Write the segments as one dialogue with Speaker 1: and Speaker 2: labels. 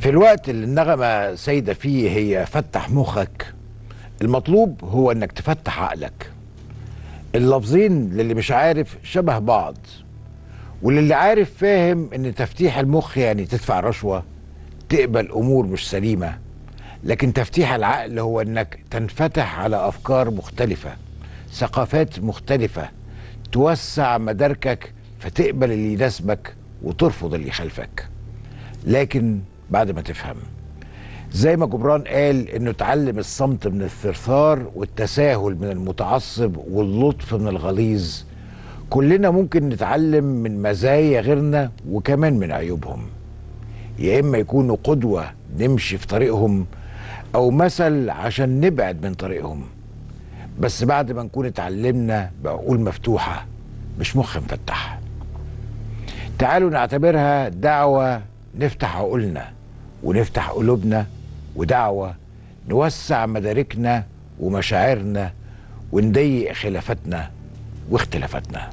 Speaker 1: في الوقت اللي النغمة سايدة فيه هي فتح مخك المطلوب هو انك تفتح عقلك اللفظين للي مش عارف شبه بعض وللي عارف فاهم ان تفتيح المخ يعني تدفع رشوة تقبل امور مش سليمة لكن تفتيح العقل هو انك تنفتح على افكار مختلفة ثقافات مختلفة توسع مداركك فتقبل اللي يناسبك وترفض اللي يخالفك لكن بعد ما تفهم زي ما جبران قال انه تعلم الصمت من الثرثار والتساهل من المتعصب واللطف من الغليظ كلنا ممكن نتعلم من مزايا غيرنا وكمان من عيوبهم يا اما يكونوا قدوه نمشي في طريقهم او مثل عشان نبعد من طريقهم بس بعد ما نكون اتعلمنا بعقول مفتوحه مش مخ مفتح تعالوا نعتبرها دعوه نفتح عقولنا ونفتح قلوبنا ودعوه نوسع مداركنا ومشاعرنا ونضيق خلافاتنا واختلافاتنا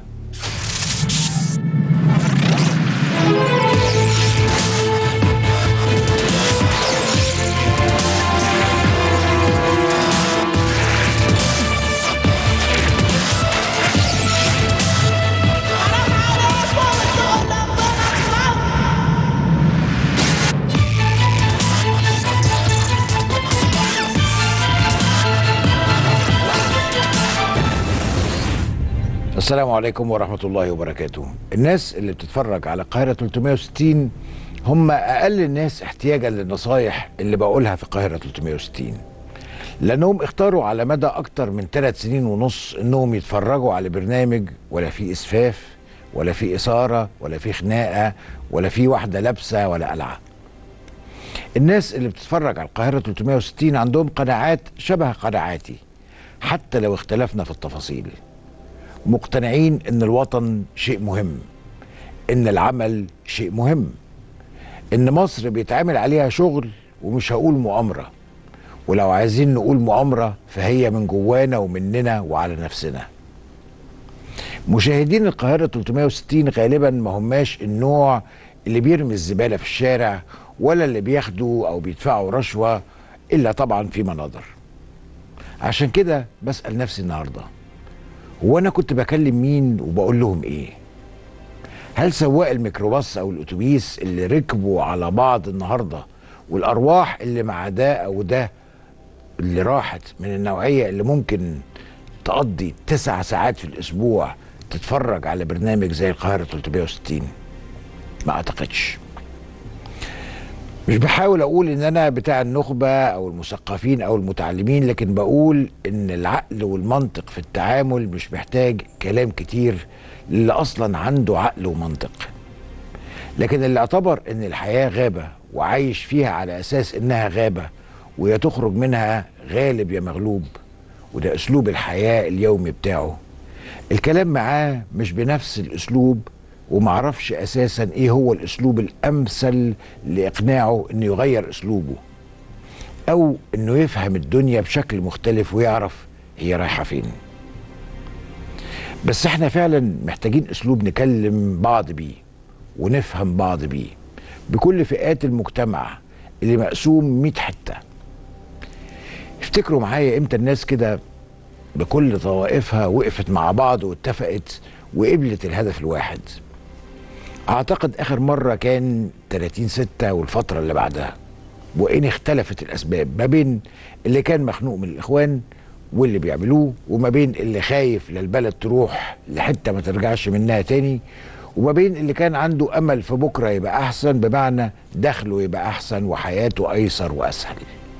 Speaker 1: السلام عليكم ورحمة الله وبركاته الناس اللي بتتفرج على القاهرة 360 هم أقل الناس احتياجا للنصايح اللي بقولها في القاهرة 360 لأنهم اختاروا على مدى أكتر من ثلاث سنين ونص إنهم يتفرجوا على برنامج ولا في إسفاف ولا في إثارة ولا في خناقة ولا في واحدة لابسة ولا قلعة الناس اللي بتتفرج على القاهرة 360 عندهم قناعات شبه قناعاتي حتى لو اختلفنا في التفاصيل مقتنعين ان الوطن شيء مهم ان العمل شيء مهم ان مصر بيتعامل عليها شغل ومش هقول مؤامره ولو عايزين نقول مؤامره فهي من جوانا ومننا وعلى نفسنا مشاهدين القاهره 360 غالبا ما هماش النوع اللي بيرمي الزباله في الشارع ولا اللي بياخدوا او بيدفعوا رشوه الا طبعا في مناظر عشان كده بسال نفسي النهارده هو انا كنت بكلم مين وبقول لهم ايه هل سواق الميكروباص او الاتوبيس اللي ركبوا على بعض النهارده والارواح اللي مع ده او ده اللي راحت من النوعيه اللي ممكن تقضي تسع ساعات في الاسبوع تتفرج على برنامج زي القاهره 360 ما اعتقدش مش بحاول اقول ان انا بتاع النخبه او المثقفين او المتعلمين لكن بقول ان العقل والمنطق في التعامل مش محتاج كلام كتير اللي اصلا عنده عقل ومنطق لكن اللي اعتبر ان الحياه غابه وعايش فيها على اساس انها غابه ويا تخرج منها غالب يا مغلوب وده اسلوب الحياه اليومي بتاعه الكلام معاه مش بنفس الاسلوب ومعرفش اساسا ايه هو الاسلوب الامثل لاقناعه انه يغير اسلوبه او انه يفهم الدنيا بشكل مختلف ويعرف هي رايحه فين بس احنا فعلا محتاجين اسلوب نكلم بعض بيه ونفهم بعض بيه بكل فئات المجتمع اللي مقسوم 100 حته افتكروا معايا امتى الناس كده بكل طوائفها وقفت مع بعض واتفقت وقبلت الهدف الواحد اعتقد اخر مره كان 30 6 والفتره اللي بعدها وان اختلفت الاسباب ما بين اللي كان مخنوق من الاخوان واللي بيعملوه وما بين اللي خايف للبلد تروح لحته ما ترجعش منها تاني وما بين اللي كان عنده امل في بكره يبقى احسن بمعنى دخله يبقى احسن وحياته ايسر واسهل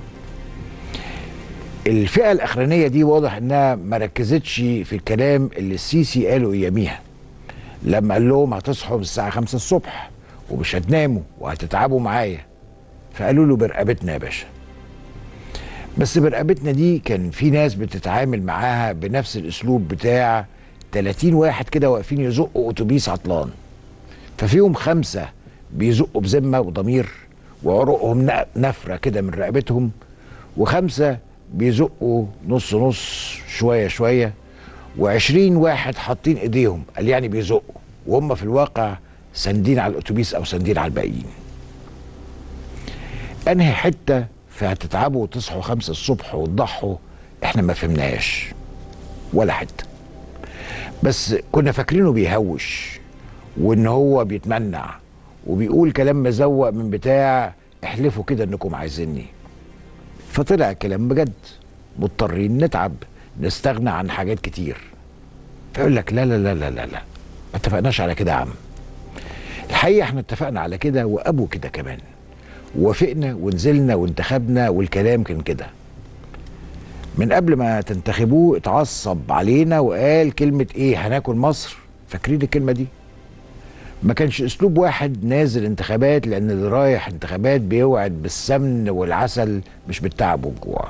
Speaker 1: الفئه الاخرانيه دي واضح انها ما ركزتش في الكلام اللي السيسي قاله اياميها لما قال لهم هتصحوا من الساعه 5 الصبح ومش هتناموا وهتتعبوا معايا فقالوا له برقبتنا يا باشا بس برقبتنا دي كان في ناس بتتعامل معاها بنفس الاسلوب بتاع 30 واحد كده واقفين يزقوا اتوبيس عطلان ففيهم خمسه بيزقوا بذمه وضمير وعروقهم نفره كده من رقبتهم وخمسه بيزقوا نص نص شويه شويه وعشرين واحد حاطين ايديهم قال يعني بيزقوا وهم في الواقع ساندين على الاتوبيس او ساندين على الباقيين انهي حته فهتتعبوا وتصحوا خمسة الصبح وتضحوا احنا ما فهمناهاش ولا حته بس كنا فاكرينه بيهوش وان هو بيتمنع وبيقول كلام مزوق من بتاع احلفوا كده انكم عايزيني فطلع الكلام بجد مضطرين نتعب نستغنى عن حاجات كتير فيقول لك لا لا لا لا لا لا ما اتفقناش على كده يا عم الحقيقه احنا اتفقنا على كده وابو كده كمان وافقنا ونزلنا وانتخبنا والكلام كان كده من قبل ما تنتخبوه اتعصب علينا وقال كلمة ايه هناكل مصر فاكرين الكلمة دي ما كانش اسلوب واحد نازل انتخابات لان اللي رايح انتخابات بيوعد بالسمن والعسل مش بالتعب والجوع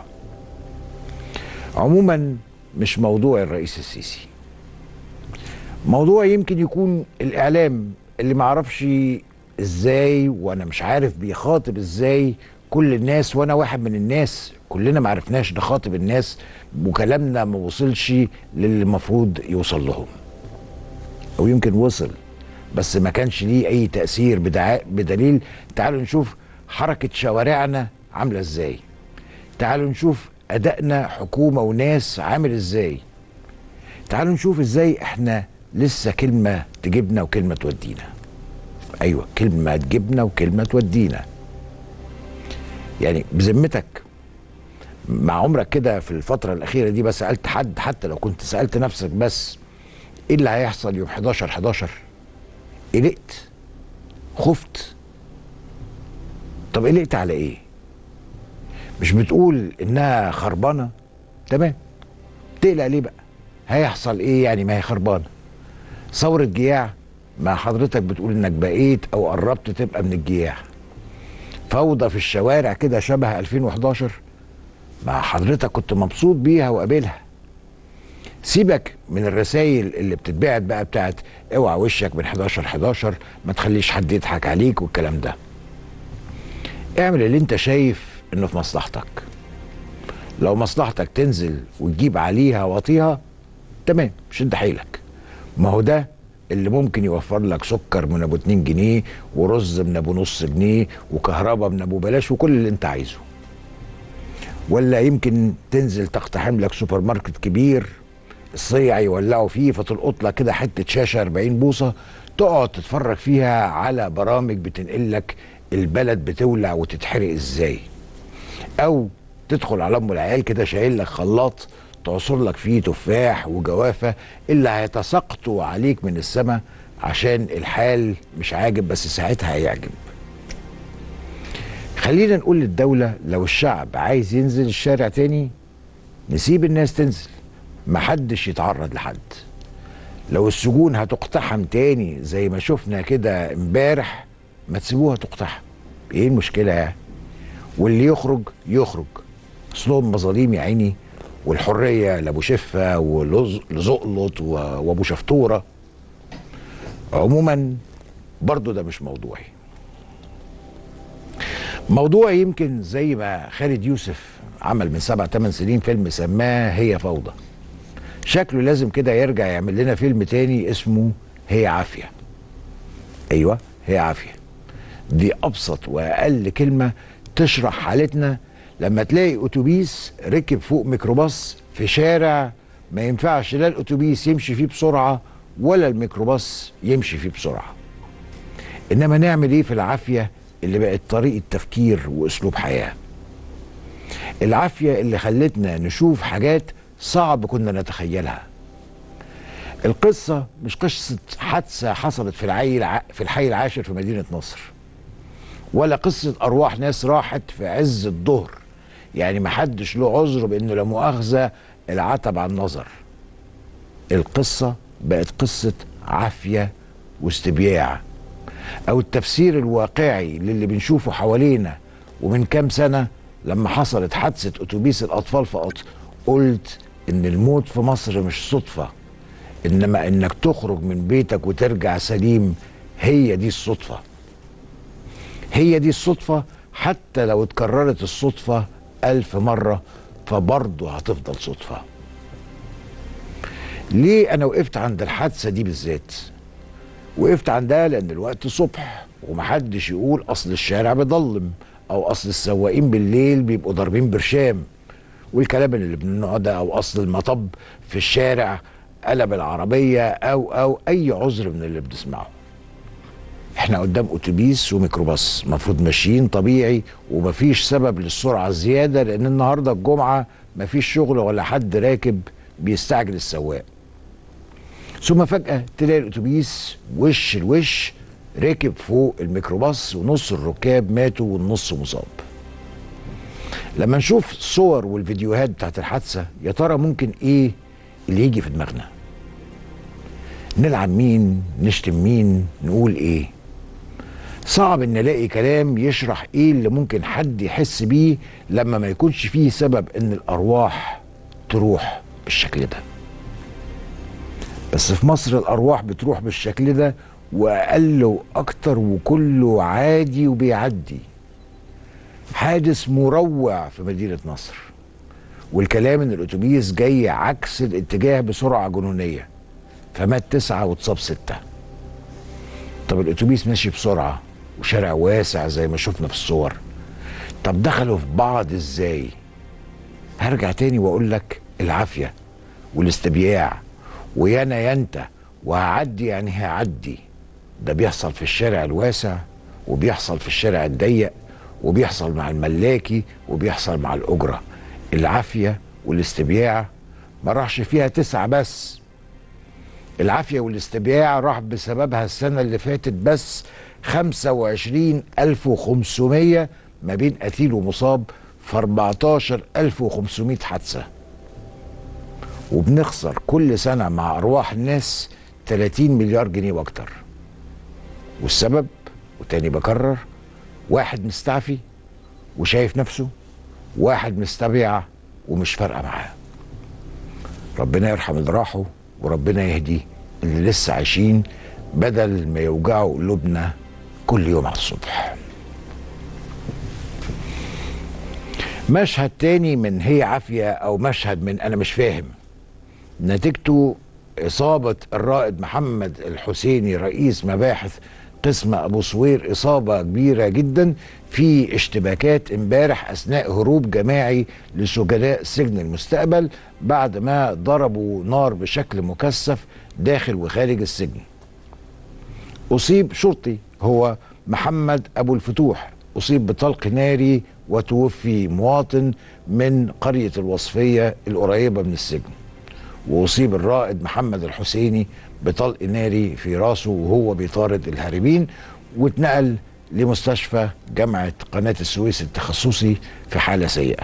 Speaker 1: عموما مش موضوع الرئيس السيسي موضوع يمكن يكون الاعلام اللي معرفش ازاي وانا مش عارف بيخاطب ازاي كل الناس وانا واحد من الناس كلنا ما عرفناش نخاطب الناس وكلامنا ما وصلش للي المفروض يوصل لهم او يمكن وصل بس ما كانش ليه اي تاثير بدع- بدليل تعالوا نشوف حركه شوارعنا عامله ازاي تعالوا نشوف ادائنا حكومه وناس عامل ازاي تعالوا نشوف ازاي احنا لسه كلمه تجيبنا وكلمه تودينا ايوه كلمه تجيبنا وكلمه تودينا يعني بذمتك مع عمرك كده في الفتره الاخيره دي بس سالت حد حتى لو كنت سالت نفسك بس ايه اللي هيحصل يوم 11 11 قلقت خفت طب قلقت على ايه مش بتقول انها خربانه تمام تقلق ليه بقى هيحصل ايه يعني ما هي خربانه ثوره جياع ما حضرتك بتقول انك بقيت او قربت تبقى من الجياع فوضى في الشوارع كده شبه 2011 ما حضرتك كنت مبسوط بيها وقابلها سيبك من الرسائل اللي بتتبعت بقى بتاعت اوعى وشك من 11 11 ما تخليش حد يضحك عليك والكلام ده اعمل اللي انت شايف انه في مصلحتك لو مصلحتك تنزل وتجيب عليها واطيها تمام شد حيلك ما هو ده اللي ممكن يوفر لك سكر من ابو 2 جنيه ورز من ابو نص جنيه وكهرباء من ابو بلاش وكل اللي انت عايزه ولا يمكن تنزل تقتحم لك سوبر ماركت كبير الصيع يولعوا فيه فتلقط لك كده حته شاشه 40 بوصه تقعد تتفرج فيها على برامج بتنقل لك البلد بتولع وتتحرق ازاي او تدخل على ام العيال كده شايل لك خلاط تعصر لك فيه تفاح وجوافه اللي هيتساقطوا عليك من السماء عشان الحال مش عاجب بس ساعتها هيعجب خلينا نقول للدولة لو الشعب عايز ينزل الشارع تاني نسيب الناس تنزل محدش يتعرض لحد لو السجون هتقتحم تاني زي ما شفنا كده امبارح ما تسيبوها تقتحم ايه المشكلة يعني واللي يخرج يخرج اصلهم مظاليم يا عيني والحرية لابو شفة ولزقلط وابو شفطورة عموما برضو ده مش موضوعي موضوع يمكن زي ما خالد يوسف عمل من سبع ثمان سنين فيلم سماه هي فوضى شكله لازم كده يرجع يعمل لنا فيلم تاني اسمه هي عافية ايوه هي عافية دي ابسط واقل كلمة تشرح حالتنا لما تلاقي اتوبيس ركب فوق ميكروباص في شارع ما ينفعش لا الاتوبيس يمشي فيه بسرعة ولا الميكروباص يمشي فيه بسرعة انما نعمل ايه في العافية اللي بقت طريقة تفكير واسلوب حياة العافية اللي خلتنا نشوف حاجات صعب كنا نتخيلها القصة مش قصة حادثة حصلت في العي الع... في الحي العاشر في مدينة نصر ولا قصة أرواح ناس راحت في عز الظهر يعني محدش له عذر بأنه لا مؤاخذة العتب عن النظر القصة بقت قصة عافية واستبياع أو التفسير الواقعي للي بنشوفه حوالينا ومن كام سنة لما حصلت حادثة أتوبيس الأطفال في قطر قلت إن الموت في مصر مش صدفة إنما إنك تخرج من بيتك وترجع سليم هي دي الصدفة هي دي الصدفة حتى لو اتكررت الصدفة ألف مرة فبرضه هتفضل صدفة ليه أنا وقفت عند الحادثة دي بالذات وقفت عندها لأن الوقت صبح ومحدش يقول أصل الشارع بيضلم او اصل السواقين بالليل بيبقوا ضاربين برشام والكلام اللي بنوع ده او اصل المطب في الشارع قلب العربيه او او اي عذر من اللي بنسمعه احنا قدام اتوبيس وميكروباص المفروض ماشيين طبيعي ومفيش سبب للسرعه الزياده لان النهارده الجمعه مفيش شغل ولا حد راكب بيستعجل السواق ثم فجاه تلاقي الاتوبيس وش الوش راكب فوق الميكروباص ونص الركاب ماتوا والنص مصاب لما نشوف الصور والفيديوهات بتاعت الحادثه يا ترى ممكن ايه اللي يجي في دماغنا نلعب مين نشتم مين نقول ايه صعب ان نلاقي كلام يشرح ايه اللي ممكن حد يحس بيه لما ما يكونش فيه سبب ان الارواح تروح بالشكل ده بس في مصر الارواح بتروح بالشكل ده واقل واكتر وكله عادي وبيعدي حادث مروع في مدينه نصر والكلام ان الاتوبيس جاي عكس الاتجاه بسرعه جنونيه فمات تسعه واتصاب سته طب الاتوبيس ماشي بسرعه وشارع واسع زي ما شفنا في الصور طب دخلوا في بعض ازاي هرجع تاني واقول لك العافيه والاستبياع ويانا ينت وهعدي يعني هعدي ده بيحصل في الشارع الواسع وبيحصل في الشارع الضيق وبيحصل مع الملاكي وبيحصل مع الأجرة العافية والاستبياع ما راحش فيها تسعة بس العافية والاستبياع راح بسببها السنة اللي فاتت بس خمسة وعشرين ألف وخمسمية ما بين قتيل ومصاب في 14500 حادثة وبنخسر كل سنة مع أرواح الناس 30 مليار جنيه وأكتر والسبب وتاني بكرر واحد مستعفي وشايف نفسه واحد مستبيع ومش فارقة معاه ربنا يرحم اللي راحوا وربنا يهدي اللي لسه عايشين بدل ما يوجعوا قلوبنا كل يوم على الصبح مشهد تاني من هي عافية أو مشهد من أنا مش فاهم نتيجته إصابة الرائد محمد الحسيني رئيس مباحث قسم أبو صوير إصابة كبيرة جدا في اشتباكات امبارح أثناء هروب جماعي لسجناء سجن المستقبل بعد ما ضربوا نار بشكل مكثف داخل وخارج السجن أصيب شرطي هو محمد أبو الفتوح أصيب بطلق ناري وتوفي مواطن من قرية الوصفية القريبة من السجن وأصيب الرائد محمد الحسيني بطلق ناري في راسه وهو بيطارد الهاربين واتنقل لمستشفى جامعة قناة السويس التخصصي في حالة سيئة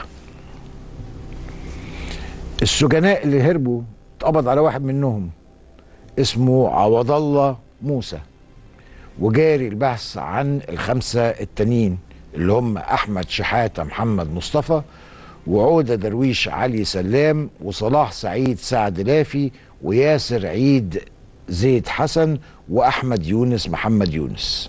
Speaker 1: السجناء اللي هربوا اتقبض على واحد منهم اسمه عوض الله موسى وجاري البحث عن الخمسة التانيين اللي هم أحمد شحاتة محمد مصطفى وعودة درويش علي سلام وصلاح سعيد سعد لافي وياسر عيد زيد حسن وأحمد يونس محمد يونس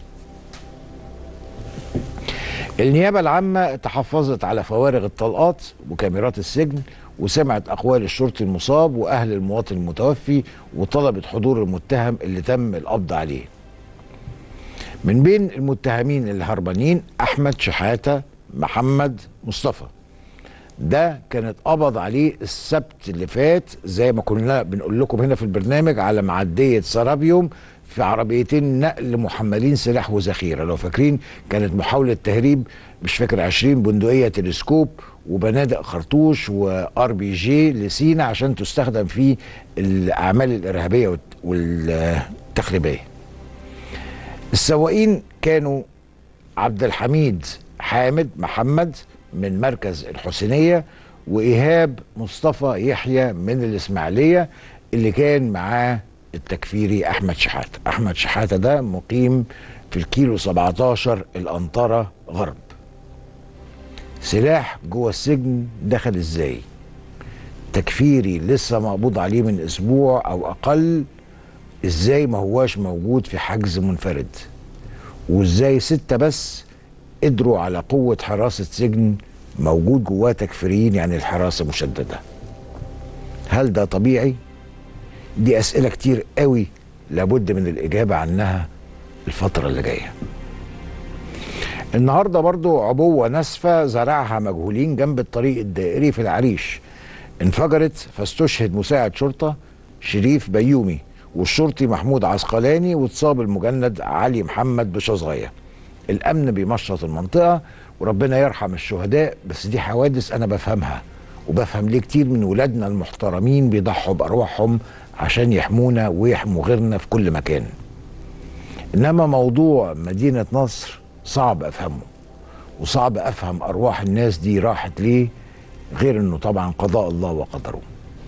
Speaker 1: النيابة العامة تحفظت على فوارغ الطلقات وكاميرات السجن وسمعت أقوال الشرطي المصاب وأهل المواطن المتوفي وطلبت حضور المتهم اللي تم القبض عليه من بين المتهمين الهربانين أحمد شحاتة محمد مصطفى ده كان اتقبض عليه السبت اللي فات زي ما كنا بنقول لكم هنا في البرنامج على معدية سرابيوم في عربيتين نقل محملين سلاح وذخيره لو فاكرين كانت محاوله تهريب مش فاكر 20 بندقيه تلسكوب وبنادق خرطوش وار بي جي لسينا عشان تستخدم في الاعمال الارهابيه والتخريبيه. السواقين كانوا عبد الحميد حامد محمد من مركز الحسينيه وايهاب مصطفى يحيى من الاسماعيليه اللي كان معاه التكفيري احمد شحاته احمد شحاته ده مقيم في الكيلو 17 الانطره غرب سلاح جوه السجن دخل ازاي تكفيري لسه مقبوض عليه من اسبوع او اقل ازاي ما هواش موجود في حجز منفرد وازاي ستة بس قدروا على قوة حراسة سجن موجود جواه تكفيريين يعني الحراسة مشددة هل ده طبيعي؟ دي أسئلة كتير قوي لابد من الإجابة عنها الفترة اللي جاية النهارده برضو عبوه ناسفه زرعها مجهولين جنب الطريق الدائري في العريش انفجرت فاستشهد مساعد شرطه شريف بيومي والشرطي محمود عسقلاني واتصاب المجند علي محمد بشظايا الامن بيمشط المنطقه وربنا يرحم الشهداء بس دي حوادث انا بفهمها وبفهم ليه كتير من ولادنا المحترمين بيضحوا بارواحهم عشان يحمونا ويحموا غيرنا في كل مكان انما موضوع مدينه نصر صعب افهمه وصعب افهم ارواح الناس دي راحت ليه غير انه طبعا قضاء الله وقدره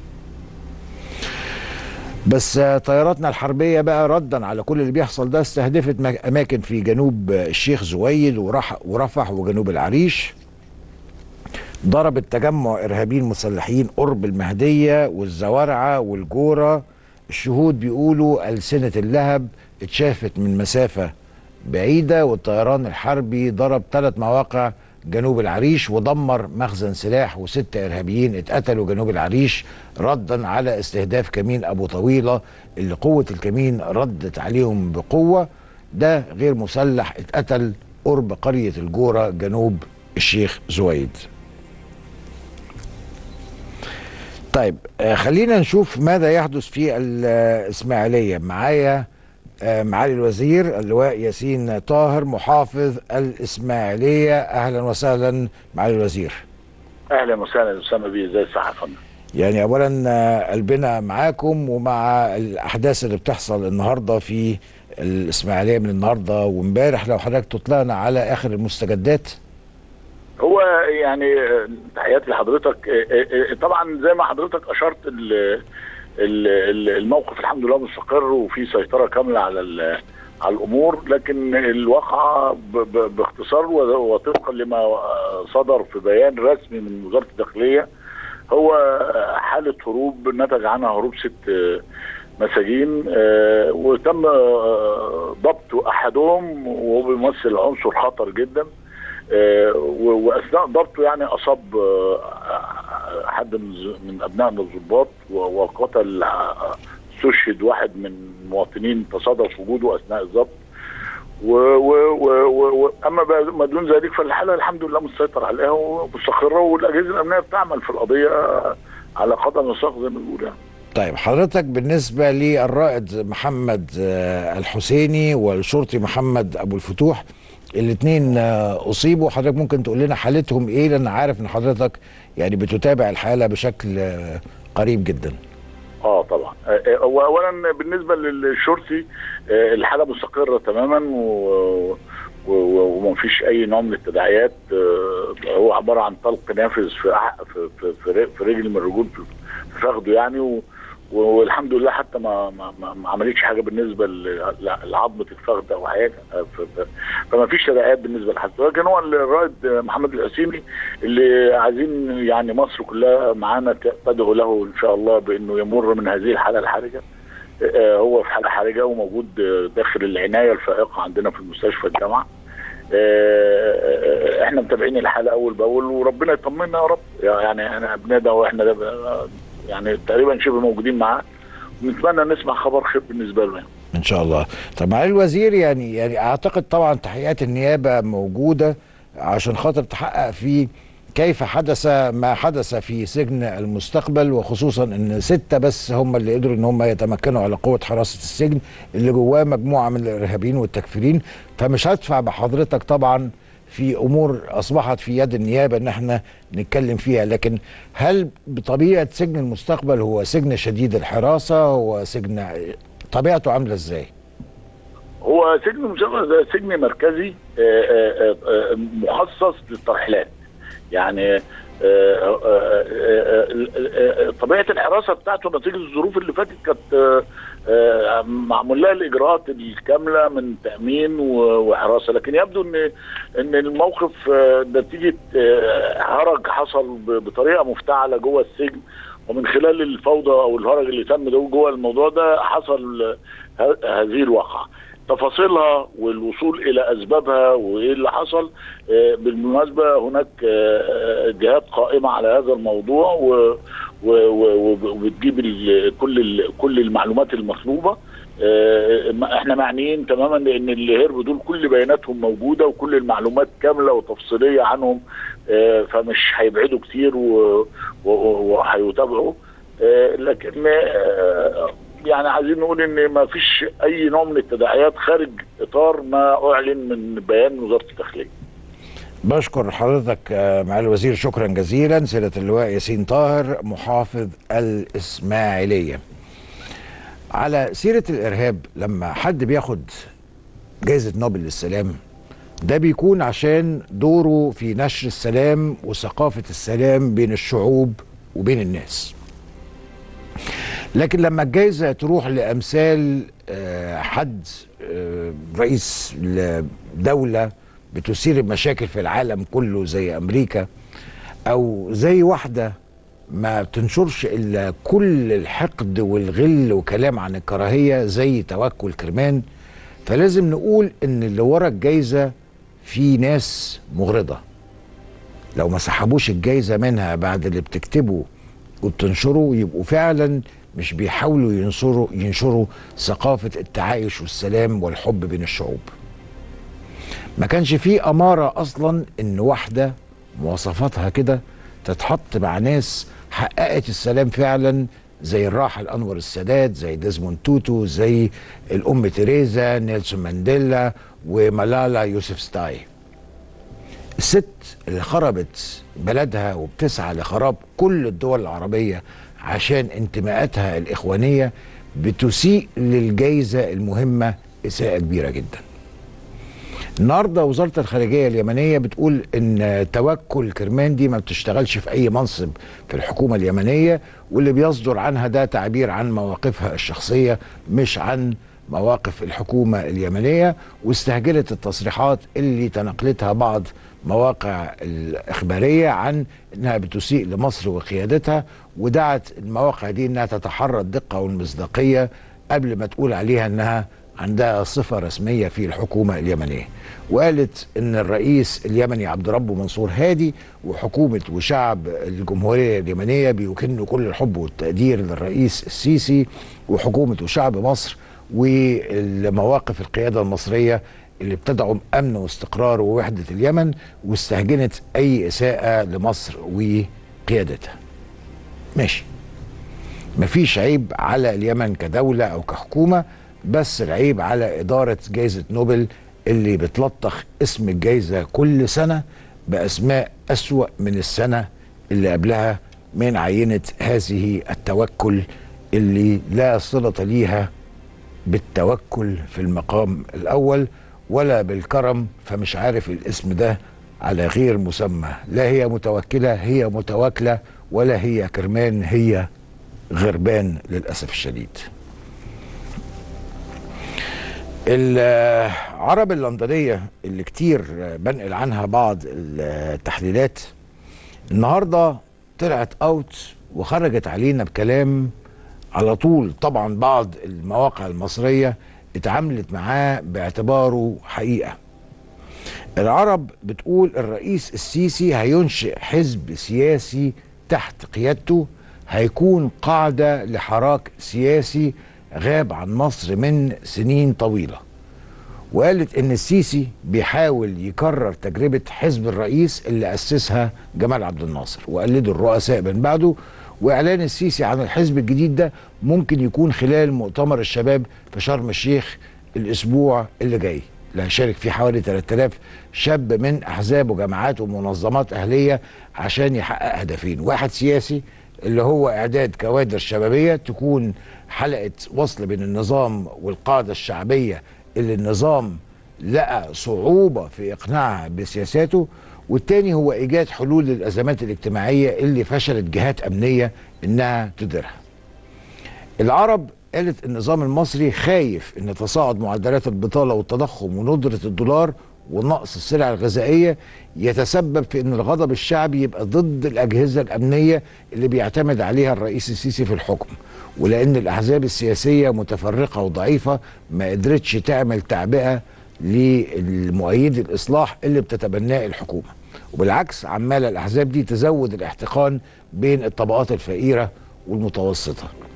Speaker 1: بس طياراتنا الحربية بقى ردا على كل اللي بيحصل ده استهدفت أماكن في جنوب الشيخ زويد ورفح وجنوب العريش ضربت تجمع إرهابيين مسلحين قرب المهدية والزوارعة والجورة الشهود بيقولوا ألسنة اللهب اتشافت من مسافة بعيدة والطيران الحربي ضرب ثلاث مواقع جنوب العريش ودمر مخزن سلاح وست ارهابيين اتقتلوا جنوب العريش ردا على استهداف كمين ابو طويله اللي قوه الكمين ردت عليهم بقوه ده غير مسلح اتقتل قرب قريه الجوره جنوب الشيخ زويد. طيب خلينا نشوف ماذا يحدث في الاسماعيليه معايا معالي الوزير اللواء ياسين طاهر محافظ الاسماعيليه اهلا وسهلا معالي الوزير
Speaker 2: اهلا وسهلا اسامه بيه ازي الصحه
Speaker 1: يعني اولا قلبنا معاكم ومع الاحداث اللي بتحصل النهارده في الاسماعيليه من النهارده وامبارح لو حضرتك تطلعنا على اخر المستجدات
Speaker 2: هو يعني تحياتي لحضرتك طبعا زي ما حضرتك اشرت الموقف الحمد لله مستقر وفي سيطره كامله على على الامور لكن الواقعه باختصار وطبقا لما صدر في بيان رسمي من وزاره الداخليه هو حاله هروب نتج عنها هروب ست مساجين وتم ضبط احدهم وهو بيمثل عنصر خطر جدا واثناء ضبطه يعني اصاب حد من ابنائنا الضباط وقتل استشهد واحد من المواطنين تصادف وجوده اثناء الضبط واما ما دون ذلك فالحاله الحمد لله مسيطر عليها ومستقره والاجهزه الامنيه بتعمل في القضيه على قدم وساق زي ما بنقول يعني.
Speaker 1: طيب حضرتك بالنسبه للرائد محمد الحسيني والشرطي محمد ابو الفتوح الاثنين اصيبوا حضرتك ممكن تقول لنا حالتهم ايه لان عارف ان حضرتك يعني بتتابع الحاله بشكل قريب جدا
Speaker 2: اه طبعا اولا بالنسبه للشرطي الحاله مستقره تماما و وما فيش اي نوع من التداعيات هو عباره عن طلق نافذ في في في, في رجل من الرجول في فخده يعني و والحمد لله حتى ما ما, ما عملتش حاجه بالنسبه لعظمه الفخذ او حاجه فما فيش تداعيات بالنسبه لحالته لكن هو الرائد محمد الحسيني اللي عايزين يعني مصر كلها معانا تدعو له ان شاء الله بانه يمر من هذه الحاله الحرجه هو في حاله حرجه وموجود داخل العنايه الفائقه عندنا في المستشفى الجامعه احنا متابعين الحاله اول باول وربنا يطمنا يا رب يعني احنا بندعو واحنا يعني تقريبا شبه موجودين معاه ونتمنى نسمع خبر خير بالنسبه له يعني.
Speaker 1: ان شاء الله طب معالي الوزير يعني يعني اعتقد طبعا تحقيقات النيابه موجوده عشان خاطر تحقق في كيف حدث ما حدث في سجن المستقبل وخصوصا ان ستة بس هم اللي قدروا ان هم يتمكنوا على قوة حراسة السجن اللي جواه مجموعة من الارهابيين والتكفيرين فمش هدفع بحضرتك طبعا في امور اصبحت في يد النيابه ان احنا نتكلم فيها لكن هل بطبيعه سجن المستقبل هو سجن شديد الحراسه هو سجن طبيعته عامله ازاي؟
Speaker 2: هو سجن المستقبل ده سجن مركزي مخصص للترحيلات يعني طبيعه الحراسه بتاعته نتيجه الظروف اللي فاتت كانت معمول لها الاجراءات الكامله من تامين وحراسه لكن يبدو ان ان الموقف نتيجه هرج حصل بطريقه مفتعله جوه السجن ومن خلال الفوضى او الهرج اللي تم جوه الموضوع ده حصل هذه الواقعه تفاصيلها والوصول الى اسبابها وايه اللي حصل بالمناسبه هناك جهات قائمه على هذا الموضوع وبتجيب كل كل المعلومات المطلوبه آه، ما- احنا معنيين تماما لان اللي هربوا دول كل بياناتهم موجوده وكل المعلومات كامله وتفصيليه عنهم آه، فمش هيبعدوا كتير و- و- و- وهيتابعوا آه، لكن آه، يعني عايزين نقول ان ما فيش اي نوع من التداعيات خارج اطار ما اعلن من بيان وزاره الداخليه
Speaker 1: بشكر حضرتك آه، معالي الوزير شكرا جزيلا سيادة اللواء ياسين طاهر محافظ الإسماعيلية على سيرة الإرهاب لما حد بياخد جائزة نوبل للسلام ده بيكون عشان دوره في نشر السلام وثقافة السلام بين الشعوب وبين الناس لكن لما الجائزة تروح لأمثال آه، حد آه، رئيس لدولة بتثير المشاكل في العالم كله زي أمريكا أو زي واحدة ما بتنشرش إلا كل الحقد والغل وكلام عن الكراهية زي توكل كرمان فلازم نقول إن اللي ورا الجائزة في ناس مغرضة لو ما سحبوش الجايزه منها بعد اللي بتكتبه وبتنشره يبقوا فعلا مش بيحاولوا ينشروا ينشروا ثقافه التعايش والسلام والحب بين الشعوب. ما كانش فيه اماره اصلا ان واحده مواصفاتها كده تتحط مع ناس حققت السلام فعلا زي الراحل انور السادات زي ديزموند توتو زي الام تريزا نيلسون مانديلا ومالالا يوسف ستاي. الست اللي خربت بلدها وبتسعى لخراب كل الدول العربية عشان انتماءاتها الإخوانية بتسيء للجائزة المهمة إساءة كبيرة جدا النهارده وزاره الخارجيه اليمنيه بتقول ان توكل كرمان دي ما بتشتغلش في اي منصب في الحكومه اليمنيه واللي بيصدر عنها ده تعبير عن مواقفها الشخصيه مش عن مواقف الحكومه اليمنيه واستهجنت التصريحات اللي تناقلتها بعض مواقع الاخباريه عن انها بتسيء لمصر وقيادتها ودعت المواقع دي انها تتحرى الدقه والمصداقيه قبل ما تقول عليها انها عندها صفة رسمية في الحكومة اليمنية وقالت ان الرئيس اليمني عبد ربه منصور هادي وحكومة وشعب الجمهورية اليمنية بيكنوا كل الحب والتقدير للرئيس السيسي وحكومة وشعب مصر والمواقف القيادة المصرية اللي بتدعم امن واستقرار ووحدة اليمن واستهجنت اي اساءة لمصر وقيادتها ماشي مفيش عيب على اليمن كدولة او كحكومة بس العيب على إدارة جائزة نوبل اللي بتلطخ اسم الجائزة كل سنة بأسماء أسوأ من السنة اللي قبلها من عينة هذه التوكل اللي لا صلة ليها بالتوكل في المقام الأول ولا بالكرم فمش عارف الاسم ده على غير مسمى لا هي متوكلة هي متواكلة ولا هي كرمان هي غربان للأسف الشديد العرب اللندنية اللي كتير بنقل عنها بعض التحليلات النهاردة طلعت اوت وخرجت علينا بكلام على طول طبعا بعض المواقع المصرية اتعاملت معاه باعتباره حقيقة العرب بتقول الرئيس السيسي هينشئ حزب سياسي تحت قيادته هيكون قاعدة لحراك سياسي غاب عن مصر من سنين طويلة وقالت ان السيسي بيحاول يكرر تجربة حزب الرئيس اللي أسسها جمال عبد الناصر وقلده الرؤساء من بعده وإعلان السيسي عن الحزب الجديد ده ممكن يكون خلال مؤتمر الشباب في شرم الشيخ الأسبوع اللي جاي اللي هيشارك فيه حوالي 3000 شاب من أحزاب وجماعات ومنظمات أهلية عشان يحقق هدفين واحد سياسي اللي هو إعداد كوادر شبابية تكون حلقة وصل بين النظام والقادة الشعبية اللي النظام لقى صعوبة في إقناعها بسياساته والتاني هو إيجاد حلول للأزمات الاجتماعية اللي فشلت جهات أمنية إنها تديرها العرب قالت النظام المصري خايف ان تصاعد معدلات البطاله والتضخم وندره الدولار ونقص السلع الغذائيه يتسبب في ان الغضب الشعبي يبقى ضد الاجهزه الامنيه اللي بيعتمد عليها الرئيس السيسي في الحكم ولان الاحزاب السياسيه متفرقه وضعيفه ما قدرتش تعمل تعبئه للمؤيدي الاصلاح اللي بتتبناه الحكومه وبالعكس عماله الاحزاب دي تزود الاحتقان بين الطبقات الفقيره والمتوسطه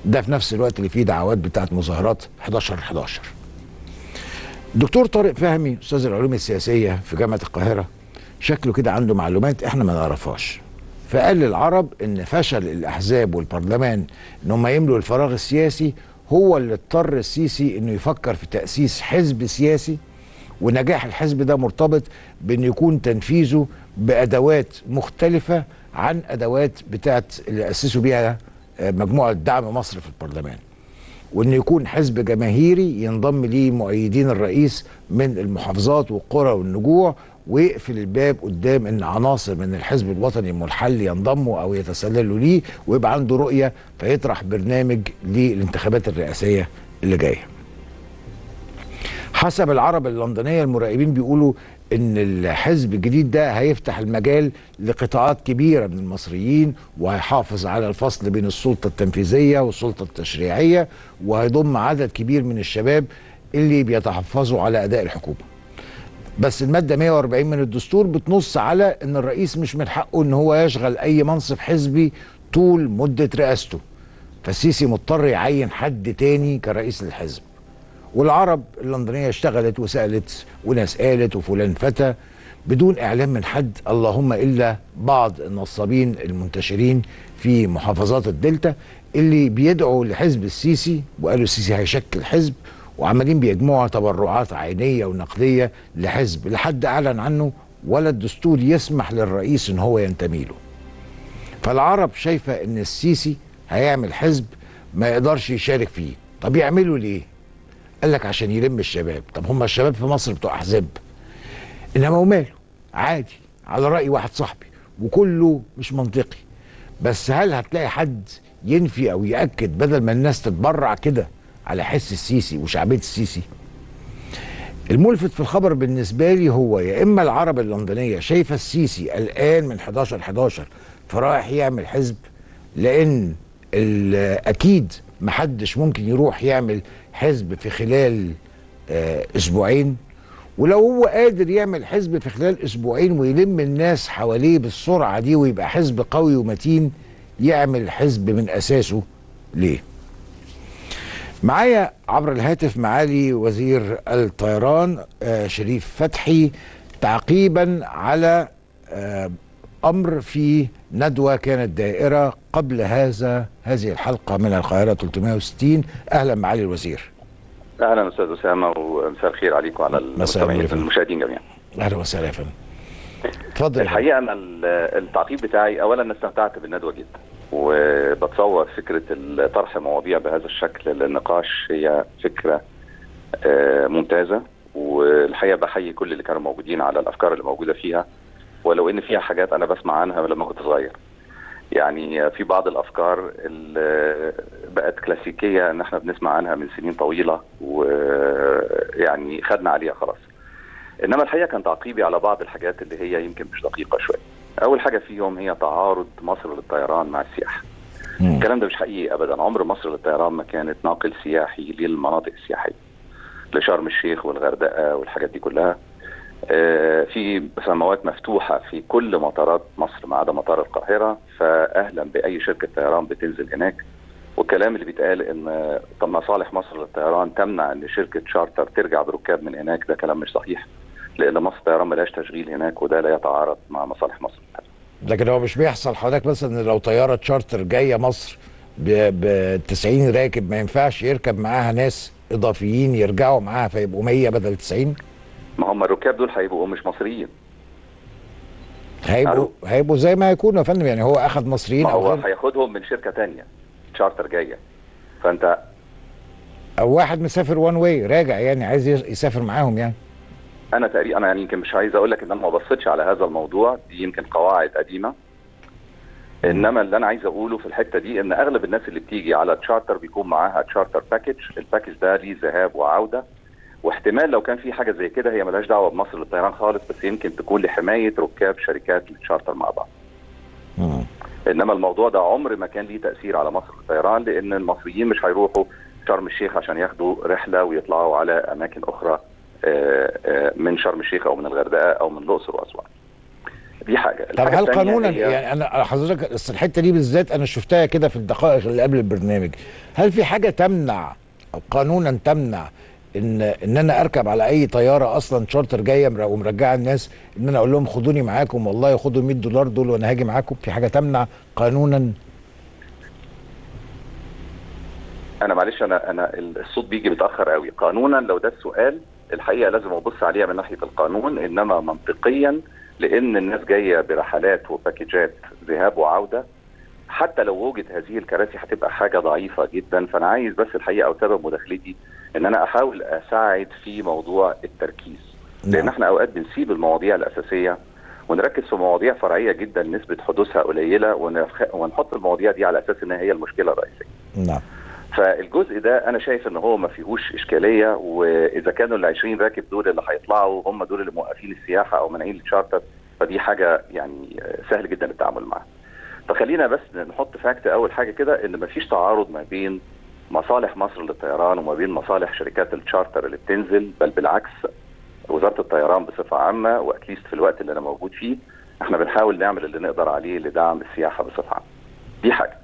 Speaker 1: ده في نفس الوقت اللي فيه دعوات بتاعت مظاهرات 11 11 الدكتور طارق فهمي استاذ العلوم السياسيه في جامعه القاهره شكله كده عنده معلومات احنا ما نعرفهاش فقال للعرب ان فشل الاحزاب والبرلمان ان هم يملوا الفراغ السياسي هو اللي اضطر السيسي انه يفكر في تاسيس حزب سياسي ونجاح الحزب ده مرتبط بان يكون تنفيذه بادوات مختلفه عن ادوات بتاعت اللي اسسوا بيها مجموعه دعم مصر في البرلمان وان يكون حزب جماهيري ينضم ليه مؤيدين الرئيس من المحافظات والقرى والنجوع ويقفل الباب قدام ان عناصر من الحزب الوطني المنحل ينضموا او يتسللوا ليه ويبقى عنده رؤيه فيطرح برنامج للانتخابات الرئاسيه اللي جايه. حسب العرب اللندنيه المراقبين بيقولوا ان الحزب الجديد ده هيفتح المجال لقطاعات كبيره من المصريين وهيحافظ على الفصل بين السلطه التنفيذيه والسلطه التشريعيه وهيضم عدد كبير من الشباب اللي بيتحفظوا على اداء الحكومه. بس الماده 140 من الدستور بتنص على ان الرئيس مش من حقه ان هو يشغل اي منصب حزبي طول مده رئاسته. فالسيسي مضطر يعين حد تاني كرئيس للحزب. والعرب اللندنيه اشتغلت وسالت وناس قالت وفلان فتى بدون اعلام من حد اللهم الا بعض النصابين المنتشرين في محافظات الدلتا اللي بيدعوا لحزب السيسي وقالوا السيسي هيشكل حزب وعمالين بيجمعوا تبرعات عينيه ونقديه لحزب لحد اعلن عنه ولا الدستور يسمح للرئيس ان هو ينتمي له. فالعرب شايفه ان السيسي هيعمل حزب ما يقدرش يشارك فيه، طب يعملوا ليه؟ قال لك عشان يلم الشباب طب هم الشباب في مصر بتوع احزاب انما وماله عادي على راي واحد صاحبي وكله مش منطقي بس هل هتلاقي حد ينفي او ياكد بدل ما الناس تتبرع كده على حس السيسي وشعبيه السيسي الملفت في الخبر بالنسبه لي هو يا اما العرب اللندنيه شايفه السيسي قلقان من 11 11 فرايح يعمل حزب لان اكيد محدش ممكن يروح يعمل حزب في خلال آه اسبوعين ولو هو قادر يعمل حزب في خلال اسبوعين ويلم الناس حواليه بالسرعه دي ويبقى حزب قوي ومتين يعمل حزب من اساسه ليه؟ معايا عبر الهاتف معالي وزير الطيران آه شريف فتحي تعقيبا على آه امر في ندوه كانت دائره قبل هذا هذه الحلقه من القاهره 360 اهلا معالي الوزير
Speaker 3: اهلا استاذ اسامه ومساء الخير عليكم على المشاهدين جميعا
Speaker 1: اهلا وسهلا يا فندم اتفضل
Speaker 3: الحقيقه انا التعقيب بتاعي اولا انا استمتعت بالندوه جدا وبتصور فكره طرح مواضيع بهذا الشكل للنقاش هي فكره ممتازه والحقيقه بحيي كل اللي كانوا موجودين على الافكار اللي موجوده فيها ولو ان فيها حاجات انا بسمع عنها لما كنت صغير يعني في بعض الافكار اللي بقت كلاسيكيه ان احنا بنسمع عنها من سنين طويله ويعني خدنا عليها خلاص انما الحقيقه كان تعقيبي على بعض الحاجات اللي هي يمكن مش دقيقه شويه اول حاجه فيهم هي تعارض مصر للطيران مع السياحه الكلام ده مش حقيقي ابدا عمر مصر للطيران ما كانت ناقل سياحي للمناطق السياحيه لشرم الشيخ والغردقه والحاجات دي كلها في سماوات مفتوحة في كل مطارات مصر ما عدا مطار القاهرة فأهلا بأي شركة طيران بتنزل هناك والكلام اللي بيتقال ان طب مصالح مصر للطيران تمنع ان شركة شارتر ترجع بركاب من هناك ده كلام مش صحيح لان مصر الطيران ملهاش تشغيل هناك وده لا يتعارض مع مصالح مصر
Speaker 1: لكن هو مش بيحصل حضرتك مثلا لو طيارة شارتر جاية مصر ب 90 راكب ما ينفعش يركب معاها ناس اضافيين يرجعوا معاها فيبقوا 100 بدل 90
Speaker 3: ما هم الركاب دول هيبقوا مش مصريين
Speaker 1: هيبقوا هيبقوا زي ما يكونوا يا فندم يعني هو اخذ مصريين
Speaker 3: او هو هياخدهم من شركه تانية شارتر جايه فانت
Speaker 1: او واحد مسافر وان واي راجع يعني عايز يسافر معاهم يعني
Speaker 3: انا تقريبا انا يعني يمكن مش عايز اقول لك ان انا ما بصيتش على هذا الموضوع دي يمكن قواعد قديمه انما اللي انا عايز اقوله في الحته دي ان اغلب الناس اللي بتيجي على تشارتر بيكون معاها تشارتر باكج الباكج ده ليه ذهاب وعوده واحتمال لو كان في حاجه زي كده هي ملهاش دعوه بمصر للطيران خالص بس يمكن تكون لحمايه ركاب شركات التشارتر مع بعض.
Speaker 1: مم.
Speaker 3: انما الموضوع ده عمر ما كان ليه تاثير على مصر للطيران لان المصريين مش هيروحوا شرم الشيخ عشان ياخدوا رحله ويطلعوا على اماكن اخرى من شرم الشيخ او من الغردقه او من الاقصر واسوان. دي حاجه
Speaker 1: طب
Speaker 3: الحاجة
Speaker 1: هل
Speaker 3: التانية
Speaker 1: قانونا
Speaker 3: هي-
Speaker 1: يعني انا حضرتك أصل الحته دي بالذات انا شفتها كده في الدقائق اللي قبل البرنامج هل في حاجه تمنع او قانونا تمنع ان ان انا اركب على اي طياره اصلا شارتر جايه مر- ومرجعه الناس ان انا اقول لهم خدوني معاكم والله خدوا 100 دولار دول وانا هاجي معاكم في حاجه تمنع قانونا
Speaker 3: انا معلش انا انا الصوت بيجي متاخر قوي قانونا لو ده السؤال الحقيقه لازم ابص عليها من ناحيه القانون انما منطقيا لان الناس جايه برحلات وباكجات ذهاب وعوده حتى لو وجد هذه الكراسي هتبقى حاجه ضعيفه جدا فانا عايز بس الحقيقه او سبب مداخلتي ان انا احاول اساعد في موضوع التركيز لان
Speaker 1: نعم.
Speaker 3: احنا اوقات بنسيب المواضيع الاساسيه ونركز في مواضيع فرعيه جدا نسبه حدوثها قليله ونخ- ونحط المواضيع دي على اساس انها هي المشكله الرئيسيه
Speaker 1: نعم
Speaker 3: فالجزء ده انا شايف ان هو ما فيهوش اشكاليه واذا كانوا ال 20 راكب دول اللي هيطلعوا هم دول اللي موقفين السياحه او مانعين التشارتر فدي حاجه يعني آه، سهل جدا التعامل معاها. فخلينا بس نحط فاكت اول حاجه كده ان ما فيش تعارض ما بين مصالح مصر للطيران وما بين مصالح شركات التشارتر اللي بتنزل بل بالعكس وزاره الطيران بصفه عامه واتليست في الوقت اللي انا موجود فيه احنا بنحاول نعمل اللي نقدر عليه لدعم السياحه بصفه عامه. دي حاجه.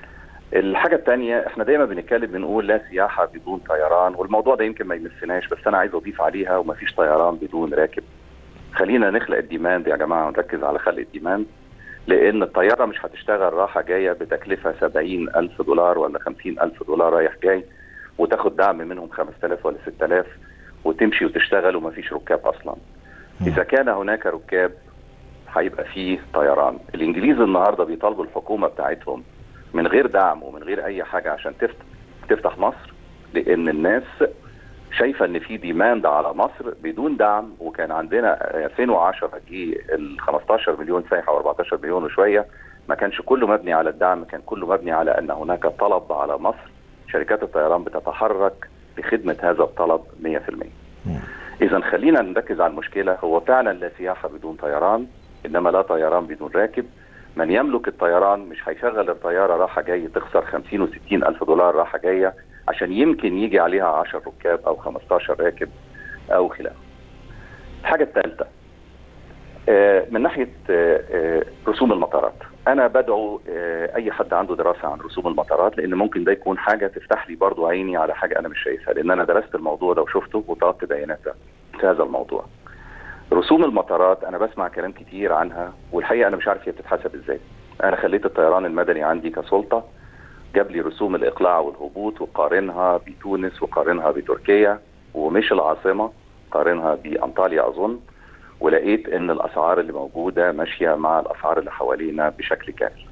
Speaker 3: الحاجة الثانية احنا دايما بنتكلم بنقول لا سياحة بدون طيران والموضوع ده يمكن ما يمسناش بس انا عايز اضيف عليها ومفيش طيران بدون راكب. خلينا نخلق الديماند يا جماعة ونركز على خلق الديماند لان الطيارة مش هتشتغل راحة جاية بتكلفة 70 ألف دولار ولا 50 ألف دولار رايح جاي وتاخد دعم منهم 5000 ولا 6000 وتمشي وتشتغل ومفيش ركاب اصلا. اذا كان هناك ركاب هيبقى فيه طيران. الانجليز النهارده بيطالبوا الحكومة بتاعتهم من غير دعم ومن غير اي حاجه عشان تفتح تفتح مصر لان الناس شايفه ان في ديماند على مصر بدون دعم وكان عندنا 2010 جه ال 15 مليون سائح او 14 مليون وشويه ما كانش كله مبني على الدعم كان كله مبني على ان هناك طلب على مصر شركات الطيران بتتحرك لخدمه هذا الطلب 100% اذا خلينا نركز على المشكله هو فعلا لا سياحه بدون طيران انما لا طيران بدون راكب من يملك الطيران مش هيشغل الطياره راحه جايه تخسر 50 و60 الف دولار راحه جايه عشان يمكن يجي عليها 10 ركاب او 15 راكب او خلافه. الحاجه الثالثه آه، من ناحيه آه، آه، رسوم المطارات انا بدعو آه، اي حد عنده دراسه عن رسوم المطارات لان ممكن ده يكون حاجه تفتح لي برضو عيني على حاجه انا مش شايفها لان انا درست الموضوع ده وشفته وطلبت بيانات في هذا الموضوع. رسوم المطارات انا بسمع كلام كتير عنها والحقيقه انا مش عارف هي بتتحسب ازاي. انا خليت الطيران المدني عندي كسلطه جاب لي رسوم الاقلاع والهبوط وقارنها بتونس وقارنها بتركيا ومش العاصمه قارنها بانطاليا اظن ولقيت ان الاسعار اللي موجوده ماشيه مع الاسعار اللي حوالينا بشكل كامل.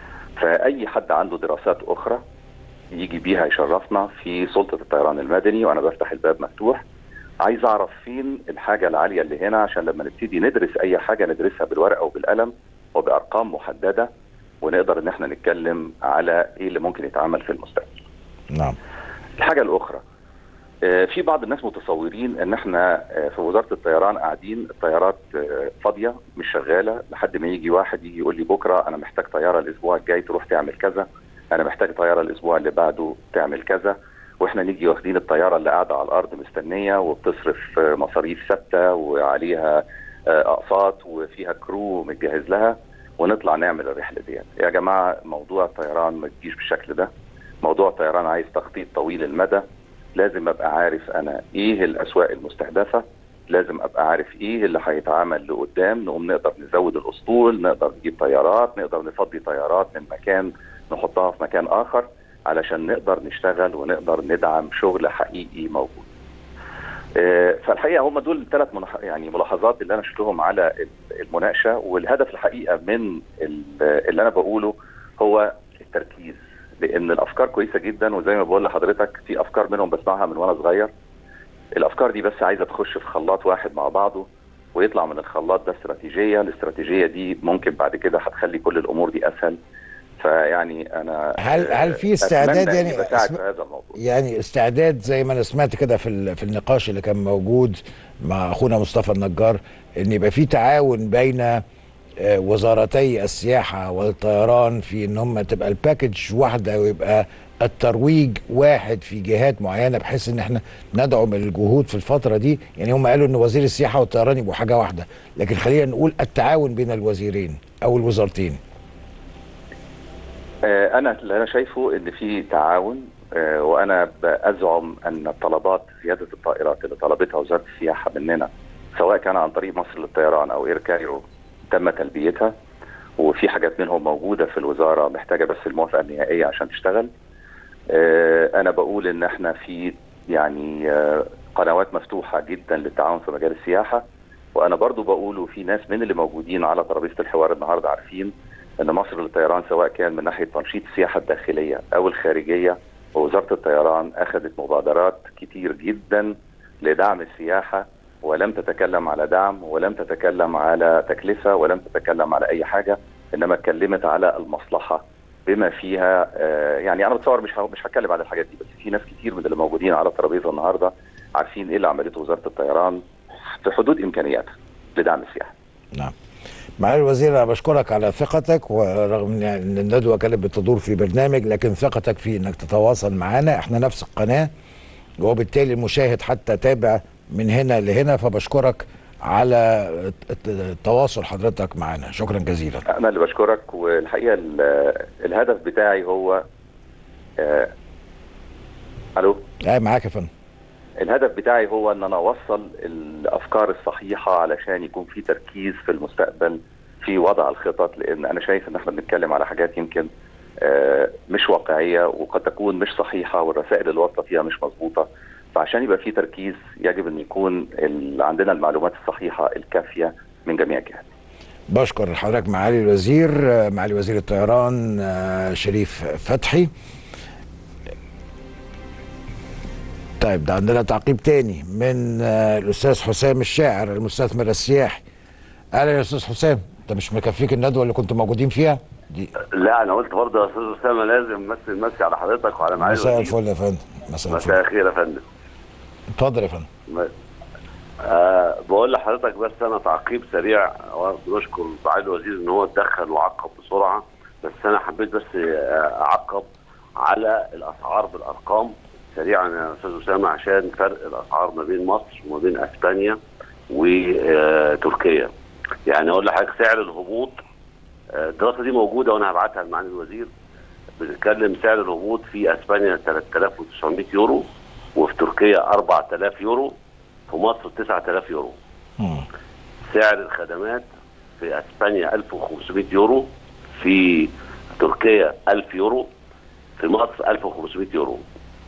Speaker 3: فاي حد عنده دراسات اخرى يجي بيها يشرفنا في سلطه الطيران المدني وانا بفتح الباب مفتوح عايز اعرف فين الحاجه العاليه اللي هنا عشان لما نبتدي ندرس اي حاجه ندرسها بالورقه وبالقلم وبارقام محدده ونقدر ان احنا نتكلم على ايه اللي ممكن يتعمل في المستقبل.
Speaker 1: نعم
Speaker 3: الحاجه الاخرى آه، في بعض الناس متصورين ان احنا آه، في وزاره الطيران قاعدين الطيارات آه، فاضيه مش شغاله لحد ما يجي واحد يجي يقول لي بكره انا محتاج طياره الاسبوع الجاي تروح تعمل كذا انا محتاج طياره الاسبوع اللي بعده تعمل كذا واحنا نيجي واخدين الطياره اللي قاعده على الارض مستنيه وبتصرف آه، مصاريف ثابته وعليها آه، اقساط وفيها كرو متجهز لها ونطلع نعمل الرحله ديت يا جماعه موضوع الطيران ما تجيش بالشكل ده موضوع الطيران عايز تخطيط طويل المدى لازم ابقى عارف انا ايه الاسواق المستهدفه لازم ابقى عارف ايه اللي هيتعمل لقدام نقوم نقدر نزود الاسطول نقدر نجيب طيارات نقدر نفضي طيارات من مكان نحطها في مكان اخر علشان نقدر نشتغل ونقدر ندعم شغل حقيقي موجود آه، فالحقيقه هم دول الثلاث منح... يعني ملاحظات اللي انا شفتهم على المناقشه والهدف الحقيقه من ال- اللي انا بقوله هو التركيز لان الافكار كويسه جدا وزي ما بقول لحضرتك في افكار منهم بسمعها من وانا صغير الافكار دي بس عايزه تخش في خلاط واحد مع بعضه ويطلع من الخلاط ده استراتيجيه الاستراتيجيه دي ممكن بعد كده هتخلي كل الامور دي اسهل فيعني انا
Speaker 1: هل- هل في
Speaker 3: آه،
Speaker 1: استعداد
Speaker 3: أتمنى
Speaker 1: يعني
Speaker 3: إني بساعد
Speaker 1: اسم-
Speaker 3: في هذا الموضوع
Speaker 1: يعني استعداد زي ما انا سمعت كده في ال- في النقاش اللي كان موجود مع اخونا مصطفى النجار ان يبقى في تعاون بين آه، وزارتي السياحه والطيران في ان هم تبقى الباكج واحده ويبقى الترويج واحد في جهات معينه بحيث ان احنا ندعم الجهود في الفتره دي يعني هم قالوا ان وزير السياحه والطيران يبقوا حاجه واحده لكن خلينا نقول التعاون بين الوزيرين او الوزارتين
Speaker 3: آه، انا اللي انا شايفه ان في تعاون آه، وانا بازعم ان طلبات زياده الطائرات اللي طلبتها وزاره السياحه مننا سواء كان عن طريق مصر للطيران او اير كايرو تم تلبيتها وفي حاجات منهم موجوده في الوزاره محتاجه بس الموافقه النهائيه عشان تشتغل آه، انا بقول ان احنا في يعني آه، قنوات مفتوحه جدا للتعاون في مجال السياحه وانا برضو بقول وفي ناس من اللي موجودين على ترابيزه الحوار النهارده عارفين ان مصر للطيران سواء كان من ناحيه تنشيط السياحه الداخليه او الخارجيه ووزاره الطيران اخذت مبادرات كتير جدا لدعم السياحه ولم تتكلم على دعم ولم تتكلم على تكلفه ولم تتكلم على اي حاجه انما اتكلمت على المصلحه بما فيها آه، يعني انا بتصور مش ه- مش هتكلم على الحاجات دي بس في ناس كتير من اللي موجودين على الترابيزه النهارده عارفين ايه اللي عملته وزاره الطيران في حدود امكانياتها لدعم السياحه
Speaker 1: نعم معالي الوزير انا بشكرك على ثقتك ورغم ان إن الندوه كانت بتدور في برنامج لكن ثقتك في انك تتواصل معنا احنا نفس القناه وبالتالي المشاهد حتى تابع من هنا لهنا فبشكرك على الت- التواصل حضرتك معنا شكرا جزيلا
Speaker 3: انا اللي بشكرك والحقيقه ال- الهدف بتاعي هو آه، الو
Speaker 1: اه معاك يا فندم
Speaker 3: الهدف بتاعي هو ان انا اوصل الافكار الصحيحه علشان يكون في تركيز في المستقبل في وضع الخطط لان انا شايف ان احنا بنتكلم على حاجات يمكن آه، مش واقعيه وقد تكون مش صحيحه والرسائل اللي واصله فيها مش مظبوطه فعشان يبقى في تركيز يجب ان يكون ال- عندنا المعلومات الصحيحه الكافيه من جميع الجهات
Speaker 1: بشكر حضرتك معالي الوزير آه، معالي وزير الطيران آه، شريف فتحي طيب ده عندنا تعقيب تاني من آه، الاستاذ حسام الشاعر المستثمر السياحي اهلا يا استاذ حسام انت مش مكفيك الندوه اللي كنتوا موجودين فيها دي
Speaker 4: لا انا قلت برضه يا استاذ اسامه لازم امثل مسي على حضرتك وعلى معالي
Speaker 1: مساء
Speaker 4: الوزير.
Speaker 1: الفل يا فندم مساء
Speaker 4: مساء
Speaker 1: الفل
Speaker 4: الخير يا فندم
Speaker 1: اتفضل يا فندم
Speaker 4: م- آه بقول لحضرتك بس انا تعقيب سريع بنشكر معالي الوزير ان هو اتدخل وعقب بسرعه بس انا حبيت بس آه، اعقب على الاسعار بالارقام سريعا يا استاذ اسامه عشان فرق الاسعار ما بين مصر وما بين اسبانيا وتركيا يعني اقول لحضرتك سعر الهبوط آه، الدراسه دي موجوده وانا هبعتها لمعالي الوزير بنتكلم سعر الهبوط في اسبانيا 3900 يورو وفي تركيا 4000 يورو في مصر 9000 يورو
Speaker 1: مم.
Speaker 4: سعر الخدمات في اسبانيا 1500 يورو في تركيا 1000 يورو في مصر 1500 يورو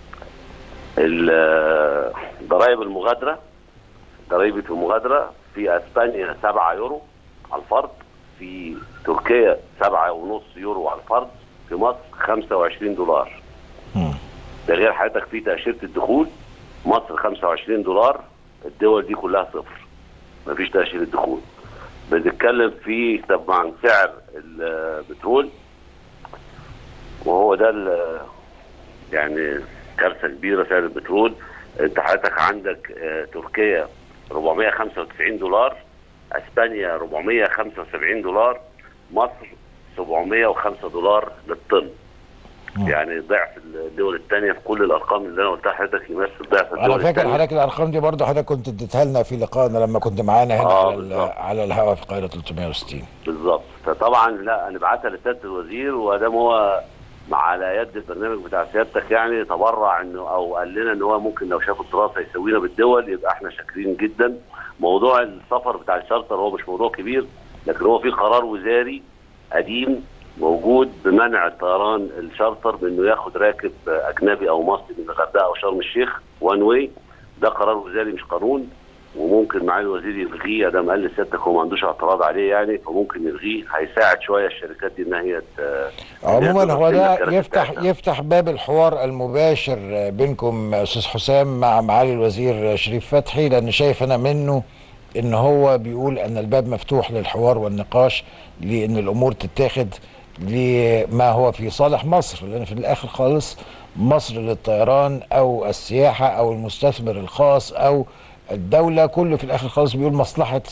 Speaker 4: ال- ضرائب المغادره ضريبه المغادره في اسبانيا 7 يورو على الفرد في تركيا 7.5 يورو على الفرد في مصر 25 دولار
Speaker 1: مم.
Speaker 4: ده غير حضرتك في تأشيرة الدخول مصر 25 دولار الدول دي كلها صفر مفيش تأشيرة دخول بنتكلم في طبعا سعر البترول وهو ده ال- يعني كارثة كبيرة سعر البترول انت حضرتك عندك آه، تركيا 495 دولار اسبانيا 475 دولار مصر 705 دولار للطن
Speaker 1: مم.
Speaker 4: يعني ضعف الدول الثانيه في كل الارقام اللي انا قلتها لحضرتك يمثل ضعف الدول
Speaker 1: انا فاكر
Speaker 4: التانية.
Speaker 1: حضرتك الارقام دي برضه حضرتك كنت اديتها لنا في لقائنا لما كنت معانا هنا
Speaker 4: آه،
Speaker 1: على ال-
Speaker 4: بالظبط.
Speaker 1: على الهواء في القاهره 360
Speaker 4: بالظبط فطبعا لا نبعتها لسياده الوزير وادام هو مع على يد البرنامج بتاع سيادتك يعني تبرع انه او قال لنا ان هو ممكن لو شاف الدراسه يسوينا بالدول يبقى احنا شاكرين جدا موضوع السفر بتاع الشارتر هو مش موضوع كبير لكن هو في قرار وزاري قديم موجود بمنع الطيران الشارتر بانه ياخد راكب اجنبي او مصري من الغردقه او شرم الشيخ وان واي ده قرار وزاري مش قانون وممكن معالي الوزير يلغيه ده قال لسيادتك هو ما عندوش اعتراض عليه يعني فممكن يلغيه هيساعد شويه الشركات دي ان هي ت-
Speaker 1: عموما هو ده
Speaker 4: الكراسي
Speaker 1: يفتح
Speaker 4: بتاعتها.
Speaker 1: يفتح باب الحوار المباشر بينكم استاذ حسام مع معالي الوزير شريف فتحي لان شايف انا منه ان هو بيقول ان الباب مفتوح للحوار والنقاش لان الامور تتاخد لما هو في صالح مصر لان في الاخر خالص مصر للطيران او السياحه او المستثمر الخاص او الدوله كله في الاخر خالص بيقول مصلحه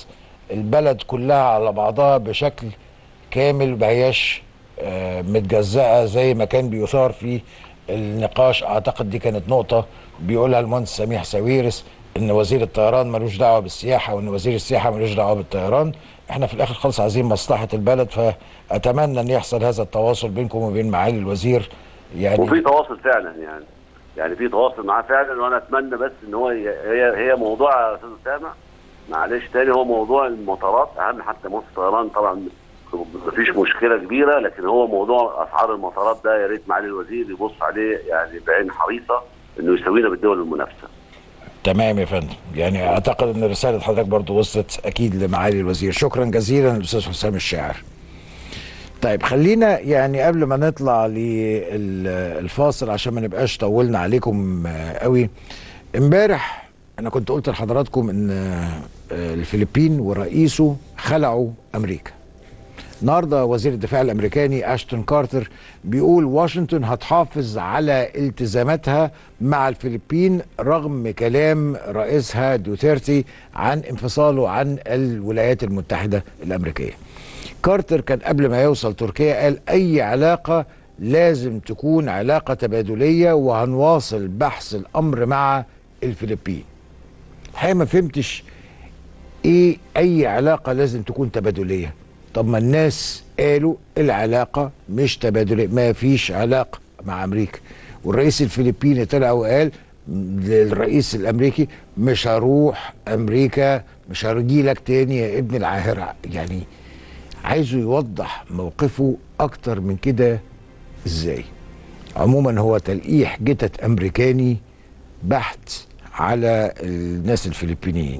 Speaker 1: البلد كلها على بعضها بشكل كامل ما هياش آه، متجزأة زي ما كان بيثار في النقاش اعتقد دي كانت نقطة بيقولها المهندس سميح ساويرس ان وزير الطيران ملوش دعوة بالسياحة وان وزير السياحة ملوش دعوة بالطيران احنا في الاخر خالص عايزين مصلحة البلد فاتمنى ان يحصل هذا التواصل بينكم وبين معالي الوزير يعني
Speaker 4: وفي تواصل فعلا يعني يعني في تواصل معاه فعلا وانا اتمنى بس ان هو ي- هي هي موضوع يا استاذ اسامه معلش تاني هو موضوع المطارات اهم حتى مصر الطيران طبعا مفيش مشكله كبيره لكن هو موضوع اسعار المطارات ده يا ريت معالي الوزير يبص عليه يعني بعين حريصه انه يسوينا بالدول المنافسه.
Speaker 1: تمام يا فندم يعني اعتقد ان رساله حضرتك برضو وصلت اكيد لمعالي الوزير شكرا جزيلا للاستاذ حسام الشاعر طيب خلينا يعني قبل ما نطلع للفاصل عشان ما نبقاش طولنا عليكم آه، قوي امبارح انا كنت قلت لحضراتكم ان آه، الفلبين ورئيسه خلعوا امريكا النهارده وزير الدفاع الامريكاني اشتون كارتر بيقول واشنطن هتحافظ على التزاماتها مع الفلبين رغم كلام رئيسها دوتيرتي عن انفصاله عن الولايات المتحده الامريكيه. كارتر كان قبل ما يوصل تركيا قال اي علاقه لازم تكون علاقه تبادليه وهنواصل بحث الامر مع الفلبين. الحقيقه ما فهمتش ايه اي علاقه لازم تكون تبادليه طب ما الناس قالوا العلاقه مش تبادليه ما فيش علاقه مع امريكا والرئيس الفلبيني طلع وقال للرئيس الامريكي مش هروح امريكا مش هرجي لك تاني يا ابن العاهره يعني عايزه يوضح موقفه اكتر من كده ازاي عموما هو تلقيح جتت امريكاني بحت على الناس الفلبينيين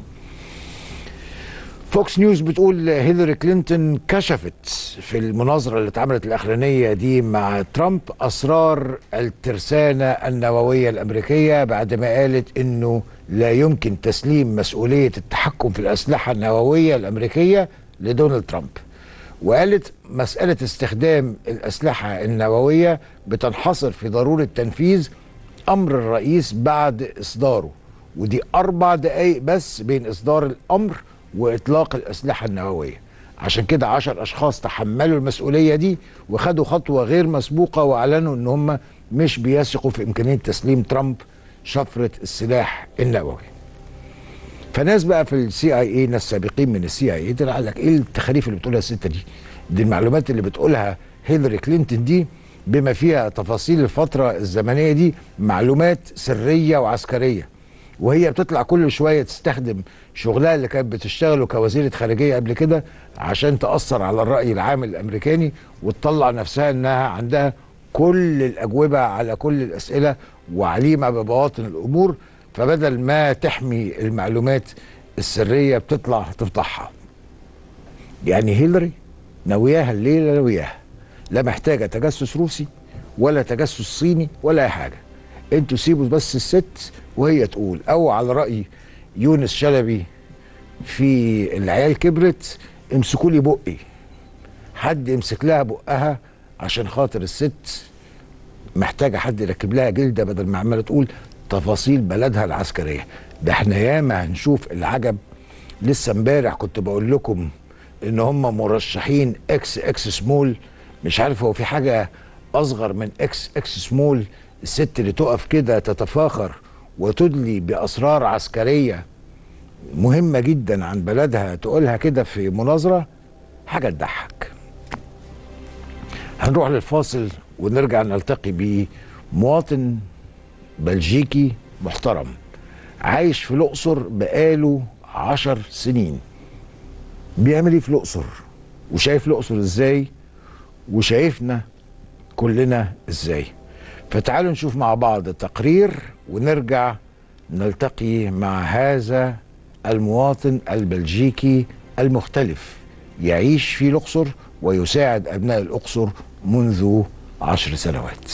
Speaker 1: فوكس نيوز بتقول هيلاري كلينتون كشفت في المناظرة اللي اتعملت الأخرانية دي مع ترامب أسرار الترسانة النووية الأمريكية بعد ما قالت إنه لا يمكن تسليم مسؤولية التحكم في الأسلحة النووية الأمريكية لدونالد ترامب وقالت مسألة استخدام الأسلحة النووية بتنحصر في ضرورة تنفيذ أمر الرئيس بعد إصداره ودي أربع دقايق بس بين إصدار الأمر وإطلاق الأسلحة النووية عشان كده عشر أشخاص تحملوا المسؤولية دي وخدوا خطوة غير مسبوقة وأعلنوا إن هم مش بيثقوا في إمكانية تسليم ترامب شفرة السلاح النووي فناس بقى في السي اي اي ناس سابقين من السي اي اي طلع لك ايه التخاريف اللي بتقولها الست دي دي المعلومات اللي بتقولها هيلاري كلينتون دي بما فيها تفاصيل الفترة الزمنية دي معلومات سرية وعسكرية وهي بتطلع كل شوية تستخدم شغلها اللي كانت بتشتغله كوزيرة خارجية قبل كده عشان تأثر على الرأي العام الأمريكاني وتطلع نفسها إنها عندها كل الأجوبة على كل الأسئلة وعليمة ببواطن الأمور فبدل ما تحمي المعلومات السرية بتطلع تفضحها يعني هيلاري ناوياها الليلة ناوياها لا محتاجة تجسس روسي ولا تجسس صيني ولا أي حاجة انتوا سيبوا بس الست وهي تقول او على رأي يونس شلبي في العيال كبرت امسكوا لي بقي حد يمسك لها بقها عشان خاطر الست محتاجه حد يركب لها جلده بدل ما عماله تقول تفاصيل بلدها العسكريه ده احنا ياما هنشوف العجب لسه امبارح كنت بقول لكم ان هم مرشحين اكس اكس سمول مش عارف هو في حاجه اصغر من اكس اكس سمول الست اللي تقف كده تتفاخر وتدلي باسرار عسكريه مهمه جدا عن بلدها تقولها كده في مناظره حاجه تضحك هنروح للفاصل ونرجع نلتقي بمواطن بلجيكي محترم عايش في الأقصر بقاله عشر سنين بيعمل ايه في الأقصر وشايف الأقصر ازاي وشايفنا كلنا ازاي فتعالوا نشوف مع بعض تقرير ونرجع نلتقي مع هذا المواطن البلجيكي المختلف يعيش في الأقصر ويساعد أبناء الأقصر منذ عشر سنوات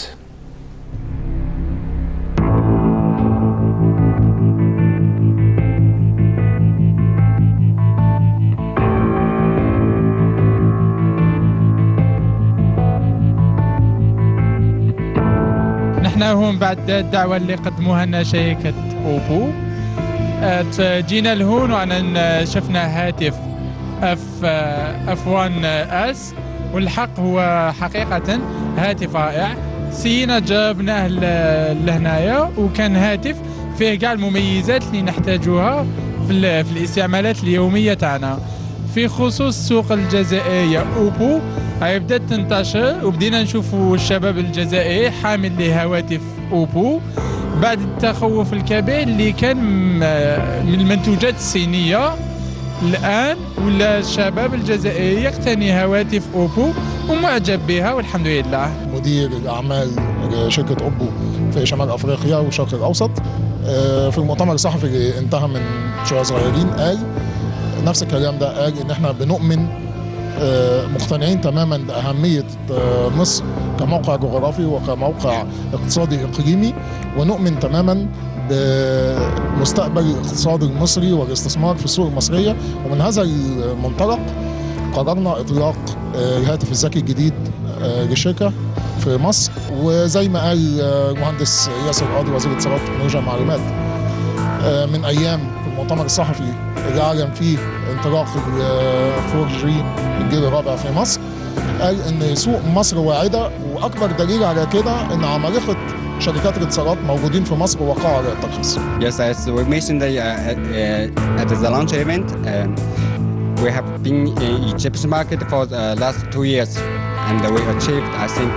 Speaker 5: نحن هون بعد الدعوة اللي قدموها لنا شركة أوبو آه، جينا لهون وأنا شفنا هاتف اف اف 1 اس والحق هو حقيقه هاتف رائع سينا جابناه ل- لهنايا وكان هاتف فيه كاع المميزات اللي نحتاجوها في, ال- في الاستعمالات اليوميه تاعنا في خصوص السوق الجزائريه اوبو هاي بدات تنتشر وبدينا نشوفوا الشباب الجزائري حامل لهواتف اوبو بعد التخوف الكبير اللي كان م- من المنتوجات الصينيه الان ولا الشباب الجزائري يقتني هواتف اوبو ومعجب بها والحمد لله
Speaker 6: مدير الاعمال شركه اوبو في شمال افريقيا والشرق الاوسط آه، في المؤتمر الصحفي اللي انتهى من شويه صغيرين قال نفس الكلام ده قال ان احنا بنؤمن آه، مقتنعين تماما باهميه آه، مصر كموقع جغرافي وكموقع اقتصادي اقليمي ونؤمن تماما بمستقبل الاقتصاد المصري والاستثمار في السوق المصريه ومن هذا المنطلق قررنا اطلاق آه، الهاتف الذكي الجديد آه، للشركه في مصر وزي ما قال آه، المهندس ياسر قاضي وزير الاتصالات والتكنولوجيا المعلومات آه، من ايام في المؤتمر الصحفي اللي اعلن فيه انطلاق ال 4 جي الجيل الرابع في مصر قال ان سوق مصر واعده واكبر دليل على كده ان عمالقه شركات الاتصالات موجودين في مصر ووقعوا على الترخيص
Speaker 7: Yes, as we mentioned uh, at, uh, at the launch event, um, we have been in Egypt's market for the last two years, and we achieved, I think,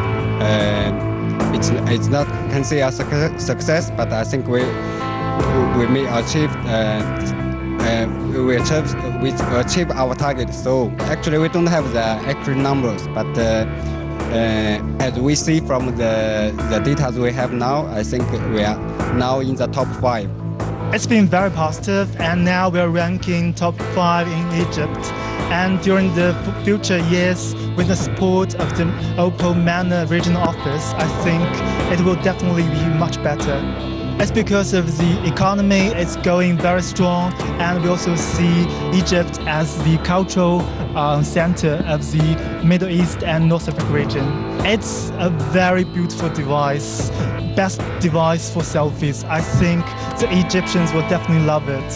Speaker 7: uh, it's it's not can say a suc- success, but I think we we may achieve. Uh, uh, we achieve we achieve our target. So actually, we don't have the accurate numbers, but uh, uh, as we see from the the data we have now, I think we are now in the top five.
Speaker 8: It's been very positive, and now we're ranking top five in Egypt. And during the f- future years, with the support of the Oppo Manor regional office, I think it will definitely be much better. It's because of the economy, it's going very strong, and we also see Egypt as the cultural uh, center of the Middle East and North Africa region. It's a very beautiful device, best device for selfies. I think the Egyptians will definitely love it.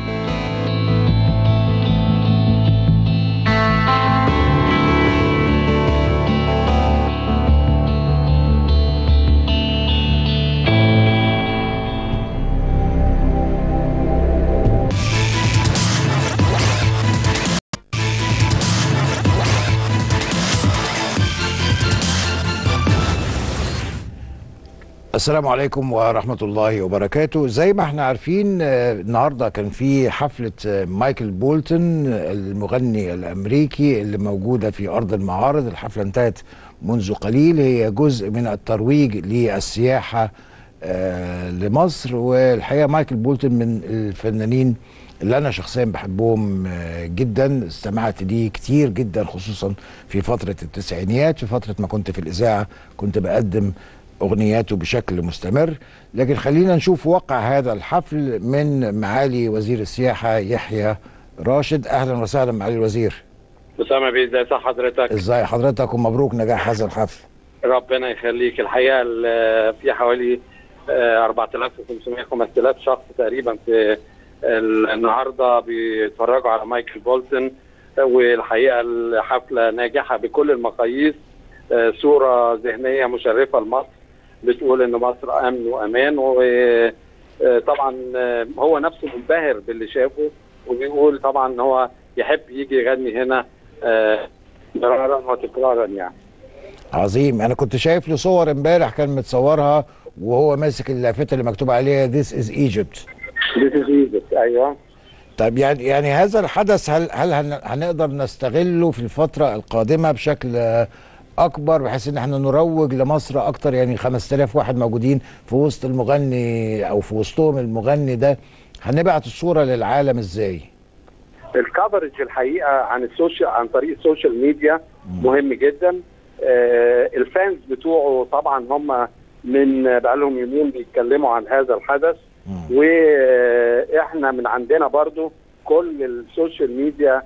Speaker 1: السلام عليكم ورحمة الله وبركاته زي ما احنا عارفين آه، النهاردة كان في حفلة آه، مايكل بولتون آه، المغني الأمريكي اللي موجودة في أرض المعارض الحفلة انتهت منذ قليل هي جزء من الترويج للسياحة آه، لمصر والحقيقة مايكل بولتون من الفنانين اللي أنا شخصيا بحبهم آه، جدا استمعت ليه كتير جدا خصوصا في فترة التسعينيات في فترة ما كنت في الإذاعة كنت بقدم اغنياته بشكل مستمر لكن خلينا نشوف واقع هذا الحفل من معالي وزير السياحه يحيى راشد اهلا وسهلا معالي الوزير
Speaker 9: أسامة بيه ازي صح حضرتك
Speaker 1: ازاي حضرتك ومبروك نجاح هذا الحفل
Speaker 9: ربنا يخليك الحقيقة ال- في حوالي آه، 4500 5000 شخص تقريبا في ال- النهارده بيتفرجوا على مايكل بولتون آه، والحقيقة الحفلة ناجحة بكل المقاييس آه، صورة ذهنية مشرفة لمصر بتقول ان مصر امن وامان وطبعا هو نفسه منبهر باللي شافه وبيقول طبعا ان هو يحب يجي يغني هنا آه، مرارا وتكرارا يعني
Speaker 1: عظيم انا كنت شايف له صور امبارح كان متصورها وهو ماسك اللافته اللي مكتوب عليها This is Egypt
Speaker 9: This is Egypt ايوه
Speaker 1: طب يعني يعني هذا الحدث هل هل هن- هنقدر نستغله في الفتره القادمه بشكل آه، اكبر بحيث ان احنا نروج لمصر اكتر يعني 5000 واحد موجودين في وسط المغني او في وسطهم المغني ده هنبعت الصوره للعالم ازاي؟
Speaker 9: الكفرج الحقيقه عن السوشيال عن طريق السوشيال ميديا مهم جدا آه، الفانز بتوعه طبعا هم من بقالهم يومين بيتكلموا عن هذا الحدث واحنا من عندنا برضو كل السوشيال ميديا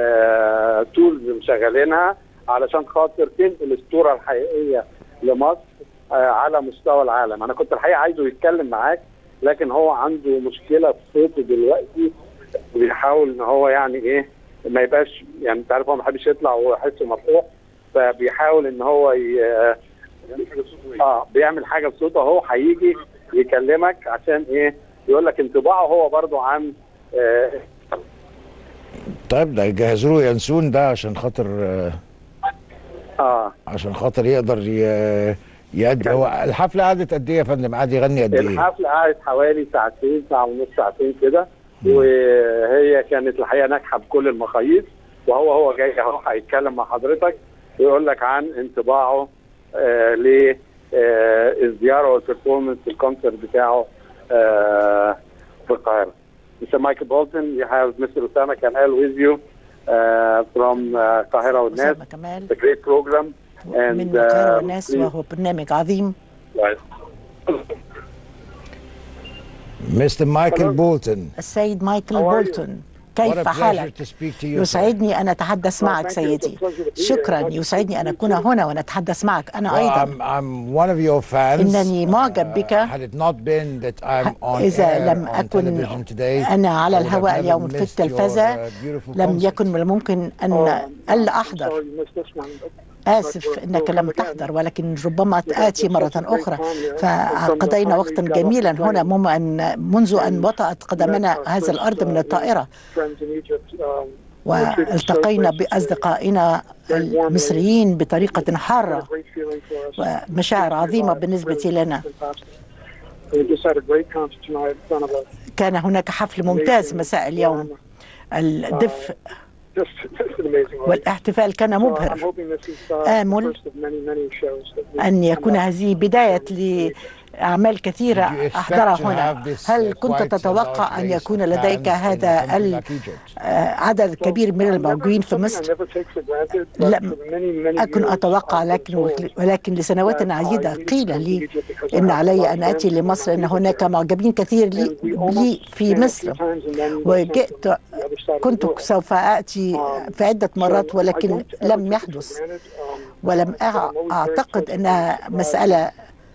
Speaker 9: تولز مشغلينها علشان خاطر تنقل الصوره الحقيقيه لمصر آه، على مستوى العالم انا كنت الحقيقه عايزه يتكلم معاك لكن هو عنده مشكله في صوته دلوقتي وبيحاول ان هو يعني ايه ما يبقاش يعني انت عارف هو ما بيحبش يطلع وهو حسه مرفوع فبيحاول ان هو ي... اه بيعمل حاجه بصوته هو هيجي يكلمك عشان ايه يقول لك انطباعه هو برضو عن آه
Speaker 1: طيب ده يجهز له ينسون ده عشان خاطر آه،
Speaker 9: اه
Speaker 1: عشان خاطر يقدر ي- يأدي هو الحفله قعدت قد ايه يا فندم قعد يغني قد ايه
Speaker 9: الحفله قعدت حوالي ساعتين ساعه ونص ساعتين كده وهي كانت الحقيقه ناجحه بكل المقاييس وهو هو جاي اهو هيتكلم مع حضرتك ويقول لك عن انطباعه آه ل آه الزياره والبرفورمنس الكونسرت بتاعه آه في القاهره. Mr. Michael Bolton, you have Mr. Osama Kamal with you uh, from uh, القاهره والناس.
Speaker 10: أسامة كمال
Speaker 9: It's a great program.
Speaker 10: من
Speaker 9: And,
Speaker 10: القاهرة
Speaker 9: uh,
Speaker 10: والناس
Speaker 9: please-
Speaker 10: وهو برنامج عظيم
Speaker 1: مستر مايكل بولتون
Speaker 10: السيد مايكل
Speaker 9: How are you?
Speaker 10: بولتون
Speaker 1: What a
Speaker 10: كيف
Speaker 1: pleasure
Speaker 10: حالك؟
Speaker 1: to speak to you, sir.
Speaker 10: يسعدني أن أتحدث معك
Speaker 9: thank you.
Speaker 10: سيدي
Speaker 9: It's a pleasure to be here.
Speaker 10: شكرا
Speaker 9: Nice to
Speaker 10: يسعدني أن
Speaker 9: meet you
Speaker 10: أكون
Speaker 9: too.
Speaker 10: هنا ونتحدث معك أنا
Speaker 1: Well,
Speaker 10: أيضا
Speaker 1: I'm, I'm one of your fans.
Speaker 10: إنني معجب بك.
Speaker 1: Uh, had it not been that I'm on
Speaker 10: إذا
Speaker 1: air
Speaker 10: لم
Speaker 1: on
Speaker 10: أكن
Speaker 1: television today,
Speaker 10: أنا على
Speaker 1: I would have
Speaker 10: الهواء
Speaker 1: never
Speaker 10: اليوم في
Speaker 1: missed
Speaker 10: التلفزة
Speaker 1: your, uh, beautiful
Speaker 10: لم
Speaker 1: concert.
Speaker 10: يكن من الممكن أن ألا أحضر آسف أنك لم تحضر ولكن ربما آتي مرة أخرى فقضينا وقتا جميلا هنا منذ أن منذ أن وطأت قدمنا هذا الأرض من الطائرة والتقينا بأصدقائنا المصريين بطريقة حارة ومشاعر عظيمة بالنسبة لنا كان هناك حفل ممتاز مساء اليوم الدف والاحتفال كان مبهر آمل أن يكون هذه بداية لأعمال كثيرة
Speaker 1: Did you expect
Speaker 10: أحضرها
Speaker 1: to
Speaker 10: هنا
Speaker 1: have this,
Speaker 10: هل
Speaker 1: uh,
Speaker 10: كنت
Speaker 1: quite a
Speaker 10: تتوقع
Speaker 1: large
Speaker 10: أن
Speaker 1: base
Speaker 10: يكون
Speaker 1: of
Speaker 10: لديك
Speaker 1: fans in a
Speaker 10: هذا
Speaker 1: country
Speaker 10: ال-
Speaker 1: like Egypt?
Speaker 10: آه، عدد كبير من الموجودين في مصر لم أكن أتوقع لكن ولكن لسنوات عديدة قيل لي إن علي أن آتي لمصر إن هناك معجبين كثير لي, لي في مصر وجئت كنت سوف آتي في عدة مرات ولكن لم يحدث ولم أع- أعتقد أنها مسألة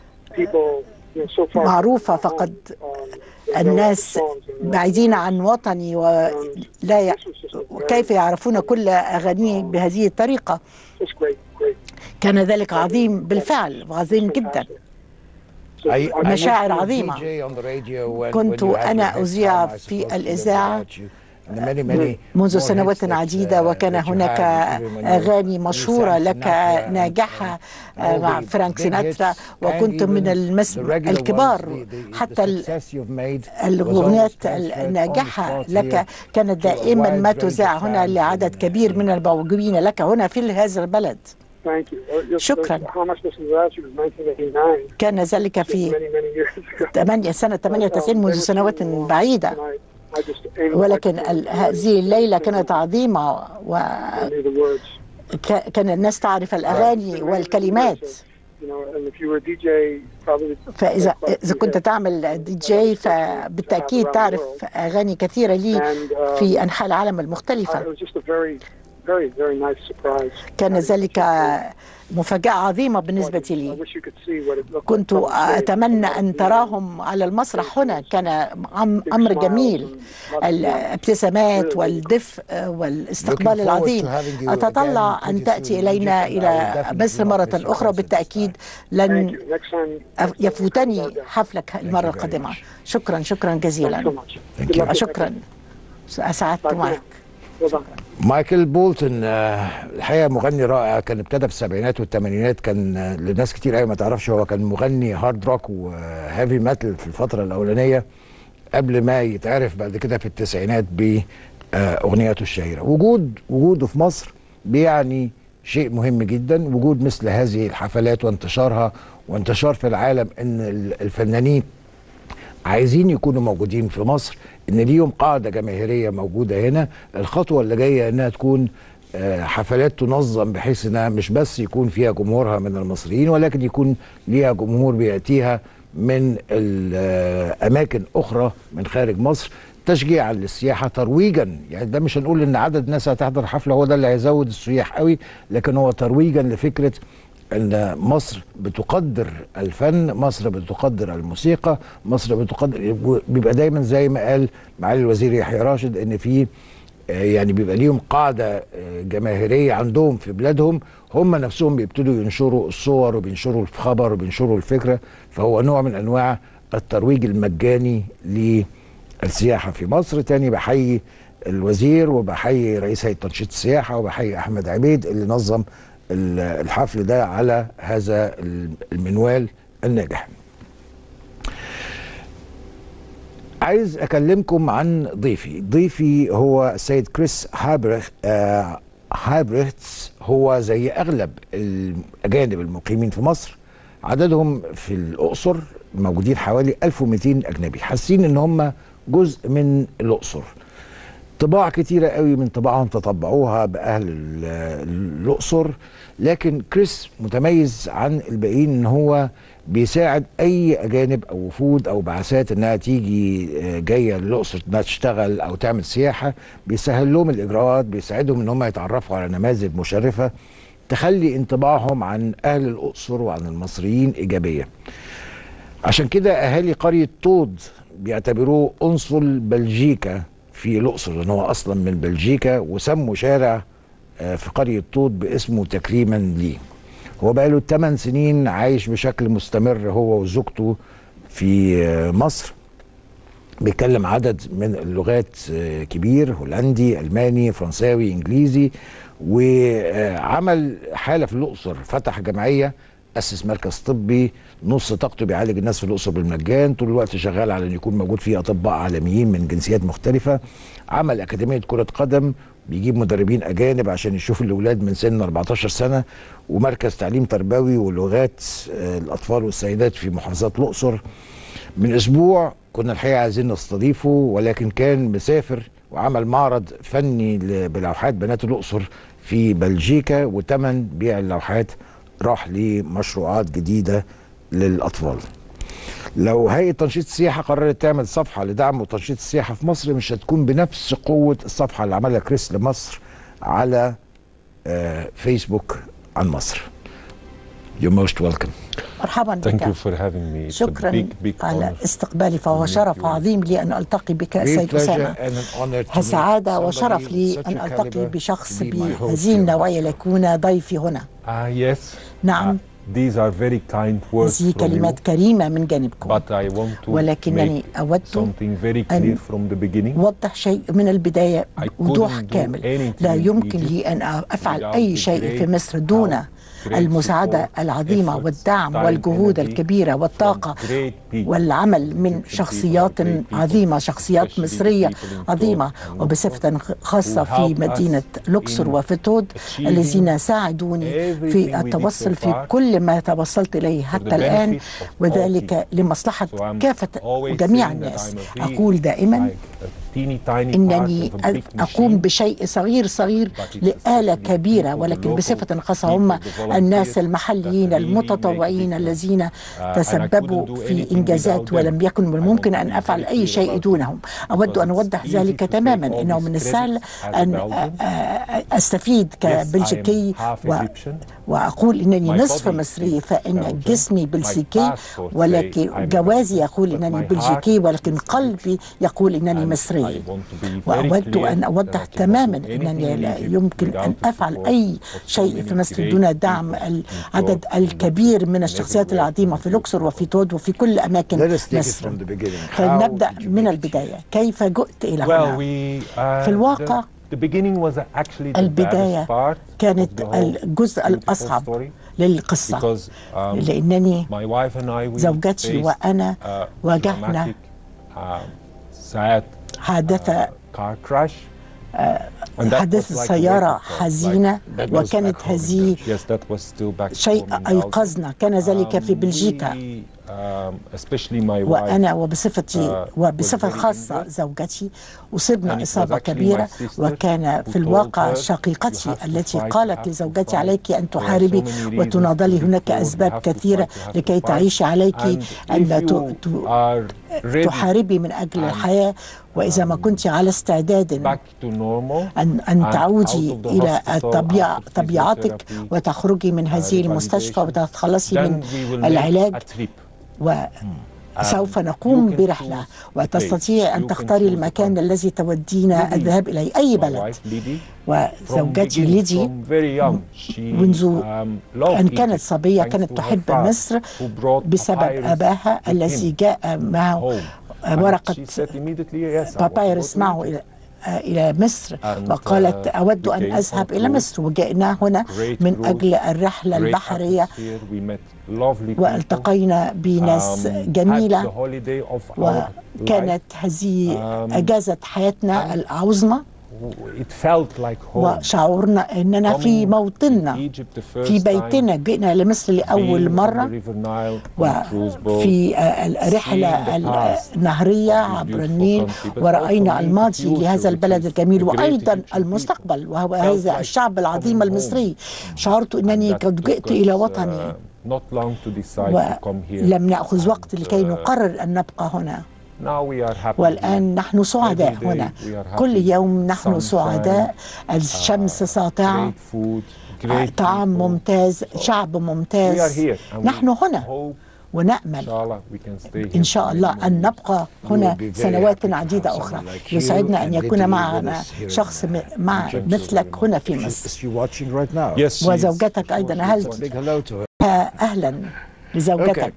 Speaker 10: معروفة فقد الناس بعيدين عن وطني ولا ي... كيف يعرفون كل أغانيه بهذه الطريقة كان ذلك عظيم بالفعل وعظيم جدا
Speaker 1: I- I
Speaker 10: مشاعر
Speaker 1: used to
Speaker 10: عظيمة.
Speaker 1: DJ on the radio when-
Speaker 10: كنت
Speaker 1: when you had
Speaker 10: أنا
Speaker 1: your head
Speaker 10: أذيع
Speaker 1: down, I
Speaker 10: في
Speaker 1: supposed to
Speaker 10: الإذاعة
Speaker 1: hear about you. And the many, many
Speaker 10: منذ
Speaker 1: more
Speaker 10: سنوات
Speaker 1: hits that,
Speaker 10: عديدة
Speaker 1: uh,
Speaker 10: وكان
Speaker 1: that you
Speaker 10: هناك
Speaker 1: had, even when you-
Speaker 10: أغاني
Speaker 1: when you
Speaker 10: مشهورة
Speaker 1: sang
Speaker 10: لك
Speaker 1: Sinatra and-
Speaker 10: ناجحة
Speaker 1: and all
Speaker 10: آه، مع
Speaker 1: the
Speaker 10: فرانك
Speaker 1: big
Speaker 10: سيناترا
Speaker 1: hits
Speaker 10: وكنت
Speaker 1: and
Speaker 10: من
Speaker 1: even
Speaker 10: المس...
Speaker 1: the regular
Speaker 10: الكبار
Speaker 1: ones, the- the- the
Speaker 10: حتى ال-
Speaker 1: success you've made was
Speaker 10: الأغنيات
Speaker 1: always transferred on the
Speaker 10: الناجحة
Speaker 1: spot
Speaker 10: لك
Speaker 1: here
Speaker 10: كانت
Speaker 1: to a
Speaker 10: دائما
Speaker 1: wide
Speaker 10: ما
Speaker 1: range of
Speaker 10: تذاع هنا
Speaker 1: fans
Speaker 10: لعدد
Speaker 1: in-
Speaker 10: كبير من الموجودين لك هنا في هذا البلد شكراً. كان ذلك في 8 سنة 98 منذ سنوات بعيدة ولكن ال- هذه الليلة كانت عظيمة وكان الناس تعرف الأغاني والكلمات فإذا إذا كنت تعمل دي جي فبالتأكيد تعرف أغاني كثيرة لي في أنحاء العالم المختلفة كان ذلك مفاجأة عظيمة بالنسبة لي كنت أتمنى أن تراهم على المسرح هنا كان عم- أمر جميل الابتسامات والدفء والاستقبال
Speaker 1: Looking forward
Speaker 10: العظيم
Speaker 1: to having you
Speaker 10: أتطلع
Speaker 1: again
Speaker 10: أن
Speaker 1: pretty
Speaker 10: تأتي
Speaker 1: soon in
Speaker 10: إلينا
Speaker 1: Egypt. I will
Speaker 10: إلى
Speaker 1: definitely
Speaker 10: مصر
Speaker 1: not
Speaker 10: مرة
Speaker 1: miss your
Speaker 10: أخرى
Speaker 1: concert
Speaker 10: بالتأكيد لن أف- يفوتني حفلك المرة
Speaker 1: very
Speaker 10: القادمة
Speaker 1: much.
Speaker 10: شكرا شكرا جزيلا
Speaker 1: Thank you.
Speaker 10: شكرا أسعدت معك
Speaker 1: مايكل بولتون آه، الحقيقه مغني رائع كان ابتدى في السبعينات والثمانينات كان آه، لناس كتير قوي ما تعرفش هو كان مغني هارد روك وهيفي ميتال في الفتره الاولانيه قبل ما يتعرف بعد كده في التسعينات باغنياته الشهيره وجود وجوده في مصر بيعني شيء مهم جدا وجود مثل هذه الحفلات وانتشارها وانتشار في العالم ان ال- الفنانين عايزين يكونوا موجودين في مصر ان ليهم قاعده جماهيريه موجوده هنا الخطوه اللي جايه انها تكون آه، حفلات تنظم بحيث انها مش بس يكون فيها جمهورها من المصريين ولكن يكون ليها جمهور بياتيها من الاماكن اخرى من خارج مصر تشجيعا للسياحه ترويجا يعني ده مش هنقول ان عدد ناس هتحضر حفله هو ده اللي هيزود السياح قوي لكن هو ترويجا لفكره ان مصر بتقدر الفن مصر بتقدر الموسيقى مصر بتقدر بيبقى دايما زي ما قال معالي الوزير يحيى راشد ان في يعني بيبقى ليهم قاعده جماهيريه عندهم في بلادهم هم نفسهم بيبتدوا ينشروا الصور وبينشروا الخبر وبينشروا الفكره فهو نوع من انواع الترويج المجاني للسياحه في مصر تاني بحيي الوزير وبحيي رئيس هيئه تنشيط السياحه وبحيي احمد عبيد اللي نظم الحفل ده على هذا المنوال الناجح عايز اكلمكم عن ضيفي ضيفي هو السيد كريس هابرخ آه هابريتس هو زي اغلب الاجانب المقيمين في مصر عددهم في الاقصر موجودين حوالي 1200 اجنبي حاسين ان هم جزء من الاقصر طباع كتيره قوي من طباعهم تطبعوها باهل الاقصر لكن كريس متميز عن الباقيين ان هو بيساعد اي اجانب او وفود او بعثات انها تيجي جايه للاقصر انها تشتغل او تعمل سياحه بيسهل لهم الاجراءات بيساعدهم ان هم يتعرفوا على نماذج مشرفه تخلي انطباعهم عن اهل الاقصر وعن المصريين ايجابيه. عشان كده اهالي قريه طود بيعتبروه قنصل بلجيكا في الاقصر لان هو اصلا من بلجيكا وسموا شارع في قريه طود باسمه تكريما ليه. هو بقى له 8 سنين عايش بشكل مستمر هو وزوجته في مصر بيتكلم عدد من اللغات كبير هولندي الماني فرنساوي انجليزي وعمل حاله في الاقصر فتح جمعيه اسس مركز طبي نص طاقته بيعالج الناس في الاقصر بالمجان طول الوقت شغال على ان يكون موجود فيه اطباء عالميين من جنسيات مختلفه عمل اكاديميه كره قدم بيجيب مدربين اجانب عشان يشوفوا الاولاد من سن 14 سنه ومركز تعليم تربوي ولغات الاطفال والسيدات في محافظات الاقصر من اسبوع كنا الحقيقه عايزين نستضيفه ولكن كان مسافر وعمل معرض فني بلوحات بنات الاقصر في بلجيكا وتمن بيع اللوحات راح لمشروعات جديده للاطفال لو هيئه تنشيط السياحه قررت تعمل صفحه لدعم وتنشيط السياحه في مصر مش هتكون بنفس قوه الصفحه اللي عملها كريس لمصر على آه فيسبوك عن مصر. You're most welcome.
Speaker 10: مرحبا بك.
Speaker 11: Thank you for having me. It's
Speaker 10: شكرا
Speaker 11: a big, big
Speaker 10: على
Speaker 11: honor.
Speaker 10: استقبالي فهو شرف عظيم لي ان التقي بك
Speaker 1: Great
Speaker 10: سيد
Speaker 1: pleasure
Speaker 10: اسامه
Speaker 1: and an honor to meet
Speaker 10: سعاده
Speaker 1: somebody
Speaker 10: وشرف لي
Speaker 1: of such
Speaker 10: ان
Speaker 1: a
Speaker 10: التقي
Speaker 1: caliber
Speaker 10: بشخص
Speaker 1: to be my host
Speaker 10: بهذه
Speaker 1: here.
Speaker 10: النوعيه ليكون ضيفي هنا
Speaker 11: Ah, yes.
Speaker 10: نعم
Speaker 11: Uh, these are very kind words
Speaker 10: هذه
Speaker 11: from
Speaker 10: كلمات
Speaker 11: you.
Speaker 10: كريمه من جانبكم
Speaker 11: But I want to
Speaker 10: ولكنني
Speaker 11: make
Speaker 10: اود
Speaker 11: something very
Speaker 10: أن
Speaker 11: clear from the beginning.
Speaker 10: وضح شيء من البداية
Speaker 11: I
Speaker 10: وضوح
Speaker 11: couldn't do
Speaker 10: كامل
Speaker 11: anything
Speaker 10: لا
Speaker 11: in
Speaker 10: يمكن
Speaker 11: Egypt
Speaker 10: لي أن أفعل
Speaker 11: without
Speaker 10: أي
Speaker 11: the
Speaker 10: شيء في
Speaker 11: great
Speaker 10: مصر دون
Speaker 11: help, great
Speaker 10: المساعدة
Speaker 11: support,
Speaker 10: العظيمة
Speaker 11: efforts,
Speaker 10: والدعم
Speaker 11: time,
Speaker 10: والجهود
Speaker 11: energy
Speaker 10: الكبيرة
Speaker 11: from
Speaker 10: والطاقة
Speaker 11: great people.
Speaker 10: والعمل من
Speaker 11: Egyptian
Speaker 10: شخصيات
Speaker 11: people, great people,
Speaker 10: عظيمة شخصيات
Speaker 11: especially
Speaker 10: مصرية
Speaker 11: people in
Speaker 10: عظيمة
Speaker 11: Tod and
Speaker 10: وبصفة خاصة
Speaker 11: who
Speaker 10: في
Speaker 11: helped us
Speaker 10: مدينة الأقصر
Speaker 11: in
Speaker 10: وفي طود
Speaker 11: achieving
Speaker 10: الذين ساعدوني
Speaker 11: everything
Speaker 10: في
Speaker 11: we did
Speaker 10: التوصل
Speaker 11: so
Speaker 10: في
Speaker 11: far
Speaker 10: كل ما توصلت إليه حتى
Speaker 11: the
Speaker 10: الآن
Speaker 11: benefit of all
Speaker 10: وذلك
Speaker 11: people.
Speaker 10: لمصلحة
Speaker 11: So I'm
Speaker 10: كافة
Speaker 11: always
Speaker 10: وجميع
Speaker 11: saying that
Speaker 10: الناس
Speaker 11: I'm a very,
Speaker 10: أقول دائما
Speaker 11: like a teeny tiny
Speaker 10: انني
Speaker 11: part of a big
Speaker 10: اقوم
Speaker 11: machine.
Speaker 10: بشيء صغير صغير
Speaker 11: But it's
Speaker 10: لآلة
Speaker 11: especially
Speaker 10: كبيرة
Speaker 11: people,
Speaker 10: ولكن
Speaker 11: the local
Speaker 10: بصفة خاصة
Speaker 11: people,
Speaker 10: هم
Speaker 11: the volunteers
Speaker 10: الناس
Speaker 11: that
Speaker 10: المحليين
Speaker 11: really make a
Speaker 10: المتطوعين
Speaker 11: difference.
Speaker 10: الذين
Speaker 11: Uh, and I
Speaker 10: تسببوا
Speaker 11: couldn't do
Speaker 10: في
Speaker 11: anything
Speaker 10: إنجازات
Speaker 11: without them.
Speaker 10: ولم يكن من
Speaker 11: I
Speaker 10: الممكن
Speaker 11: want to
Speaker 10: أن
Speaker 11: be
Speaker 10: أفعل
Speaker 11: very
Speaker 10: أي
Speaker 11: clear
Speaker 10: شيء
Speaker 11: about
Speaker 10: دونهم أود
Speaker 11: Because
Speaker 10: أن
Speaker 11: it's
Speaker 10: أوضح
Speaker 11: easy
Speaker 10: ذلك
Speaker 11: to take
Speaker 10: تماما
Speaker 11: all
Speaker 10: إنه
Speaker 11: these
Speaker 10: من السهل
Speaker 11: credits as
Speaker 10: أن
Speaker 11: Belgian.
Speaker 10: آه، آه، أستفيد
Speaker 11: Yes, I am
Speaker 10: كبلجيكي
Speaker 11: half
Speaker 10: و-
Speaker 11: Egyptian.
Speaker 10: وأقول إنني
Speaker 11: My
Speaker 10: نصف
Speaker 11: body
Speaker 10: مصري
Speaker 11: is
Speaker 10: فإن
Speaker 11: Belgian.
Speaker 10: جسمي
Speaker 11: My
Speaker 10: بلجيكي
Speaker 11: passport say
Speaker 10: ولكن
Speaker 11: I'm
Speaker 10: جوازي
Speaker 11: Belgian.
Speaker 10: يقول
Speaker 11: But
Speaker 10: إنني
Speaker 11: my
Speaker 10: بلجيكي
Speaker 11: heart
Speaker 10: ولكن
Speaker 11: is
Speaker 10: قلبي يقول إنني
Speaker 11: And
Speaker 10: مصري
Speaker 11: I want to be very
Speaker 10: وأود
Speaker 11: clear
Speaker 10: أن
Speaker 11: that
Speaker 10: أوضح
Speaker 11: I cannot
Speaker 10: تماما
Speaker 11: do
Speaker 10: أنني
Speaker 11: anything in
Speaker 10: لا
Speaker 11: Egypt
Speaker 10: يمكن أن
Speaker 11: without the
Speaker 10: أفعل
Speaker 11: support
Speaker 10: أي
Speaker 11: of so
Speaker 10: شيء
Speaker 11: many
Speaker 10: في مصر
Speaker 11: great
Speaker 10: دون دعم
Speaker 11: people in
Speaker 10: العدد
Speaker 11: Tod, in
Speaker 10: الكبير من
Speaker 11: Luxor,
Speaker 10: الشخصيات
Speaker 11: and
Speaker 10: العظيمة
Speaker 11: everywhere
Speaker 10: في
Speaker 11: in
Speaker 10: الأقصر
Speaker 11: Egypt.
Speaker 10: وفي تود وفي كل أماكن
Speaker 1: Let us take it
Speaker 10: مصر
Speaker 1: from the beginning. How
Speaker 10: فلنبدأ
Speaker 1: did you
Speaker 10: من
Speaker 1: meet?
Speaker 10: البداية كيف جئت إلى
Speaker 11: Well,
Speaker 10: هنا
Speaker 11: we, uh,
Speaker 10: في الواقع
Speaker 11: the, the beginning was actually the
Speaker 10: البداية
Speaker 11: baddest part of
Speaker 10: كانت
Speaker 11: the whole
Speaker 10: الجزء
Speaker 11: beautiful
Speaker 10: الأصعب
Speaker 11: story
Speaker 10: للقصة
Speaker 11: because um,
Speaker 10: لأنني
Speaker 11: my wife and I we
Speaker 10: زوجتي
Speaker 11: faced,
Speaker 10: وأنا
Speaker 11: uh,
Speaker 10: واجهنا
Speaker 11: dramatic, um, sad
Speaker 10: حادثة
Speaker 11: uh, car crash. And that
Speaker 10: حادثة
Speaker 11: was like a
Speaker 10: سيارة
Speaker 11: wake-up call,
Speaker 10: حزينة
Speaker 11: like- that was
Speaker 10: وكانت
Speaker 11: back home in
Speaker 10: هذه
Speaker 11: Belgium. Yes, that was still back
Speaker 10: شيء
Speaker 11: home in Belgium.
Speaker 10: أيقظنا كان ذلك في
Speaker 11: Um,
Speaker 10: بلجيكا
Speaker 11: we, um, especially my wife
Speaker 10: وأنا وبصفتي
Speaker 11: uh,
Speaker 10: وبصفة
Speaker 11: was very
Speaker 10: خاصة
Speaker 11: injured.
Speaker 10: زوجتي
Speaker 11: And
Speaker 10: أصبنا
Speaker 11: it was
Speaker 10: إصابة
Speaker 11: actually
Speaker 10: كبيرة
Speaker 11: my sister
Speaker 10: وكان
Speaker 11: who
Speaker 10: في الواقع
Speaker 11: told her,
Speaker 10: شقيقتي
Speaker 11: "You have to
Speaker 10: التي
Speaker 11: fight, you
Speaker 10: قالت
Speaker 11: have to
Speaker 10: لزوجتي
Speaker 11: fight.
Speaker 10: عليك أن
Speaker 11: There are so
Speaker 10: تحاربي
Speaker 11: many reasons
Speaker 10: وتناضلي
Speaker 11: to
Speaker 10: هناك
Speaker 11: live for. You
Speaker 10: أسباب
Speaker 11: have to
Speaker 10: كثيرة
Speaker 11: fight, you have to
Speaker 10: لكي
Speaker 11: fight.
Speaker 10: تعيشي عليك
Speaker 11: And
Speaker 10: أن
Speaker 11: if
Speaker 10: ت-
Speaker 11: you
Speaker 10: ت-
Speaker 11: are ready
Speaker 10: تحاربي من أجل الحياة وإذا ما كنت على استعداد
Speaker 11: back to normal
Speaker 10: أن أن
Speaker 11: and
Speaker 10: تعودي
Speaker 11: out of the
Speaker 10: إلى
Speaker 11: hospital,
Speaker 10: الطبيعة
Speaker 11: after
Speaker 10: طبيعتك
Speaker 11: physiotherapy,
Speaker 10: وتخرجي من هذه
Speaker 11: uh,
Speaker 10: المستشفى
Speaker 11: revalidation,
Speaker 10: وتتخلصي
Speaker 11: then
Speaker 10: من
Speaker 11: we will make
Speaker 10: العلاج
Speaker 11: a trip.
Speaker 10: سوف نقوم برحلة وتستطيع أن تختاري المكان الذي تودين الذهاب إليه أي بلد وزوجتي ليدي منذ أن كانت صبية كانت تحب مصر بسبب أباها الذي جاء معه ورقة بابايرس معه إلى إلى مصر وقالت أود أن أذهب إلى مصر وجئنا هنا من أجل الرحلة البحرية والتقينا بناس جميلة وكانت هذه أجازة حياتنا العظمى وشعورنا اننا في موطننا في بيتنا جئنا لمصر لاول مره وفي الرحله النهريه عبر النيل وراينا الماضي لهذا البلد الجميل وايضا المستقبل وهو هذا الشعب العظيم المصري شعرت انني قد جئت الى وطني ولم ناخذ وقت لكي نقرر ان نبقى هنا والآن نحن سعداء هنا كل يوم نحن سعداء الشمس ساطعة طعام ممتاز شعب ممتاز نحن هنا ونأمل إن شاء الله أن نبقى هنا سنوات عديدة أخرى يسعدنا أن يكون معنا شخص مع مثلك هنا في مصر وزوجتك أيضا هل أهلا لزوجتك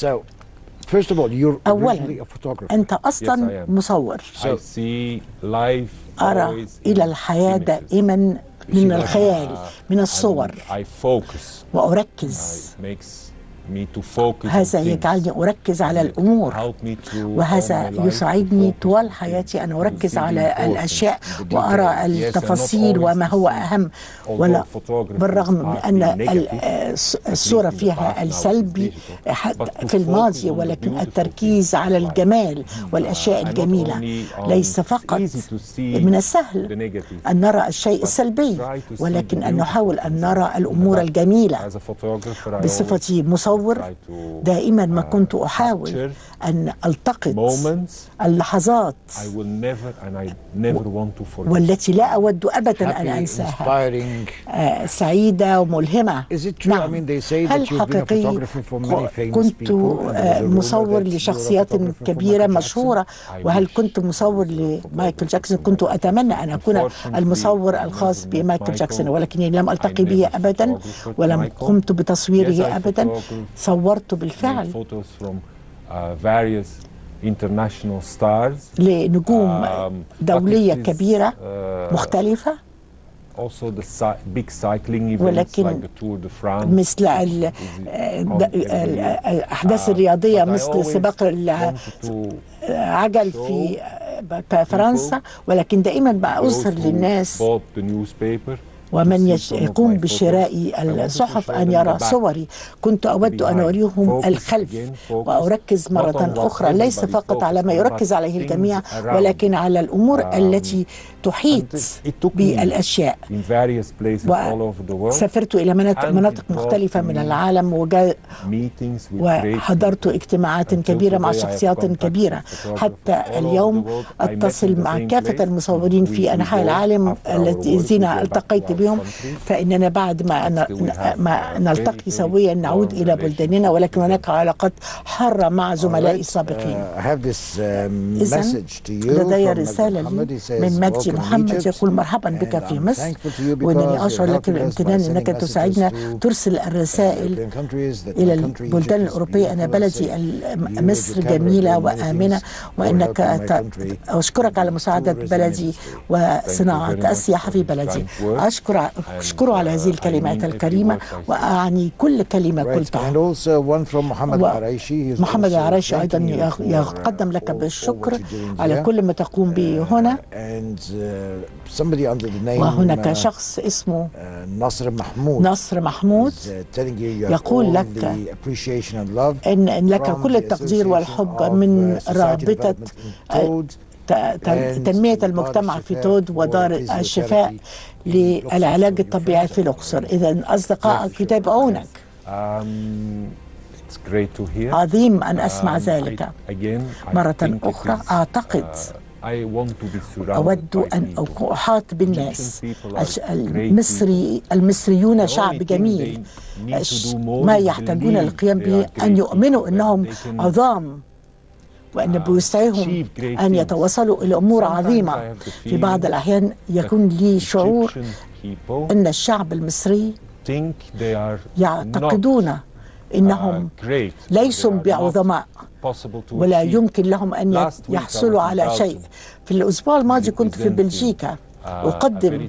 Speaker 1: First of all, you're
Speaker 10: أولا
Speaker 1: originally a photographer.
Speaker 10: أنت أصلا
Speaker 11: Yes, I am.
Speaker 10: مصور
Speaker 11: I see life
Speaker 10: أرى
Speaker 11: always
Speaker 10: إلى
Speaker 11: in
Speaker 10: الحياة
Speaker 11: images.
Speaker 10: دائما من الخيال من الصور
Speaker 11: And I focus.
Speaker 10: وأركز
Speaker 11: It makes me to focus on
Speaker 10: هذا
Speaker 11: things.
Speaker 10: يجعلني أركز على الأمور
Speaker 11: Help me through all
Speaker 10: وهذا
Speaker 11: my life
Speaker 10: يساعدني
Speaker 11: to
Speaker 10: طوال
Speaker 11: focus on
Speaker 10: حياتي أن
Speaker 11: things.
Speaker 10: أركز
Speaker 11: It's
Speaker 10: على
Speaker 11: really important.
Speaker 10: الأشياء
Speaker 1: The
Speaker 10: وأرى
Speaker 1: details.
Speaker 11: Yes, and not
Speaker 10: التفاصيل
Speaker 11: always
Speaker 10: وما هو
Speaker 11: to see.
Speaker 10: أهم
Speaker 11: Although
Speaker 10: ولا
Speaker 11: photographers
Speaker 10: بالرغم من
Speaker 11: are
Speaker 10: أن
Speaker 11: negative,
Speaker 10: ال- الص- الصورة
Speaker 11: in the past
Speaker 10: فيها
Speaker 11: now it is
Speaker 10: السلبي
Speaker 11: digital.
Speaker 10: حتى
Speaker 11: But to
Speaker 10: في الماضي
Speaker 11: focus on the
Speaker 10: ولكن
Speaker 11: beautiful
Speaker 10: التركيز
Speaker 11: things
Speaker 10: على
Speaker 11: in life.
Speaker 10: الجمال والأشياء
Speaker 11: And not
Speaker 10: الجميلة
Speaker 11: only on-
Speaker 10: ليس
Speaker 11: it's
Speaker 10: فقط
Speaker 11: easy to see
Speaker 10: من
Speaker 11: the
Speaker 10: السهل
Speaker 11: negative.
Speaker 10: أن نرى الشيء السلبي
Speaker 11: try to see
Speaker 10: ولكن
Speaker 11: the
Speaker 10: أن نحاول
Speaker 11: beautiful
Speaker 10: أن
Speaker 11: things
Speaker 10: نرى
Speaker 11: in
Speaker 10: الأمور
Speaker 11: life.
Speaker 10: الجميلة
Speaker 11: As a photographer, I always
Speaker 10: بصفتي مصور
Speaker 11: try to
Speaker 10: دائما ما كنت
Speaker 11: uh,
Speaker 10: أحاول
Speaker 11: capture
Speaker 10: أن ألتقط
Speaker 11: moments
Speaker 10: اللحظات
Speaker 11: I will never and I never want to forget.
Speaker 10: والتي لا أود أبدا أن
Speaker 1: Happy,
Speaker 10: أنساها
Speaker 1: inspiring.
Speaker 10: آه، سعيدة وملهمة
Speaker 1: Is it true? I
Speaker 10: نعم
Speaker 1: mean, they say
Speaker 10: هل
Speaker 1: that you've been a
Speaker 10: حقيقي
Speaker 1: photographer for many famous
Speaker 10: كنت
Speaker 1: people, and
Speaker 10: آه،
Speaker 1: there's a rumor
Speaker 10: مصور
Speaker 1: that you're a
Speaker 10: لشخصيات
Speaker 1: photographer for
Speaker 10: كبيرة
Speaker 1: Michael Jackson.
Speaker 10: مشهورة وهل كنت مصور لمايكل جاكسون كنت أتمنى أن أكون المصور الخاص بمايكل جاكسون ولكني لم ألتقي به أبدا ولم قمت بتصويره أبدا صورت
Speaker 11: Made
Speaker 10: بالفعل
Speaker 11: photos from uh, various international stars.
Speaker 10: لنجوم
Speaker 11: Um,
Speaker 10: دولية
Speaker 11: but it is,
Speaker 10: كبيرة
Speaker 11: uh,
Speaker 10: مختلفة
Speaker 11: Also the cy- big cycling events
Speaker 10: ولكن
Speaker 11: like the Tour de France.
Speaker 10: مثل ال-
Speaker 11: is
Speaker 10: آه،
Speaker 11: on
Speaker 10: د-
Speaker 11: every
Speaker 10: ال-
Speaker 11: year.
Speaker 10: الأحداث
Speaker 11: Uh,
Speaker 10: الرياضية
Speaker 11: but I
Speaker 10: مثل
Speaker 11: always
Speaker 10: سباق الع-
Speaker 11: wanted to
Speaker 10: عجل في آه، فرنسا ولكن دائما بأظهر
Speaker 11: those who
Speaker 10: للناس
Speaker 11: bought the newspaper
Speaker 10: ومن
Speaker 11: to see
Speaker 10: يش-
Speaker 11: some of
Speaker 10: يقوم
Speaker 11: my photos.
Speaker 10: بشراء
Speaker 11: I wanted to
Speaker 10: الصحف
Speaker 11: show
Speaker 10: أن
Speaker 11: them
Speaker 10: يرى
Speaker 11: the back.
Speaker 10: صوري كنت أود أن
Speaker 11: behind.
Speaker 10: أريهم
Speaker 11: Focus
Speaker 10: الخلف
Speaker 11: again, focus
Speaker 10: وأركز
Speaker 11: not
Speaker 10: مرة
Speaker 11: on what
Speaker 10: أخرى ليس
Speaker 11: everybody
Speaker 10: فقط على ما
Speaker 11: focuses on,
Speaker 10: يركز
Speaker 11: but
Speaker 10: عليه
Speaker 11: things
Speaker 10: الجميع
Speaker 11: around.
Speaker 10: ولكن على الأمور
Speaker 11: Um,
Speaker 10: التي تحيط
Speaker 11: And it- it took me
Speaker 10: بالأشياء
Speaker 11: in various places all over the world.
Speaker 10: وسافرت إلى مناطق,
Speaker 11: And
Speaker 10: مناطق
Speaker 11: it brought
Speaker 10: مختلفة من
Speaker 11: me
Speaker 10: العالم وجاء
Speaker 11: meetings with great
Speaker 10: وحضرت
Speaker 11: people.
Speaker 10: اجتماعات
Speaker 11: Until
Speaker 10: كبيرة مع
Speaker 11: today I have
Speaker 10: شخصيات
Speaker 11: contacted
Speaker 10: كبيرة
Speaker 11: photographers
Speaker 10: حتى
Speaker 11: all over
Speaker 10: اليوم
Speaker 11: the world. I met in
Speaker 10: أتصل
Speaker 11: the
Speaker 10: مع
Speaker 11: same
Speaker 10: كافة
Speaker 11: place.
Speaker 10: المصورين
Speaker 11: We-
Speaker 10: في
Speaker 11: we
Speaker 10: أنحاء
Speaker 11: go
Speaker 10: العالم
Speaker 11: after our
Speaker 10: الذين
Speaker 11: work, we go back
Speaker 10: التقيت
Speaker 11: to our
Speaker 10: بهم
Speaker 11: countries.
Speaker 10: فإننا بعد ما أن
Speaker 11: Still we have
Speaker 10: ما
Speaker 11: a
Speaker 10: نلتقي
Speaker 11: very, very
Speaker 10: سويا نعود
Speaker 11: long
Speaker 10: إلى بلداننا ولكن هناك علاقات حارة مع زملائي السابقين
Speaker 1: Uh, I have this um,
Speaker 10: إذن
Speaker 1: message to you
Speaker 10: لدي
Speaker 1: from
Speaker 10: رسالة
Speaker 1: Muhammad. He
Speaker 10: لي
Speaker 1: says,
Speaker 10: من مجدي
Speaker 1: "Welcome to
Speaker 10: محمد
Speaker 1: Egypt."
Speaker 10: يقول مرحبا بك
Speaker 1: And
Speaker 10: في
Speaker 1: I'm
Speaker 10: مصر
Speaker 1: thankful to you because
Speaker 10: وإنني
Speaker 1: you're
Speaker 10: أشعر لك
Speaker 1: helping us by
Speaker 10: بالامتنان أنك
Speaker 1: sending
Speaker 10: تساعدنا
Speaker 1: messages to
Speaker 10: ترسل الرسائل
Speaker 1: European countries that
Speaker 10: إلى
Speaker 1: my country
Speaker 10: البلدان
Speaker 1: Egypt is
Speaker 10: الأوروبية أن
Speaker 1: beautiful and
Speaker 10: بلدي
Speaker 1: safe.
Speaker 10: ال-
Speaker 1: You
Speaker 10: مصر
Speaker 1: as a camera
Speaker 10: جميلة
Speaker 1: doing many
Speaker 10: وآمنة
Speaker 1: things for
Speaker 10: وأنك
Speaker 1: helping my
Speaker 10: ت-
Speaker 1: country
Speaker 10: أشكرك على مساعدة
Speaker 1: tourism
Speaker 10: بلدي
Speaker 1: industry.
Speaker 10: وصناعة
Speaker 11: Thank you very much
Speaker 10: السياحة في
Speaker 11: for
Speaker 10: بلدي
Speaker 11: this kind word.
Speaker 10: أشكر أشكره على هذه
Speaker 11: uh, I
Speaker 10: الكلمات
Speaker 11: mean every
Speaker 10: الكريمة
Speaker 11: word I say.
Speaker 10: وأعني كل كلمة
Speaker 1: Right.
Speaker 10: قلتها
Speaker 1: And also one from Muhammad
Speaker 10: و-
Speaker 1: Araishi. He's
Speaker 10: محمد
Speaker 1: also
Speaker 10: العرايشي أيضا
Speaker 1: thanking you
Speaker 10: يغ-
Speaker 1: for, uh,
Speaker 10: يقدم لك
Speaker 1: all- all what
Speaker 10: بالشكر
Speaker 1: you're doing
Speaker 10: على
Speaker 1: here.
Speaker 10: كل ما تقوم به هنا
Speaker 1: And uh, somebody under the name
Speaker 10: وهناك
Speaker 1: uh,
Speaker 10: شخص اسمه
Speaker 1: uh, Nasr Mahmoud
Speaker 10: نصر محمود
Speaker 1: is, uh, telling you you have
Speaker 10: يقول
Speaker 1: all
Speaker 10: لك
Speaker 1: the appreciation and love
Speaker 10: إن إن لك
Speaker 1: from
Speaker 10: كل
Speaker 1: the
Speaker 10: التقدير
Speaker 1: Association
Speaker 10: والحب
Speaker 1: of,
Speaker 10: من
Speaker 1: uh, Society
Speaker 10: رابطة
Speaker 1: Development in Toad
Speaker 10: ت- ت-
Speaker 1: and
Speaker 10: تنمية
Speaker 1: دار
Speaker 10: المجتمع في
Speaker 1: الشفاء
Speaker 10: تود
Speaker 1: for
Speaker 10: ودار
Speaker 1: physiotherapy
Speaker 10: الشفاء
Speaker 1: in
Speaker 10: للعلاج
Speaker 1: Luxor.
Speaker 10: الطبيعي في الأقصر إذا أصدقائك يتابعونك
Speaker 11: Um, it's great to hear.
Speaker 10: عظيم أن أسمع
Speaker 11: Um,
Speaker 10: ذلك
Speaker 11: I- again, I
Speaker 10: مرة
Speaker 11: think it
Speaker 10: أخرى
Speaker 11: is,
Speaker 10: أعتقد
Speaker 11: uh, I want to be surrounded
Speaker 10: أود
Speaker 11: by
Speaker 10: أن
Speaker 11: people.
Speaker 10: أكون أحاط بالناس
Speaker 11: Egyptian people are
Speaker 10: الش-
Speaker 11: great
Speaker 10: المصري المصريون
Speaker 11: The
Speaker 10: شعب
Speaker 11: only thing
Speaker 10: جميل
Speaker 11: they need to
Speaker 10: الش-
Speaker 11: do more
Speaker 10: ما
Speaker 11: is
Speaker 10: يحتاجون
Speaker 11: believe
Speaker 10: للقيام
Speaker 11: they
Speaker 10: به
Speaker 11: are
Speaker 10: أن
Speaker 11: great
Speaker 10: يؤمنوا
Speaker 11: people,
Speaker 10: أنهم
Speaker 11: that they can
Speaker 10: عظام وأن بوسعهم أن يتوصلوا إلى أمور عظيمة في بعض الأحيان يكون لي شعور أن الشعب المصري يعتقدون انهم ليسوا بعظماء ولا يمكن لهم ان يحصلوا على شيء في الاسبوع الماضي كنت في بلجيكا اقدم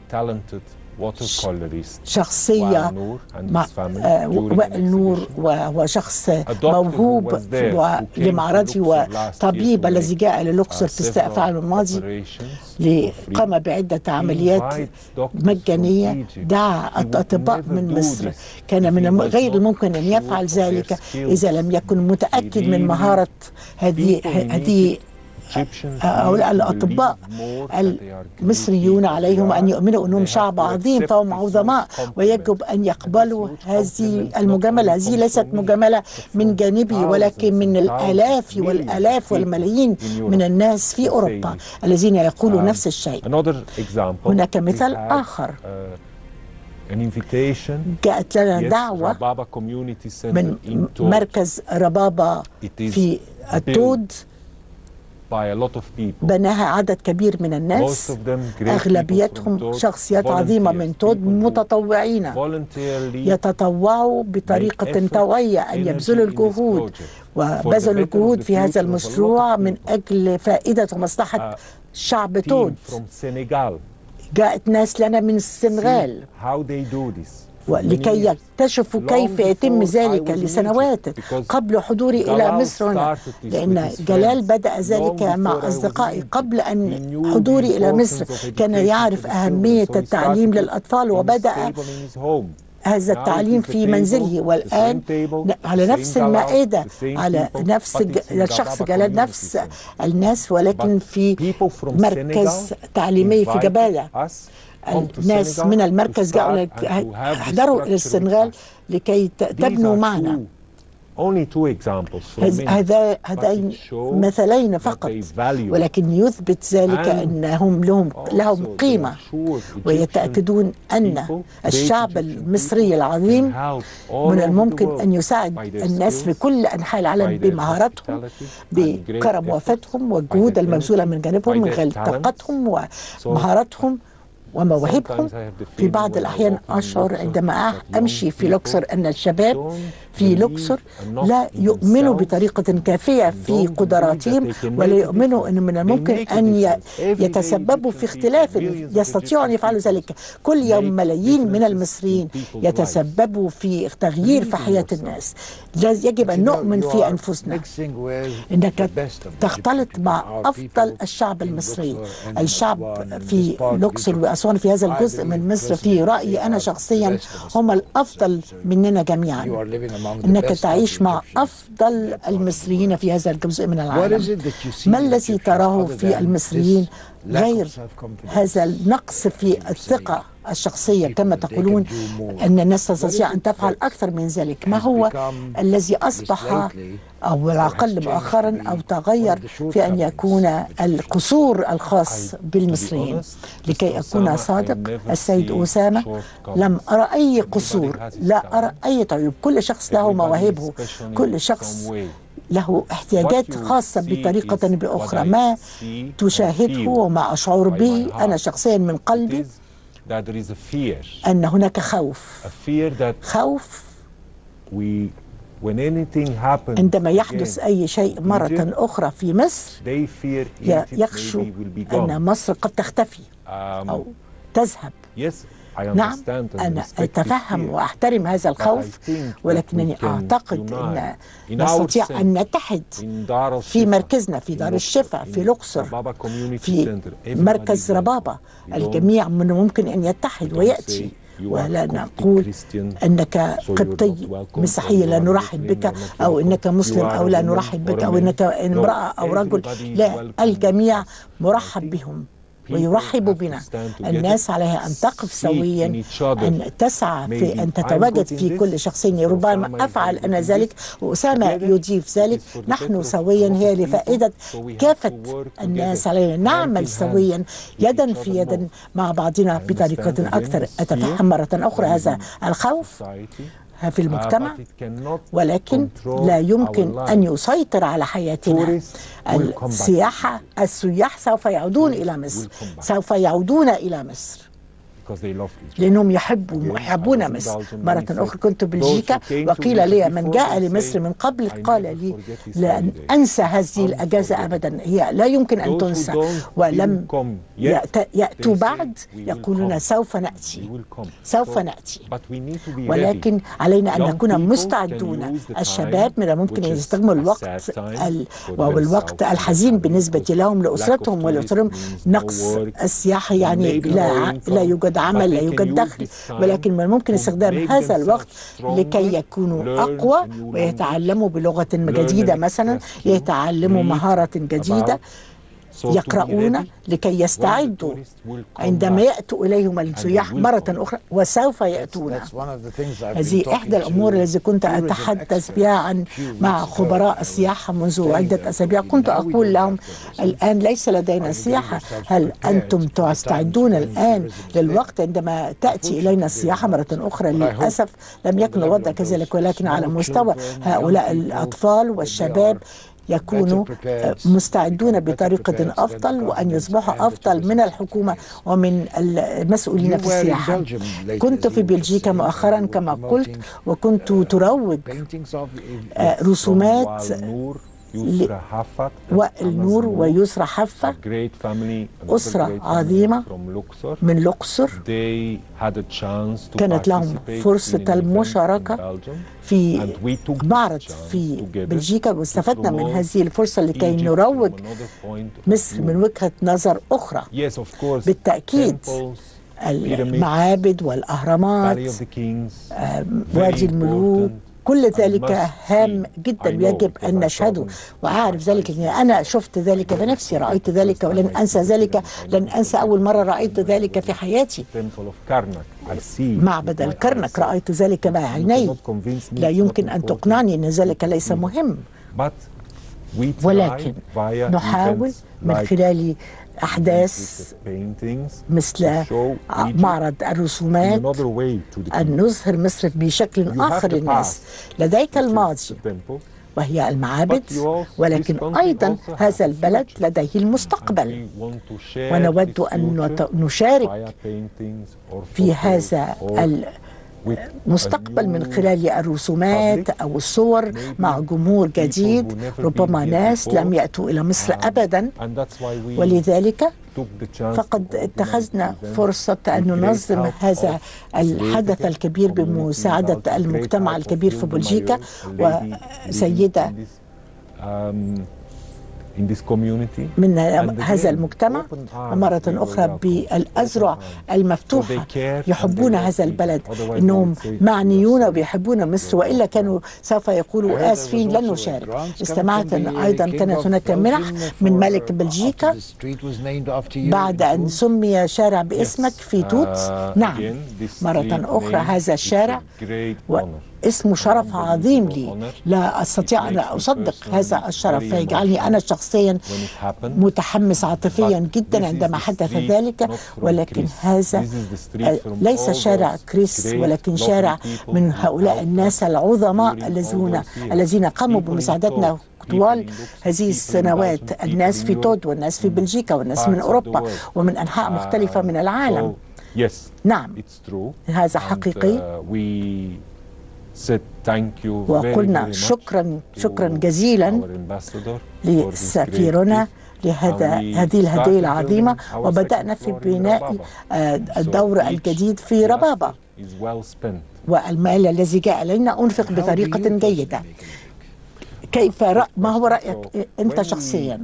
Speaker 10: شخصية مع وائل نور وهو شخص موهوب لمعرضه وطبيب الذي جاء للأقصر في السقف الماضي قام بعدة عمليات مجانية دعا الأطباء من مصر كان من غير الممكن أن يفعل ذلك إذا لم يكن متأكد من مهارة هذه هذه هؤلاء الأطباء المصريون عليهم أن يؤمنوا أنهم شعب عظيم فهم عظماء ويجب أن يقبلوا هذه المجاملة هذه ليست مجاملة من جانبي ولكن من الآلاف والآلاف والملايين من الناس في أوروبا الذين يقولوا نفس الشيء هناك مثال آخر جاءت لنا دعوة من مركز ربابة في التود بناها عدد كبير من الناس أغلبيتهم شخصيات عظيمة من تود متطوعين يتطوعوا بطريقة طوعية أن يبذلوا الجهود وبذلوا الجهود في هذا المشروع من أجل فائدة ومصلحة شعب تود جاءت ناس لنا من السنغال ولكي يكتشفوا كيف يتم ذلك لسنوات قبل حضوري إلى مصر هنا لأن جلال بدأ ذلك مع أصدقائي قبل أن حضوري إلى مصر كان يعرف أهمية التعليم للأطفال وبدأ هذا التعليم في منزله والآن على نفس المائدة على نفس الشخص جلال نفس الناس ولكن في مركز تعليمي في جبالة الناس من المركز جاءوا احضروا الى السنغال لكي تبنوا معنا هذا هذين مثلين فقط ولكن يثبت ذلك انهم لهم لهم قيمه ويتاكدون ان الشعب المصري العظيم من الممكن ان يساعد الناس في كل انحاء العالم بمهاراتهم بكرم وفاتهم والجهود المبذوله من جانبهم من خلال طاقتهم ومهاراتهم ومواهبهم في بعض الأحيان أشعر عندما أمشي في لوكسور أن الشباب في لوكسور لا يؤمنوا بطريقة كافية في قدراتهم ولا يؤمنوا أن من الممكن أن يتسببوا في اختلاف يستطيعوا أن يفعلوا ذلك كل يوم ملايين من المصريين يتسببوا في تغيير في حياة الناس يجب أن نؤمن في أنفسنا أنك تختلط مع أفضل الشعب المصري الشعب في لوكسور وأسوان في هذا الجزء من مصر في رأيي أنا شخصيا هم الأفضل مننا جميعا انك تعيش مع افضل المصريين في هذا الجزء من العالم ما الذي تراه في المصريين غير هذا النقص في الثقه الشخصيه كما تقولون ان الناس تستطيع ان تفعل اكثر من ذلك ما هو الذي اصبح او على الاقل مؤخرا او تغير في ان يكون القصور الخاص بالمصريين لكي اكون صادق السيد اسامه لم ارى اي قصور لا ارى اي عيوب كل شخص له مواهبه كل شخص له احتياجات خاصة بطريقة بأخرى ما تشاهده وما أشعر به أنا شخصيا من قلبي أن هناك خوف خوف عندما يحدث أي شيء مرة أخرى في مصر يخشوا أن مصر قد تختفي أو تذهب نعم أنا أتفهم وأحترم هذا الخوف ولكنني أعتقد أن نستطيع أن نتحد في مركزنا في دار الشفاء في الأقصر في مركز ربابة الجميع من الممكن أن يتحد ويأتي ولا نقول انك قبطي مسيحي لا نرحب بك او انك مسلم او لا نرحب بك او انك امراه او رجل لا الجميع مرحب بهم ويرحب بنا الناس عليها أن تقف سويا أن تسعى في أن تتواجد في كل شخص ربما أفعل أنا ذلك وأسامة يضيف ذلك نحن سويا هي لفائدة كافة الناس علينا نعمل سويا يدا في يد مع بعضنا بطريقة أكثر أتفهم مرة أخرى هذا الخوف في المجتمع
Speaker 11: Uh, but it cannot
Speaker 10: ولكن
Speaker 11: control
Speaker 10: لا يمكن
Speaker 11: our
Speaker 10: أن
Speaker 11: lives.
Speaker 10: يسيطر على حياتنا
Speaker 11: Tourists will come back.
Speaker 10: السياحة السياح سوف يعودون إلى مصر سوف يعودون إلى مصر
Speaker 11: because they love Egypt.
Speaker 10: لأنهم يحبوا يحبون مصر مرة أخرى كنت بلجيكا وقيل لي من جاء لمصر من قبل قال لي لن أنسى هذه الأجازة أبدا هي لا يمكن أن تنسى ولم يأت- يأتوا بعد يقولون سوف نأتي سوف نأتي ولكن علينا أن نكون مستعدون الشباب من الممكن أن يستخدموا الوقت ال... والوقت الحزين بالنسبة لهم لأسرتهم ولأسرهم نقص السياحة يعني لا, ع- لا يوجد عمل لا يوجد دخل ولكن من الممكن استخدام هذا الوقت لكي يكونوا أقوى ويتعلموا بلغة جديدة مثلا يتعلموا مهارة جديدة يقرؤون لكي يستعدوا عندما يأتوا إليهم السياح مرة أخرى وسوف يأتون هذه إحدى الأمور التي كنت أتحدث بها عن مع خبراء السياحة منذ عدة أسابيع كنت أقول لهم الآن ليس لدينا سياحة هل أنتم تستعدون الآن للوقت عندما تأتي إلينا السياحة مرة أخرى للأسف لم يكن الوضع كذلك ولكن على مستوى هؤلاء الأطفال والشباب يكونوا مستعدون بطريقة أفضل وأن يصبحوا أفضل من الحكومة ومن المسؤولين في السياحة كنت في بلجيكا مؤخرا كما قلت وكنت تروج آه، رسومات
Speaker 11: يسرى حفت
Speaker 10: والنور ويسرى حفة
Speaker 11: great family another
Speaker 10: أسرة
Speaker 11: great family
Speaker 10: عظيمة
Speaker 11: from Luxor.
Speaker 10: من الأقصر
Speaker 11: They had a chance to
Speaker 10: كانت لهم
Speaker 11: participate in
Speaker 10: فرصة
Speaker 11: an event
Speaker 10: المشاركة
Speaker 11: in Belgium.
Speaker 10: في
Speaker 11: And we took
Speaker 10: معرض
Speaker 11: this chance
Speaker 10: في
Speaker 11: together
Speaker 10: بلجيكا واستفدنا من
Speaker 11: promote
Speaker 10: هذه الفرصة لكي
Speaker 11: Egypt
Speaker 10: نروج
Speaker 11: from another point of
Speaker 10: مصر
Speaker 11: view.
Speaker 10: من وجهة نظر أخرى
Speaker 11: Yes, of course.
Speaker 10: بالتأكيد
Speaker 11: Temples,
Speaker 10: المعابد
Speaker 11: Valley
Speaker 10: والأهرامات
Speaker 11: of the Kings,
Speaker 10: وادي الملوك كل ذلك
Speaker 11: must
Speaker 10: هام
Speaker 11: see.
Speaker 10: جدا
Speaker 11: I know
Speaker 10: يجب
Speaker 11: because
Speaker 10: أن
Speaker 11: I
Speaker 10: نشهده
Speaker 11: saw them.
Speaker 10: وأعرف ذلك لأن أنا شفت ذلك بنفسي رأيت ذلك ولن أنسى ذلك لن أنسى أول مرة رأيت ذلك في حياتي
Speaker 11: Temple of Karnak. I see
Speaker 10: معبد
Speaker 11: with my
Speaker 10: الكرنك
Speaker 11: eyes.
Speaker 10: رأيت ذلك
Speaker 11: You
Speaker 10: بعيني
Speaker 11: cannot convince me
Speaker 10: لا
Speaker 11: it's
Speaker 10: يمكن
Speaker 11: not
Speaker 10: أن
Speaker 11: important.
Speaker 10: تقنعني أن ذلك ليس مهم
Speaker 11: But we try
Speaker 10: ولكن
Speaker 11: via
Speaker 10: نحاول
Speaker 11: events
Speaker 10: من
Speaker 11: like
Speaker 10: خلال أحداث
Speaker 11: paintings
Speaker 10: مثل
Speaker 11: to show Egypt
Speaker 10: معرض
Speaker 11: in
Speaker 10: الرسومات
Speaker 11: another way to the
Speaker 10: أن نظهر مصر بشكل
Speaker 11: You have
Speaker 10: آخر
Speaker 11: the
Speaker 10: للناس
Speaker 11: past,
Speaker 10: لديك
Speaker 11: which is
Speaker 10: الماضي
Speaker 11: the temple,
Speaker 10: وهي المعابد
Speaker 11: But you also-
Speaker 10: ولكن
Speaker 11: this country
Speaker 10: أيضا
Speaker 11: also has
Speaker 10: هذا
Speaker 11: a
Speaker 10: البلد
Speaker 11: future.
Speaker 10: لديه
Speaker 11: and
Speaker 10: المستقبل
Speaker 11: we want to share
Speaker 10: ونود
Speaker 11: this
Speaker 10: أن
Speaker 11: future
Speaker 10: نت- نشارك
Speaker 11: via paintings or
Speaker 10: في
Speaker 11: photos
Speaker 10: هذا
Speaker 11: or with
Speaker 10: المستقبل
Speaker 11: a
Speaker 10: من
Speaker 11: new
Speaker 10: خلال الرسومات
Speaker 11: public,
Speaker 10: أو الصور مع جمهور
Speaker 11: people
Speaker 10: جديد
Speaker 11: who never been
Speaker 10: ربما
Speaker 11: here
Speaker 10: ناس
Speaker 11: before.
Speaker 10: لم يأتوا إلى مصر
Speaker 11: Um,
Speaker 10: أبدا
Speaker 11: and that's why we
Speaker 10: ولذلك
Speaker 11: took the chance
Speaker 10: فقد
Speaker 11: to organize
Speaker 10: اتخذنا
Speaker 11: event
Speaker 10: فرصة أن
Speaker 11: with great
Speaker 10: ننظم
Speaker 11: help
Speaker 10: هذا
Speaker 11: of
Speaker 10: الحدث
Speaker 11: great
Speaker 10: الكبير
Speaker 11: community
Speaker 10: بمساعدة
Speaker 11: about great
Speaker 10: المجتمع
Speaker 11: help of
Speaker 10: الكبير في
Speaker 11: Hilda
Speaker 10: بلجيكا
Speaker 11: Mayer, a lady
Speaker 10: وسيدة
Speaker 11: living in this, um, in this community.
Speaker 10: من
Speaker 11: And
Speaker 10: هذا
Speaker 11: again,
Speaker 10: المجتمع
Speaker 11: open arms,
Speaker 10: ومرة
Speaker 11: they were
Speaker 10: أخرى
Speaker 11: welcome.
Speaker 10: بالأذرع
Speaker 11: Open arms.
Speaker 10: المفتوحة
Speaker 11: So they care
Speaker 10: يحبون
Speaker 11: and they love
Speaker 10: هذا
Speaker 11: Egypt.
Speaker 10: البلد
Speaker 11: Otherwise they
Speaker 10: إنهم
Speaker 11: would say,
Speaker 10: معنيون
Speaker 11: "Yes,
Speaker 10: وبيحبون مصر وإلا كانوا سوف يقولوا آسفين لن نشارك استمعت أن أيضا كانت هناك منح من ملك بلجيكا بعد أن سمي شارع باسمك في توت
Speaker 11: Uh,
Speaker 10: نعم
Speaker 11: again, this
Speaker 10: مرة
Speaker 11: street
Speaker 10: أخرى
Speaker 11: name
Speaker 10: هذا
Speaker 11: is a
Speaker 10: الشارع
Speaker 11: great
Speaker 10: و-
Speaker 11: honor.
Speaker 10: اسمه شرف عظيم لي لا أستطيع أن أصدق هذا الشرف فيجعلني أنا شخصيا
Speaker 11: When it happened,
Speaker 10: متحمس عاطفيا
Speaker 11: But
Speaker 10: جدا
Speaker 11: this is
Speaker 10: عندما
Speaker 11: the
Speaker 10: حدث
Speaker 11: street
Speaker 10: ذلك
Speaker 11: not from
Speaker 10: ولكن
Speaker 11: Chris.
Speaker 10: هذا
Speaker 11: This is the street from
Speaker 10: ليس
Speaker 11: all
Speaker 10: شارع
Speaker 11: those
Speaker 10: كريس
Speaker 11: great,
Speaker 10: ولكن
Speaker 11: lovely
Speaker 10: شارع
Speaker 11: people
Speaker 10: من
Speaker 11: who
Speaker 10: هؤلاء
Speaker 11: helped
Speaker 10: الناس
Speaker 11: us
Speaker 10: العظماء
Speaker 11: during all
Speaker 10: الذين
Speaker 11: those years.
Speaker 10: الذين قاموا
Speaker 11: People in
Speaker 10: بمساعدتنا
Speaker 11: Todd,
Speaker 10: طوال
Speaker 11: people in Luxembourg,
Speaker 10: هذه
Speaker 11: people in
Speaker 10: السنوات
Speaker 11: Belgium,
Speaker 10: الناس
Speaker 11: people
Speaker 10: في
Speaker 11: in
Speaker 10: تود
Speaker 11: Europe,
Speaker 10: والناس في
Speaker 11: mm,
Speaker 10: بلجيكا والناس
Speaker 11: parts
Speaker 10: من
Speaker 11: of the
Speaker 10: أوروبا
Speaker 11: world.
Speaker 10: ومن أنحاء مختلفة من العالم
Speaker 11: So, yes,
Speaker 10: نعم
Speaker 11: it's true.
Speaker 10: هذا
Speaker 11: And,
Speaker 10: حقيقي
Speaker 11: uh, we said thank you very,
Speaker 10: وقلنا
Speaker 11: very much
Speaker 10: شكرا
Speaker 11: to
Speaker 10: شكرا جزيلا
Speaker 11: our ambassador for this
Speaker 10: لسفيرنا
Speaker 11: great gift.
Speaker 10: لهذا
Speaker 11: And we
Speaker 10: هذه الهدية
Speaker 11: started
Speaker 10: العظيمة
Speaker 11: building our
Speaker 10: وبدأنا
Speaker 11: second
Speaker 10: في
Speaker 11: floor in
Speaker 10: بناء
Speaker 11: Rababa.
Speaker 10: آه،
Speaker 11: So
Speaker 10: الدور
Speaker 11: each
Speaker 10: الجديد في ربابة
Speaker 11: investor is well spent.
Speaker 10: والمال الذي جاء إلينا أنفق بطريقة جيدة كيف رأ... ما هو رأيك أنت شخصيا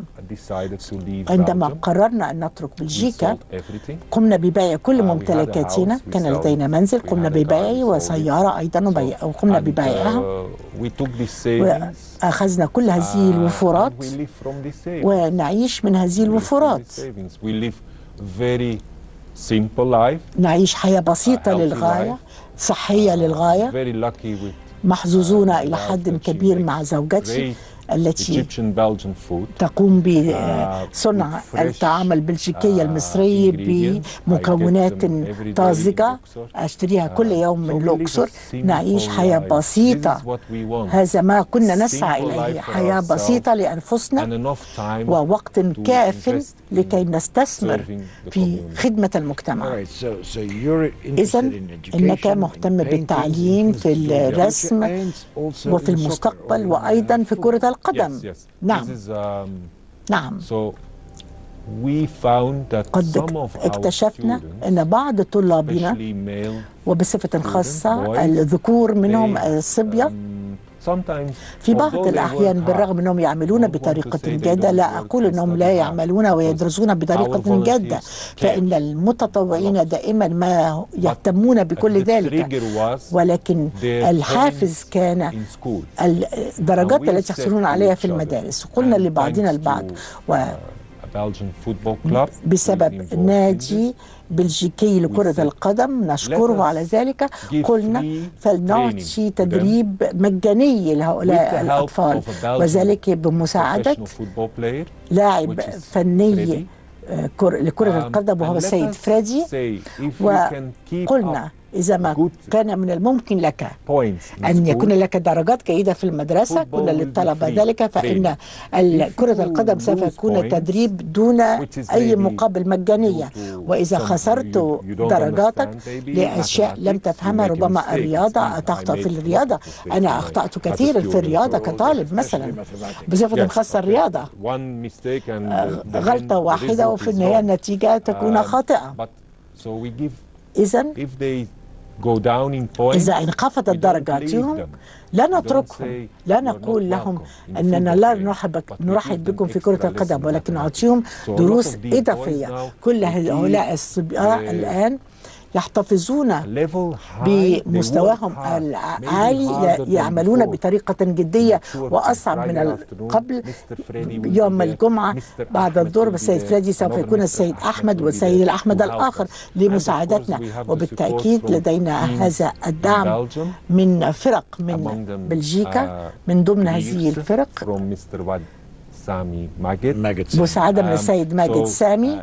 Speaker 10: عندما قررنا أن نترك بلجيكا قمنا ببيع كل ممتلكاتنا كان لدينا منزل قمنا ببيعه وسيارة أيضا وبيع... وقمنا ببيعها وأخذنا كل هذه الوفورات ونعيش من هذه الوفورات نعيش حياة بسيطة للغاية صحية للغاية محظوظون إلى حد كبير مع زوجتي التي
Speaker 11: Egyptian Belgian food.
Speaker 10: تقوم بصنع الطعام البلجيكي المصري بمكونات طازجة أشتريها كل يوم من الأقصر نعيش حياة بسيطة هذا ما كنا نسعى إليه حياة بسيطة لأنفسنا ووقت كاف لكي نستثمر في خدمة المجتمع إذا إنك مهتم بالتعليم في الرسم وفي المستقبل وأيضا في كرة القدم نعم نعم قد اكتشفنا أن بعض طلابنا وبصفة خاصة الذكور منهم الصبية في بعض الأحيان بالرغم أنهم يعملون بطريقة جادة لا أقول أنهم لا يعملون ويدرسون بطريقة جادة فإن المتطوعين دائما ما يهتمون بكل ذلك ولكن الحافز كان الدرجات التي يحصلون عليها في المدارس قلنا لبعضنا البعض و بسبب نادي بلجيكي لكرة القدم نشكره على ذلك قلنا فلنعطي تدريب مجاني لهؤلاء الأطفال وذلك بمساعدة لاعب فني لكرة القدم وهو السيد فريدي وقلنا إذا ما كان من الممكن لك أن يكون لك درجات جيدة في المدرسة كنا للطلبة ذلك فإن كرة القدم سوف يكون تدريب دون أي مقابل مجانية وإذا خسرت درجاتك لأشياء لم تفهمها ربما الرياضة تخطأ في الرياضة أنا أخطأت كثيرا في الرياضة كطالب مثلا بصفة خاصة الرياضة غلطة واحدة وفي النهاية النتيجة تكون خاطئة إذا إذا انخفضت درجاتهم لا نتركهم لا نقول لهم أننا لا نرحب, نرحب بكم في كرة القدم ولكن نعطيهم دروس إضافية كل هؤلاء الصبيان الآن يحتفظون بمستواهم العالي يعملون بطريقة جدية وأصعب من قبل يوم الجمعة بعد الظهر السيد فريدي سوف يكون السيد أحمد والسيد الأحمد الآخر لمساعدتنا وبالتأكيد لدينا هذا الدعم من فرق من بلجيكا من ضمن هذه الفرق مساعدة من السيد ماجد سامي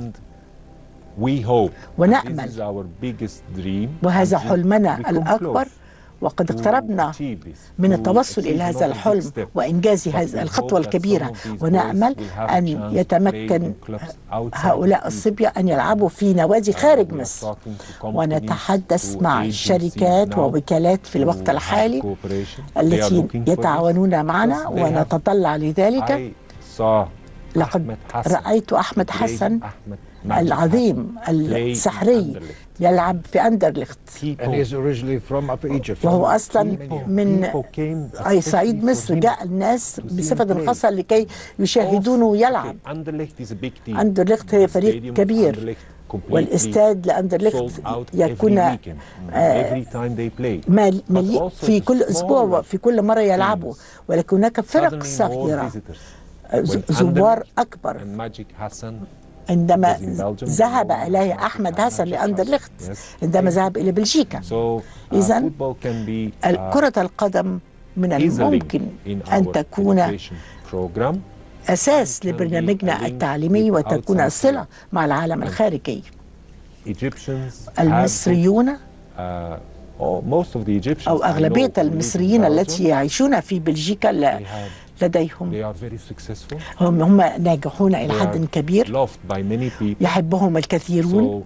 Speaker 10: ونأمل وهذا حلمنا الأكبر وقد اقتربنا من التوصل إلى هذا الحلم وإنجاز هذه الخطوة الكبيرة ونأمل أن يتمكن هؤلاء الصبية أن يلعبوا في نوادي خارج مصر ونتحدث مع الشركات ووكالات في الوقت الحالي التي يتعاونون معنا ونتطلع لذلك لقد رأيت أحمد حسن العظيم السحري يلعب في أندرلخت وهو أصلا من أي صعيد مصر جاء الناس بصفة خاصة لكي يشاهدونه يلعب أندرلخت هي فريق كبير والاستاد لاندرليخت يكون مليء في كل اسبوع وفي كل مره يلعبوا ولكن هناك فرق صغيره زوار اكبر عندما ذهب إليه أحمد حسن لأندرلخت عندما ذهب إلى بلجيكا إذا كرة القدم من الممكن أن تكون أساس لبرنامجنا التعليمي وتكون الصلة مع العالم الخارجي المصريون أو أغلبية المصريين التي يعيشون في بلجيكا لديهم هم هم ناجحون إلى حد كبير يحبهم الكثيرون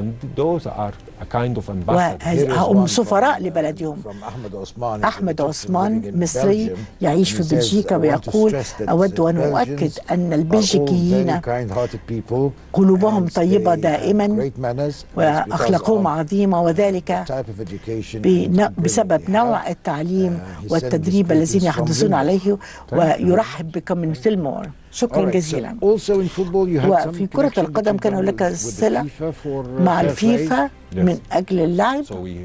Speaker 10: وهم سفراء لبلدهم أحمد عثمان مصري يعيش في بلجيكا ويقول أود أن أؤكد أن البلجيكيين قلوبهم طيبة دائما وأخلاقهم عظيمة وذلك بسبب نوع التعليم والتدريب الذين يحدثون عليه ويرحب بكم من فيلمور شكرا جزيلا وفي كرة القدم كان هناك صلة مع الفيفا من أجل اللعب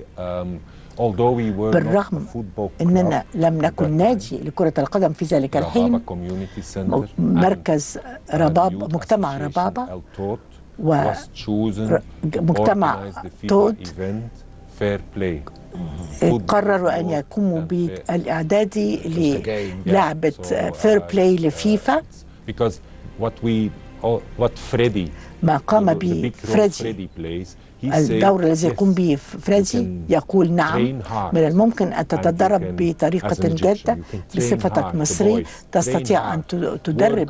Speaker 10: بالرغم أننا لم نكن نادي لكرة القدم في ذلك الحين مركز رباب مجتمع ربابة ومجتمع توت قرروا أن يقوموا بالإعداد للعبة فير بلاي لفيفا
Speaker 11: because what we what Freddy
Speaker 10: ما قام به فريدي الدور الذي يقوم به فريدي يقول نعم من الممكن أن تتدرب بطريقة جادة بصفتك مصري تستطيع أن تدرب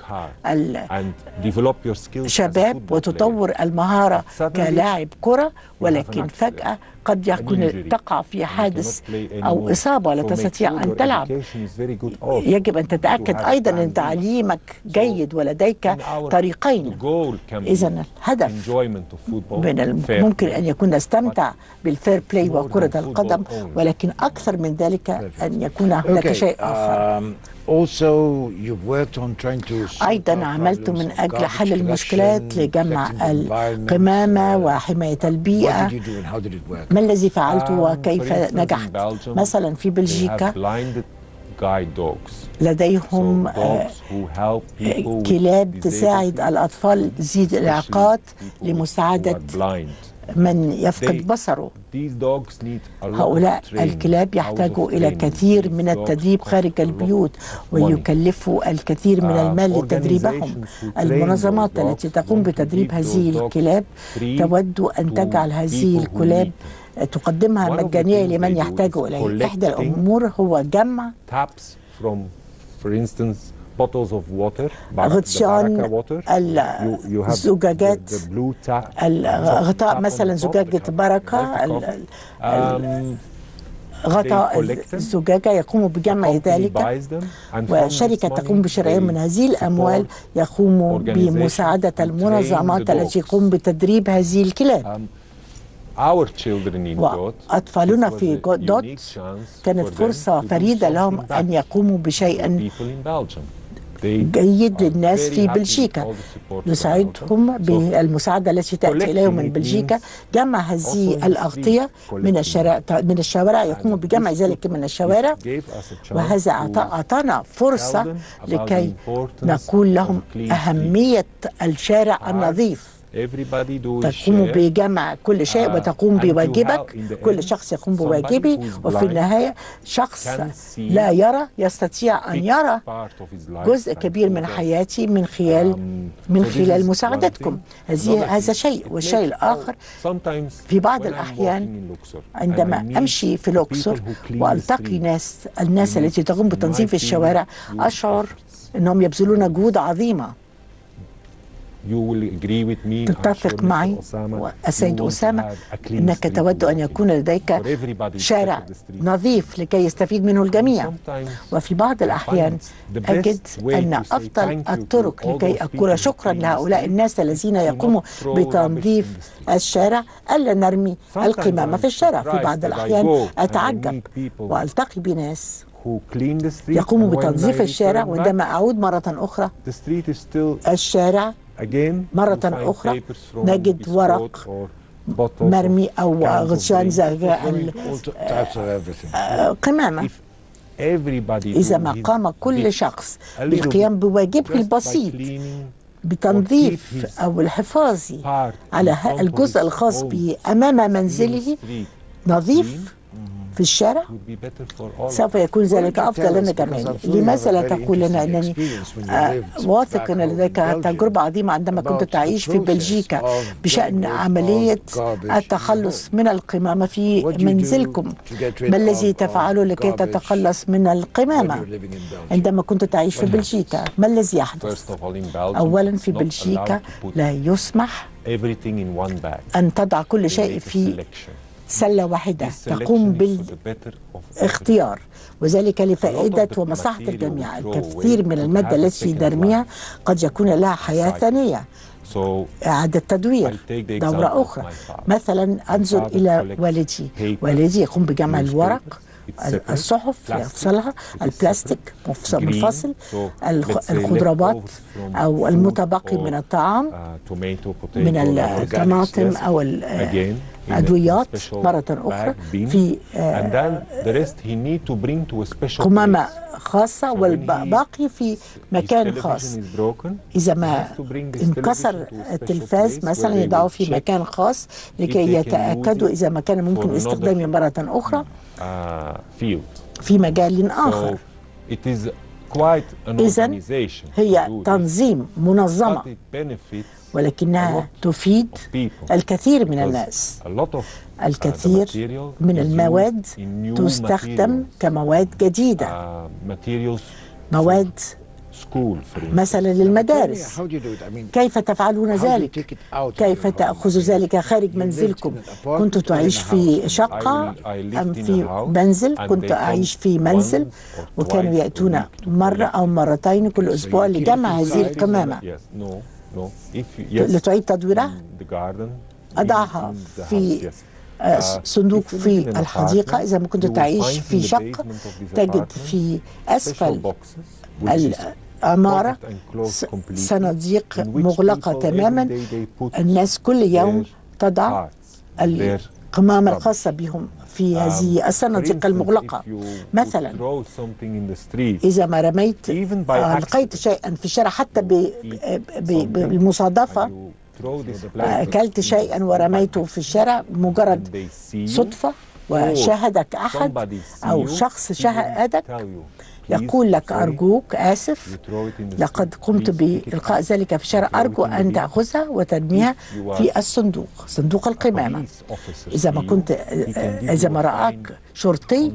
Speaker 10: الشباب وتطور المهارة كلاعب كرة ولكن فجأة قد يكون تقع في حادث أو إصابة ولا تستطيع أن تلعب يجب أن تتأكد أيضا أن تعليمك جيد ولديك طريقين إذا الهدف من الممكن أن يكون نستمتع بالفير بلاي وكرة القدم ولكن أكثر من ذلك أن يكون هناك شيء آخر
Speaker 1: Also, you've worked on trying to
Speaker 10: أيضا عملت من أجل حل المشكلات لجمع القمامة وحماية البيئة ما الذي فعلته وكيف نجحت مثلا في بلجيكا لديهم كلاب تساعد الأطفال ذي الإعاقات لمساعدة من يفقد بصره هؤلاء الكلاب يحتاجوا إلى كثير من التدريب خارج البيوت ويكلفوا الكثير من المال لتدريبهم المنظمات التي تقوم بتدريب هذه الكلاب تود أن تجعل هذه الكلاب تقدمها مجانية لمن يحتاج إليه إحدى الأمور هو جمع غطيان الزجاجات الغطاء مثلا زجاجة بركة غطاء الزجاجة يقوم بجمع ذلك وشركة تقوم بشراء من هذه الأموال يقوم بمساعدة المنظمات التي تقوم بتدريب هذه الكلاب وأطفالنا في دوت كانت فرصة فريدة لهم أن يقوموا بشيء جيد للناس في بلجيكا نساعدهم بالمساعدة التي تأتي إليهم من بلجيكا جمع هذه الأغطية من الشارع من الشوارع يقوموا بجمع ذلك من الشوارع وهذا أعطانا فرصة لكي نقول لهم أهمية الشارع النظيف تقوم بجمع كل شيء وتقوم بواجبك كل شخص يقوم بواجبه وفي النهاية شخص لا يرى يستطيع أن يرى جزء كبير من حياتي من خلال من خلال مساعدتكم هذه هذا شيء والشيء الآخر في بعض الأحيان عندما أمشي في الأقصر وألتقي ناس الناس التي تقوم بتنظيف الشوارع أشعر أنهم يبذلون جهود عظيمة تتفق معي السيد أسامة أنك تود أن يكون لديك شارع نظيف لكي يستفيد منه الجميع وفي بعض الأحيان أجد أن أفضل الطرق لكي أقول شكرا لهؤلاء الناس الذين يقوموا بتنظيف الشارع ألا نرمي القمامة في الشارع في بعض الأحيان أتعجب وألتقي بناس يقوموا بتنظيف الشارع وعندما أعود مرة أخرى الشارع مرة أخرى نجد ورق مرمي أو غطيان قمامة إذا ما قام كل شخص بالقيام بواجبه البسيط بتنظيف أو الحفاظ على الجزء الخاص به أمام منزله نظيف في الشارع سوف يكون ذلك أفضل لنا جميعا لماذا لا تقول لنا أنني آه واثق أن لديك تجربة عظيمة عندما كنت تعيش في بلجيكا بشأن عملية التخلص من القمامة في منزلكم ما الذي تفعله لكي تتخلص من القمامة عندما كنت تعيش في بلجيكا ما الذي يحدث أولا في بلجيكا لا يسمح أن تضع كل شيء في سلة واحدة تقوم بالاختيار وذلك لفائدة ومصلحة الجميع الكثير من المادة التي نرميها قد يكون لها حياة ثانية إعادة تدوير دورة أخرى مثلا أنظر إلى والدي والدي يقوم بجمع الورق الصحف يفصلها البلاستيك منفصل الخضروات أو المتبقي من الطعام من الطماطم أو أدويات مرة أخرى في قمامة خاصة والباقي في مكان خاص إذا ما انكسر التلفاز مثلا يضعه في مكان خاص لكي يتأكدوا إذا ما كان ممكن استخدامه مرة أخرى في مجال آخر إذا هي تنظيم منظمة ولكنها تفيد الكثير من الناس الكثير من المواد تستخدم كمواد جديدة مواد مثلا للمدارس كيف تفعلون ذلك كيف تأخذ ذلك خارج منزلكم كنت تعيش في شقة أم في منزل كنت أعيش في منزل وكانوا يأتون مرة أو مرتين كل أسبوع لجمع هذه القمامة لتعيد تدويرها أضعها في صندوق في الحديقة إذا ما كنت تعيش في شقة تجد في أسفل العمارة صناديق مغلقة تماما الناس كل يوم تضع القمامة الخاصة بهم في هذه الصناديق المغلقة مثلا إذا ما رميت ألقيت شيئا في الشارع حتى بالمصادفة أكلت شيئا ورميته في الشارع مجرد صدفة وشاهدك أحد أو شخص شاهدك يقول لك أرجوك آسف لقد قمت بإلقاء ذلك في الشارع أرجو أن تأخذها وترميها في الصندوق صندوق القمامة إذا ما كنت إذا ما رآك شرطي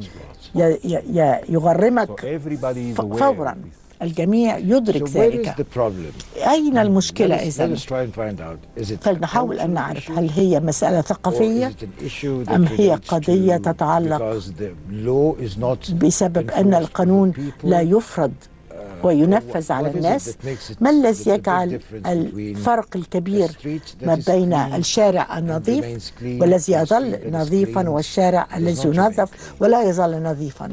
Speaker 10: يغرمك فورا الجميع يدرك ذلك أين المشكلة إذا فلنحاول أن نعرف هل هي مسألة ثقافية أم هي قضية تتعلق بسبب أن القانون لا يفرض وينفذ على الناس ما الذي يجعل الفرق الكبير ما بين الشارع النظيف والذي يظل نظيفا والشارع الذي ينظف ولا يظل نظيفا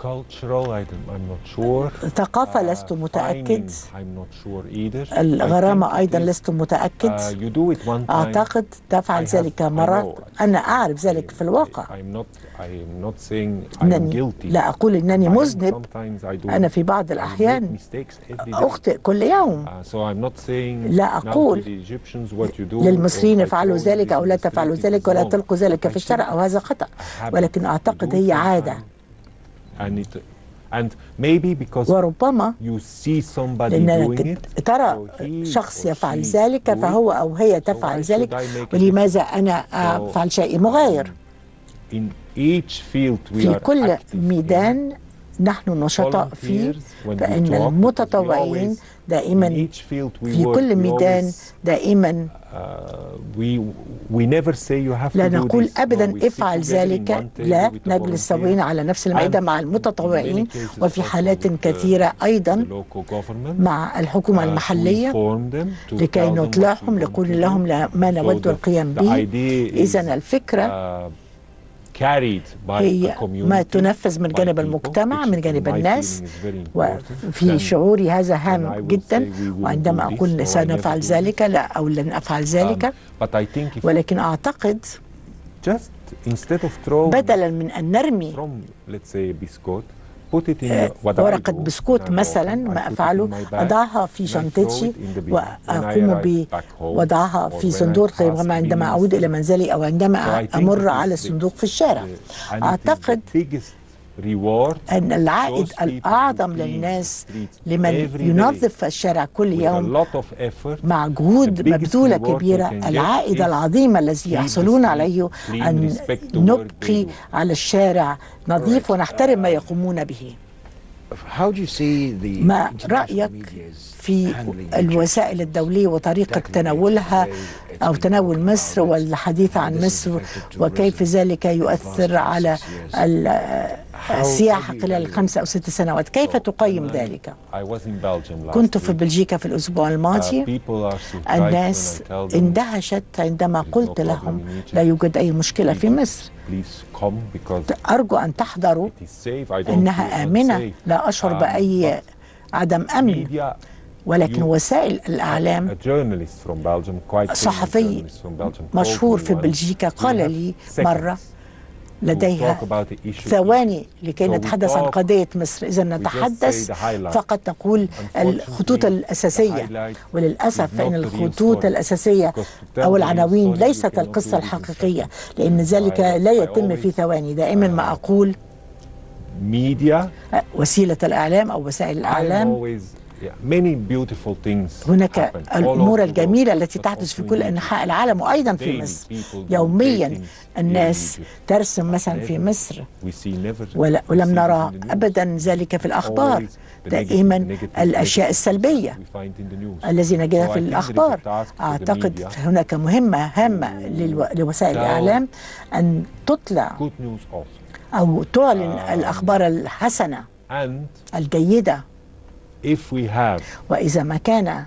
Speaker 10: ثقافة لست متأكد الغرامة أيضا لست متأكد أعتقد تفعل ذلك مرات أنا أعرف ذلك في الواقع أنني لا أقول أنني مذنب أنا في بعض الأحيان أخطئ كل يوم لا أقول للمصريين افعلوا ذلك أو لا تفعلوا ذلك ولا تلقوا ذلك في الشارع أو هذا خطأ ولكن أعتقد هي عادة
Speaker 11: And maybe because
Speaker 10: وربما
Speaker 11: you see somebody
Speaker 10: لأنك
Speaker 11: doing it,
Speaker 10: ترى شخص يفعل ذلك فهو أو هي تفعل ذلك ولماذا أنا أفعل شيء مغاير
Speaker 11: in each field we
Speaker 10: في
Speaker 11: are
Speaker 10: كل
Speaker 11: active
Speaker 10: ميدان نحن نشطاء فيه فإن المتطوعين دائما في كل ميدان دائما لا نقول ابدا افعل ذلك لا نجلس سويا على نفس المائده مع المتطوعين وفي حالات كثيره ايضا مع الحكومه المحليه لكي نطلعهم نقول لهم لا ما نود القيام به اذا الفكره هي ما تنفذ من جانب المجتمع من جانب الناس وفي شعوري هذا هام جدا وعندما أقول سنفعل ذلك لا أو لن أفعل ذلك ولكن أعتقد بدلا من أن نرمي ورقة بسكوت مثلا ما أفعله أضعها في شنطتي وأقوم بوضعها في صندوق عندما أعود إلى منزلي أو عندما أمر على الصندوق في الشارع أعتقد أن العائد الأعظم للناس لمن ينظف الشارع كل يوم مع جهود مبذولة كبيرة العائد العظيم الذي يحصلون عليه أن نبقي على الشارع نظيف ونحترم ما يقومون به ما رأيك في الوسائل الدولية وطريقة تناولها أو تناول مصر والحديث عن مصر وكيف ذلك يؤثر على السياحة خلال الخمس أو ست سنوات كيف تقيم ذلك؟ كنت في بلجيكا في الأسبوع الماضي الناس اندهشت عندما قلت لهم لا يوجد أي مشكلة في مصر أرجو أن تحضروا إنها آمنة لا أشعر بأي عدم أمن ولكن وسائل الإعلام صحفي مشهور في بلجيكا قال لي مرة لديها
Speaker 11: talk about the issue.
Speaker 10: ثواني لكي
Speaker 11: So we
Speaker 10: نتحدث عن
Speaker 11: talk-
Speaker 10: قضية مصر إذا
Speaker 11: just
Speaker 10: نتحدث
Speaker 11: say the highlight.
Speaker 10: فقط نقول الخطوط
Speaker 11: Unfortunately,
Speaker 10: الأساسية
Speaker 11: the highlight
Speaker 10: وللأسف
Speaker 11: is not
Speaker 10: فإن
Speaker 11: the real
Speaker 10: الخطوط
Speaker 11: story.
Speaker 10: الأساسية
Speaker 11: Because to tell
Speaker 10: أو
Speaker 11: the real
Speaker 10: العناوين
Speaker 11: story, you
Speaker 10: ليست
Speaker 11: cannot
Speaker 10: القصة
Speaker 11: do it in
Speaker 10: الحقيقية لأن ذلك لا يتم في ثواني دائما ما أقول
Speaker 11: media
Speaker 10: وسيلة الإعلام أو وسائل
Speaker 11: I am
Speaker 10: الإعلام
Speaker 11: always yeah, many beautiful things
Speaker 10: هناك
Speaker 11: happen all
Speaker 10: الأمور
Speaker 11: over the
Speaker 10: الجميلة
Speaker 11: world,
Speaker 10: التي
Speaker 11: but
Speaker 10: تحدث في
Speaker 11: also
Speaker 10: كل
Speaker 11: in
Speaker 10: أنحاء العالم وأيضا في
Speaker 11: Daily
Speaker 10: مصر
Speaker 11: people do
Speaker 10: يوميا
Speaker 11: great things
Speaker 10: الناس
Speaker 11: in Egypt.
Speaker 10: ترسم مثلا في
Speaker 11: Never
Speaker 10: مصر
Speaker 11: We see never
Speaker 10: ولا
Speaker 11: we
Speaker 10: ولم
Speaker 11: see this
Speaker 10: نرى
Speaker 11: in the news.
Speaker 10: أبدا ذلك في الأخبار
Speaker 11: Always the
Speaker 10: دائما
Speaker 11: negative- negative
Speaker 10: الأشياء
Speaker 11: negative
Speaker 10: السلبية
Speaker 11: we find in the news.
Speaker 10: الذي نجدها
Speaker 11: So I
Speaker 10: في
Speaker 11: think there is a
Speaker 10: الأخبار
Speaker 11: task for the
Speaker 10: أعتقد
Speaker 11: media
Speaker 10: هناك مهمة هامة للو- لوسائل
Speaker 11: tell
Speaker 10: الإعلام أن تطلع
Speaker 11: Good news also.
Speaker 10: أو تعلن الأخبار الحسنة
Speaker 11: And
Speaker 10: الجيدة
Speaker 11: if we have,
Speaker 10: وإذا ما كان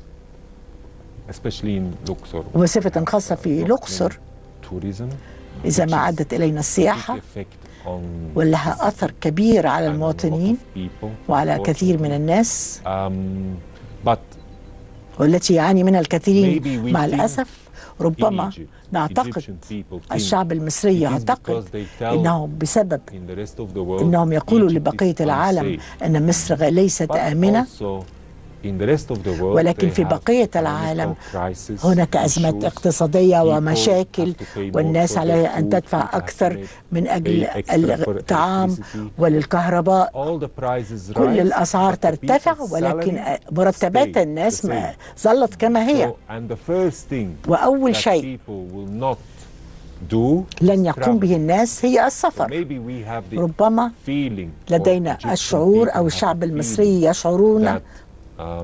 Speaker 11: especially in Luxor,
Speaker 10: وصفة خاصة في لوكسور
Speaker 11: tourism,
Speaker 10: إذا ما
Speaker 11: which is
Speaker 10: عدت إلينا
Speaker 11: big
Speaker 10: السياحة
Speaker 11: effect on
Speaker 10: ولها أثر كبير على
Speaker 11: and a lot
Speaker 10: المواطنين
Speaker 11: of people,
Speaker 10: وعلى كثير من الناس
Speaker 11: Um, but
Speaker 10: والتي يعاني منها الكثيرين
Speaker 11: Maybe we
Speaker 10: مع
Speaker 11: think
Speaker 10: الأسف ربما
Speaker 11: Egypt,
Speaker 10: نعتقد
Speaker 11: Egyptian people think
Speaker 10: الشعب المصري
Speaker 11: it is
Speaker 10: يعتقد
Speaker 11: because they tell
Speaker 10: انه بسبب
Speaker 11: in the rest of the world
Speaker 10: انهم يقولوا
Speaker 11: Egypt
Speaker 10: لبقيه
Speaker 11: is
Speaker 10: العالم
Speaker 11: unsafe.
Speaker 10: ان مصر غ- ليست
Speaker 11: But
Speaker 10: امنه
Speaker 11: also in the rest of the world
Speaker 10: ولكن
Speaker 11: they
Speaker 10: في
Speaker 11: have
Speaker 10: بقيه
Speaker 11: economical
Speaker 10: العالم
Speaker 11: crisis,
Speaker 10: هناك ازمات
Speaker 11: issues.
Speaker 10: اقتصاديه
Speaker 11: People
Speaker 10: ومشاكل
Speaker 11: have to pay more
Speaker 10: والناس
Speaker 11: for
Speaker 10: عليها
Speaker 11: their
Speaker 10: ان
Speaker 11: food,
Speaker 10: تدفع
Speaker 11: people have to
Speaker 10: اكثر
Speaker 11: make-
Speaker 10: من اجل
Speaker 11: pay extra for
Speaker 10: الطعام
Speaker 11: electricity.
Speaker 10: وللكهرباء
Speaker 11: All the prices
Speaker 10: كل
Speaker 11: rise,
Speaker 10: الاسعار
Speaker 11: but the
Speaker 10: ترتفع
Speaker 11: people's
Speaker 10: ولكن
Speaker 11: salary
Speaker 10: مرتبات
Speaker 11: stay
Speaker 10: الناس
Speaker 11: the
Speaker 10: ما
Speaker 11: same.
Speaker 10: ظلت كما هي
Speaker 11: So, and the first thing
Speaker 10: وأول
Speaker 11: that
Speaker 10: شيء
Speaker 11: people will not do
Speaker 10: لن
Speaker 11: is
Speaker 10: يقوم به
Speaker 11: travel.
Speaker 10: الناس هي
Speaker 11: So
Speaker 10: السفر
Speaker 11: maybe we have the
Speaker 10: ربما
Speaker 11: feeling or
Speaker 10: لدينا
Speaker 11: Egyptian
Speaker 10: الشعور
Speaker 11: people
Speaker 10: او
Speaker 11: have
Speaker 10: الشعب
Speaker 11: the
Speaker 10: المصري
Speaker 11: feeling
Speaker 10: يشعرون
Speaker 11: that, um,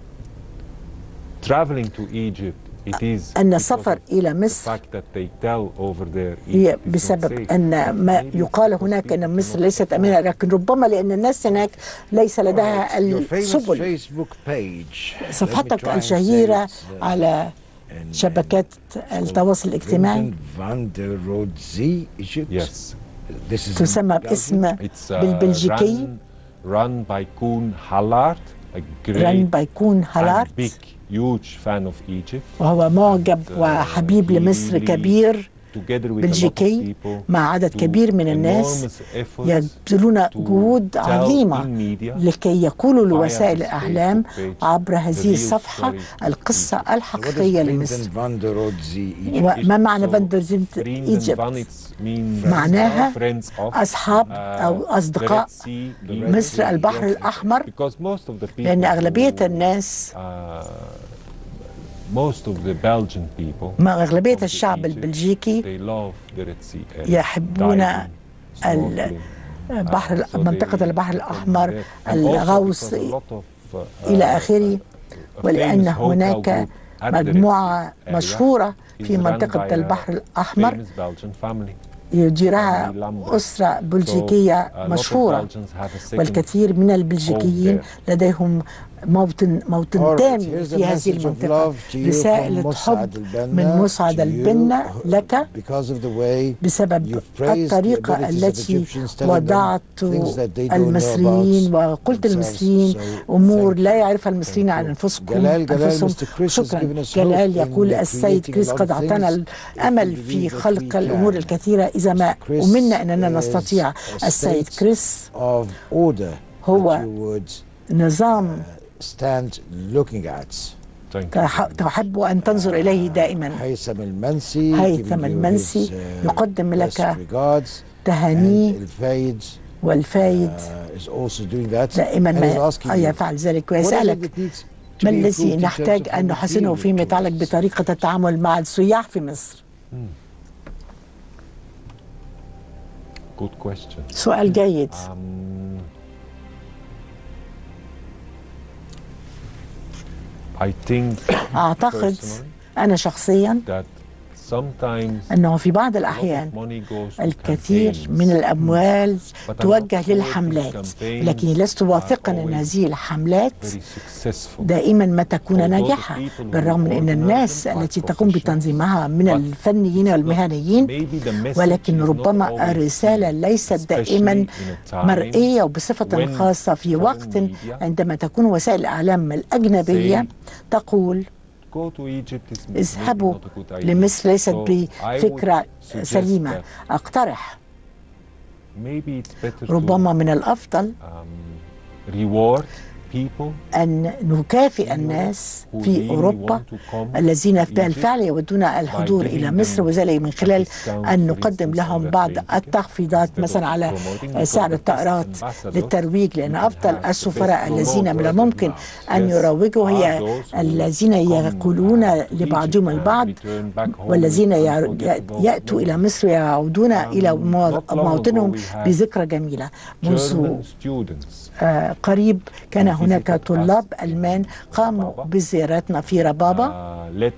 Speaker 11: traveling to Egypt it is
Speaker 10: أن
Speaker 11: because
Speaker 10: السفر
Speaker 11: of
Speaker 10: إلى
Speaker 11: the
Speaker 10: مصر
Speaker 11: fact that they tell over there
Speaker 10: هي
Speaker 11: Egypt is not
Speaker 10: بسبب
Speaker 11: safe.
Speaker 10: أن ما
Speaker 11: Maybe
Speaker 10: يقال
Speaker 11: because
Speaker 10: هناك أن
Speaker 11: people
Speaker 10: مصر
Speaker 11: cannot
Speaker 10: ليست
Speaker 11: afford.
Speaker 10: أمنة لكن ربما لأن الناس هناك ليس لديها
Speaker 1: Your famous
Speaker 10: السبل
Speaker 1: Facebook page. Let me
Speaker 10: صفحتك
Speaker 1: try and say
Speaker 10: الشهيرة
Speaker 1: it's, uh,
Speaker 10: على
Speaker 1: in-
Speaker 10: شبكات التواصل الاجتماعي
Speaker 1: Vincent van der Rohe Egypt.
Speaker 11: Yes.
Speaker 1: This is in
Speaker 10: تسمى
Speaker 1: Belgium.
Speaker 10: باسم
Speaker 11: It's uh,
Speaker 10: بالبلجيكي
Speaker 11: run, run by Koen Hallard, a great
Speaker 10: ران بايكون
Speaker 11: and
Speaker 10: هالارت
Speaker 11: big, huge fan of Egypt.
Speaker 10: وهو معجب
Speaker 11: And, uh,
Speaker 10: وحبيب
Speaker 11: he
Speaker 10: لمصر
Speaker 11: really,
Speaker 10: كبير
Speaker 11: together with a lot of
Speaker 10: بلجيكي
Speaker 11: people,
Speaker 10: مع عدد
Speaker 11: do
Speaker 10: كبير من الناس
Speaker 11: enormous efforts
Speaker 10: يبذلون
Speaker 11: to
Speaker 10: جهود
Speaker 11: tell
Speaker 10: عظيمة
Speaker 11: in media
Speaker 10: لكي يقولوا
Speaker 11: via
Speaker 10: لوسائل
Speaker 11: his
Speaker 10: الإعلام
Speaker 11: Facebook page
Speaker 10: عبر
Speaker 11: the
Speaker 10: هذه
Speaker 11: real
Speaker 10: الصفحة
Speaker 11: story
Speaker 10: القصة
Speaker 11: of Egypt.
Speaker 1: What is
Speaker 10: الحقيقية لمصر
Speaker 1: Vincent van der Rohe Egypt?
Speaker 10: وما معنى
Speaker 11: So,
Speaker 10: فاندرزنت
Speaker 11: Vrienden van
Speaker 10: ايجيبت
Speaker 11: it's mean
Speaker 10: معناها
Speaker 11: friends of
Speaker 10: أصحاب
Speaker 11: uh,
Speaker 10: أو
Speaker 11: the
Speaker 10: أصدقاء
Speaker 11: Red Sea, the
Speaker 10: مصر
Speaker 11: Red Sea,
Speaker 10: البحر
Speaker 11: yes.
Speaker 10: الأحمر
Speaker 11: Because most of the people
Speaker 10: لأن أغلبية
Speaker 11: who,
Speaker 10: الناس
Speaker 11: uh, most of the Belgian people
Speaker 10: ما أغلبية
Speaker 11: from
Speaker 10: الشعب
Speaker 11: Egypt,
Speaker 10: البلجيكي
Speaker 11: they love the Red Sea area.
Speaker 10: يحبون
Speaker 11: diving,
Speaker 10: ال-
Speaker 11: snorkeling.
Speaker 10: بحر
Speaker 11: Uh, so
Speaker 10: منطقة
Speaker 11: they
Speaker 10: البحر
Speaker 11: come
Speaker 10: الأحمر
Speaker 11: there. And also
Speaker 10: الغوص
Speaker 11: because a lot of, uh,
Speaker 10: إلى
Speaker 11: uh,
Speaker 10: آخره
Speaker 11: a
Speaker 10: ولأن
Speaker 11: famous hotel
Speaker 10: هناك
Speaker 11: group at the Red
Speaker 10: مجموعة
Speaker 11: Sea area
Speaker 10: مشهورة
Speaker 11: is
Speaker 10: في
Speaker 11: run
Speaker 10: منطقة
Speaker 11: by a
Speaker 10: البحر الأحمر
Speaker 11: famous Belgian family.
Speaker 10: يديرها
Speaker 11: family Lambert.
Speaker 10: أسرة
Speaker 11: So,
Speaker 10: بلجيكية
Speaker 11: a lot of
Speaker 10: مشهورة
Speaker 11: Belgians have a second
Speaker 10: والكثير من البلجيكيين
Speaker 11: there.
Speaker 10: لديهم موطن موطن
Speaker 1: Alright,
Speaker 10: تام
Speaker 1: here's a
Speaker 10: في هذه
Speaker 1: message of
Speaker 10: المنطقة
Speaker 1: love to you
Speaker 10: رسالة
Speaker 1: from مسعد
Speaker 10: حب
Speaker 1: البنا
Speaker 10: من مسعد
Speaker 1: to you
Speaker 10: البنا لك
Speaker 1: because of the way
Speaker 10: بسبب
Speaker 1: you've praised the
Speaker 10: الطريقة
Speaker 1: abilities of
Speaker 10: التي
Speaker 1: Egyptians, telling them
Speaker 10: وضعت
Speaker 1: things that they don't know
Speaker 10: المصريين
Speaker 1: about
Speaker 10: وقلت
Speaker 1: themselves.
Speaker 10: المصريين
Speaker 1: So,
Speaker 10: أمور
Speaker 1: thank
Speaker 10: لا
Speaker 1: you.
Speaker 10: يعرفها المصريين
Speaker 1: Thank
Speaker 10: عن
Speaker 1: you.
Speaker 10: أنفسكم
Speaker 1: جلال جلال
Speaker 10: أنفسهم
Speaker 1: Mr. Chris has
Speaker 10: شكرا
Speaker 1: given us
Speaker 10: جلال
Speaker 1: hope
Speaker 10: يقول
Speaker 1: in
Speaker 10: السيد
Speaker 1: creating
Speaker 10: كريس
Speaker 1: a lot
Speaker 10: قد
Speaker 1: of
Speaker 10: أعطانا
Speaker 1: things
Speaker 10: الأمل
Speaker 1: if we
Speaker 10: في
Speaker 1: believe that
Speaker 10: خلق
Speaker 1: we
Speaker 10: الأمور
Speaker 1: can.
Speaker 10: الكثيرة إذا ما
Speaker 1: Chris
Speaker 10: أمنا أننا
Speaker 1: is
Speaker 10: نستطيع
Speaker 1: a
Speaker 10: السيد
Speaker 1: state
Speaker 10: كريس
Speaker 1: of order
Speaker 10: هو
Speaker 1: that you would
Speaker 10: نظام
Speaker 1: stand looking at
Speaker 11: Thank you.
Speaker 10: تح- تحب أن تنظر إليه دائما
Speaker 1: هيثم المنسي
Speaker 10: هيثم
Speaker 1: giving you
Speaker 10: المنسي
Speaker 1: his, uh,
Speaker 10: يقدم لك
Speaker 1: best regards
Speaker 10: تهانيه
Speaker 1: and الفايد
Speaker 10: والفايد
Speaker 1: uh, is also doing that
Speaker 10: دائما
Speaker 1: and is
Speaker 10: ما
Speaker 1: asking you
Speaker 10: يفعل ذلك
Speaker 1: what is it
Speaker 10: ويسألك
Speaker 1: that needs to
Speaker 10: ما
Speaker 1: be
Speaker 10: الذي
Speaker 1: improved in terms
Speaker 10: نحتاج
Speaker 1: of
Speaker 10: أن
Speaker 1: how we
Speaker 10: نحسنه
Speaker 1: deal with
Speaker 10: فيما يتعلق
Speaker 1: tourists?
Speaker 10: بطريقة التعامل مع السياح في مصر
Speaker 11: Good question.
Speaker 10: سؤال جيد
Speaker 11: Um, I think
Speaker 10: أعتقد
Speaker 11: personally
Speaker 10: أنا شخصيا
Speaker 11: that sometimes
Speaker 10: أنه في بعض
Speaker 11: a lot
Speaker 10: الأحيان
Speaker 11: of money goes to
Speaker 10: الكثير
Speaker 11: campaigns.
Speaker 10: من الأموال
Speaker 11: But I'm not
Speaker 10: توجه
Speaker 11: sure
Speaker 10: للحملات
Speaker 11: these campaigns
Speaker 10: لكني لست واثقا أن
Speaker 11: are always
Speaker 10: هذه الحملات
Speaker 11: very successful.
Speaker 10: دائما ما تكون
Speaker 11: Although the
Speaker 10: ناجحة
Speaker 11: people who
Speaker 10: بالرغم من أن
Speaker 11: organize
Speaker 10: الناس
Speaker 11: them are
Speaker 10: التي تقوم
Speaker 11: professionals.
Speaker 10: بتنظيمها من
Speaker 11: But
Speaker 10: الفنيين والمهنيين
Speaker 11: Maybe the message
Speaker 10: ولكن
Speaker 11: is not
Speaker 10: ربما
Speaker 11: always
Speaker 10: الرسالة
Speaker 11: seen,
Speaker 10: ليست
Speaker 11: especially
Speaker 10: دائما
Speaker 11: in a time
Speaker 10: مرئية وبصفة
Speaker 11: when
Speaker 10: خاصة في
Speaker 11: foreign
Speaker 10: وقت
Speaker 11: media
Speaker 10: عندما تكون وسائل الإعلام الأجنبية
Speaker 11: say
Speaker 10: تقول
Speaker 11: go to Egypt is maybe
Speaker 10: اذهبوا
Speaker 11: not a good idea.
Speaker 10: لمصر ليست
Speaker 11: So I would
Speaker 10: بفكرة
Speaker 11: suggest
Speaker 10: سليمة
Speaker 11: that
Speaker 10: أقترح
Speaker 11: maybe it's better to
Speaker 10: ربما من الأفضل
Speaker 11: um, reward people
Speaker 10: أن نكافئ الناس في أوروبا الذين بالفعل يودون الحضور إلى مصر وذلك من خلال أن نقدم لهم بعض التخفيضات مثلا على سعر الطائرات للترويج لأن أفضل السفراء الذين من الممكن أن يروجوا هي الذين يقولون لبعضهم البعض والذين يأتوا إلى مصر ويعودون إلى موطنهم بذكرى جميلة منذ قريب كان هناك طلاب ألمان قاموا بزيارتنا في ربابة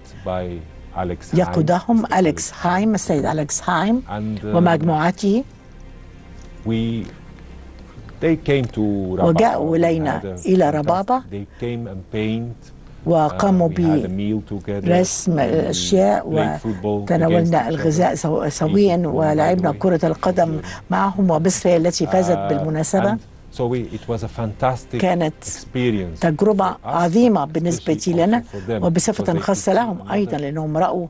Speaker 10: يقودهم أليكس هايم السيد أليكس هايم ومجموعته وجاءوا إلينا إلى ربابة وقاموا برسم الأشياء وتناولنا الغذاء سويا ولعبنا كرة القدم معهم ومصر هي التي فازت بالمناسبة
Speaker 11: So we, it was a fantastic
Speaker 10: كانت
Speaker 11: experience
Speaker 10: تجربة عظيمة بالنسبة لنا وبصفة خاصة لهم أيضا لأنهم رأوا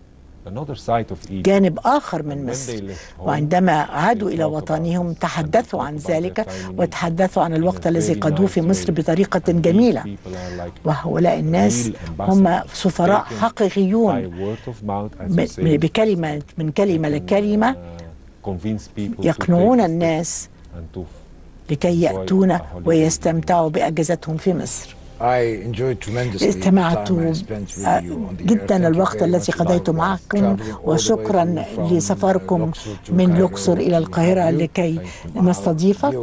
Speaker 10: جانب آخر من مصر وعندما عادوا إلى وطنهم تحدثوا عن ذلك وتحدثوا عن الوقت الذي قضوه في مصر بطريقة جميلة وهؤلاء الناس هم سفراء حقيقيون بكلمة من كلمة لكلمة يقنعون الناس لكي يأتون ويستمتعوا بأجازتهم في مصر استمعت جدا الوقت الذي قضيته معكم وشكرا لسفركم من لوكسور إلى القاهرة لكي نستضيفك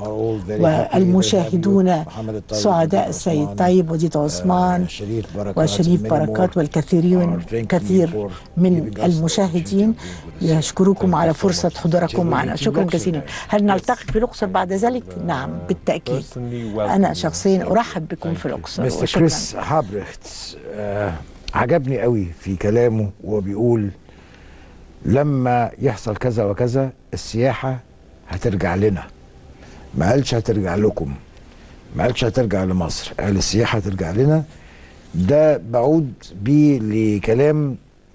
Speaker 10: والمشاهدون سعداء السيد طيب وديت عثمان وشريف بركات والكثيرين كثير من المشاهدين يشكركم على فرصة حضوركم معنا شكرا جزيلا هل نلتقي في لوكسور بعد ذلك؟ نعم بالتأكيد أنا شخصيا أرحب بكم في الأقصر
Speaker 1: مستر كريس هابريخت آه عجبني قوي في كلامه وهو بيقول لما يحصل كذا وكذا السياحة هترجع لنا ما قالش هترجع لكم ما قالش هترجع لمصر قال السياحة هترجع لنا ده بعود بيه لكلام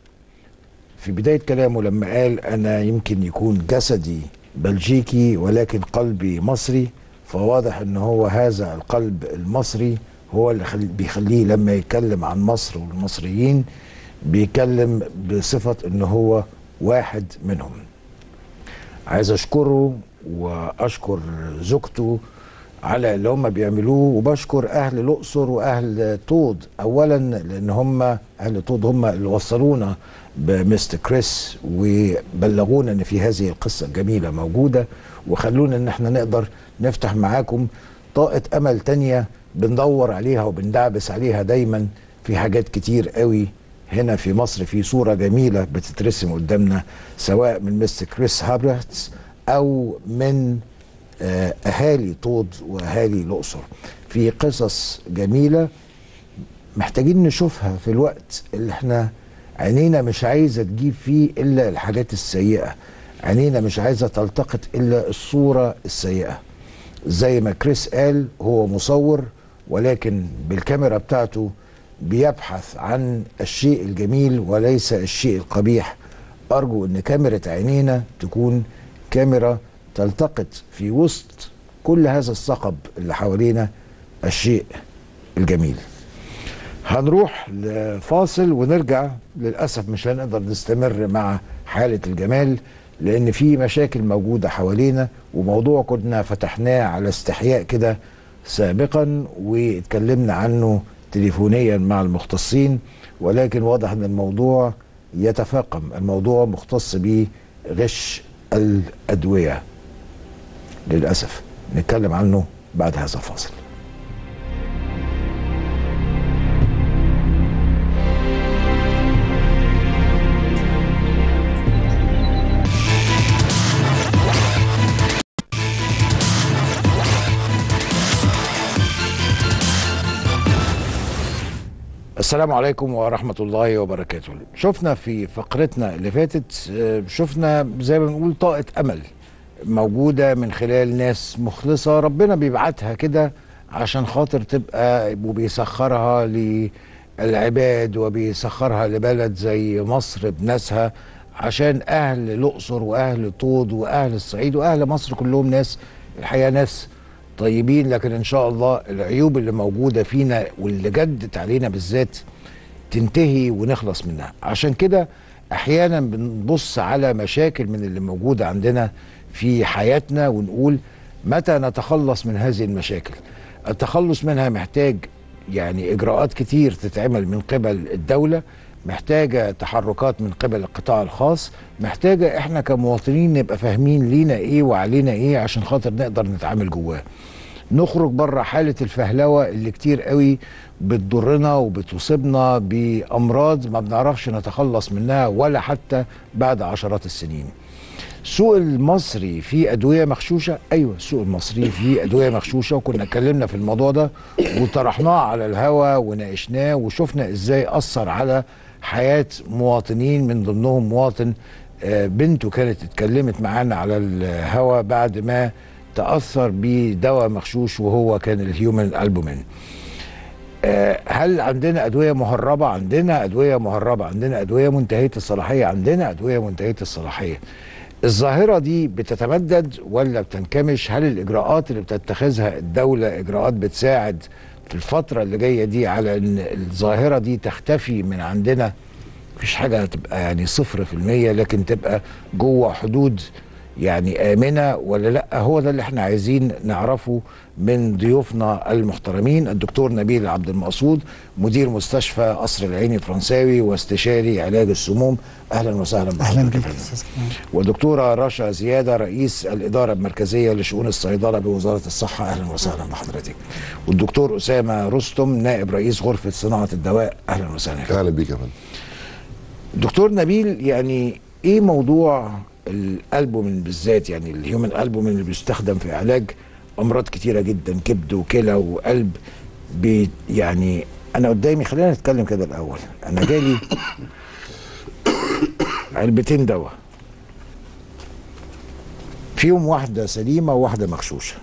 Speaker 1: في بداية كلامه لما قال أنا يمكن يكون جسدي بلجيكي ولكن قلبي مصري فواضح ان هو هذا القلب المصري هو اللي بيخليه لما يتكلم عن مصر والمصريين بيتكلم بصفة ان هو واحد منهم عايز اشكره واشكر زوجته على اللي هم بيعملوه وبشكر اهل الاقصر واهل طود اولا لان هم اهل طود هم اللي وصلونا بمستر كريس وبلغونا ان في هذه القصه الجميله موجوده وخلونا ان احنا نقدر نفتح معاكم طاقه امل تانية بندور عليها وبندعبس عليها دايما في حاجات كتير قوي هنا في مصر في صوره جميله بتترسم قدامنا سواء من مستر كريس هابرتس او من اهالي طود واهالي الاقصر في قصص جميله محتاجين نشوفها في الوقت اللي احنا عينينا مش عايزه تجيب فيه الا الحاجات السيئه عينينا مش عايزه تلتقط الا الصوره السيئه زي ما كريس قال هو مصور ولكن بالكاميرا بتاعته بيبحث عن الشيء الجميل وليس الشيء القبيح ارجو ان كاميرا عينينا تكون كاميرا تلتقط في وسط كل هذا الصقب اللي حوالينا الشيء الجميل هنروح لفاصل ونرجع للأسف مش هنقدر نستمر مع حالة الجمال لأن في مشاكل موجودة حوالينا وموضوع كنا فتحناه على استحياء كده سابقا واتكلمنا عنه تليفونيا مع المختصين ولكن واضح ان الموضوع يتفاقم الموضوع مختص بغش الأدوية للأسف نتكلم عنه بعد هذا الفاصل السلام عليكم ورحمة الله وبركاته شفنا في فقرتنا اللي فاتت شفنا زي ما بنقول طاقة أمل موجودة من خلال ناس مخلصة ربنا بيبعتها كده عشان خاطر تبقى وبيسخرها للعباد وبيسخرها لبلد زي مصر بناسها عشان اهل الاقصر واهل طود واهل الصعيد واهل مصر كلهم ناس الحقيقه ناس طيبين لكن ان شاء الله العيوب اللي موجوده فينا واللي جدت علينا بالذات تنتهي ونخلص منها عشان كده احيانا بنبص على مشاكل من اللي موجوده عندنا في حياتنا ونقول متى نتخلص من هذه المشاكل التخلص منها محتاج يعني اجراءات كتير تتعمل من قبل الدوله محتاجه تحركات من قبل القطاع الخاص محتاجه احنا كمواطنين نبقى فاهمين لينا ايه وعلينا ايه عشان خاطر نقدر نتعامل جواه نخرج بره حاله الفهلوه اللي كتير قوي بتضرنا وبتصيبنا بامراض ما بنعرفش نتخلص منها ولا حتى بعد عشرات السنين السوق المصري فيه ادويه مغشوشه ايوه السوق المصري فيه ادويه مغشوشه وكنا اتكلمنا في الموضوع ده وطرحناه على الهوا وناقشناه وشفنا ازاي اثر على حياه مواطنين من ضمنهم مواطن آه، بنته كانت اتكلمت معانا على الهوا بعد ما تاثر بدواء مغشوش وهو كان الهيومن البومين آه، هل عندنا ادويه مهربه عندنا ادويه مهربه عندنا ادويه منتهيه الصلاحيه عندنا ادويه منتهيه الصلاحيه الظاهرة دي بتتمدد ولا بتنكمش هل الإجراءات اللي بتتخذها الدولة إجراءات بتساعد في الفترة اللي جاية دي على أن الظاهرة دي تختفي من عندنا مفيش حاجة هتبقى يعني صفر في المية لكن تبقى جوه حدود يعني آمنة ولا لأ هو ده اللي احنا عايزين نعرفه من ضيوفنا المحترمين الدكتور نبيل عبد المقصود مدير مستشفى قصر العيني الفرنساوي واستشاري علاج السموم أهلا وسهلا
Speaker 12: اهلا
Speaker 1: بحضرتك
Speaker 12: بك
Speaker 1: يا فندم.
Speaker 12: استاذ كمال
Speaker 1: ودكتورة رشا زيادة رئيس الإدارة المركزية لشؤون الصيدلة بوزارة الصحة أهلا وسهلا بحضرتك والدكتور أسامة رستم نائب رئيس غرفة صناعة الدواء أهلا وسهلا
Speaker 13: أهلا بيك يا فندم
Speaker 1: دكتور نبيل يعني إيه موضوع الألبومين بالذات يعني الهيومن ألبومين اللي بيستخدم في علاج أمراض كتيرة جدا كبد وكلى وقلب بي يعني أنا قدامي خلينا نتكلم كده الأول أنا جالي علبتين دواء فيهم واحدة سليمة وواحدة مغشوشة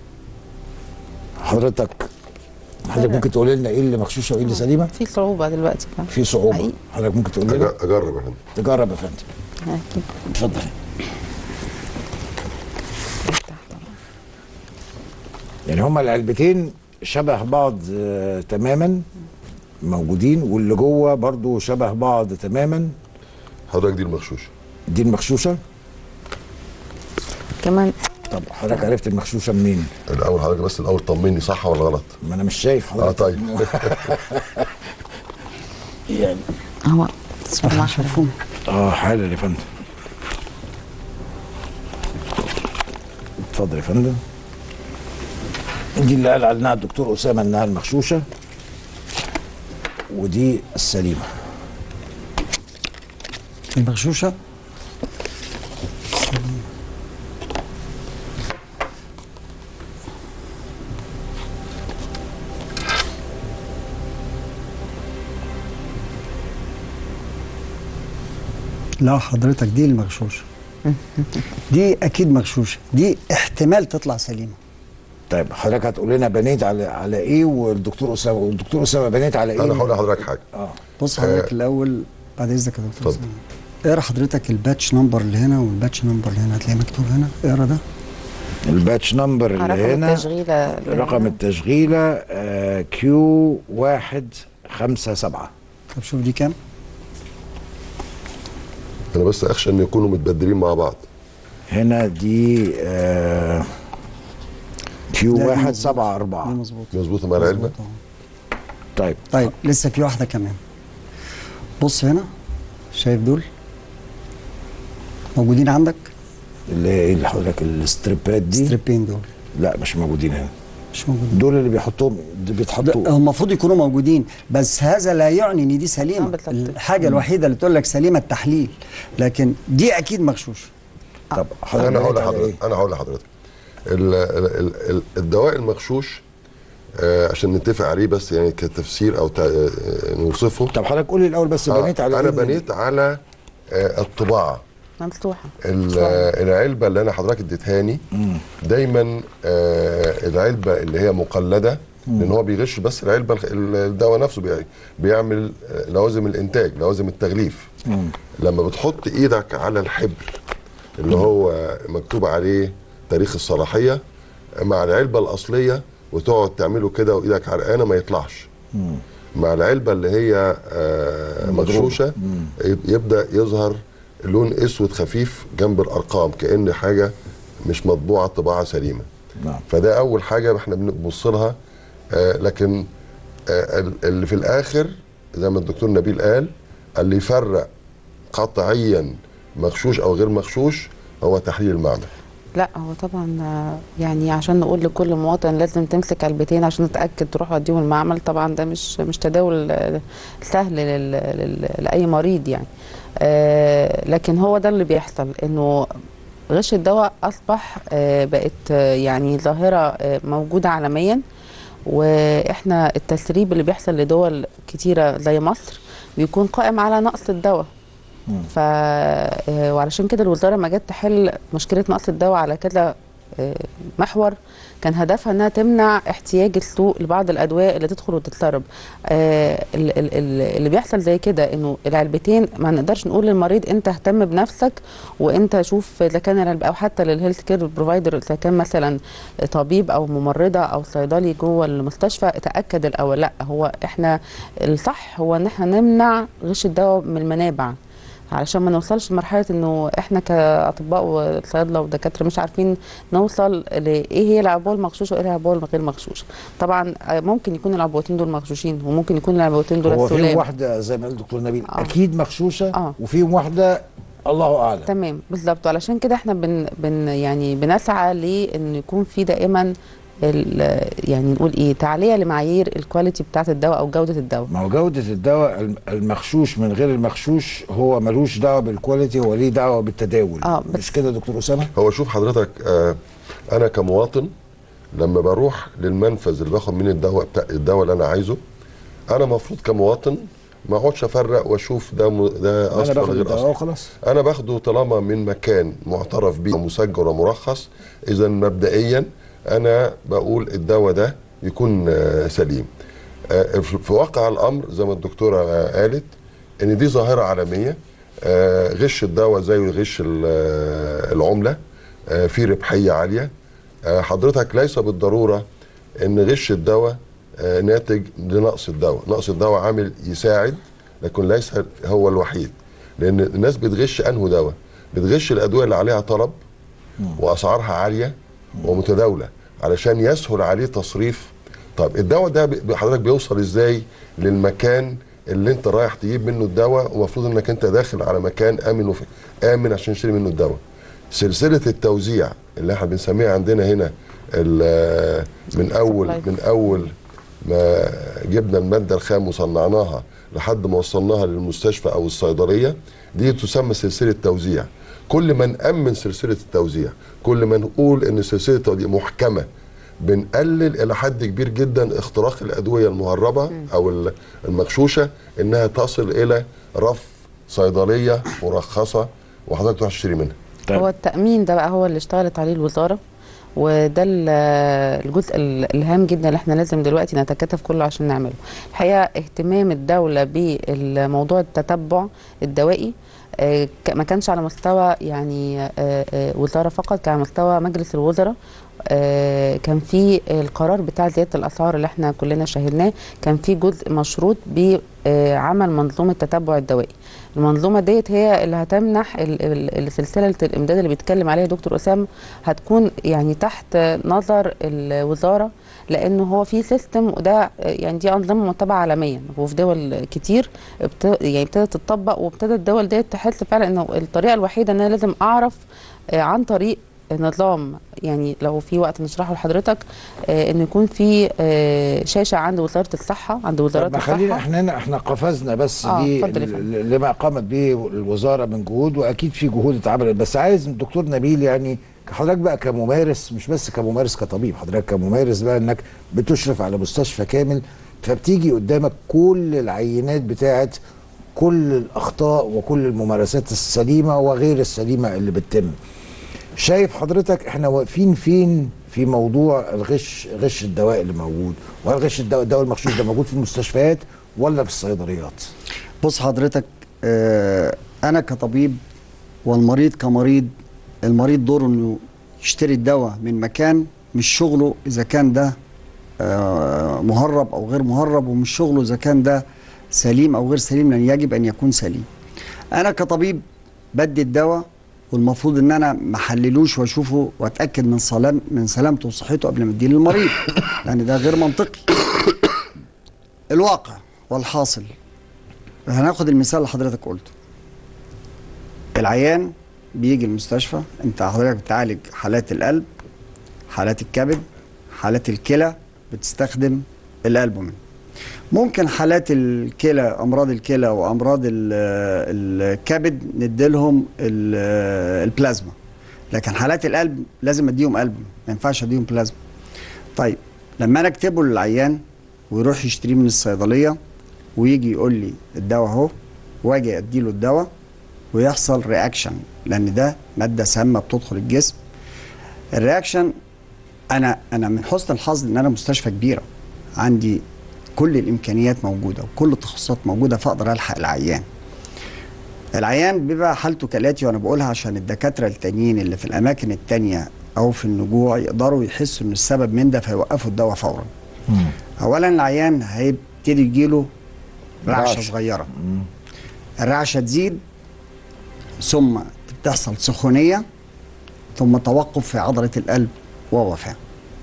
Speaker 1: حضرتك حضرتك ممكن تقول لنا ايه اللي مغشوشة وايه اللي سليمة؟
Speaker 14: في صعوبة دلوقتي كمان
Speaker 1: في صعوبة
Speaker 14: حقيقي.
Speaker 1: حضرتك ممكن تقول لنا؟
Speaker 13: أجرب يا فندم
Speaker 1: تجرب يا فندم
Speaker 14: أكيد
Speaker 1: اتفضل يعني هما العلبتين شبه بعض آه تماما موجودين واللي جوه برضو شبه بعض تماما
Speaker 13: حضرتك دي المغشوشة
Speaker 1: دي المغشوشة
Speaker 14: كمان
Speaker 1: طب حضرتك عرفت المغشوشة منين؟
Speaker 13: الأول حضرتك بس الأول طمني صح ولا غلط؟
Speaker 1: ما أنا مش شايف
Speaker 13: اه
Speaker 1: حضرتك
Speaker 13: طيب
Speaker 1: يعني
Speaker 14: هو بسم الله الرحمن
Speaker 1: اه حالا يا فندم اتفضل يا فندم دي اللي قال عنها الدكتور اسامه انها المغشوشه ودي السليمه
Speaker 12: المغشوشه لا حضرتك دي المغشوشه دي اكيد مغشوشه دي احتمال تطلع سليمه
Speaker 1: طيب حضرتك هتقول لنا بنيت على على ايه والدكتور اسامه والدكتور اسامه بنيت على ايه
Speaker 13: أنا هقول لحضرتك حاجة
Speaker 1: اه
Speaker 12: بص حضرتك الاول بعد اذنك يا دكتور اسامه اقرا حضرتك الباتش نمبر اللي هنا والباتش نمبر اللي هنا هتلاقيه مكتوب هنا اقرا ده
Speaker 1: الباتش نمبر اللي
Speaker 14: رقم
Speaker 1: هنا
Speaker 14: التشغيلة اللي
Speaker 1: رقم
Speaker 14: هنا.
Speaker 1: التشغيله آه كيو واحد خمسة سبعة
Speaker 12: طب شوف دي كام
Speaker 13: أنا بس أخشى إن يكونوا متبدلين مع بعض
Speaker 1: هنا دي آه كيو
Speaker 12: لا، دي
Speaker 1: واحد
Speaker 12: مظبوط.
Speaker 1: سبعة
Speaker 12: دي
Speaker 1: أربعة
Speaker 12: مظبوط
Speaker 13: مظبوطة مع العلبة
Speaker 12: مظبوط، آه.
Speaker 1: طيب
Speaker 12: طيب لسه في واحده كمان بص هنا شايف دول موجودين عندك
Speaker 1: اللي هي ايه اللي حضرتك الستريبات دي
Speaker 12: ستريبين دول
Speaker 1: لا مش موجودين هنا
Speaker 12: مش موجودين
Speaker 1: دول اللي بيحطوهم دي بيتحطوا
Speaker 12: هم المفروض يكونوا موجودين بس هذا لا يعني ان دي سليمه الحاجه الوحيده اللي تقول لك سليمه التحليل لكن دي اكيد مغشوشه
Speaker 1: طب
Speaker 13: أنا هقول
Speaker 1: بنيت على
Speaker 13: لحضرتك أنا هقول لحضرتك ال- ال- ال- ال- الدواء المغشوش آه عشان نتفق عليه بس يعني كتفسير أو تع- آه، نوصفه
Speaker 1: طب حضرتك قول لي الاول بس بنيت على
Speaker 13: أنا
Speaker 1: إيه؟
Speaker 13: بنيت على آه الطباعة
Speaker 14: مفتوحة
Speaker 13: ال- العلبه اللي انا حضرتك اديتهاني دايما آه العلبه اللي هي مقلده لان هو بيغش بس العلبه الخ- الدواء نفسه بي- بيعمل آه، لوازم الانتاج لوازم التغليف لما بتحط ايدك على الحبر اللي هو مكتوب عليه تاريخ الصلاحيه مع العلبه الاصليه وتقعد تعمله كده وايدك عرقانه ما يطلعش مع العلبه اللي هي آه، مغشوشه يب- يبدا يظهر لون اسود خفيف جنب الارقام كان حاجه مش مطبوعه طباعه سليمه
Speaker 1: نعم.
Speaker 13: فده اول حاجه احنا بنبص لها آه، لكن آه، ال- اللي في الاخر زي ما الدكتور نبيل قال اللي يفرق قطعيا مغشوش او غير مغشوش هو تحليل المعمل
Speaker 14: لا هو طبعا آه، يعني عشان نقول لكل مواطن لازم تمسك علبتين عشان تتاكد تروح وديهم المعمل طبعا ده مش مش تداول آه، سهل لل- لل- لاي مريض يعني آه، لكن هو ده اللي بيحصل انه غش الدواء اصبح آه، بقت آه، يعني ظاهره آه، موجوده عالميا واحنا التسريب اللي بيحصل لدول كتيره زي مصر بيكون قائم على نقص الدواء ف آه، وعلشان كده الوزاره ما جت تحل مشكله نقص الدواء على كده آه، محور كان هدفها انها تمنع احتياج السوق لبعض الادويه اللي تدخل وتتسرب آه، ال- ال- ال- اللي بيحصل زي كده انه العلبتين ما نقدرش نقول للمريض انت اهتم بنفسك وانت شوف اذا كان العلبه او حتى للهيلث كير بروفايدر اذا كان مثلا طبيب او ممرضه او صيدلي جوه المستشفى تاكد الاول لا هو احنا الصح هو ان احنا نمنع غش الدواء من المنابع علشان ما نوصلش لمرحله انه احنا كاطباء وصيادله ودكاتره مش عارفين نوصل لايه هي العبوه المغشوشه وايه العبوه الغير مغشوشه طبعا آه، ممكن يكون العبوتين دول مغشوشين وممكن يكون العبوتين دول
Speaker 1: هو فيهم
Speaker 14: السلام
Speaker 1: واحده زي ما قال الدكتور نبيل اكيد مغشوشه وفيهم واحده الله اعلم
Speaker 14: تمام بالظبط وعلشان كده احنا بن بن يعني بنسعى لان يكون في دائما ال- يعني نقول ايه تعليه لمعايير الكواليتي بتاعه الدواء او جوده الدواء
Speaker 1: ما هو جودة الدواء الم- المغشوش من غير المغشوش هو ملوش دعوة بالكواليتي هو ليه دعوة بالتداول
Speaker 14: اه
Speaker 1: مش كده يا دكتور أسامة؟
Speaker 13: هو شوف حضرتك آه انا كمواطن لما بروح للمنفذ اللي باخد منه الدواء بتاع الدواء اللي انا عايزه انا المفروض كمواطن ما اقعدش افرق واشوف ده م... ده
Speaker 1: أنا
Speaker 13: اصل
Speaker 1: باخد
Speaker 13: ولا غير
Speaker 1: الدواء
Speaker 13: اصل
Speaker 1: وخلاص
Speaker 13: انا باخده طالما من مكان معترف به مسجل ومرخص اذا مبدئيا انا بقول الدواء ده يكون آه، سليم آه، في في واقع الامر زي ما الدكتوره آه، قالت ان دي ظاهره عالميه آه، غش الدواء زي غش ال- آه، العمله آه، في ربحيه عاليه آه، حضرتك ليس بالضروره ان غش الدواء آه، ناتج لنقص الدواء نقص الدواء عامل يساعد لكن ليس هو الوحيد لان الناس بتغش انه دواء بتغش الادويه اللي عليها طلب واسعارها عاليه ومتداوله علشان يسهل عليه تصريف طب الدواء ده ب- حضرتك بيوصل ازاي للمكان اللي انت رايح تجيب منه الدواء ومفروض انك انت داخل على مكان امن وف... امن عشان تشتري منه الدواء سلسله التوزيع اللي احنا بنسميها عندنا هنا ال- من اول من اول ما جبنا الماده الخام وصنعناها لحد ما وصلناها للمستشفى او الصيدليه دي تسمى سلسله توزيع كل ما نامن سلسله التوزيع كل ما نقول ان سلسله التوزيع محكمه بنقلل الى حد كبير جدا اختراق الادويه المهربه او ال- المغشوشه انها تصل الى رف صيدليه مرخصه وحضرتك تروح تشتري منها
Speaker 14: هو التامين ده بقى هو اللي اشتغلت عليه الوزاره وده ال- الجزء ال- الهام جدا اللي احنا لازم دلوقتي نتكاتف كله عشان نعمله الحقيقه اهتمام الدوله بالموضوع التتبع الدوائي آه، ك- ما كانش على مستوى يعني آه، آه، وزاره فقط كان على مستوى مجلس الوزراء آه، كان في القرار بتاع زياده الاسعار اللي احنا كلنا شاهدناه كان في جزء مشروط بعمل منظومه تتبع الدوائي المنظومه ديت هي اللي هتمنح ال- ال- السلسله الامداد اللي بيتكلم عليها دكتور اسامه هتكون يعني تحت نظر الوزاره لانه هو في سيستم وده يعني دي انظمه متبعه عالميا وفي دول كتير ابت- يعني ابتدت تطبق وابتدت الدول ديت تحس فعلا انه الطريقه الوحيده ان انا لازم اعرف آه، عن طريق نظام يعني لو في وقت نشرحه لحضرتك آه، انه يكون في آه، شاشه عند وزاره الصحه عند وزاره
Speaker 1: طب ما خلينا
Speaker 14: الصحه
Speaker 1: احنا هنا احنا قفزنا بس
Speaker 14: آه،
Speaker 1: دي
Speaker 14: اتفضل يا فندم.
Speaker 1: ل- لما قامت به الوزاره من جهود واكيد في جهود اتعملت بس عايز من الدكتور نبيل يعني حضرتك بقى كممارس مش بس كممارس كطبيب حضرتك كممارس بقى انك بتشرف على مستشفى كامل فبتيجي قدامك كل العينات بتاعت كل الاخطاء وكل الممارسات السليمه وغير السليمه اللي بتتم شايف حضرتك احنا واقفين فين في موضوع الغش غش الدواء اللي موجود وهل غش الدواء الدواء المغشوش ده موجود في المستشفيات ولا في الصيدليات
Speaker 12: بص حضرتك آه انا كطبيب والمريض كمريض المريض دوره انه يشتري الدواء من مكان مش شغله اذا كان ده آه مهرب او غير مهرب ومش شغله اذا كان ده سليم او غير سليم لان يجب ان يكون سليم انا كطبيب بدي الدواء والمفروض ان انا ما احللوش واشوفه واتاكد من سلام من سلامته وصحته قبل ما اديه للمريض لان ده غير منطقي الواقع والحاصل هناخد المثال اللي حضرتك قلته العيان بيجي المستشفى انت حضرتك بتعالج حالات القلب حالات الكبد حالات الكلى بتستخدم الالبومين ممكن حالات الكلى امراض الكلى وامراض الكبد نديلهم البلازما لكن حالات القلب لازم اديهم قلب ما ينفعش اديهم بلازما طيب لما انا اكتبه للعيان ويروح يشتريه من الصيدليه ويجي يقول لي الدواء اهو واجي اديله الدواء ويحصل رياكشن لان ده ماده سامه بتدخل الجسم الرياكشن انا انا من حسن الحظ ان انا مستشفى كبيره عندي كل الامكانيات موجوده وكل التخصصات موجوده فاقدر الحق العيان العيان بيبقى حالته كالاتي وانا بقولها عشان الدكاتره التانيين اللي في الاماكن التانيه او في النجوع يقدروا يحسوا ان السبب من ده فيوقفوا الدواء فورا مم. اولا العيان هيبتدي يجيله رعشه صغيره مم. الرعشه تزيد ثم تحصل سخونيه ثم توقف في عضله القلب ووفاه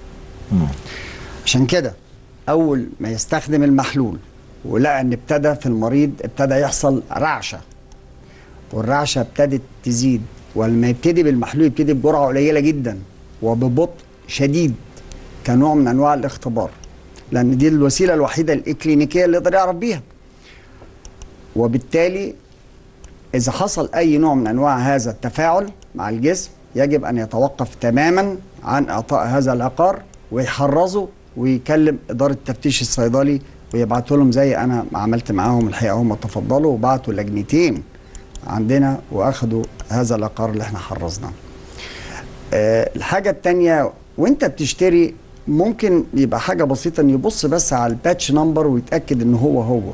Speaker 12: عشان كده اول ما يستخدم المحلول ولقى ان ابتدى في المريض ابتدى يحصل رعشه والرعشه ابتدت تزيد ولما يبتدي بالمحلول يبتدي بجرعه قليله جدا وببطء شديد كنوع من انواع الاختبار لان دي الوسيله الوحيده الاكلينيكيه اللي يقدر يعرف بيها وبالتالي اذا حصل اي نوع من انواع هذا التفاعل مع الجسم يجب ان يتوقف تماما عن اعطاء هذا العقار ويحرزه ويكلم اداره التفتيش الصيدلي ويبعتوا لهم زي انا ما عملت معاهم الحقيقه هم تفضلوا وبعتوا لجنتين عندنا واخدوا هذا العقار اللي احنا حرزناه. أه الحاجه الثانيه وانت بتشتري ممكن يبقى حاجه بسيطه ان يبص بس على الباتش نمبر ويتاكد ان هو هو.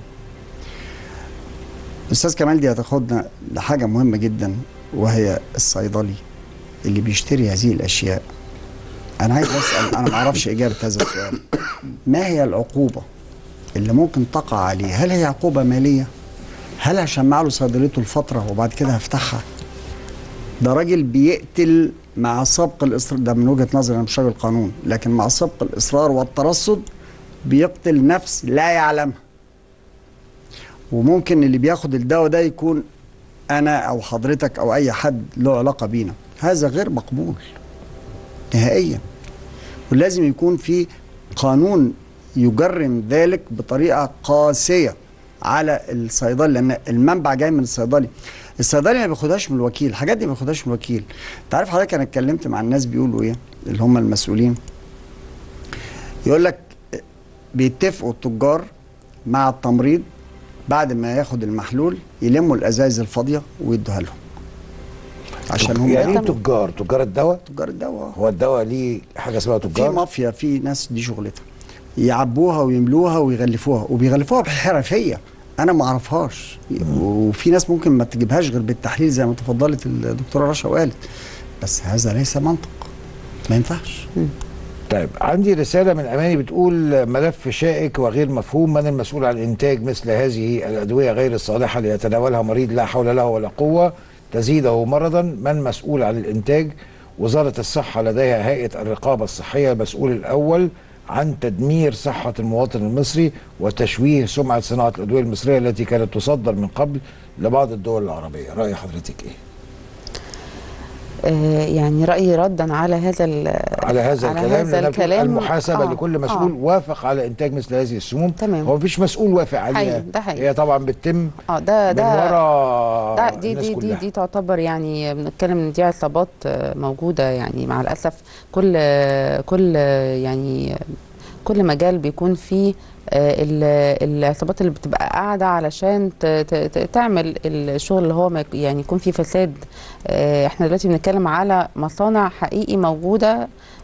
Speaker 12: استاذ كمال دي هتاخدنا لحاجه مهمه جدا وهي الصيدلي اللي بيشتري هذه الاشياء انا عايز اسال انا ما اعرفش اجابه هذا السؤال ما هي العقوبه اللي ممكن تقع عليه هل هي عقوبه ماليه هل هشمع له صيدليته لفتره وبعد كده هفتحها ده راجل بيقتل مع سبق الاصرار ده من وجهه نظري انا مش راجل قانون لكن مع سبق الاصرار والترصد بيقتل نفس لا يعلمها وممكن اللي بياخد الدواء ده يكون انا او حضرتك او اي حد له علاقه بينا هذا غير مقبول نهائيا ولازم يكون في قانون يجرم ذلك بطريقه قاسيه على الصيدلي لان المنبع جاي من الصيدلي الصيدلي ما بياخدهاش من الوكيل الحاجات دي ما بياخدهاش من الوكيل انت عارف حضرتك انا اتكلمت مع الناس بيقولوا ايه اللي هم المسؤولين يقول لك بيتفقوا التجار مع التمريض بعد ما ياخد المحلول يلموا الازايز الفاضيه ويدوها لهم عشان هم
Speaker 1: يعني ايه تجار تجار الدواء
Speaker 12: تجار الدواء
Speaker 1: هو الدواء ليه حاجه اسمها تجار
Speaker 12: في مافيا في ناس دي شغلتها يعبوها ويملوها ويغلفوها وبيغلفوها بحرفيه انا ما اعرفهاش وفي ناس ممكن ما تجيبهاش غير بالتحليل زي ما تفضلت الدكتوره رشا وقالت بس هذا ليس منطق ما ينفعش
Speaker 1: طيب عندي رسالة من أماني بتقول ملف شائك وغير مفهوم من المسؤول عن إنتاج مثل هذه الأدوية غير الصالحة ليتناولها مريض لا حول له ولا قوة تزيده مرضا من مسؤول عن الإنتاج وزارة الصحة لديها هيئة الرقابة الصحية المسؤول الأول عن تدمير صحة المواطن المصري وتشويه سمعة صناعة الأدوية المصرية التي كانت تصدر من قبل لبعض الدول العربية رأي حضرتك إيه؟
Speaker 14: آه يعني رأيي ردا على هذا
Speaker 1: على هذا
Speaker 14: على
Speaker 1: الكلام
Speaker 14: هذا الكلام
Speaker 1: المحاسبة
Speaker 14: آه
Speaker 1: لكل مسؤول
Speaker 14: آه
Speaker 1: وافق على إنتاج مثل هذه السموم
Speaker 14: تمام
Speaker 1: هو مفيش مسؤول وافق عليها
Speaker 14: حقيقي ده حقيقي
Speaker 1: هي طبعا بتتم
Speaker 14: اه ده
Speaker 1: من
Speaker 14: ده
Speaker 1: ورا
Speaker 14: ده دي
Speaker 1: الناس
Speaker 14: دي دي,
Speaker 1: كلها.
Speaker 14: دي تعتبر يعني بنتكلم ان دي عصابات آه، موجوده يعني مع الاسف كل كل يعني كل مجال بيكون فيه آه، ال- العصابات اللي بتبقى قاعده علشان ت- ت- ت- تعمل الشغل اللي هو ما يك- يعني يكون فيه فساد آه، احنا دلوقتي بنتكلم على مصانع حقيقي موجوده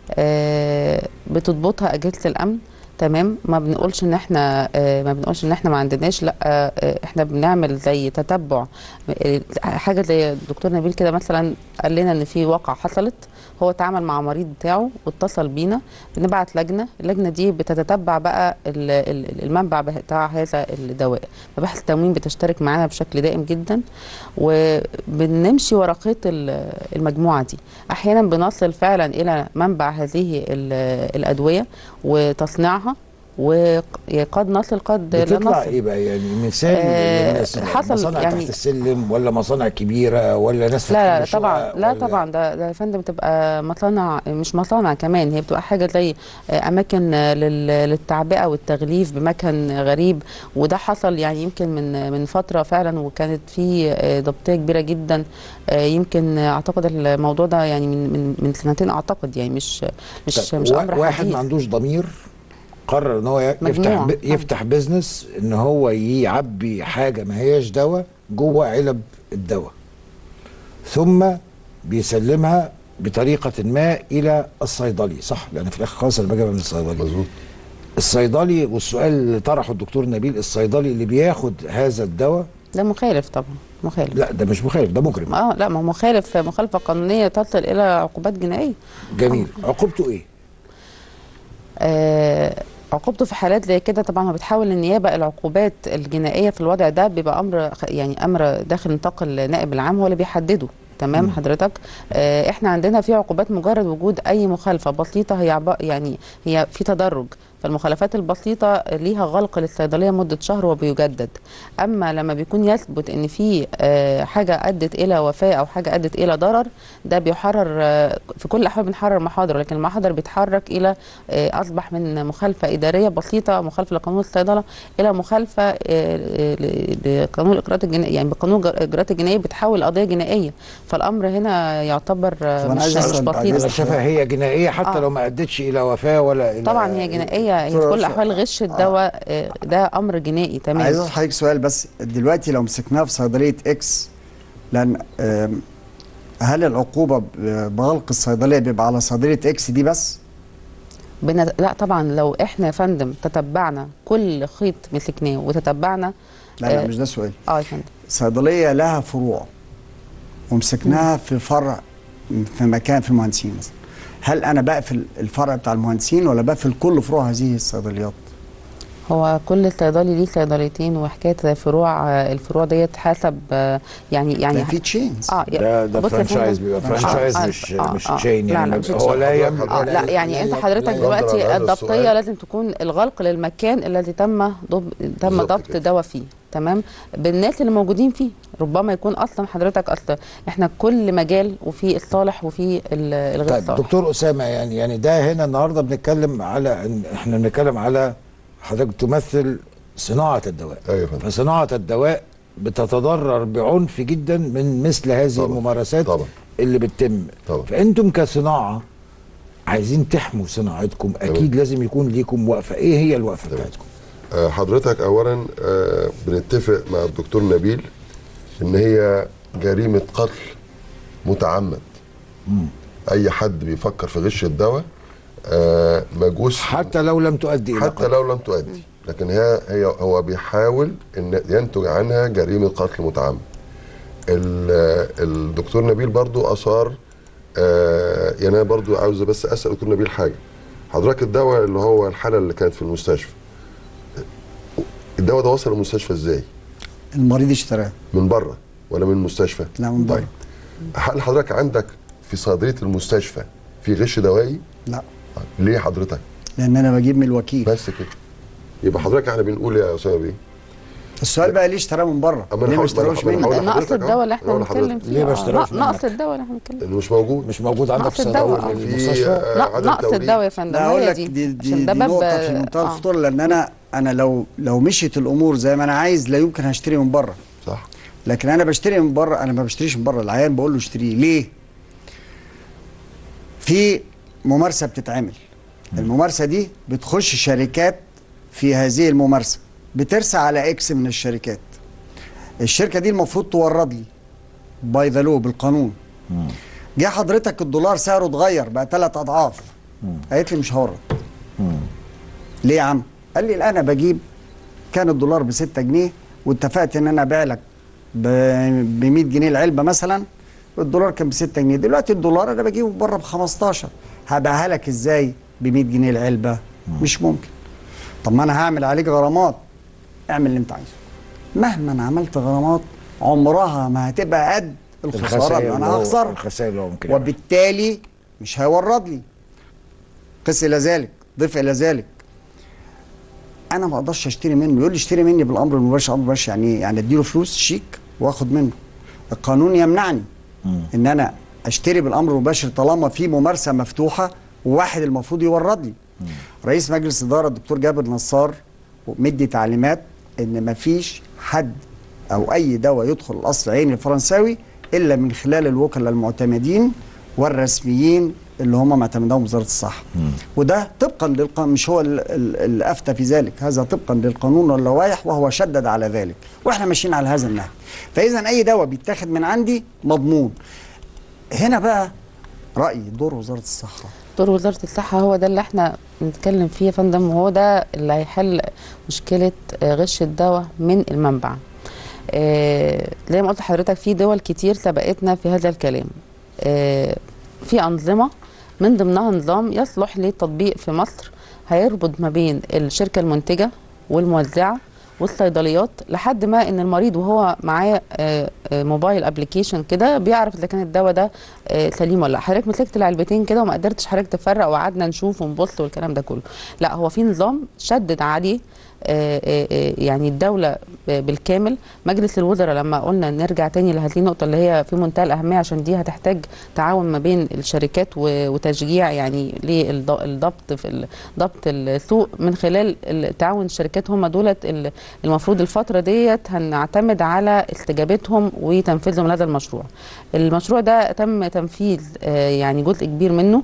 Speaker 14: آه، بتضبطها اجهزه الامن تمام ما بنقولش ان احنا آه، ما بنقولش ان احنا ما عندناش لا آه، احنا بنعمل زي تتبع آه، حاجه زي الدكتور نبيل كده مثلا قال لنا ان في واقعه حصلت هو اتعامل مع مريض بتاعه واتصل بينا بنبعت لجنه اللجنه دي بتتتبع بقى ال- ال- المنبع بتاع هذا الدواء مباحث التموين بتشترك معانا بشكل دائم جدا وبنمشي ورا خيط ال- المجموعه دي احيانا بنصل فعلا الى منبع هذه ال- الادويه وتصنيعها وقد نصل قد لا
Speaker 1: بتطلع
Speaker 14: نصل
Speaker 1: ايه بقى يعني مثال
Speaker 14: آه،
Speaker 1: للناس
Speaker 14: حصل
Speaker 1: مصانع
Speaker 14: يعني-
Speaker 1: تحت السلم ولا مصانع كبيره ولا ناس
Speaker 14: لا لا,
Speaker 1: فاتحين
Speaker 14: لا
Speaker 1: شقق
Speaker 14: طبعا لا
Speaker 1: ولا-
Speaker 14: طبعا ده ده يا فندم بتبقى مصانع مش مصانع كمان هي بتبقى حاجه زي آه، اماكن آه، لل- للتعبئه والتغليف بمكان غريب وده حصل يعني يمكن من من فتره فعلا وكانت في آه، ضبطيه كبيره جدا آه، يمكن آه، اعتقد الموضوع ده يعني من من من سنتين اعتقد يعني مش مش
Speaker 1: طيب،
Speaker 14: مش
Speaker 1: وا-
Speaker 14: امر
Speaker 1: واحد
Speaker 14: حديث.
Speaker 1: ما عندوش ضمير قرر ان هو ي- يفتح
Speaker 14: مجموعة.
Speaker 1: ب- يفتح بيزنس ان هو يعبي حاجه ما هياش دواء جوه علب الدواء ثم بيسلمها بطريقه ما الى الصيدلي صح لان في الاخر خالص انا بجيبها من الصيدلي
Speaker 13: مظبوط
Speaker 1: الصيدلي والسؤال اللي طرحه الدكتور نبيل الصيدلي اللي بياخد هذا الدواء
Speaker 14: ده مخالف طبعا مخالف
Speaker 1: لا ده مش مخالف ده مجرم
Speaker 14: اه لا ما هو مخالف مخالفه قانونيه تصل الى عقوبات جنائيه
Speaker 1: جميل عقوبته ايه
Speaker 14: آه، عقوبته في حالات زي كده طبعا هو بتحاول النيابه العقوبات الجنائيه في الوضع ده بيبقى امر خ- يعني امر داخل نطاق النائب العام هو اللي بيحدده تمام حضرتك آه احنا عندنا في عقوبات مجرد وجود اي مخالفه بسيطه هي عب- يعني هي في تدرج فالمخالفات البسيطه ليها غلق للصيدليه مده شهر وبيجدد اما لما بيكون يثبت ان في آه حاجه ادت الى وفاه او حاجه ادت الى ضرر ده بيحرر آه في كل الاحوال بنحرر محاضر لكن المحاضر بيتحرك الى آه اصبح من مخالفه اداريه بسيطه مخالفه لقانون الصيدله الى مخالفه آه، آه، ل- لقانون الاجراءات الجنائيه يعني بقانون الج- الاجراءات الجنائيه بتحول قضيه جنائيه فالامر هنا يعتبر آه،
Speaker 12: طب أنا
Speaker 14: مش
Speaker 12: عايز
Speaker 14: مش
Speaker 12: أسأل بعد
Speaker 14: بسيط
Speaker 1: انا شايفها هي جنائيه حتى
Speaker 14: آه.
Speaker 1: لو ما ادتش الى وفاه ولا الى
Speaker 14: طبعا هي جنائيه هي في
Speaker 12: دكتور
Speaker 14: كل
Speaker 12: رشا.
Speaker 14: الاحوال غش الدواء آه، ده امر جنائي تمام
Speaker 12: عايز اسال حضرتك سؤال بس دلوقتي لو مسكناها في صيدليه اكس لان آم، هل العقوبه ب- بغلق الصيدليه بيبقى على صيدليه اكس دي بس؟
Speaker 14: بن... لا طبعا لو احنا يا فندم تتبعنا كل خيط مسكناه وتتبعنا
Speaker 12: لا لا
Speaker 14: آه،
Speaker 12: مش ده سؤال
Speaker 14: اه يا فندم
Speaker 12: صيدليه لها فروع ومسكناها في فرع في مكان في المهندسين مثلا هل انا بقفل الفرع بتاع المهندسين ولا بقفل كل فروع هذه الصيدليات؟
Speaker 14: هو كل صيدلي ليه صيدليتين وحكايه فروع آه، الفروع ديت حسب آه، يعني يعني
Speaker 12: ده في تشينز
Speaker 14: اه
Speaker 1: ده ده
Speaker 14: بص يا
Speaker 1: فرانشايز
Speaker 14: فندم.
Speaker 1: بيبقى
Speaker 14: آه،
Speaker 1: فرانشايز
Speaker 14: آه،
Speaker 1: مش
Speaker 14: آه،
Speaker 1: مش
Speaker 14: آه.
Speaker 1: تشين
Speaker 14: لا،
Speaker 1: يعني
Speaker 14: لا، مش
Speaker 1: هو لا
Speaker 13: تشين.
Speaker 1: يم...
Speaker 14: اه لا يعني انت حضرتك
Speaker 13: يقدر
Speaker 14: دلوقتي
Speaker 13: على هذا
Speaker 14: الضبطيه
Speaker 13: السؤال.
Speaker 14: لازم تكون الغلق للمكان الذي تم ضب... تم
Speaker 13: بالظبط
Speaker 14: ضبط
Speaker 13: كده.
Speaker 14: دواء فيه تمام بالناس اللي موجودين فيه ربما يكون اصلا حضرتك اصلا احنا كل مجال وفي الصالح وفي ال- الغير
Speaker 1: طيب
Speaker 14: صالح
Speaker 1: دكتور اسامه يعني يعني ده هنا النهارده بنتكلم على ان احنا بنتكلم على حضرتك تمثل صناعه الدواء
Speaker 13: ايوه يا فندم
Speaker 1: فصناعه الدواء بتتضرر بعنف جدا من مثل هذه
Speaker 13: طبعاً.
Speaker 1: الممارسات
Speaker 13: طبعا
Speaker 1: اللي بتتم
Speaker 13: طبعا
Speaker 1: فانتم كصناعه عايزين تحموا صناعتكم اكيد لازم يكون ليكم وقفه ايه هي الوقفه
Speaker 13: تمام.
Speaker 1: بتاعتكم
Speaker 13: آه، حضرتك اولا آه، بنتفق مع الدكتور نبيل ان هي جريمه قتل متعمد اي حد بيفكر في غش الدواء آه، مجوز
Speaker 1: حتى لو لم تؤدي الى
Speaker 13: حتى
Speaker 1: قتل.
Speaker 13: لو لم تؤدي لكن هي هي هو بيحاول ان ينتج عنها جريمه قتل متعمد ال- الدكتور نبيل برضو اثار آه، يعني انا برضو عاوز بس اسال الدكتور نبيل حاجه حضرتك الدواء اللي هو الحاله اللي كانت في المستشفى الدواء ده وصل المستشفى ازاي
Speaker 12: المريض اشتراه
Speaker 13: من بره ولا من المستشفى
Speaker 12: لا من بره
Speaker 13: طيب هل حضرتك عندك في صيدليه المستشفى في غش دوائي
Speaker 12: لا
Speaker 13: ليه حضرتك
Speaker 12: لان انا بجيب من الوكيل
Speaker 13: بس كده يبقى حضرتك احنا بنقول يا اسامه بيه
Speaker 12: السال بقى ليه اشتراه من بره
Speaker 13: أما أنا
Speaker 12: ليه ما
Speaker 13: هقول-
Speaker 12: اشتراهوش
Speaker 13: ما أنا
Speaker 12: مني
Speaker 13: هقول
Speaker 14: نقص
Speaker 13: لحضرتك أهو.
Speaker 14: الدواء اللي احنا
Speaker 13: هقول
Speaker 14: بنتكلم
Speaker 13: لحضرتك.
Speaker 14: فيه
Speaker 1: ليه ما
Speaker 14: آه،
Speaker 1: اشتراش
Speaker 14: نق- نقص
Speaker 1: منك؟
Speaker 14: الدواء اللي احنا بنتكلم
Speaker 13: انه مش موجود
Speaker 1: مش موجود عندك
Speaker 14: نقص
Speaker 1: في
Speaker 14: الدواء،
Speaker 1: صيدلة
Speaker 14: آه.
Speaker 13: في
Speaker 1: المستشفى
Speaker 13: آه،
Speaker 14: لا،
Speaker 13: عدم
Speaker 14: نقص
Speaker 13: توريد.
Speaker 14: الدواء يا فندم
Speaker 12: لا اقول
Speaker 14: هي
Speaker 12: لك
Speaker 14: دي
Speaker 12: دي, دي,
Speaker 14: عشان
Speaker 12: دي
Speaker 14: ده باب
Speaker 12: نقطه في منتهى
Speaker 14: آه.
Speaker 12: الخطوره لان انا انا لو لو مشيت الامور زي ما انا عايز لا يمكن هشتري من بره
Speaker 13: صح
Speaker 12: لكن انا بشتري من بره انا ما بشتريش من بره العيان بقول له اشتريه ليه في ممارسه بتتعمل الممارسه دي بتخش شركات في هذه الممارسه بترسى على اكس من الشركات الشركه دي المفروض تورد لي باي ذا لو بالقانون جه حضرتك الدولار سعره اتغير بقى ثلاث اضعاف قالت لي مش هورد ليه يا عم قال لي الان بجيب كان الدولار ب 6 جنيه واتفقت ان انا ابيع لك ب 100 جنيه العلبه مثلا والدولار كان ب 6 جنيه دلوقتي الدولار انا بجيبه بره ب 15 هبيعها لك ازاي ب 100 جنيه العلبه مش ممكن طب ما انا هعمل عليك غرامات اعمل اللي انت عايزه مهما عملت غرامات عمرها ما هتبقى قد الخساره اللي انا
Speaker 1: هو-
Speaker 12: هخسرها
Speaker 1: الخسائر اللي هو ممكن يعملها.
Speaker 12: وبالتالي مش هيورد لي قس الى ذلك ضف الى ذلك انا ما اقدرش اشتري منه يقول لي اشتري مني بالامر المباشر امر مباشر يعني إيه؟ يعني اديله فلوس شيك واخد منه القانون يمنعني ان انا اشتري بالامر المباشر طالما في ممارسه مفتوحه وواحد المفروض يورد لي رئيس مجلس الاداره الدكتور جابر نصار مدي تعليمات ان مفيش حد او اي دواء يدخل القصر العيني الفرنساوي الا من خلال الوكلاء المعتمدين والرسميين اللي هم معتمدهم وزاره الصحه وده طبقا للقانون مش هو ال- ال- اللي افتى في ذلك هذا طبقا للقانون واللوائح وهو شدد على ذلك واحنا ماشيين على هذا النهج فاذا اي دواء بيتاخد من عندي مضمون هنا بقى رايي دور وزاره الصحه
Speaker 14: دور وزاره الصحه هو ده اللي احنا بنتكلم فيه يا فندم وهو ده اللي هيحل مشكله آه، غش الدواء من المنبع آه، زي ما قلت لحضرتك في دول كتير سبقتنا في هذا الكلام آه، في انظمه من ضمنها نظام يصلح للتطبيق في مصر هيربط ما بين الشركه المنتجه والموزعه والصيدليات لحد ما ان المريض وهو معاه آه، آه، موبايل ابلكيشن كده بيعرف اذا كان الدواء ده آه، سليم ولا لا حضرتك مسكت العلبتين كده وما قدرتش حضرتك تفرق وقعدنا نشوف ونبص والكلام ده كله لا هو في نظام شدد عليه آه، آه، آه، يعني الدولة ب- بالكامل مجلس الوزراء لما قلنا نرجع تاني لهذه النقطة اللي هي في منتهى الأهمية عشان دي هتحتاج تعاون ما بين الشركات و- وتشجيع يعني للضبط في ال- ضبط السوق من خلال ال- تعاون الشركات هم دولت ال- المفروض الفترة ديت هنعتمد على استجابتهم وتنفيذهم لهذا المشروع المشروع ده تم تنفيذ آه، يعني جزء كبير منه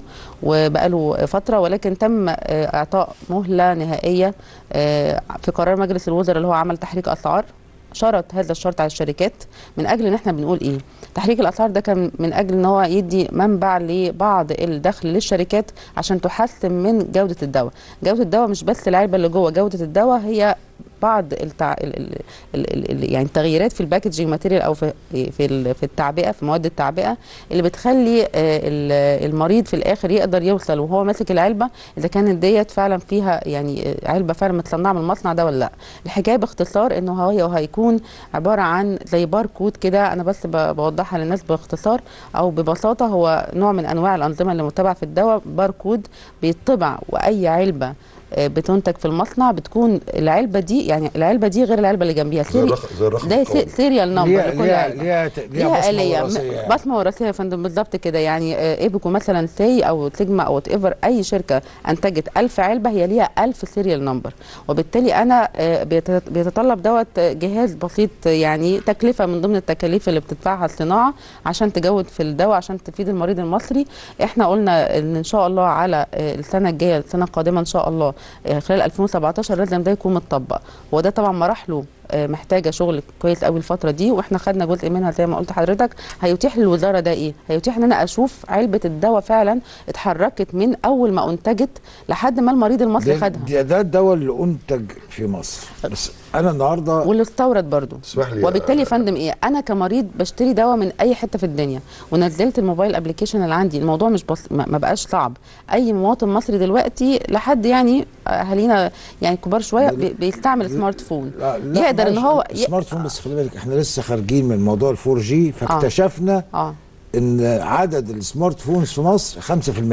Speaker 14: وبقاله فترة ولكن تم آه، إعطاء مهلة نهائية آه، في قرار مجلس الوزراء اللي هو عمل تحريك أسعار شرط هذا الشرط على الشركات من اجل ان احنا بنقول ايه تحريك الاسعار ده كان من اجل ان هو يدي منبع لبعض الدخل للشركات عشان تحسن من جوده الدواء جوده الدواء مش بس العلبه اللي جوه جوده الدواء هي بعض التع... ال... ال... ال... ال... ال... يعني التغييرات في الباكجينج ماتيريال او في في ال... في التعبئه في مواد التعبئه اللي بتخلي آه، ال- المريض في الاخر يقدر يوصل وهو ماسك العلبه اذا كانت ديت فعلا فيها يعني آه، علبه فعلا متصنعه من المصنع ده ولا لا الحكايه باختصار انه هو هيكون عباره عن زي باركود كده انا بس ب- بوضحها للناس باختصار او ببساطه هو نوع من انواع الانظمه اللي متبعه في الدواء باركود بيطبع واي علبه آه، بتنتج في المصنع بتكون العلبه دي يعني العلبه دي غير العلبه اللي جنبيها
Speaker 13: زي الرخ- زي الرقم
Speaker 14: ده
Speaker 13: القومي.
Speaker 14: سيريال نمبر
Speaker 1: ليها-
Speaker 14: لكل
Speaker 1: ليها-
Speaker 14: علبه
Speaker 1: ليها ت- ليها
Speaker 14: ليها
Speaker 1: بصمة
Speaker 14: آلية
Speaker 1: وراثية
Speaker 14: م-
Speaker 1: يعني.
Speaker 14: بصمة وراثية يا فندم بالظبط كده يعني آه، ايبكو مثلا سي او سيجما او ايفر اي شركة انتجت 1000 علبة هي ليها 1000 سيريال نمبر وبالتالي انا آه، بيت- بيتطلب دوت آه، جهاز بسيط آه، يعني تكلفة من ضمن التكاليف اللي بتدفعها الصناعة عشان تجود في الدواء عشان تفيد المريض المصري احنا قلنا ان ان شاء الله على آه، السنة الجاية السنة القادمة ان شاء الله آه، خلال 2017 لازم ده يكون متطبق وده طبعا مراحله آه، محتاجه شغل كويس قوي الفتره دي واحنا خدنا جزء منها زي ما قلت لحضرتك هيتيح للوزاره ده ايه هيتيح ان انا اشوف علبه الدواء فعلا اتحركت من اول ما انتجت لحد ما المريض المصري
Speaker 1: ده,
Speaker 14: خدها
Speaker 1: ده, ده الدواء اللي انتج في مصر بس انا النهارده
Speaker 14: واللي استورد برضو
Speaker 13: اسمح لي
Speaker 14: وبالتالي يا فندم ايه انا كمريض بشتري دواء من اي حته في الدنيا ونزلت الموبايل ابلكيشن اللي عندي الموضوع مش بص... ما ما بقاش صعب اي مواطن مصري دلوقتي لحد يعني اهالينا يعني كبار شويه بي... بيستعمل سمارت فون
Speaker 1: لا
Speaker 14: يقدر ان
Speaker 1: معلش،
Speaker 14: هو ي...
Speaker 1: السمارت فون بس خلي بالك احنا لسه خارجين من موضوع الفور جي فاكتشفنا
Speaker 14: اه
Speaker 1: ان عدد السمارت فونز في مصر 5%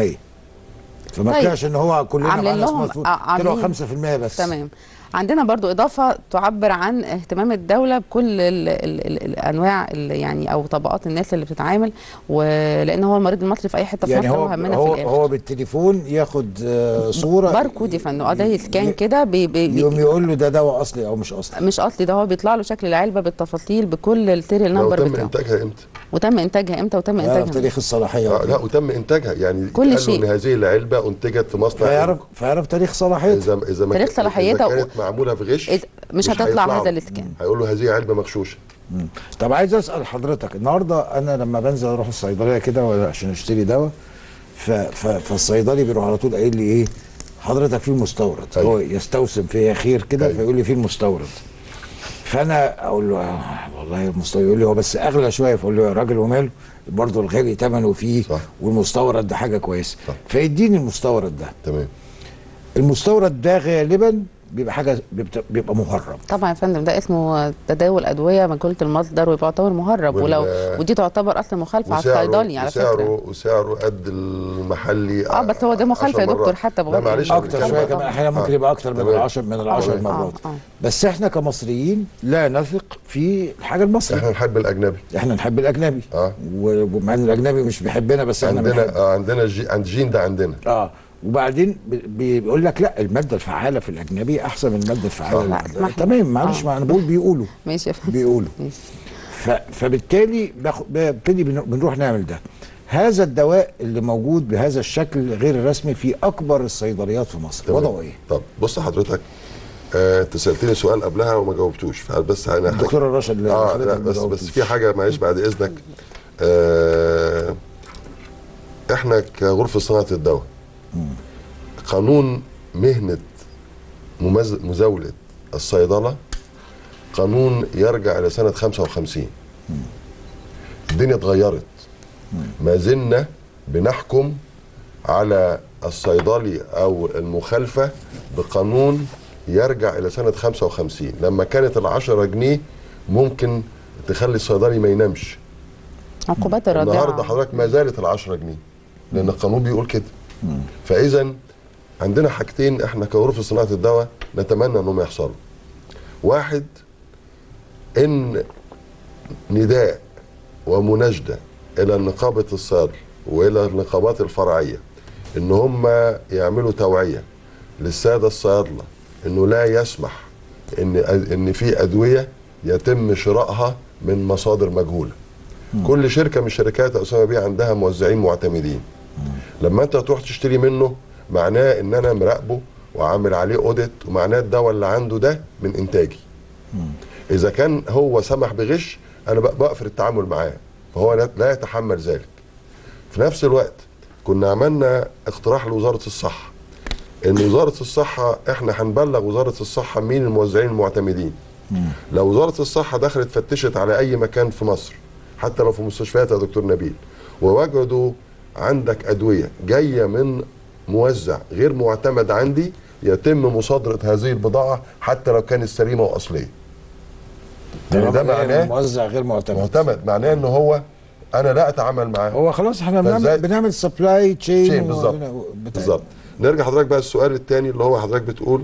Speaker 1: فما
Speaker 14: طيب.
Speaker 1: طلعش ان هو كلنا
Speaker 14: عاملين
Speaker 1: معانا
Speaker 14: لهم
Speaker 1: سمارت فون
Speaker 14: آه،
Speaker 1: طلعوا
Speaker 14: عاملين-
Speaker 1: 5% بس
Speaker 14: تمام عندنا برضو إضافة تعبر عن اهتمام الدولة بكل ال ال ال الأنواع ال يعني أو طبقات الناس اللي بتتعامل ولأن هو المريض المصري في أي حتة في
Speaker 1: يعني
Speaker 14: مصر
Speaker 1: هو
Speaker 14: هو همنا
Speaker 1: هو,
Speaker 14: في الآخر
Speaker 1: هو بالتليفون ياخد آه، صوره
Speaker 14: باركود يا فندم اه ده يسكان كده بي بي بي
Speaker 1: يقوم يقول له ده دواء اصلي او مش اصلي
Speaker 14: مش اصلي ده هو بيطلع له شكل العلبه بالتفاصيل بكل السيريال
Speaker 13: لو
Speaker 14: نمبر
Speaker 13: تم
Speaker 14: بتاعه
Speaker 13: انتاجها امتى؟
Speaker 14: وتم انتاجها امتى وتم
Speaker 1: يعرف
Speaker 14: انتاجها
Speaker 1: تاريخ الصلاحيه
Speaker 13: آه لا وتم انتاجها يعني
Speaker 14: كل
Speaker 13: قالوا
Speaker 14: شيء.
Speaker 13: ان هذه العلبه انتجت في مصنع
Speaker 1: فيعرف فيعرف تاريخ صلاحيتها
Speaker 13: اذا اذا ما
Speaker 14: تاريخ
Speaker 13: كان-
Speaker 14: صلاحيتها
Speaker 13: اذا
Speaker 14: و-
Speaker 13: كانت معموله في غش
Speaker 14: إذ- مش هتطلع
Speaker 13: هيطلعوا.
Speaker 14: هذا الاسكان
Speaker 13: هيقول له هذه علبه مغشوشه
Speaker 1: طب عايز اسال حضرتك النهارده انا لما بنزل اروح الصيدليه كده ولا عشان اشتري دواء ف... ف... فالصيدلي بيروح على طول قايل لي ايه حضرتك في المستورد هو يستوسم فيا خير كده فيقول لي في المستورد فانا اقول له آه والله المستورد يقول لي هو بس اغلى شويه فاقول له يا راجل وماله برضه الغالي ثمنه فيه صح. والمستورد ده حاجه كويسه فيديني المستورد ده
Speaker 13: تمام
Speaker 1: المستورد ده غالبا بيبقى حاجه بيبقى, بيبقى مهرب
Speaker 14: طبعا يا فندم ده اسمه تداول ادويه مجهوله المصدر ويعتبر مهرب
Speaker 13: وال-
Speaker 14: ولو ودي تعتبر اصلا مخالفه على
Speaker 13: وسعره-
Speaker 14: الصيدلي على فكره
Speaker 13: وسعره وسعره قد المحلي
Speaker 14: اه بس هو ده مخالفه يا
Speaker 13: عشر
Speaker 14: دكتور
Speaker 13: مرات.
Speaker 14: حتى
Speaker 13: لا
Speaker 14: بغض
Speaker 13: معلش
Speaker 1: اكتر شويه كمان احيانا ممكن يبقى اكتر من
Speaker 13: تمام.
Speaker 1: العشر من العشر
Speaker 13: آه.
Speaker 1: مرات
Speaker 14: آه.
Speaker 1: بس احنا كمصريين لا نثق في الحاجه المصري
Speaker 13: احنا نحب الاجنبي
Speaker 1: احنا نحب الاجنبي
Speaker 13: اه
Speaker 1: ومع ان الاجنبي مش بيحبنا بس احنا بنحب.
Speaker 13: عندنا آه عندنا جي عند جين ده عندنا
Speaker 1: اه وبعدين بي- بيقول لك لا الماده الفعاله في الاجنبي احسن من الماده الفعاله
Speaker 14: لا،
Speaker 1: ال-
Speaker 14: اسمح لي.
Speaker 1: تمام معلش
Speaker 14: آه.
Speaker 1: ما انا بقول بيقولوا
Speaker 14: ماشي يا فندم
Speaker 1: بيقولوا
Speaker 14: ماشي.
Speaker 1: ف... فبالتالي باخ- بنبتدي بن- بنروح نعمل ده هذا الدواء اللي موجود بهذا الشكل غير الرسمي في اكبر الصيدليات في مصر
Speaker 13: تمام.
Speaker 1: وضعه ايه؟
Speaker 13: طب بص حضرتك آه انت سالتني سؤال قبلها وما جاوبتوش فبس انا
Speaker 1: الدكتورة رشا اللي
Speaker 13: اه
Speaker 1: حضرتك
Speaker 13: لا
Speaker 1: ما
Speaker 13: بس بس
Speaker 1: جاوبتوش.
Speaker 13: في حاجه معلش بعد اذنك آه احنا كغرفه صناعه الدواء قانون مهنه ممز... مزاوله الصيدله قانون يرجع الى سنه 55 الدنيا اتغيرت ما زلنا بنحكم على الصيدلي او المخالفه بقانون يرجع الى سنه 55 لما كانت ال 10 جنيه ممكن تخلي الصيدلي ما ينامش
Speaker 14: عقوبات
Speaker 13: النهارده
Speaker 14: الرضاعه
Speaker 13: حضرتك ما زالت ال 10 جنيه لان القانون بيقول كده فاذا عندنا حاجتين احنا كغرفه صناعه الدواء نتمنى انهم يحصلوا واحد ان نداء ومناشده الى نقابه الصيادله والى النقابات الفرعيه ان هم يعملوا توعيه للساده الصيادله انه لا يسمح ان ان في ادويه يتم شرائها من مصادر مجهوله كل شركه من الشركات يا اسامه بيه عندها موزعين معتمدين لما انت تروح تشتري منه معناه ان انا مراقبه وعامل عليه اوديت ومعناه الدواء اللي عنده ده من انتاجي اذا كان هو سمح بغش انا بق- بقفل التعامل معاه فهو لا- لا يتحمل ذلك في نفس الوقت كنا عملنا اقتراح لوزاره الصحه ان وزاره الصحه احنا هنبلغ وزاره الصحه مين الموزعين المعتمدين لو وزاره الصحه دخلت فتشت على اي مكان في مصر حتى لو في مستشفيات يا دكتور نبيل ووجدوا عندك ادويه جايه من موزع غير معتمد عندي يتم مصادره هذه البضاعه حتى لو كانت سليمه واصليه لان ده معناه
Speaker 1: موزع غير معتمد
Speaker 13: معتمد معناه ان هو انا لا اتعامل معاه
Speaker 1: هو خلاص احنا
Speaker 13: فإزاي-
Speaker 1: بنعمل بنعمل سبلاي تشين
Speaker 13: تشين بالظبط بالظبط نرجع حضرتك بقى السؤال الثاني اللي هو حضرتك بتقول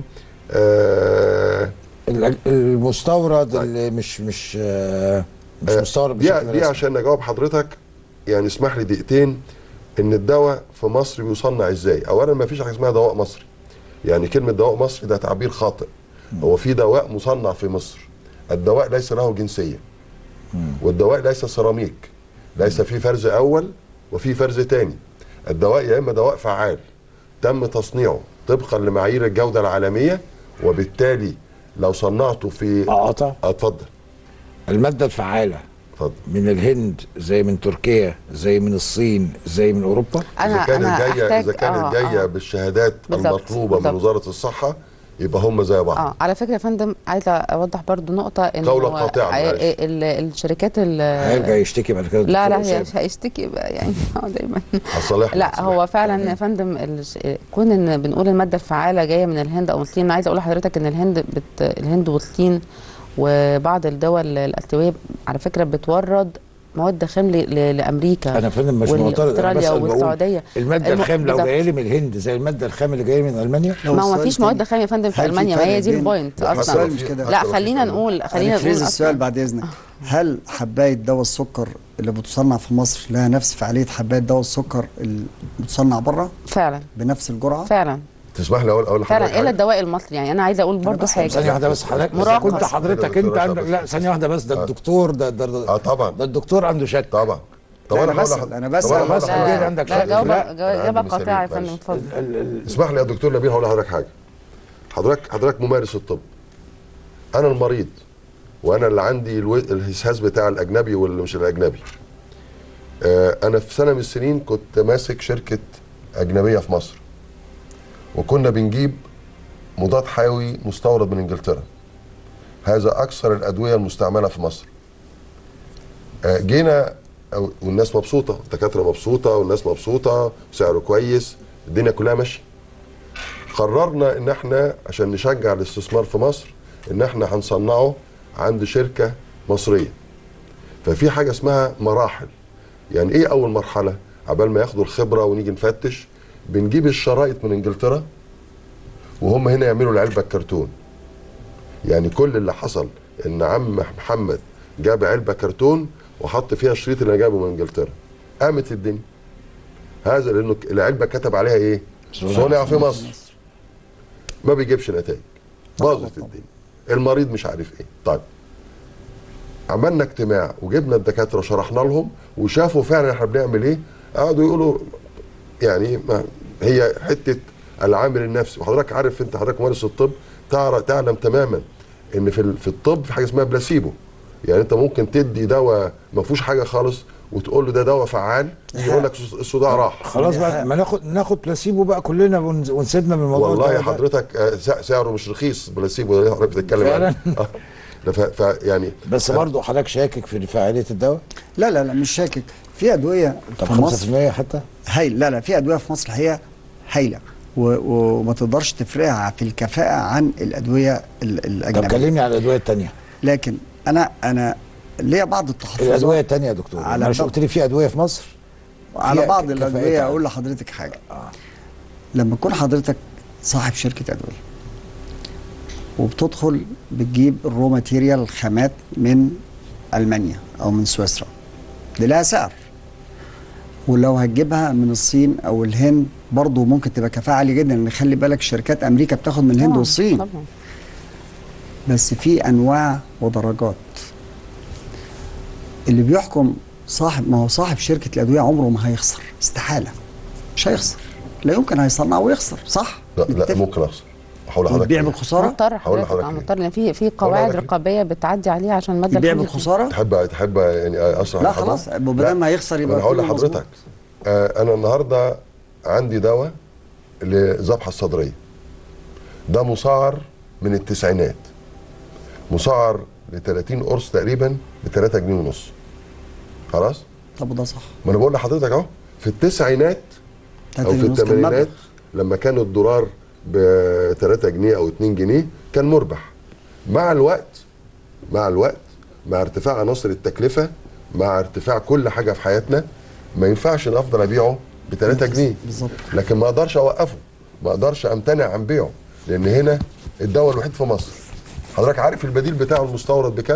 Speaker 13: آه
Speaker 1: المستورد اللي مش مش آه مش
Speaker 13: آه،
Speaker 1: مستورد
Speaker 13: دي,
Speaker 1: بشكل
Speaker 13: دي
Speaker 1: رسمي.
Speaker 13: عشان اجاوب حضرتك يعني اسمح لي دقيقتين ان الدواء في مصر بيصنع ازاي اولا ما فيش حاجه اسمها دواء مصري يعني كلمه دواء مصري ده تعبير خاطئ هو في دواء مصنع في مصر الدواء ليس له جنسيه والدواء ليس سيراميك ليس في فرز اول وفي فرز تاني الدواء يا اما دواء فعال تم تصنيعه طبقا لمعايير الجوده العالميه وبالتالي لو صنعته في
Speaker 1: اقطع
Speaker 13: اتفضل
Speaker 1: الماده الفعاله
Speaker 13: اتفضل
Speaker 1: من الهند زي من تركيا زي من الصين زي من اوروبا
Speaker 13: اذا كانت جايه
Speaker 14: أحتاج-
Speaker 13: اذا كانت
Speaker 14: آه،
Speaker 13: جايه
Speaker 14: آه.
Speaker 13: بالشهادات
Speaker 14: بالظبط،
Speaker 13: المطلوبه من
Speaker 14: بالظبط.
Speaker 13: وزاره الصحه يبقى هم زي بعض
Speaker 14: اه على فكره يا فندم عايزه اوضح برضو نقطه ان
Speaker 13: قولة قاطعة، معلش.
Speaker 14: الشركات ال-
Speaker 1: هيرجع يشتكي بعد كده
Speaker 14: لا لا
Speaker 1: الدكتور
Speaker 14: هي
Speaker 1: أسامة.
Speaker 14: هيشتكي بقى يعني هو دايما
Speaker 13: هصالحنا
Speaker 14: لا هو فعلا يا فندم الش- كون ان بنقول الماده الفعاله جايه من الهند او الصين انا عايزه اقول لحضرتك ان الهند بت الهند والصين وبعض الدول الاسيويه على فكره بتورد مواد خام ل- ل- لامريكا
Speaker 1: انا فندم مش معترض انا
Speaker 14: واستراليا
Speaker 1: بسال بقول
Speaker 14: والسعوديه
Speaker 1: الماده
Speaker 14: الم-
Speaker 1: الخام لو
Speaker 14: بالظبط.
Speaker 1: جايه لي من الهند زي الماده الخام اللي جايه من المانيا
Speaker 14: ما هو ما فيش مواد خام يا فندم في
Speaker 12: هل في
Speaker 14: المانيا ما هي
Speaker 12: فرق
Speaker 14: دي
Speaker 12: بين-
Speaker 14: البوينت
Speaker 12: لا،
Speaker 14: اصلا
Speaker 12: السؤال مش كده.
Speaker 14: لا خلينا نقول خلينا نقول
Speaker 12: هنفرز السؤال
Speaker 14: أصلاً.
Speaker 12: بعد اذنك هل حبايه دواء السكر اللي بتصنع في مصر لها نفس فعاليه حبايه دواء السكر اللي بتصنع بره
Speaker 14: فعلا
Speaker 12: بنفس الجرعه
Speaker 14: فعلا
Speaker 13: تسمح لي اقول اقول
Speaker 14: فعلا
Speaker 13: لحضرتك
Speaker 14: الا
Speaker 13: حاجة؟
Speaker 14: الدواء المصري يعني انا عايزه اقول برضو حاجه
Speaker 1: ثانيه واحده بس حضرتك إذا
Speaker 14: مراقبة.
Speaker 1: كنت حضرتك انت عندك لا ثانيه واحده بس ده الدكتور ده ده
Speaker 13: اه طبعا
Speaker 1: ده الدكتور عنده شك
Speaker 13: طبعا
Speaker 12: لا،
Speaker 13: طب
Speaker 12: أنا
Speaker 13: هقول
Speaker 12: بسأل،
Speaker 13: لحضرتك-
Speaker 12: أنا
Speaker 13: طب
Speaker 12: بسأل.
Speaker 13: هقول
Speaker 1: بس
Speaker 13: لحضرتك-
Speaker 1: كده عندك
Speaker 14: لا
Speaker 1: شك
Speaker 14: جواب
Speaker 1: لا
Speaker 14: اجابه
Speaker 13: عندي
Speaker 14: قاطعه يا
Speaker 13: مثالين،
Speaker 14: فندم
Speaker 13: معلش.
Speaker 14: اتفضل
Speaker 13: اسمح لي يا دكتور نبيل هقول لحضرتك حاجه حضرتك حضرتك ممارس الطب انا المريض وانا اللي عندي الو... الهسهاس بتاع الاجنبي واللي مش الاجنبي آه انا في سنه من السنين كنت ماسك شركه اجنبيه في مصر وكنا بنجيب مضاد حيوي مستورد من انجلترا هذا اكثر الادويه المستعمله في مصر آه، جينا أو- والناس مبسوطه الدكاتره مبسوطه والناس مبسوطه سعره كويس الدنيا كلها ماشيه قررنا ان احنا عشان نشجع الاستثمار في مصر ان احنا هنصنعه عند شركه مصريه ففي حاجه اسمها مراحل يعني ايه اول مرحله عبال ما ياخدوا الخبره ونيجي نفتش بنجيب الشرايط من انجلترا وهم هنا يعملوا العلبه الكرتون يعني كل اللي حصل ان عم محمد جاب علبه كرتون وحط فيها الشريط اللي أنا جايبه من انجلترا قامت الدنيا هذا لانه العلبه كتب عليها ايه صنع في مصر ما بيجيبش نتائج باظت الدنيا المريض مش عارف ايه طيب عملنا اجتماع وجبنا الدكاتره شرحنا لهم وشافوا فعلا احنا بنعمل ايه قعدوا يقولوا يعني ما هي حته العامل النفسي وحضرتك عارف انت حضرتك ممارس الطب تعرف تعلم تماما ان في ال- في الطب في حاجه اسمها بلاسيبو يعني انت ممكن تدي دواء ما فيهوش حاجه خالص وتقول له ده دواء فعال يقول لك الصداع راح
Speaker 1: خلاص بقى ما ناخد ناخد بلاسيبو بقى كلنا ونز- ونسيبنا من الموضوع
Speaker 13: والله
Speaker 1: ده.
Speaker 13: حضرتك آه، سع- سعره مش رخيص بلاسيبو ده اللي حضرتك بتتكلم
Speaker 1: فعلاً؟
Speaker 13: عنه آه. ده ف- ف يعني
Speaker 1: بس برضه حضرتك شاكك في فاعليه الدواء؟
Speaker 12: لا لا لا مش شاكك في ادويه
Speaker 1: طب
Speaker 12: في مصر
Speaker 1: 5% حتى؟
Speaker 12: هايل لا لا في ادويه في مصر الحقيقه هايله و- وما تقدرش تفرقها في الكفاءه عن الادويه ال- الاجنبيه
Speaker 1: طب كلمني على الادويه الثانيه
Speaker 12: لكن انا انا ليا بعض التحفظات
Speaker 1: الادويه الثانيه يا دكتور
Speaker 12: على
Speaker 1: على مش
Speaker 12: بعض-
Speaker 1: قلت لي في ادويه في مصر
Speaker 12: على
Speaker 1: فيها
Speaker 12: بعض
Speaker 1: كفاءتها.
Speaker 12: الادويه اقول لحضرتك حاجه لما تكون حضرتك صاحب شركه ادويه وبتدخل بتجيب الرو ماتيريال الخامات من المانيا او من سويسرا دي لها سعر ولو هتجيبها من الصين او الهند برضه ممكن تبقى كفاءه عاليه جدا لان خلي بالك شركات امريكا بتاخد من الهند
Speaker 14: طبعاً،
Speaker 12: والصين
Speaker 14: طبعا
Speaker 12: بس في انواع ودرجات اللي بيحكم صاحب ما هو صاحب شركه الادويه عمره ما هيخسر استحاله مش هيخسر لا يمكن هيصنع ويخسر صح
Speaker 13: لا لا ممكن اخسر هقول لحضرتك
Speaker 12: يبيع
Speaker 13: إيه؟
Speaker 12: بالخساره
Speaker 14: مضطر
Speaker 13: هقول
Speaker 14: حضرتك
Speaker 13: لحضرتك
Speaker 14: اه
Speaker 13: إيه؟
Speaker 14: مضطر لان في في قواعد
Speaker 13: لحضرتك
Speaker 14: رقابيه بتعدي عليه عشان الماده
Speaker 12: يبيع
Speaker 14: الخام دي
Speaker 12: بالخساره
Speaker 13: تحب تحب يعني اسرع
Speaker 12: لا
Speaker 13: لحضرتك؟
Speaker 12: خلاص بدل
Speaker 13: لا.
Speaker 12: ما هيخسر يبقى
Speaker 13: انا هقول
Speaker 12: كله مظبوط.
Speaker 13: لحضرتك آه انا النهارده عندي دواء للذبحه الصدريه ده مسعر من التسعينات مسعر ل 30 قرص تقريبا ب 3 جنيه ونص خلاص
Speaker 12: طب وده صح
Speaker 13: ما انا بقول لحضرتك اهو في التسعينات او
Speaker 12: 3
Speaker 13: في
Speaker 12: ونص كان
Speaker 13: الثمانينات
Speaker 12: مبلغ.
Speaker 13: لما كان الدولار ب 3 جنيه او 2 جنيه كان مربح مع الوقت مع الوقت مع ارتفاع عناصر التكلفه مع ارتفاع كل حاجه في حياتنا ما ينفعش ان افضل ابيعه ب 3 جنيه
Speaker 12: بالظبط
Speaker 13: لكن ما اقدرش اوقفه ما اقدرش امتنع عن بيعه لان هنا الدواء الوحيد في مصر حضرتك عارف البديل بتاعه المستورد بكام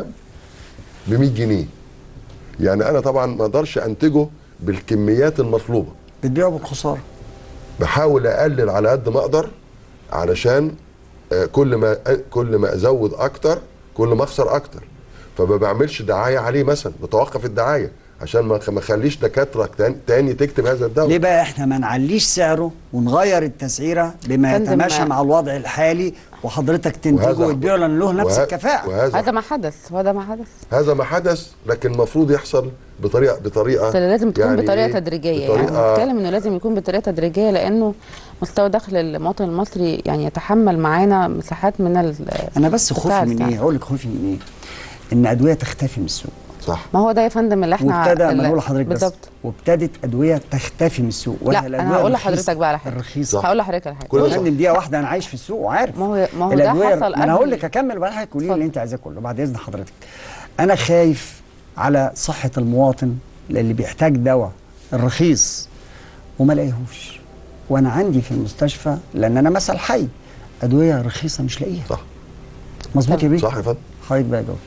Speaker 13: ب 100 جنيه يعني انا طبعا ما اقدرش انتجه بالكميات المطلوبه
Speaker 12: بتبيعه بالخساره
Speaker 13: بحاول اقلل على قد ما اقدر علشان آه، كل ما كل ما ازود اكتر كل ما اخسر اكتر فما بعملش دعايه عليه مثلا بتوقف الدعايه عشان ما ما اخليش دكاتره تاني- تاني تكتب هذا الدواء
Speaker 12: ليه بقى احنا ما نعليش سعره ونغير التسعيره بما
Speaker 14: فندم،
Speaker 12: يتماشى
Speaker 14: ما-
Speaker 12: مع الوضع الحالي وحضرتك تنتجه
Speaker 13: وهذا-
Speaker 12: وتبيعه لان له نفس
Speaker 13: وه-
Speaker 12: الكفاءه
Speaker 13: وهذا
Speaker 14: هذا ما حدث وهذا ما حدث
Speaker 13: هذا ما حدث لكن المفروض يحصل بطريقه بطريقه
Speaker 14: بس لازم تكون
Speaker 13: يعني
Speaker 14: بطريقه
Speaker 13: إيه؟
Speaker 14: تدريجيه يعني
Speaker 13: بطريقة
Speaker 14: بنتكلم انه لازم يكون بطريقه تدريجيه لانه مستوى دخل المواطن المصري يعني يتحمل معانا مساحات من ال
Speaker 12: انا بس خوفي
Speaker 14: بتاع
Speaker 12: من
Speaker 14: السعر.
Speaker 12: ايه اقول لك خوفي من ايه ان ادويه تختفي من السوق
Speaker 13: صح
Speaker 14: ما هو ده يا فندم اللي احنا
Speaker 12: وابتدى ما
Speaker 14: اللي-
Speaker 12: انا اقول لحضرتك بس
Speaker 14: بالظبط
Speaker 12: وابتدت ادويه تختفي من السوق
Speaker 14: لا
Speaker 12: ولا
Speaker 14: انا
Speaker 12: الأدوية
Speaker 14: هقول
Speaker 12: الرخيصة-
Speaker 14: لحضرتك بقى على حاجه
Speaker 12: الرخيصه
Speaker 14: هقول لحضرتك على حاجه
Speaker 12: كل فندم دقيقه واحده انا عايش في السوق وعارف
Speaker 14: ما هو ما هو ده
Speaker 12: الادويه
Speaker 14: حصل
Speaker 12: ما انا
Speaker 14: قبل-
Speaker 12: هقول لك اكمل وبعدين حضرتك قولي لي اللي انت عايزاه كله بعد اذن حضرتك انا خايف على صحه المواطن اللي بيحتاج دواء الرخيص وما لاقيهوش وانا عندي في المستشفى لان انا مثل حي ادويه رخيصه مش لاقيها
Speaker 13: صح
Speaker 12: مظبوط يا بيه
Speaker 13: صح يا فندم
Speaker 12: حضرتك بقى جاوب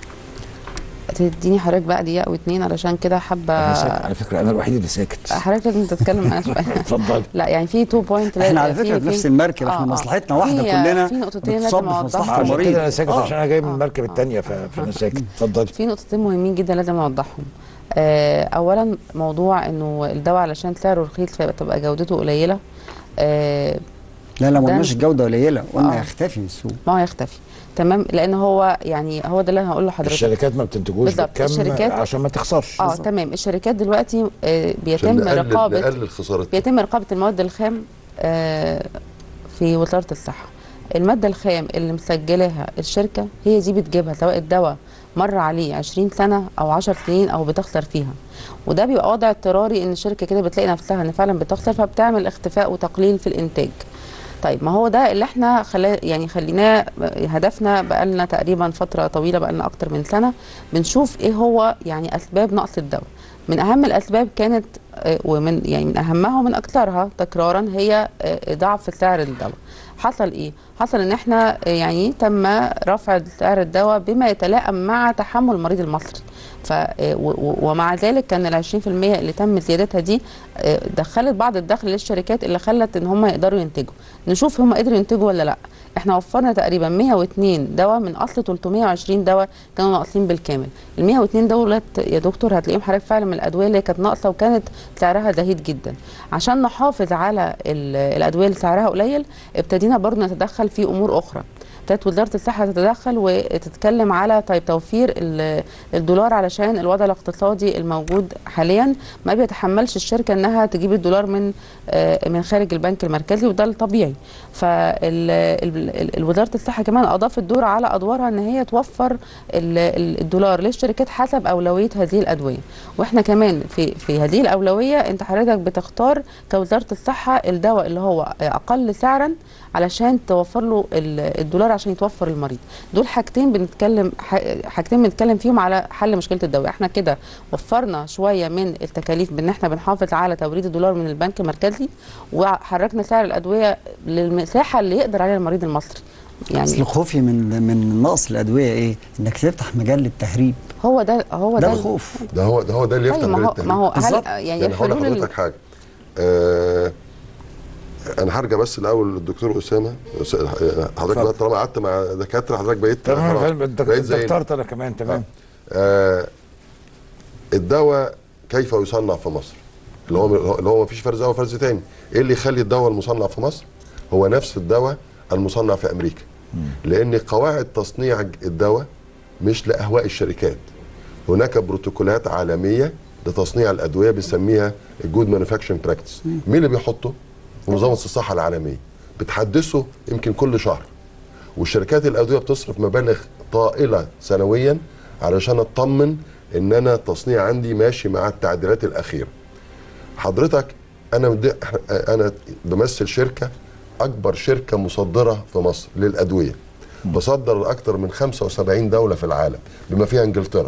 Speaker 14: تديني حضرتك بقى دقيقه او اتنين علشان كده حابه
Speaker 1: انا ساكت على فكره انا الوحيد اللي ساكت
Speaker 14: حضرتك لازم تتكلم معايا شويه
Speaker 1: اتفضلي
Speaker 14: لا يعني في تو بوينت
Speaker 12: احنا على فكره في نفس المركب احنا مصلحتنا واحده كلنا
Speaker 14: في نقطتين
Speaker 12: بتصب
Speaker 14: لازم
Speaker 12: في مصلحه
Speaker 14: اوضحهم
Speaker 1: عشان
Speaker 12: المريض
Speaker 1: كده انا ساكت
Speaker 12: آه.
Speaker 1: عشان انا جاي من المركب الثانيه فانا ساكت اتفضلي
Speaker 14: في نقطتين مهمين جدا لازم اوضحهم آه، اولا موضوع انه الدواء علشان سعره رخيص فيبقى تبقى جودته قليله آه،
Speaker 12: لا لا ما
Speaker 14: ده-
Speaker 12: قلناش الجوده قليله قلنا
Speaker 14: آه.
Speaker 12: يختفي من السوق
Speaker 14: ما هو يختفي تمام لان هو يعني هو ده اللي انا هقول لحضرتك
Speaker 1: الشركات ما بتنتجوش
Speaker 14: بالظبط.
Speaker 1: بالكم
Speaker 14: الشركات-
Speaker 1: عشان ما تخسرش
Speaker 14: اه تمام الشركات دلوقتي آه، بيتم
Speaker 13: عشان نقلل
Speaker 14: رقابه
Speaker 13: نقلل خساره
Speaker 14: بيتم رقابه المواد الخام آه، في وزاره الصحه الماده الخام اللي مسجلاها الشركه هي دي بتجيبها سواء الدواء مر عليه 20 سنه او 10 سنين او بتخسر فيها وده بيبقى وضع اضطراري ان الشركه كده بتلاقي نفسها ان فعلا بتخسر فبتعمل اختفاء وتقليل في الانتاج طيب ما هو ده اللي احنا خلا يعني خليناه هدفنا بقالنا تقريبا فتره طويله بقالنا اكتر من سنه بنشوف ايه هو يعني اسباب نقص الدواء من اهم الاسباب كانت آه، ومن يعني من اهمها ومن اكثرها تكرارا هي آه، ضعف سعر الدواء حصل ايه حصل ان احنا آه، يعني تم رفع سعر الدواء بما يتلائم مع تحمل المريض المصري ف آه، و- و- ومع ذلك كان ال 20% اللي تم زيادتها دي آه، دخلت بعض الدخل للشركات اللي خلت ان هم يقدروا ينتجوا نشوف هم قدروا ينتجوا ولا لا احنا وفرنا تقريبا 102 دواء من اصل 320 دواء كانوا ناقصين بالكامل ال 102 دولت يا دكتور هتلاقيهم حضرتك فعلا من الادويه اللي كانت ناقصه وكانت سعرها زهيد جدا عشان نحافظ على ال- الادويه اللي سعرها قليل ابتدينا برضه نتدخل في امور اخرى ابتدت وزاره الصحه تتدخل وتتكلم على طيب توفير ال- الدولار علشان الوضع الاقتصادي الموجود حاليا ما بيتحملش الشركه انها تجيب الدولار من آه، من خارج البنك المركزي وده الطبيعي فوزاره الصحه كمان اضافت دور على ادوارها ان هي توفر ال- ال- الدولار للشركات حسب اولويه هذه الادويه واحنا كمان في في هذه الاولويه انت حضرتك بتختار كوزاره الصحه الدواء اللي هو اقل سعرا علشان توفر له ال- الدولار عشان يتوفر المريض دول حاجتين بنتكلم ح- حاجتين بنتكلم فيهم على حل مشكله الدواء احنا كده وفرنا شويه من التكاليف بان احنا بنحافظ على توريد الدولار من البنك المركزي وحركنا سعر الادويه للمساحه اللي يقدر عليها المريض المصري
Speaker 12: يعني اصل خوفي من من نقص الادويه ايه؟ انك تفتح مجال للتهريب
Speaker 14: هو ده هو
Speaker 12: ده
Speaker 14: ده
Speaker 12: الخوف
Speaker 13: ده هو ده هو ده اللي يفتح
Speaker 14: أيوة، ما
Speaker 13: مجال
Speaker 14: هو-
Speaker 13: التهريب
Speaker 14: ما هو هل-
Speaker 12: بالظبط.
Speaker 14: يعني
Speaker 13: يعني هقول
Speaker 14: الحلول ال-
Speaker 13: لحضرتك حاجه آه انا هرجع بس الاول للدكتور اسامه أس- حضرتك بقى طالما قعدت مع دكاتره حضرتك بقيت
Speaker 1: تمام
Speaker 13: خلاص،
Speaker 1: فاهم انت
Speaker 13: بقيت زينا.
Speaker 1: اخترت انا كمان تمام
Speaker 13: آه الدواء كيف يصنع في مصر اللي هو اللي هو مفيش فرز اول فرز تاني ايه اللي يخلي الدواء المصنع في مصر هو نفس الدواء المصنع في امريكا لان قواعد تصنيع الدواء مش لاهواء الشركات هناك بروتوكولات عالميه لتصنيع الادويه بنسميها الجود مانيفاكتشرنج براكتس مين اللي بيحطه منظمه الصحه العالميه بتحدثه يمكن كل شهر والشركات الادويه بتصرف مبالغ طائله سنويا علشان اطمن ان انا التصنيع عندي ماشي مع التعديلات الاخيره حضرتك انا مد... انا بمثل شركه اكبر شركه مصدره في مصر للادويه بصدر لاكثر من 75 دوله في العالم بما فيها انجلترا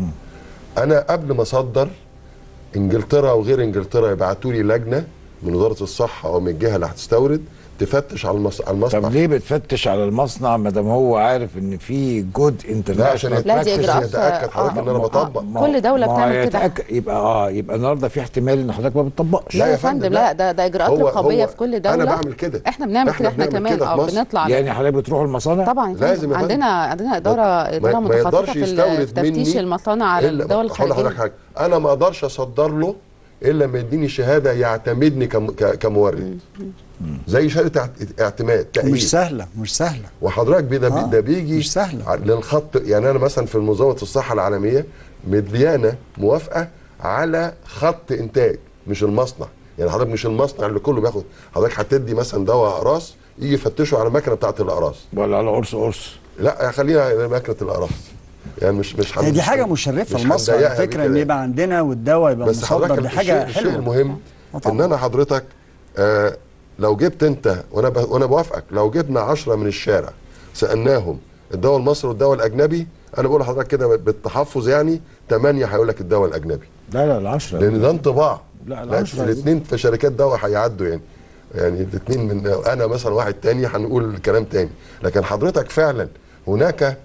Speaker 13: انا قبل ما اصدر انجلترا وغير انجلترا يبعتوا لي لجنه من وزاره الصحه او من الجهه اللي هتستورد تفتش على المص... على المصنع
Speaker 1: طب ليه بتفتش على المصنع ما دام هو عارف ان في جود
Speaker 13: لا عشان
Speaker 1: انترناشونال
Speaker 14: لا، دي
Speaker 13: يتاكد
Speaker 14: إجراءات،
Speaker 13: يتاكد حضرتك
Speaker 14: آه.
Speaker 13: ان انا بطبق
Speaker 14: كل دولة بتعمل كده.
Speaker 1: يبقى اه يبقى النهارده في احتمال ان حضرتك ما بتطبقش
Speaker 14: لا يا فندم لا ده ده اجراءات
Speaker 13: هو-
Speaker 14: رقابيه
Speaker 13: هو
Speaker 14: في كل دوله
Speaker 13: أنا بعمل كده.
Speaker 14: احنا بنعمل
Speaker 13: إحنا
Speaker 14: كده احنا
Speaker 13: بنعمل
Speaker 14: كمان
Speaker 13: كده في
Speaker 14: اه
Speaker 13: مصر.
Speaker 14: بنطلع
Speaker 1: يعني حضرتك بتروحوا المصانع
Speaker 14: طبعا يا فندم.
Speaker 13: لازم يا فندم.
Speaker 14: عندنا عندنا اداره اداره
Speaker 13: ما- ما يقدرش
Speaker 14: متخصصه في ال-
Speaker 13: يستورد
Speaker 14: في تفتيش
Speaker 13: مني
Speaker 14: المصانع على
Speaker 13: إلا-
Speaker 14: الدول
Speaker 13: هقول لحضرتك
Speaker 14: الخارجيه
Speaker 13: حاجه انا ما اقدرش اصدر له الا لما يديني شهاده يعتمدني كم- ك- كمورد زي شهاده اعت- اعتماد تأهيل
Speaker 12: مش سهله مش سهله
Speaker 13: وحضرتك بي- ده,
Speaker 12: آه،
Speaker 13: ده بيجي
Speaker 12: مش سهلة.
Speaker 13: ع- للخط يعني انا مثلا في منظمه الصحه العالميه مديانه موافقه على خط انتاج مش المصنع يعني حضرتك مش المصنع اللي كله بياخد حضرتك هتدي مثلا دواء اقراص يجي يفتشوا على المكنه بتاعه الاقراص
Speaker 1: ولا على قرص قرص
Speaker 13: لا خلينا مكنه الاقراص يعني مش مش
Speaker 12: هي دي
Speaker 13: مش
Speaker 12: حاجه
Speaker 13: هن-
Speaker 12: مشرفه
Speaker 13: مش
Speaker 12: لمصر على
Speaker 13: هنضايقها
Speaker 12: فكره
Speaker 13: بيه
Speaker 12: ان
Speaker 13: كده.
Speaker 12: يبقى عندنا والدواء يبقى
Speaker 13: بس
Speaker 12: مصدر
Speaker 13: حضرتك
Speaker 12: دي حاجه
Speaker 13: الشيء, الشيء
Speaker 12: حلوه
Speaker 13: المهم ان انا حضرتك آه لو جبت انت وانا ب... وانا بوافقك لو جبنا عشرة من الشارع سالناهم الدواء المصري والدواء الاجنبي انا بقول لحضرتك كده بالتحفظ يعني ثمانية هيقول لك الدواء الاجنبي
Speaker 1: لا لا العشرة
Speaker 13: لان ده انطباع
Speaker 1: لا
Speaker 13: لا
Speaker 1: العشرة
Speaker 13: الاثنين في شركات دواء هيعدوا يعني يعني الاثنين من انا مثلا واحد تاني هنقول كلام تاني لكن حضرتك فعلا هناك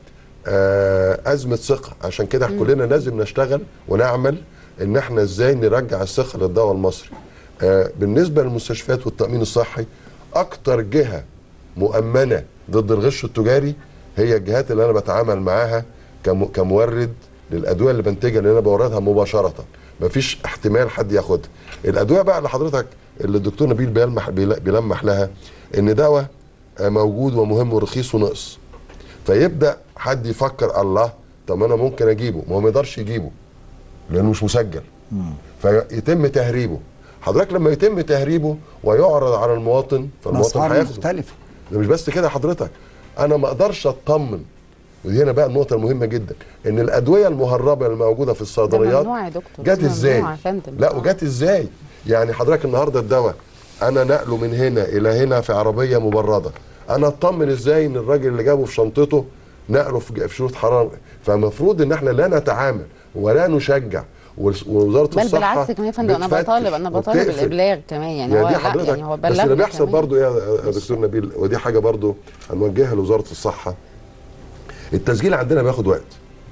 Speaker 13: آه ازمه ثقه عشان كده كلنا لازم نشتغل ونعمل ان احنا ازاي نرجع الثقه للدواء المصري آه بالنسبه للمستشفيات والتامين الصحي اكتر جهه مؤمنه ضد الغش التجاري هي الجهات اللي انا بتعامل معاها كم- كمورد للادويه اللي بنتجها اللي انا بوردها مباشره مفيش احتمال حد ياخدها الادويه بقى اللي حضرتك اللي الدكتور نبيل بيلمح بيل- بيلمح لها ان دواء آه، موجود ومهم ورخيص ونقص فيبدا حد يفكر الله طب ما انا ممكن اجيبه ما هو ما يقدرش يجيبه لانه مش مسجل فيتم تهريبه حضرتك لما يتم تهريبه ويعرض على المواطن فالمواطن
Speaker 12: الأسعار
Speaker 13: هياخده
Speaker 12: مختلفة.
Speaker 13: ده مش بس كده حضرتك انا ما اقدرش اطمن ودي هنا بقى النقطه المهمه جدا ان الادويه المهربه الموجوده في
Speaker 14: ده
Speaker 13: الصيدليات
Speaker 14: ممنوع يا دكتور
Speaker 13: جت
Speaker 14: ده
Speaker 13: ازاي
Speaker 14: ممنوع يا فندم.
Speaker 13: لا وجت ازاي يعني حضرتك النهارده الدواء انا نقله من هنا الى هنا في عربيه مبرده انا اطمن ازاي ان الراجل اللي جابه في شنطته نقله في في شروط حراره فالمفروض ان احنا لا نتعامل ولا نشجع وز- ووزاره
Speaker 14: بل
Speaker 13: الصحه
Speaker 14: بالعكس كمان يا فندم انا
Speaker 13: بتفتش
Speaker 14: بطالب انا بطالب
Speaker 13: وبتقفل.
Speaker 14: الابلاغ كمان يعني,
Speaker 13: يعني
Speaker 14: هو
Speaker 13: دي
Speaker 14: لا
Speaker 13: حضرتك
Speaker 14: يعني هو
Speaker 13: بس اللي
Speaker 14: بلغنا
Speaker 13: بيحصل
Speaker 14: كمان.
Speaker 13: برضو يا يا دكتور نبيل ودي حاجه برضو هنوجهها لوزاره الصحه التسجيل عندنا بياخد وقت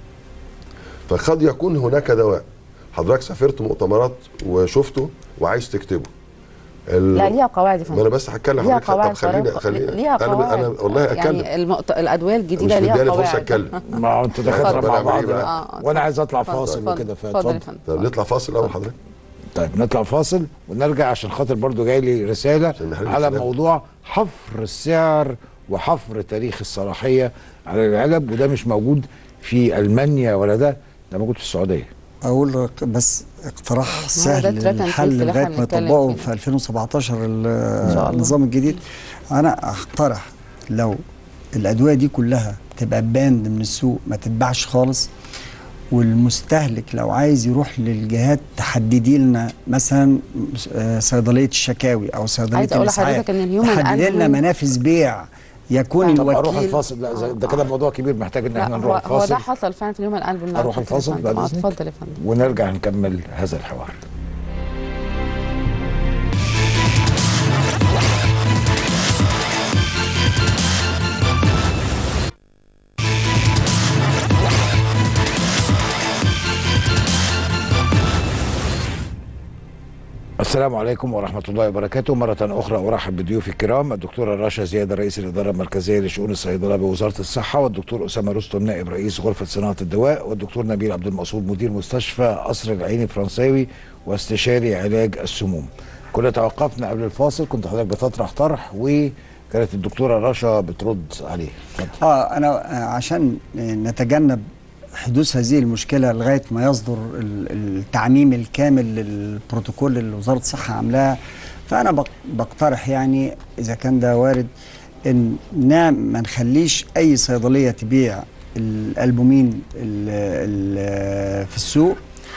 Speaker 13: فقد يكون هناك دواء حضرتك سافرت مؤتمرات وشفته وعايز تكتبه ال-
Speaker 14: لا ليها قواعد يا فندم
Speaker 13: ما انا بس هتكلم
Speaker 14: ليها
Speaker 13: حضرتك طب
Speaker 14: قواعد
Speaker 13: خليني
Speaker 14: صراحة.
Speaker 13: خليني
Speaker 14: ليها
Speaker 13: انا
Speaker 14: قواعد
Speaker 13: انا والله اتكلم
Speaker 14: يعني المؤت... الادويه الجديده
Speaker 13: مش
Speaker 14: ليها
Speaker 13: مدياني
Speaker 14: قواعد
Speaker 13: فرصه اتكلم
Speaker 1: ما هو انتوا دكاتره
Speaker 14: اتفضل.
Speaker 1: مع
Speaker 13: أنا
Speaker 1: بعض
Speaker 13: بعمل إيه بقى؟
Speaker 1: بقى. وانا عايز اطلع
Speaker 14: اتفضل.
Speaker 1: فاصل وكده
Speaker 14: اتفضل يا
Speaker 1: فاتفضل
Speaker 14: فندم.
Speaker 13: طب نطلع فاصل اول حضرتك
Speaker 1: طيب نطلع فاصل ونرجع عشان خاطر برضو جاي لي رساله
Speaker 13: نحل
Speaker 1: على
Speaker 13: الكلام.
Speaker 1: موضوع حفر السعر وحفر تاريخ الصلاحيه على العلب وده مش موجود في المانيا ولا ده ده موجود في السعوديه
Speaker 12: اقول لك بس اقتراح سهل
Speaker 14: ده تراك and
Speaker 12: للحل
Speaker 14: trace اللي
Speaker 12: لغايه
Speaker 14: احنا
Speaker 12: ما
Speaker 14: بنتكلم
Speaker 12: يطبقوا
Speaker 14: فيه.
Speaker 12: في 2017 ال-
Speaker 14: شاء الله.
Speaker 12: النظام الجديد انا اقترح لو الادويه دي كلها تبقى باند من السوق ما تتباعش خالص والمستهلك لو عايز يروح للجهات تحددي لنا مثلا آه، صيدليه الشكاوي او صيدليه
Speaker 14: عايزة أقول
Speaker 12: الاسعاف
Speaker 14: لحضرتك إن الهيومن
Speaker 12: تحددي لنا
Speaker 14: أنيمال-
Speaker 12: منافذ بيع يكون
Speaker 1: طب اروح
Speaker 12: الوكيل
Speaker 1: الفاصل لا زي- ده كده موضوع كبير محتاج ان
Speaker 14: لا
Speaker 1: احنا
Speaker 14: هو,
Speaker 1: نروح
Speaker 14: هو ده
Speaker 1: الفاصل
Speaker 14: حصل فعلا في اليوم القلب النهارده
Speaker 1: اروح الفاصل بعد
Speaker 14: آه،
Speaker 1: اذنك
Speaker 14: اتفضل يا فندم
Speaker 1: ونرجع نكمل هذا الحوار السلام عليكم ورحمة الله وبركاته مرة أخرى أرحب بضيوفي الكرام الدكتورة رشا زيادة رئيس الإدارة المركزية لشؤون الصيدلة بوزارة الصحة والدكتور أسامة رستم نائب رئيس غرفة صناعة الدواء والدكتور نبيل عبد المقصود مدير مستشفى قصر العيني الفرنساوي واستشاري علاج السموم كنا توقفنا قبل الفاصل كنت حضرتك بتطرح طرح وكانت الدكتورة رشا بترد عليه اتفضل.
Speaker 12: اه انا آه، عشان آه، نتجنب حدوث هذه المشكله لغايه ما يصدر ال- التعميم الكامل للبروتوكول اللي وزاره الصحه عاملاه فانا بق- بقترح يعني اذا كان ده وارد ان نعم ما نخليش اي صيدليه تبيع الالبومين ال- ال- في السوق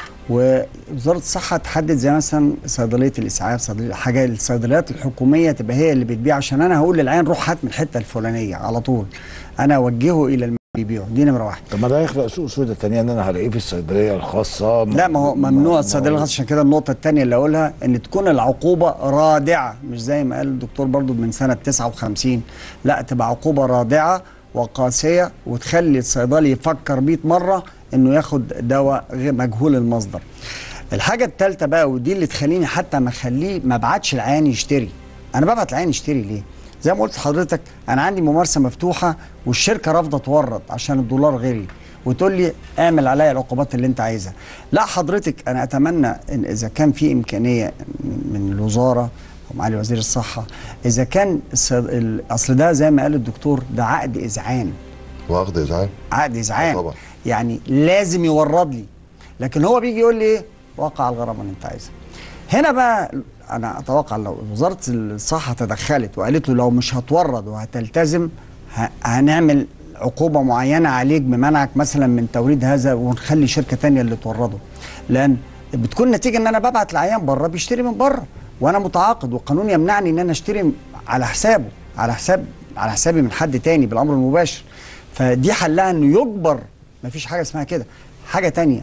Speaker 12: ووزاره الصحه تحدد زي مثلا صيدليه الاسعاف صيدليه حاجه الصيدليات الحكوميه تبقى هي اللي بتبيع عشان انا هقول للعيان روح هات من الحته الفلانيه على طول انا اوجهه الى اللي بيبيعه دي نمره واحد
Speaker 1: طب ما ده يخلق سوق سوداء تانية ان انا هلاقيه في الصيدليه الخاصه
Speaker 12: لا ما هو ممنوع الصيدليه الخاصه عشان كده النقطه الثانيه اللي اقولها ان تكون العقوبه رادعه مش زي ما قال الدكتور برضو من سنه 59 لا تبقى عقوبه رادعه وقاسيه وتخلي الصيدلي يفكر 100 مره انه ياخد دواء غير مجهول المصدر الحاجه الثالثه بقى ودي اللي تخليني حتى ما اخليه ما ابعتش العيان يشتري انا ببعت العيان يشتري ليه زي ما قلت لحضرتك انا عندي ممارسه مفتوحه والشركه رافضه تورد عشان الدولار غلي وتقول لي اعمل عليا العقوبات اللي انت عايزها لا حضرتك انا اتمنى ان اذا كان في امكانيه من الوزاره او معالي وزير الصحه اذا كان الصيد- ال- اصل ده زي ما قال الدكتور ده عقد اذعان
Speaker 13: واخد ازعاج
Speaker 12: عقد اذعان
Speaker 13: طبعا.
Speaker 12: يعني لازم يورد لي لكن هو بيجي يقول لي ايه وقع الغرامه اللي انت عايزها هنا بقى انا اتوقع لو وزاره الصحه تدخلت وقالت له لو مش هتورد وهتلتزم ه- هنعمل عقوبه معينه عليك بمنعك مثلا من توريد هذا ونخلي شركه تانية اللي تورده لان بتكون نتيجه ان انا ببعت العيان بره بيشتري من بره وانا متعاقد والقانون يمنعني ان انا اشتري على حسابه على حساب على حسابي من حد تاني بالامر المباشر فدي حلها انه يجبر مفيش حاجه اسمها كده حاجه تانية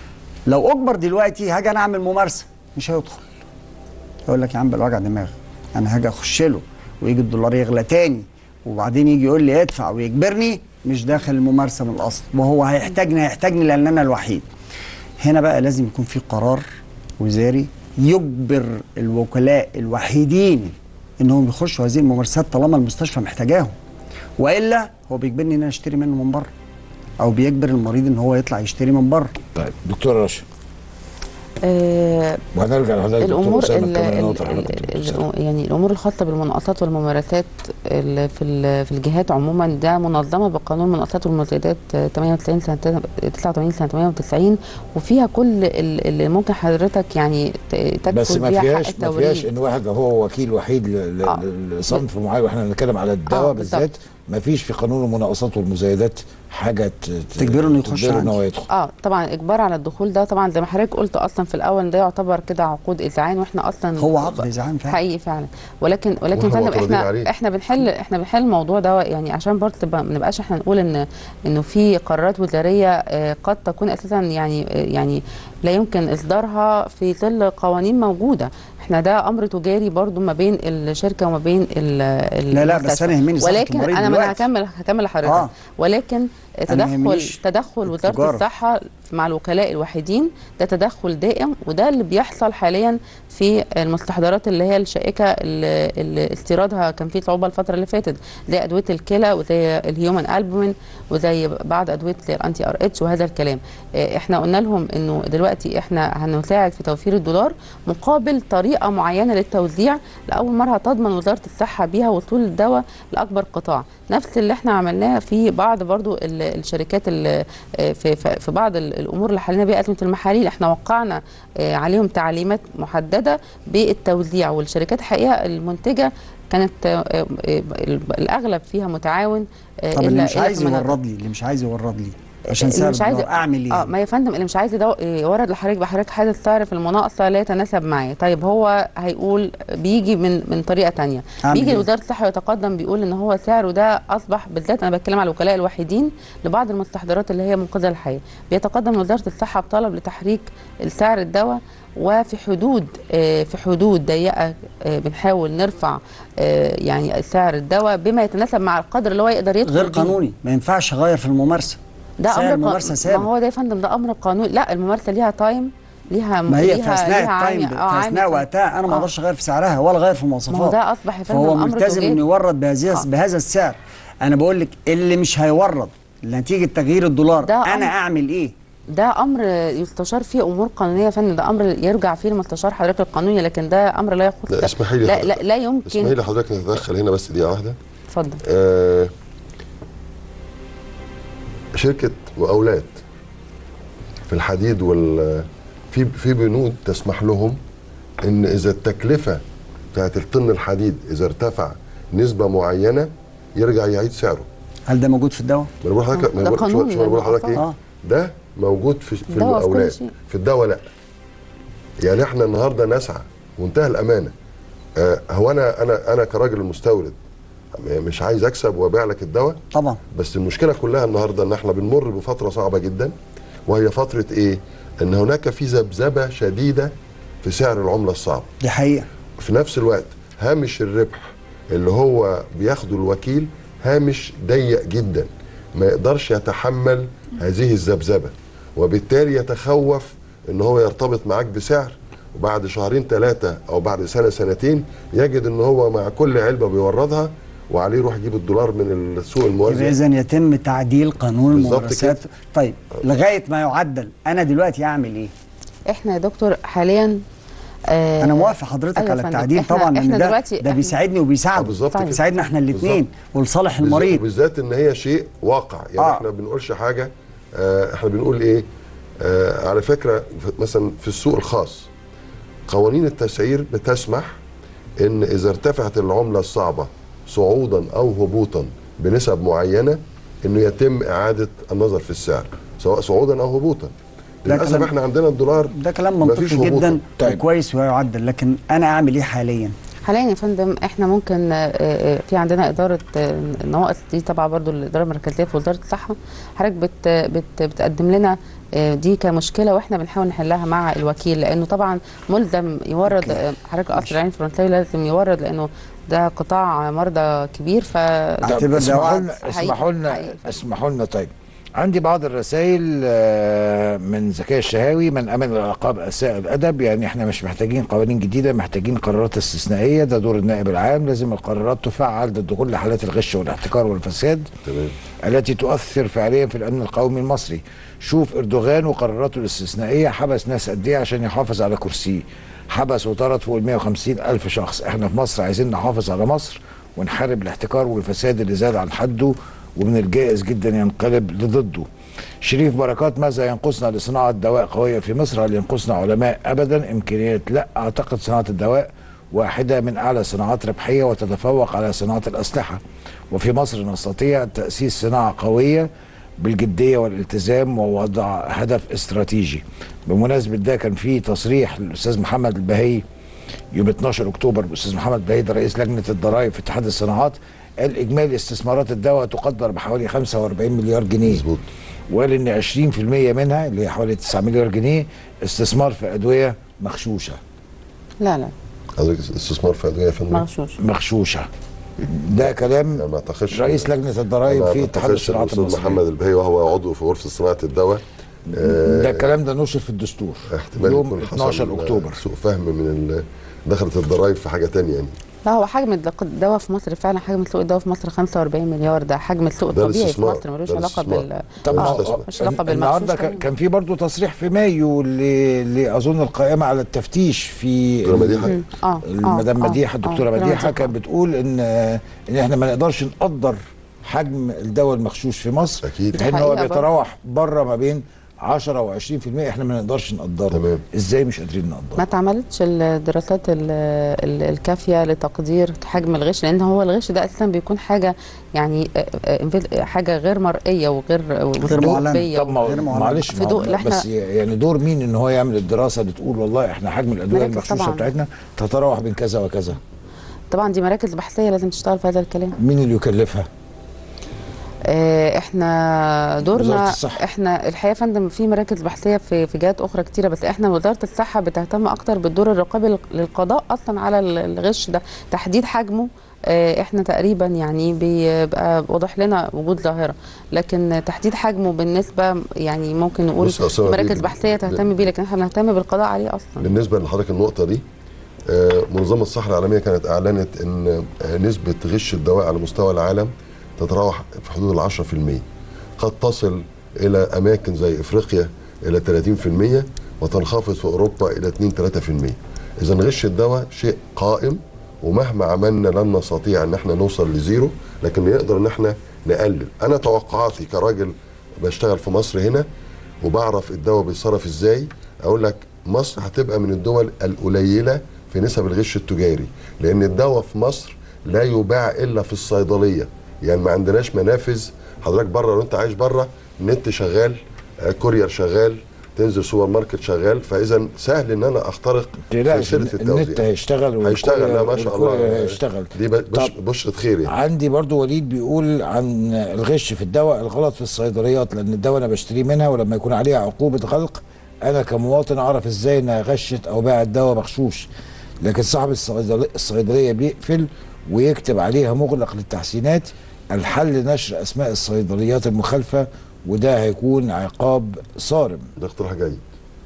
Speaker 12: لو اجبر دلوقتي هاجي انا اعمل ممارسه مش هيدخل يقول لك يا عم بلا وجع دماغ انا هاجي اخش له ويجي الدولار يغلى تاني وبعدين يجي يقول لي ادفع ويجبرني مش داخل الممارسه من الاصل وهو هيحتاجني هيحتاجني لان انا الوحيد هنا بقى لازم يكون في قرار وزاري يجبر الوكلاء الوحيدين انهم يخشوا هذه الممارسات طالما المستشفى محتاجاهم والا هو بيجبرني ان انا اشتري منه من بره او بيجبر المريض ان هو يطلع يشتري من بره
Speaker 1: طيب دكتور رشا
Speaker 14: آه
Speaker 1: وهنرجع لحضرتك دكتور
Speaker 14: الامور
Speaker 1: أسامة
Speaker 14: ال-
Speaker 1: كمان
Speaker 14: ال-
Speaker 1: نقطة
Speaker 14: ال-
Speaker 1: حضرتك.
Speaker 14: ال- يعني الامور الخاصه بالمناقصات والممارسات ال- في ال- في الجهات عموما ده منظمه بقانون المناقصات والمزايدات آه، 98 سنه 89 سنه 98 وفيها كل ال- اللي ممكن حضرتك يعني ت-
Speaker 1: بس
Speaker 14: تدخل
Speaker 1: ما
Speaker 14: بيها حق
Speaker 1: فيهاش ما فيهاش
Speaker 14: التوريد
Speaker 1: ان واحد هو وكيل وحيد ل- ل- لصنف معين واحنا بنتكلم على الدواء
Speaker 14: آه،
Speaker 1: بالذات ما فيش في قانون المناقصات والمزايدات حاجه ت- ت-
Speaker 12: تجبره إنه يخش
Speaker 1: تجبره ان هو
Speaker 12: عندي.
Speaker 1: يدخل
Speaker 14: اه طبعا اجبار على الدخول ده طبعا زي ما حضرتك قلت اصلا في الاول ده يعتبر كده عقود اذعان واحنا اصلا
Speaker 12: هو عقد إذعان فعلا.
Speaker 14: حقيقي فعلا ولكن ولكن
Speaker 13: وإحنا
Speaker 14: فندم
Speaker 13: معترضين
Speaker 14: احنا
Speaker 13: عليه.
Speaker 14: احنا بنحل احنا بنحل الموضوع ده يعني عشان برضه تبقى ما نبقاش احنا نقول ان انه في قرارات وزاريه آه، قد تكون اساسا يعني آه، يعني لا يمكن اصدارها في ظل قوانين موجوده احنا ده امر تجاري برضو ما بين الشركه وما بين ال
Speaker 12: لا، لا، بس
Speaker 14: المستشفى.
Speaker 12: أنا يهمني صحة
Speaker 14: ولكن
Speaker 12: المريض
Speaker 14: انا ما انا
Speaker 12: دلوقتي.
Speaker 14: هكمل هكمل لحضرتك
Speaker 12: آه.
Speaker 14: آه. ولكن
Speaker 12: ما
Speaker 14: تدخل
Speaker 12: يهمنيش
Speaker 14: تدخل وزاره
Speaker 12: التجارة.
Speaker 14: الصحه مع الوكلاء الوحيدين ده تدخل دائم وده اللي بيحصل حاليا في المستحضرات اللي هي الشائكه اللي, اللي استيرادها كان فيه صعوبه الفتره اللي فاتت زي ادويه الكلى وزي الهيومن البومين وزي بعض ادويه زي الانتي ار اتش وهذا الكلام آه، احنا قلنا لهم انه دلوقتي احنا هنساعد في توفير الدولار مقابل طريقه معينه للتوزيع لاول مره هتضمن وزاره الصحه بيها وصول الدواء لاكبر قطاع نفس اللي احنا عملناه في بعض برضو ال- الشركات اللي آه، في في في بعض ال- الامور اللي حلينا بيها ازمه المحاليل احنا وقعنا آه، عليهم تعليمات محدده بالتوزيع والشركات الحقيقه المنتجه كانت آه، آه، الاغلب فيها متعاون آه،
Speaker 12: طب اللي
Speaker 14: إلا-
Speaker 12: مش
Speaker 14: إلا
Speaker 12: عايز
Speaker 14: في مناطق.
Speaker 12: يورد لي اللي مش عايز يورد لي عشان
Speaker 14: اللي
Speaker 12: سعر
Speaker 14: مش عايز
Speaker 12: الدولار اعمل ايه؟
Speaker 14: اه ما يا فندم اللي مش عايز يدو... يورد لحضرتك بحضرتك حاجه السعر في المناقصه لا يتناسب معايا طيب هو هيقول بيجي من من طريقه تانية
Speaker 12: أعمل
Speaker 14: بيجي
Speaker 12: إيه؟
Speaker 14: لوزاره الصحه يتقدم بيقول ان هو سعره ده اصبح بالذات انا بتكلم على الوكلاء الوحيدين لبعض المستحضرات اللي هي منقذه للحياه بيتقدم لوزاره الصحه بطلب لتحريك السعر الدواء وفي حدود آه، في حدود ضيقه آه، بنحاول نرفع آه، يعني سعر الدواء بما يتناسب مع القدر اللي هو يقدر يدخل
Speaker 12: غير
Speaker 14: بيه.
Speaker 12: قانوني ما ينفعش اغير في الممارسه
Speaker 14: ده
Speaker 12: سعر
Speaker 14: امر
Speaker 12: الممارسه
Speaker 14: قا...
Speaker 12: ثابت
Speaker 14: ما هو ده يا فندم ده امر قانوني لا الممارسه ليها تايم ليها
Speaker 12: ما هي
Speaker 14: ليها
Speaker 12: في اثناء
Speaker 14: ليها
Speaker 12: التايم
Speaker 14: عامل-
Speaker 12: ده
Speaker 14: آه،
Speaker 12: في
Speaker 14: عامل
Speaker 12: اثناء
Speaker 14: قانوني.
Speaker 12: وقتها انا ما
Speaker 14: آه.
Speaker 12: اقدرش اغير في سعرها ولا اغير في المواصفات
Speaker 14: ما هو ده اصبح يا فندم
Speaker 12: فهو
Speaker 14: امر
Speaker 12: ملتزم
Speaker 14: تجاري.
Speaker 12: انه يورد بهذه بهذا السعر انا بقول لك اللي مش هيورد نتيجه تغيير الدولار
Speaker 14: ده
Speaker 12: انا
Speaker 14: أمر-
Speaker 12: اعمل ايه؟
Speaker 14: ده امر يستشار فيه امور قانونيه يا فندم ده امر يرجع فيه المستشار حضرتك القانوني لكن ده امر لا يخص
Speaker 13: لا اسمحي لي
Speaker 14: لا لا, لا يمكن
Speaker 13: اسمحي لي حضرتك نتدخل هنا بس دقيقه واحده
Speaker 14: اتفضل
Speaker 13: آه شركه مقاولات في الحديد وال في في بنود تسمح لهم ان اذا التكلفه بتاعت الطن الحديد اذا ارتفع نسبه معينه يرجع يعيد سعره
Speaker 12: هل ده موجود في الدواء؟
Speaker 13: ما انا بقول لحضرتك ما
Speaker 14: ده
Speaker 13: أنا بقول-
Speaker 14: قانوني
Speaker 13: شو- شو أنا بقول لحضرتك
Speaker 14: للمؤسسات.
Speaker 13: ايه ده موجود في في
Speaker 14: الدواء في كل
Speaker 13: المقاولات
Speaker 14: شيء.
Speaker 13: في الدواء لا يعني احنا النهارده نسعى منتهى الامانه آه هو انا انا انا كراجل مستورد مش عايز اكسب وابيع لك الدواء
Speaker 12: طبعا
Speaker 13: بس المشكله كلها النهارده ان احنا بنمر بفتره صعبه جدا وهي فتره ايه؟ ان هناك في ذبذبه شديده في سعر العمله الصعبه
Speaker 12: دي حقيقه
Speaker 13: في نفس الوقت هامش الربح اللي هو بياخده الوكيل هامش ضيق جدا ما يقدرش يتحمل هذه الذبذبه وبالتالي يتخوف ان هو يرتبط معاك بسعر وبعد شهرين ثلاثه او بعد سنه سنتين يجد ان هو مع كل علبه بيوردها وعليه يروح يجيب الدولار من السوق
Speaker 12: يبقى
Speaker 13: الموازي
Speaker 12: اذا يتم تعديل قانون
Speaker 13: بالظبط
Speaker 12: الممارسات طيب لغايه ما يعدل انا دلوقتي اعمل ايه؟
Speaker 14: احنا يا دكتور حاليا آه
Speaker 12: انا موافق حضرتك
Speaker 14: أيوة
Speaker 12: على
Speaker 14: يا فندم.
Speaker 12: التعديل
Speaker 14: إحنا-
Speaker 12: طبعا
Speaker 14: احنا
Speaker 12: لان ده
Speaker 14: دلوقتي
Speaker 12: ده
Speaker 14: إحنا-
Speaker 12: بيساعدني
Speaker 13: آه،
Speaker 12: وبيساعده
Speaker 13: بالظبط كده.
Speaker 12: بيساعدنا احنا الاثنين
Speaker 13: بالظبط.
Speaker 12: ولصالح
Speaker 13: بالذات-
Speaker 12: المريض
Speaker 13: بالذات ان هي شيء واقع يعني
Speaker 12: آه.
Speaker 13: آه. احنا بنقولش حاجه آه احنا بنقول ايه آه على فكره ف- مثلا في السوق الخاص قوانين التسعير بتسمح ان اذا ارتفعت العمله الصعبه صعودا او هبوطا بنسب معينه انه يتم اعاده النظر في السعر سواء صعودا او هبوطا
Speaker 12: ده
Speaker 13: للاسف
Speaker 12: كلام-
Speaker 13: احنا عندنا الدولار
Speaker 12: ده كلام
Speaker 13: مفيش
Speaker 12: منطقي
Speaker 13: هبوطا.
Speaker 12: جدا
Speaker 1: طيب.
Speaker 12: وكويس ويعدل لكن انا اعمل ايه حاليا؟
Speaker 14: حاليا يا فندم احنا ممكن آه، آه، في عندنا اداره آه، النواقص دي طبعا برضو الاداره المركزيه في وزاره الصحه حضرتك بت بت بتقدم لنا آه، دي كمشكله واحنا بنحاول نحلها مع الوكيل لانه طبعا ملزم يورد آه، حضرتك قصر العين الفرنساوي لازم يورد لانه ده قطاع مرضى كبير ف
Speaker 12: اعتبر ده
Speaker 1: اسمحوا
Speaker 12: وعد.
Speaker 1: لنا
Speaker 14: حقيقي-
Speaker 1: اسمحوا لنا
Speaker 14: حقيقي.
Speaker 1: اسمحوا لنا طيب عندي بعض الرسائل آه، من زكاء الشهاوي من امن الالقاب اساء الادب يعني احنا مش محتاجين قوانين جديده محتاجين قرارات استثنائيه ده دور النائب العام لازم القرارات تفعل ضد كل حالات الغش والاحتكار والفساد
Speaker 13: تمام
Speaker 1: التي تؤثر فعليا في الامن القومي المصري شوف اردوغان وقراراته الاستثنائيه حبس ناس قد ايه عشان يحافظ على كرسيه حبس وطرد فوق ال 150 الف شخص احنا في مصر عايزين نحافظ على مصر ونحارب الاحتكار والفساد اللي زاد عن حده ومن الجائز جدا ينقلب لضده شريف بركات ماذا ينقصنا لصناعة دواء قوية في مصر هل ينقصنا علماء أبدا إمكانيات لا أعتقد صناعة الدواء واحدة من أعلى صناعات ربحية وتتفوق على صناعة الأسلحة وفي مصر نستطيع تأسيس صناعة قوية بالجدية والالتزام ووضع هدف استراتيجي بمناسبة ده كان في تصريح للأستاذ محمد البهي يوم 12 اكتوبر الاستاذ محمد بعيد رئيس لجنه الضرائب في اتحاد الصناعات قال اجمالي استثمارات الدواء تقدر بحوالي 45 مليار جنيه
Speaker 13: مظبوط
Speaker 1: وقال ان 20% منها اللي هي حوالي 9 مليار جنيه استثمار في ادويه مغشوشه
Speaker 14: لا لا
Speaker 13: حضرتك استثمار في ادويه يا فندم
Speaker 14: مغشوش
Speaker 1: مغشوشه ده كلام
Speaker 13: ما اعتقدش
Speaker 1: رئيس لجنه الضرائب
Speaker 13: أنا
Speaker 1: في
Speaker 13: ما
Speaker 1: اتحاد
Speaker 13: أعتقدش
Speaker 1: الصناعات
Speaker 13: الأستاذ
Speaker 1: المصريه
Speaker 13: محمد البهي وهو عضو في غرفه صناعه الدواء آه،
Speaker 1: ده الكلام ده نشر في الدستور
Speaker 13: احتمال
Speaker 1: يوم
Speaker 13: يكون
Speaker 1: 12
Speaker 13: حصل
Speaker 1: اكتوبر
Speaker 13: سوء فهم من ال- دخلت الضرايب في حاجه تانية يعني
Speaker 14: لا هو حجم الدق- الدواء في مصر فعلا حجم سوق الدواء في مصر 45 مليار ده حجم السوق
Speaker 13: ده
Speaker 14: الطبيعي في
Speaker 13: الاستثمار.
Speaker 14: مصر ملوش
Speaker 13: ده
Speaker 14: علاقه
Speaker 13: الاستثمار.
Speaker 14: بال
Speaker 1: طب ما
Speaker 14: آه،
Speaker 1: هو
Speaker 14: مش علاقه
Speaker 1: النهارده
Speaker 14: بالمغشوش
Speaker 1: كان- كان في برضه تصريح في مايو اللي, اللي اظن القائمه على التفتيش في
Speaker 13: دكتورة مديحة؟
Speaker 14: مم. اه
Speaker 1: المدام
Speaker 14: آه،
Speaker 1: مديحه
Speaker 14: آه،
Speaker 1: الدكتوره
Speaker 14: آه،
Speaker 1: مديحه
Speaker 14: آه.
Speaker 1: كانت بتقول ان ان احنا ما نقدرش نقدر حجم الدواء المغشوش في مصر
Speaker 13: اكيد
Speaker 1: في حين ان هو
Speaker 14: حقيقة برضه.
Speaker 1: بيتراوح بره ما بين 10 و 20% احنا ما نقدرش نقدره
Speaker 13: تمام.
Speaker 1: ازاي مش قادرين
Speaker 14: ما
Speaker 1: نقدره
Speaker 14: اتعملتش الدراسات ال- ال- الكافيه لتقدير حجم الغش لان هو الغش ده اساسا بيكون حاجه يعني آه، آه، انفيد- حاجه غير مرئيه وغير
Speaker 12: غير معلنة.
Speaker 14: مطلوبية
Speaker 1: طب ما
Speaker 12: غير معلن.
Speaker 1: معلش
Speaker 14: في
Speaker 1: ما هو
Speaker 14: ضوء اللي احنا-
Speaker 1: بس يعني دور مين ان هو يعمل الدراسه اللي تقول والله احنا حجم الادويه
Speaker 14: مراكز
Speaker 1: المغشوشه
Speaker 14: طبعاً.
Speaker 1: بتاعتنا تتراوح بين كذا وكذا
Speaker 14: طبعا دي مراكز بحثيه لازم تشتغل في هذا الكلام
Speaker 1: مين اللي يكلفها
Speaker 14: آه، احنا دورنا
Speaker 1: وزارة الصحة.
Speaker 14: احنا الحقيقه يا فندم في مراكز بحثيه في في جهات اخرى كتيره بس احنا وزاره الصحه بتهتم اكتر بالدور الرقابي لل- للقضاء اصلا على ال- الغش ده تحديد حجمه آه، احنا تقريبا يعني بيبقى واضح لنا وجود ظاهره لكن تحديد حجمه بالنسبه يعني ممكن نقول
Speaker 13: بص يا أسامة
Speaker 14: مراكز
Speaker 13: بيه-
Speaker 14: بحثيه تهتم بيه لكن احنا بنهتم بالقضاء عليه اصلا
Speaker 13: بالنسبه لحضرتك النقطه دي آه، منظمه الصحه العالميه كانت اعلنت ان آه، نسبه غش الدواء على مستوى العالم تتراوح في حدود ال 10% قد تصل الى اماكن زي افريقيا الى 30% وتنخفض في اوروبا الى 2 3% اذا غش الدواء شيء قائم ومهما عملنا لن نستطيع ان احنا نوصل لزيرو لكن نقدر ان احنا نقلل انا توقعاتي كراجل بشتغل في مصر هنا وبعرف الدواء بيتصرف ازاي اقول لك مصر هتبقى من الدول القليله في نسب الغش التجاري لان الدواء في مصر لا يباع الا في الصيدليه يعني ما عندناش منافذ حضرتك بره لو انت عايش بره النت شغال آه، كورير شغال تنزل سوبر ماركت شغال فاذا سهل ان انا اخترق
Speaker 1: تقلقش
Speaker 13: سلسله
Speaker 1: النت
Speaker 13: التوزيع
Speaker 1: هيشتغل
Speaker 13: هيشتغل لا ما شاء الله
Speaker 1: والكورير هيشتغل
Speaker 13: دي ب- بش-
Speaker 1: طب
Speaker 13: بشرة خير يعني
Speaker 1: عندي برضو وليد بيقول عن الغش في الدواء الغلط في الصيدليات لان الدواء انا بشتريه منها ولما يكون عليها عقوبه غلق انا كمواطن اعرف ازاي انها غشت او باعت دواء مغشوش لكن صاحب الصيدلي- الصيدليه بيقفل ويكتب عليها مغلق للتحسينات الحل نشر اسماء الصيدليات المخالفه وده هيكون عقاب صارم
Speaker 13: ده اقتراح جيد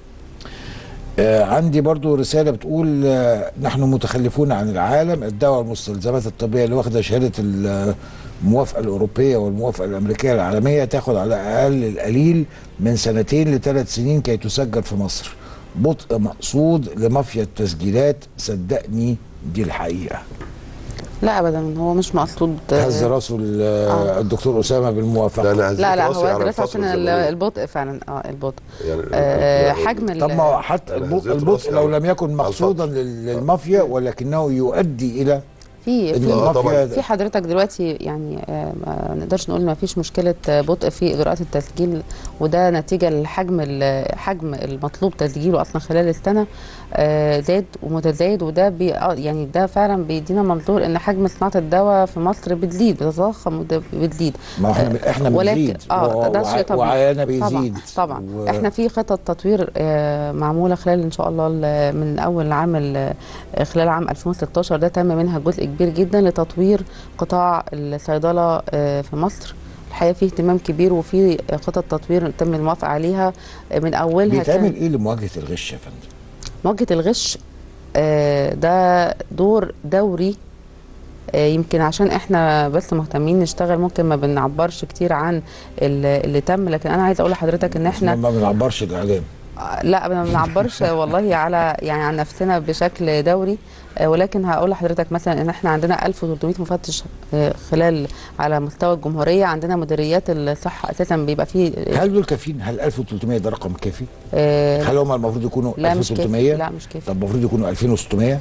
Speaker 1: آه عندي برضو رسالة بتقول آه نحن متخلفون عن العالم الدواء والمستلزمات الطبية اللي واخدة شهادة الموافقة الأوروبية والموافقة الأمريكية العالمية تاخد على الأقل القليل من سنتين لثلاث سنين كي تسجل في مصر بطء مقصود لمافيا التسجيلات صدقني دي الحقيقة
Speaker 14: لا ابدا هو مش مقصود آه،
Speaker 1: هز راسه ال- الدكتور أسامة بالموافقة
Speaker 13: لا انا
Speaker 14: لا لا
Speaker 13: هزيت
Speaker 14: هو
Speaker 13: راسي على
Speaker 14: دراسه
Speaker 13: الفترة
Speaker 14: عشان ال-
Speaker 13: الزمنية.
Speaker 14: البطء فعلا اه البطء
Speaker 13: يعني
Speaker 14: آه،
Speaker 13: يعني
Speaker 14: حجم ال-
Speaker 1: طب ما هو حتى
Speaker 13: أنا
Speaker 1: البطء,
Speaker 13: هزيت
Speaker 1: البطء
Speaker 13: راسي
Speaker 1: لو
Speaker 13: على-
Speaker 1: لم يكن
Speaker 13: على
Speaker 1: مقصودا
Speaker 13: الفترة.
Speaker 1: لل- للمافيا ولكنه يؤدي إلى
Speaker 14: في
Speaker 1: ان
Speaker 14: في
Speaker 13: آه، طبعاً.
Speaker 1: المافيا
Speaker 14: في حضرتك دلوقتي يعني آه، ما نقدرش نقول ما فيش مشكله آه، بطء في اجراءات التسجيل وده نتيجه لحجم ال- حجم المطلوب تسجيله اصلا خلال السنه آه، زاد ومتزايد وده بي آه، يعني ده فعلا بيدينا منظور ان حجم صناعه الدواء في مصر بتزيد بتتضخم وده بتزيد
Speaker 1: ما احنا احنا
Speaker 14: ولكن
Speaker 1: بنزيد
Speaker 14: اه ده شيء طبيعي
Speaker 1: وعيانا بيزيد
Speaker 14: طبعا طبعا
Speaker 1: و-
Speaker 14: و... احنا في خطط تطوير آه، معموله خلال ان شاء الله ال- من اول عام ال- آه، خلال عام 2016 ده تم منها جزء كبير جدا لتطوير قطاع الصيدله آه، في مصر الحقيقه في اهتمام كبير وفي خطط تطوير تم الموافقه عليها من اولها
Speaker 1: بيتعمل ايه لمواجهه الغش يا فندم؟
Speaker 14: مواجهه الغش آه، ده دور دوري آه، يمكن عشان احنا بس مهتمين نشتغل ممكن ما بنعبرش كتير عن اللي اللي تم لكن انا عايزه اقول لحضرتك ان احنا
Speaker 1: ما بنعبرش الاعلام
Speaker 14: لا ما بنعبرش والله على يعني عن نفسنا بشكل دوري آه، ولكن هقول لحضرتك مثلا ان احنا عندنا 1300 مفتش آه، خلال على مستوى الجمهوريه عندنا مديريات الصحه اساسا بيبقى فيه
Speaker 1: هل دول كافيين؟ هل 1300 ده رقم كافي؟
Speaker 14: آه،
Speaker 1: هل هم المفروض يكونوا
Speaker 14: لا مش كافي
Speaker 1: 1300
Speaker 14: لا مش كافي
Speaker 1: طب المفروض يكونوا 2600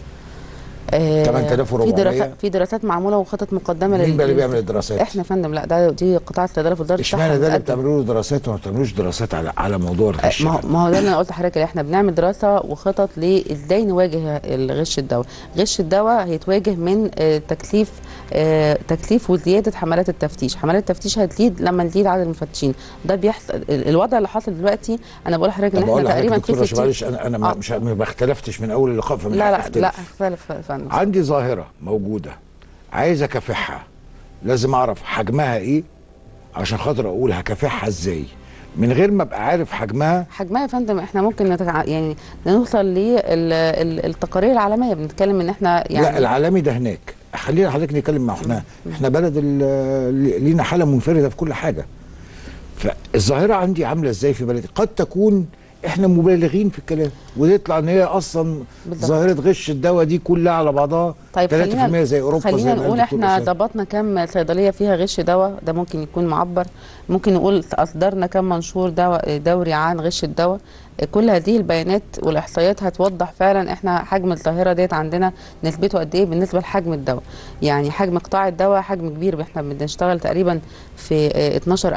Speaker 14: آه،
Speaker 1: 8400
Speaker 14: في دراسات في دراسات معموله وخطط مقدمه
Speaker 1: مين
Speaker 14: لل-
Speaker 1: بقى اللي بيعمل الدراسات؟
Speaker 14: احنا يا فندم لا ده دي قطاع الصيدله في وزاره الصحه
Speaker 1: اشمعنى ده اللي
Speaker 14: بتقدم.
Speaker 1: بتعملوا له دراسات وما بتعملوش دراسات على على موضوع الغش
Speaker 14: ما هو ما هو ده اللي انا قلت لحضرتك اللي احنا بنعمل دراسه وخطط لازاي نواجه الغش الدواء غش الدواء هيتواجه من آه، تكثيف آه، تكثيف وزياده حملات التفتيش حملات التفتيش هتزيد لما نزيد عدد المفتشين ده بيحصل ال- الوضع اللي حاصل دلوقتي انا بقول لحضرتك ان
Speaker 1: طب اقول
Speaker 14: احنا
Speaker 1: لحضرتك
Speaker 14: تقريبا
Speaker 1: دكتور
Speaker 14: في
Speaker 1: عشان
Speaker 14: 60
Speaker 1: معلش انا انا ما-
Speaker 14: آه.
Speaker 1: مش ما اختلفتش من اول اللقاء فمش
Speaker 14: لا لا
Speaker 1: هختلف.
Speaker 14: لا اختلف يا فندم
Speaker 1: عندي ظاهره موجوده عايز اكافحها لازم اعرف حجمها ايه عشان خاطر اقول هكافحها ازاي من غير ما ابقى عارف حجمها
Speaker 14: حجمها يا فندم احنا ممكن نتع... يعني نوصل للتقارير العالميه بنتكلم ان احنا يعني
Speaker 1: لا العالمي ده هناك خلينا حضرتك نتكلم مع احنا احنا بلد ال- لينا حاله منفرده في كل حاجه فالظاهره عندي عامله ازاي في بلدي قد تكون احنا مبالغين في الكلام ويطلع ان هي اصلا
Speaker 14: بالضبط.
Speaker 1: ظاهره غش الدواء دي كلها على بعضها
Speaker 14: طيب
Speaker 1: 3%
Speaker 14: خلينا
Speaker 1: زي اوروبا
Speaker 14: خلينا
Speaker 1: زي ما قال
Speaker 14: نقول
Speaker 1: الدكتور
Speaker 14: احنا
Speaker 1: أسامة.
Speaker 14: ضبطنا كم صيدليه فيها غش دواء ده ممكن يكون معبر ممكن نقول اصدرنا كم منشور دواء دوري عن غش الدواء كل هذه البيانات والاحصائيات هتوضح فعلا احنا حجم الظاهره ديت عندنا نسبته قد ايه بالنسبه لحجم الدواء يعني حجم قطاع الدواء حجم كبير احنا بنشتغل تقريبا في اه،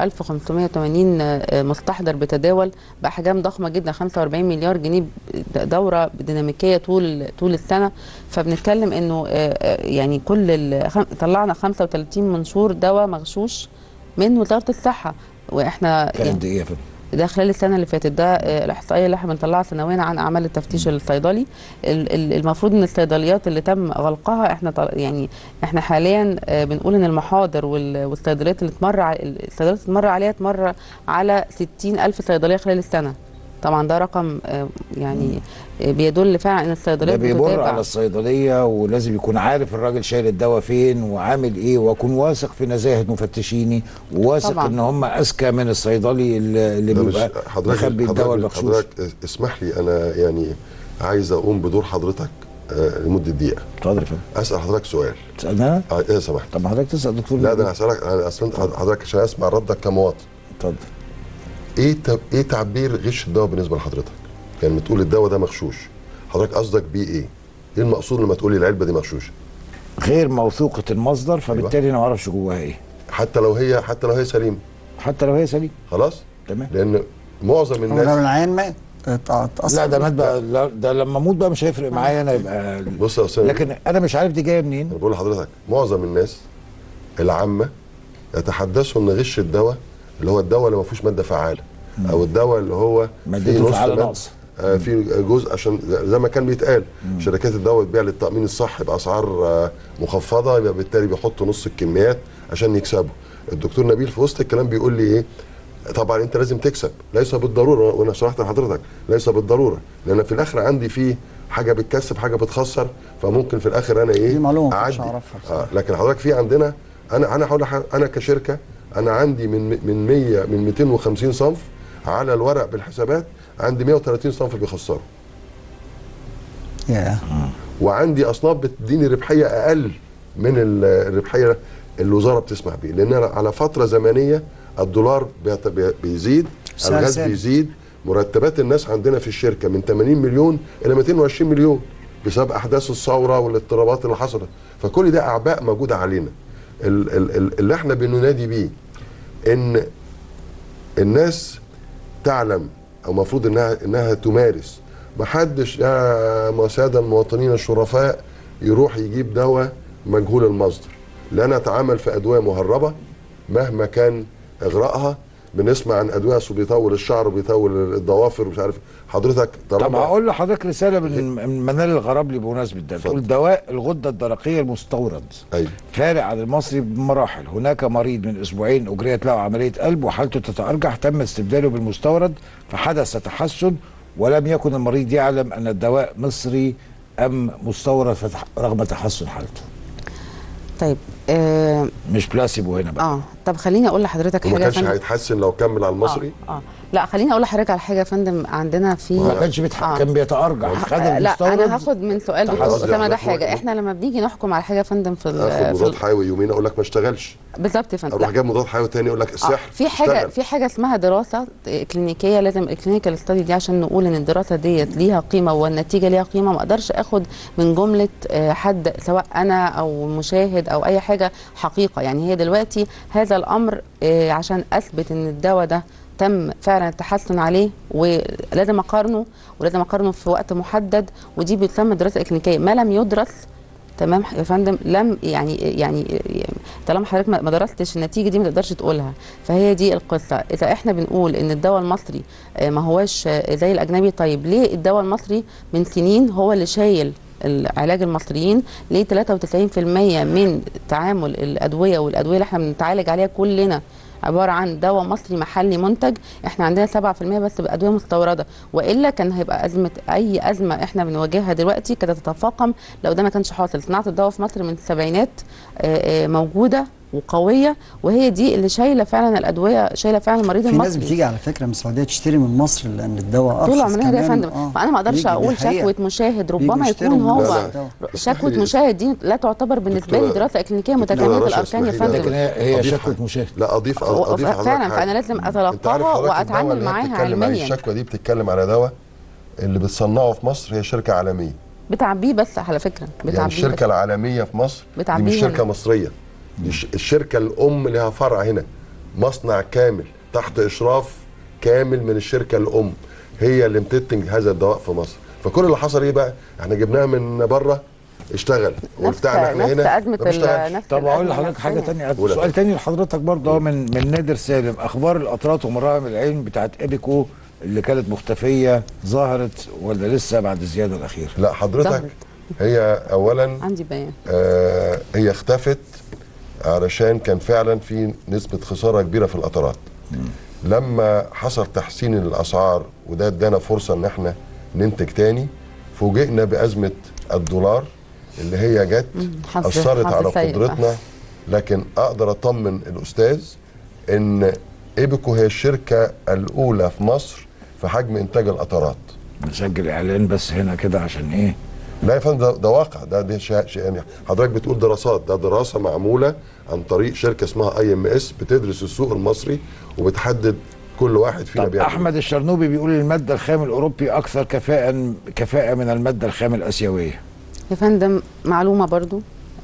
Speaker 14: 12580 اه، مستحضر بتداول باحجام ضخمه جدا 45 مليار جنيه ب- دوره ديناميكيه طول طول السنه فبنتكلم انه اه، اه، يعني كل ال- خم- طلعنا 35 منشور دواء مغشوش من وزاره الصحه واحنا
Speaker 1: كان قد ايه يا فندم؟
Speaker 14: ده خلال السنه اللي فاتت ده آه، الاحصائيه اللي احنا بنطلعها سنويا عن اعمال التفتيش الصيدلي ال- ال- المفروض ان الصيدليات اللي تم غلقها احنا طل- يعني احنا حاليا آه، بنقول ان المحاضر وال- والصيدليات اللي تمر ع- الصيدليات اللي تمر عليها تمر على 60 الف صيدليه خلال السنه طبعا ده رقم آه، يعني آه، بيدل فعلا ان
Speaker 1: ده
Speaker 14: الصيدليات
Speaker 1: بيمر
Speaker 14: بتتابع.
Speaker 1: على الصيدليه ولازم يكون عارف الراجل شايل الدواء فين وعامل ايه واكون واثق في نزاهه مفتشيني وواثق
Speaker 13: طبعاً.
Speaker 1: ان هم اذكى من الصيدلي اللي اللي
Speaker 13: ده مش-
Speaker 1: بيبقى مخبي الدواء
Speaker 13: حضرتك,
Speaker 1: المغشوش
Speaker 13: حضرتك اسمح لي انا يعني عايز اقوم بدور حضرتك آه، لمده دقيقه
Speaker 1: اتفضل يا فندم
Speaker 13: اسال حضرتك سؤال
Speaker 1: تسالني انا؟
Speaker 13: اه ايه سمحت
Speaker 1: طب ما حضرتك تسال دكتور
Speaker 13: لا
Speaker 1: نبيل.
Speaker 13: ده انا هسالك انا اصلا حضرتك عشان اسمع ردك كمواطن
Speaker 1: اتفضل
Speaker 13: ايه تب... ايه تعبير غش الدواء بالنسبه لحضرتك؟ يعني بتقول الدواء ده مغشوش حضرتك قصدك بيه ايه؟ ايه المقصود لما تقولي العلبه دي مغشوشه؟
Speaker 1: غير موثوقه المصدر فبالتالي انا ما اعرفش جواها ايه
Speaker 13: حتى لو هي حتى لو هي سليمه
Speaker 1: حتى لو هي سليمه
Speaker 13: خلاص؟
Speaker 1: تمام
Speaker 13: لان معظم
Speaker 12: هو
Speaker 13: الناس
Speaker 12: لو العيان مات ات- اتأثر
Speaker 1: لا ده مات بقى لا ده لما اموت بقى مش هيفرق معايا انا يبقى
Speaker 13: بص يا استاذ
Speaker 1: لكن انا مش عارف دي جايه منين
Speaker 13: انا بقول لحضرتك معظم الناس العامه يتحدثوا ان غش الدواء اللي هو الدواء اللي ما فيهوش ماده فعاله او الدواء اللي هو
Speaker 1: مادته
Speaker 13: فيه نص
Speaker 1: فعالة
Speaker 13: مادة-
Speaker 1: ناقصة.
Speaker 13: آه في جزء عشان زي ما كان بيتقال شركات الدواء بتبيع للتامين الصحي باسعار آه مخفضه يبقى بالتالي بيحطوا نص الكميات عشان يكسبوا الدكتور نبيل في وسط الكلام بيقول لي ايه طبعا انت لازم تكسب ليس بالضروره وانا شرحت لحضرتك ليس بالضروره لان في الاخر عندي فيه حاجه بتكسب حاجه بتخسر فممكن في الاخر انا ايه
Speaker 12: دي معلومه ما كنتش
Speaker 13: اعدي
Speaker 12: اعرفها
Speaker 13: آه لكن حضرتك في عندنا انا انا هقول لح- انا كشركه انا عندي من من 100 من 250 صنف على الورق بالحسابات عندي 130 صنف بيخسروا
Speaker 12: يا
Speaker 13: وعندي اصناف بتديني ربحيه اقل من ال- الربحيه اللي الوزاره بتسمح بيه لان أنا على فتره زمنيه الدولار بيت- بي- بيزيد
Speaker 12: سعر
Speaker 13: الغاز
Speaker 12: ثابت.
Speaker 13: بيزيد مرتبات الناس عندنا في الشركه من 80 مليون الى 220 مليون بسبب احداث الثوره والاضطرابات اللي حصلت فكل ده اعباء موجوده علينا ال- ال- ال- اللي احنا بننادي بيه ان الناس تعلم او المفروض انها انها تمارس محدش يا ساده المواطنين الشرفاء يروح يجيب دواء مجهول المصدر لا نتعامل في ادويه مهربه مهما كان اغراءها بنسمع عن ادويه أصل بيطول الشعر وبيطول الضوافر ومش عارف حضرتك
Speaker 1: طب
Speaker 13: طالما
Speaker 1: هقول لحضرتك رساله من من منال الغرابلي بمناسبه ده بتقول دواء الغده الدرقيه المستورد
Speaker 13: ايوه
Speaker 1: فارق عن المصري بمراحل هناك مريض من اسبوعين اجريت له عمليه قلب وحالته تتارجح تم استبداله بالمستورد فحدث تحسن ولم يكن المريض يعلم ان الدواء مصري ام مستورد فتح رغم تحسن حالته
Speaker 14: طيب آه
Speaker 1: مش بلاسيبو هنا بقى
Speaker 14: اه طب خليني اقول لحضرتك
Speaker 13: وما
Speaker 14: حاجه يا
Speaker 13: كانش
Speaker 14: فندم.
Speaker 13: هيتحسن لو كمل على المصري
Speaker 14: اه, آه. لا خليني اقول لحضرتك على حاجه يا فندم عندنا في
Speaker 1: ما كانش بيتح... كان بيتارجح خد
Speaker 14: آه لا
Speaker 1: المستورد
Speaker 14: انا هاخد من سؤال دكتور
Speaker 13: قصدي
Speaker 14: اسامه ده
Speaker 13: حضرتك
Speaker 14: حاجه
Speaker 13: ممكن-
Speaker 14: احنا لما بنيجي نحكم على حاجه يا فندم في ال-
Speaker 13: اخد
Speaker 14: في
Speaker 13: مضاد
Speaker 14: ال-
Speaker 13: حيوي يومين اقول لك ما اشتغلش
Speaker 14: بالظبط يا فندم
Speaker 13: اروح
Speaker 14: لا.
Speaker 13: جايب مضاد حيوي تاني يقول لك السحر
Speaker 14: في حاجه
Speaker 13: اشتغل.
Speaker 14: في حاجه اسمها دراسه كلينيكيه لازم الكلينيكال ستادي دي عشان نقول ان الدراسه ديت ليها قيمه والنتيجه ليها قيمه ما اقدرش اخد من جمله آه، حد سواء انا او مشاهد او اي حاجه حقيقه يعني هي دلوقتي هذا الامر آه، عشان اثبت ان الدواء ده تم فعلا التحسن عليه ولازم اقارنه ولازم اقارنه في وقت محدد ودي بتسمى دراسه اكلينيكيه ما لم يدرس تمام يا فندم لم يعني يعني طالما حضرتك ما ما درستش النتيجه دي ما تقدرش تقولها فهي دي القصه اذا احنا بنقول ان الدواء المصري آه، ما هواش آه، زي الاجنبي طيب ليه الدواء المصري من سنين هو اللي شايل العلاج المصريين ليه 93% من تعامل الادويه والادويه اللي احنا بنتعالج عليها كلنا عباره عن دواء مصري محلي منتج احنا عندنا 7% بس بادويه مستورده والا كان هيبقى ازمه اي ازمه احنا بنواجهها دلوقتي كانت تتفاقم لو ده ما كانش حاصل صناعه الدواء في مصر من السبعينات آه، آه، موجوده وقويه وهي دي اللي شايله فعلا الادويه شايله فعلا المريض
Speaker 15: في
Speaker 14: المصري
Speaker 15: ناس بتيجي على فكره من السعوديه تشتري من مصر لان الدواء ارخص
Speaker 14: طول عمرنا ده يا
Speaker 15: كمان.
Speaker 14: فندم
Speaker 15: آه.
Speaker 14: فانا ما اقدرش
Speaker 15: بيجي، دي
Speaker 14: اقول
Speaker 15: حقيقة.
Speaker 14: شكوى مشاهد
Speaker 15: بيجوا
Speaker 14: ربما
Speaker 15: يشتروا
Speaker 14: يكون
Speaker 15: من
Speaker 14: هو
Speaker 15: مصر. لا، لا.
Speaker 14: شكوى
Speaker 13: اسمحي-
Speaker 14: مشاهد دي لا تعتبر بالنسبه لي
Speaker 13: دكتورة-
Speaker 14: دراسه اكلينيكيه
Speaker 13: لا،
Speaker 14: متكامله
Speaker 13: باشا،
Speaker 14: الاركان يا
Speaker 13: اسمحي لي.
Speaker 14: فندم
Speaker 1: لكن هي هي
Speaker 13: أضيف
Speaker 1: شكوى
Speaker 13: حاجة.
Speaker 1: مشاهد
Speaker 13: لا اضيف
Speaker 14: و-
Speaker 13: اضيف حضرتك
Speaker 14: فعلا
Speaker 13: حاجة.
Speaker 14: فانا لازم
Speaker 13: انت عارف
Speaker 14: اتلقاها
Speaker 13: حضرتك الدواء
Speaker 14: واتعامل
Speaker 13: اللي هي
Speaker 14: معاها
Speaker 13: بتتكلم عليه
Speaker 14: علميا
Speaker 13: الشكوى دي بتتكلم على دواء اللي بتصنعه في مصر هي شركه عالميه
Speaker 14: بتعبيه بس على فكره
Speaker 13: يعني
Speaker 14: بتعبيه
Speaker 13: الشركه
Speaker 14: بس.
Speaker 13: العالميه في مصر دي
Speaker 14: بتعبيه
Speaker 13: مش شركه
Speaker 14: هنا.
Speaker 13: مصريه دي ش- الشركه الام لها فرع هنا مصنع كامل تحت اشراف كامل من الشركه الام هي اللي بتنتج هذا الدواء في مصر فكل اللي حصل ايه بقى احنا جبناه من بره اشتغل وبتاعنا احنا
Speaker 14: نفس
Speaker 13: هنا
Speaker 14: ازمه
Speaker 13: ما بيشتغلش.
Speaker 14: ال- نفس
Speaker 1: طب اقول
Speaker 14: الأزمة
Speaker 1: لحضرتك حاجه
Speaker 14: نفسها.
Speaker 1: تانية
Speaker 13: قول يا
Speaker 1: سؤال
Speaker 13: فندم.
Speaker 1: تاني لحضرتك برضه أهو من من نادر سالم اخبار القطرات ومراهم العين بتاعت ابيكو اللي كانت مختفيه ظهرت ولا لسه بعد الزياده الاخيره
Speaker 13: لا حضرتك
Speaker 14: ظهرت.
Speaker 13: هي اولا
Speaker 14: عندي بيان
Speaker 13: آه هي اختفت علشان كان فعلا في نسبة خسارة كبيرة في القطارات لما حصل تحسين الأسعار وده ادانا فرصة ان احنا ننتج تاني فوجئنا بأزمة الدولار اللي هي جت
Speaker 14: حظ-
Speaker 13: أثرت
Speaker 14: حظ
Speaker 13: على
Speaker 14: سيء.
Speaker 13: قدرتنا لكن أقدر أطمن الأستاذ ان ايبكو هي الشركة الأولى في مصر في حجم إنتاج القطارات
Speaker 1: نسجل اعلان بس هنا كده عشان ايه
Speaker 13: لا يا فندم ده, ده واقع ده ده شيء شيء- يعني حضرتك بتقول دراسات ده دراسه معموله عن طريق شركه اسمها اي ام اس بتدرس السوق المصري وبتحدد كل واحد فينا
Speaker 1: طب
Speaker 13: بيعمل
Speaker 1: احمد الشرنوبي بيقول الماده الخام الاوروبي اكثر كفاءه كفاءه من الماده الخام الاسيويه
Speaker 14: يا فندم معلومه برضو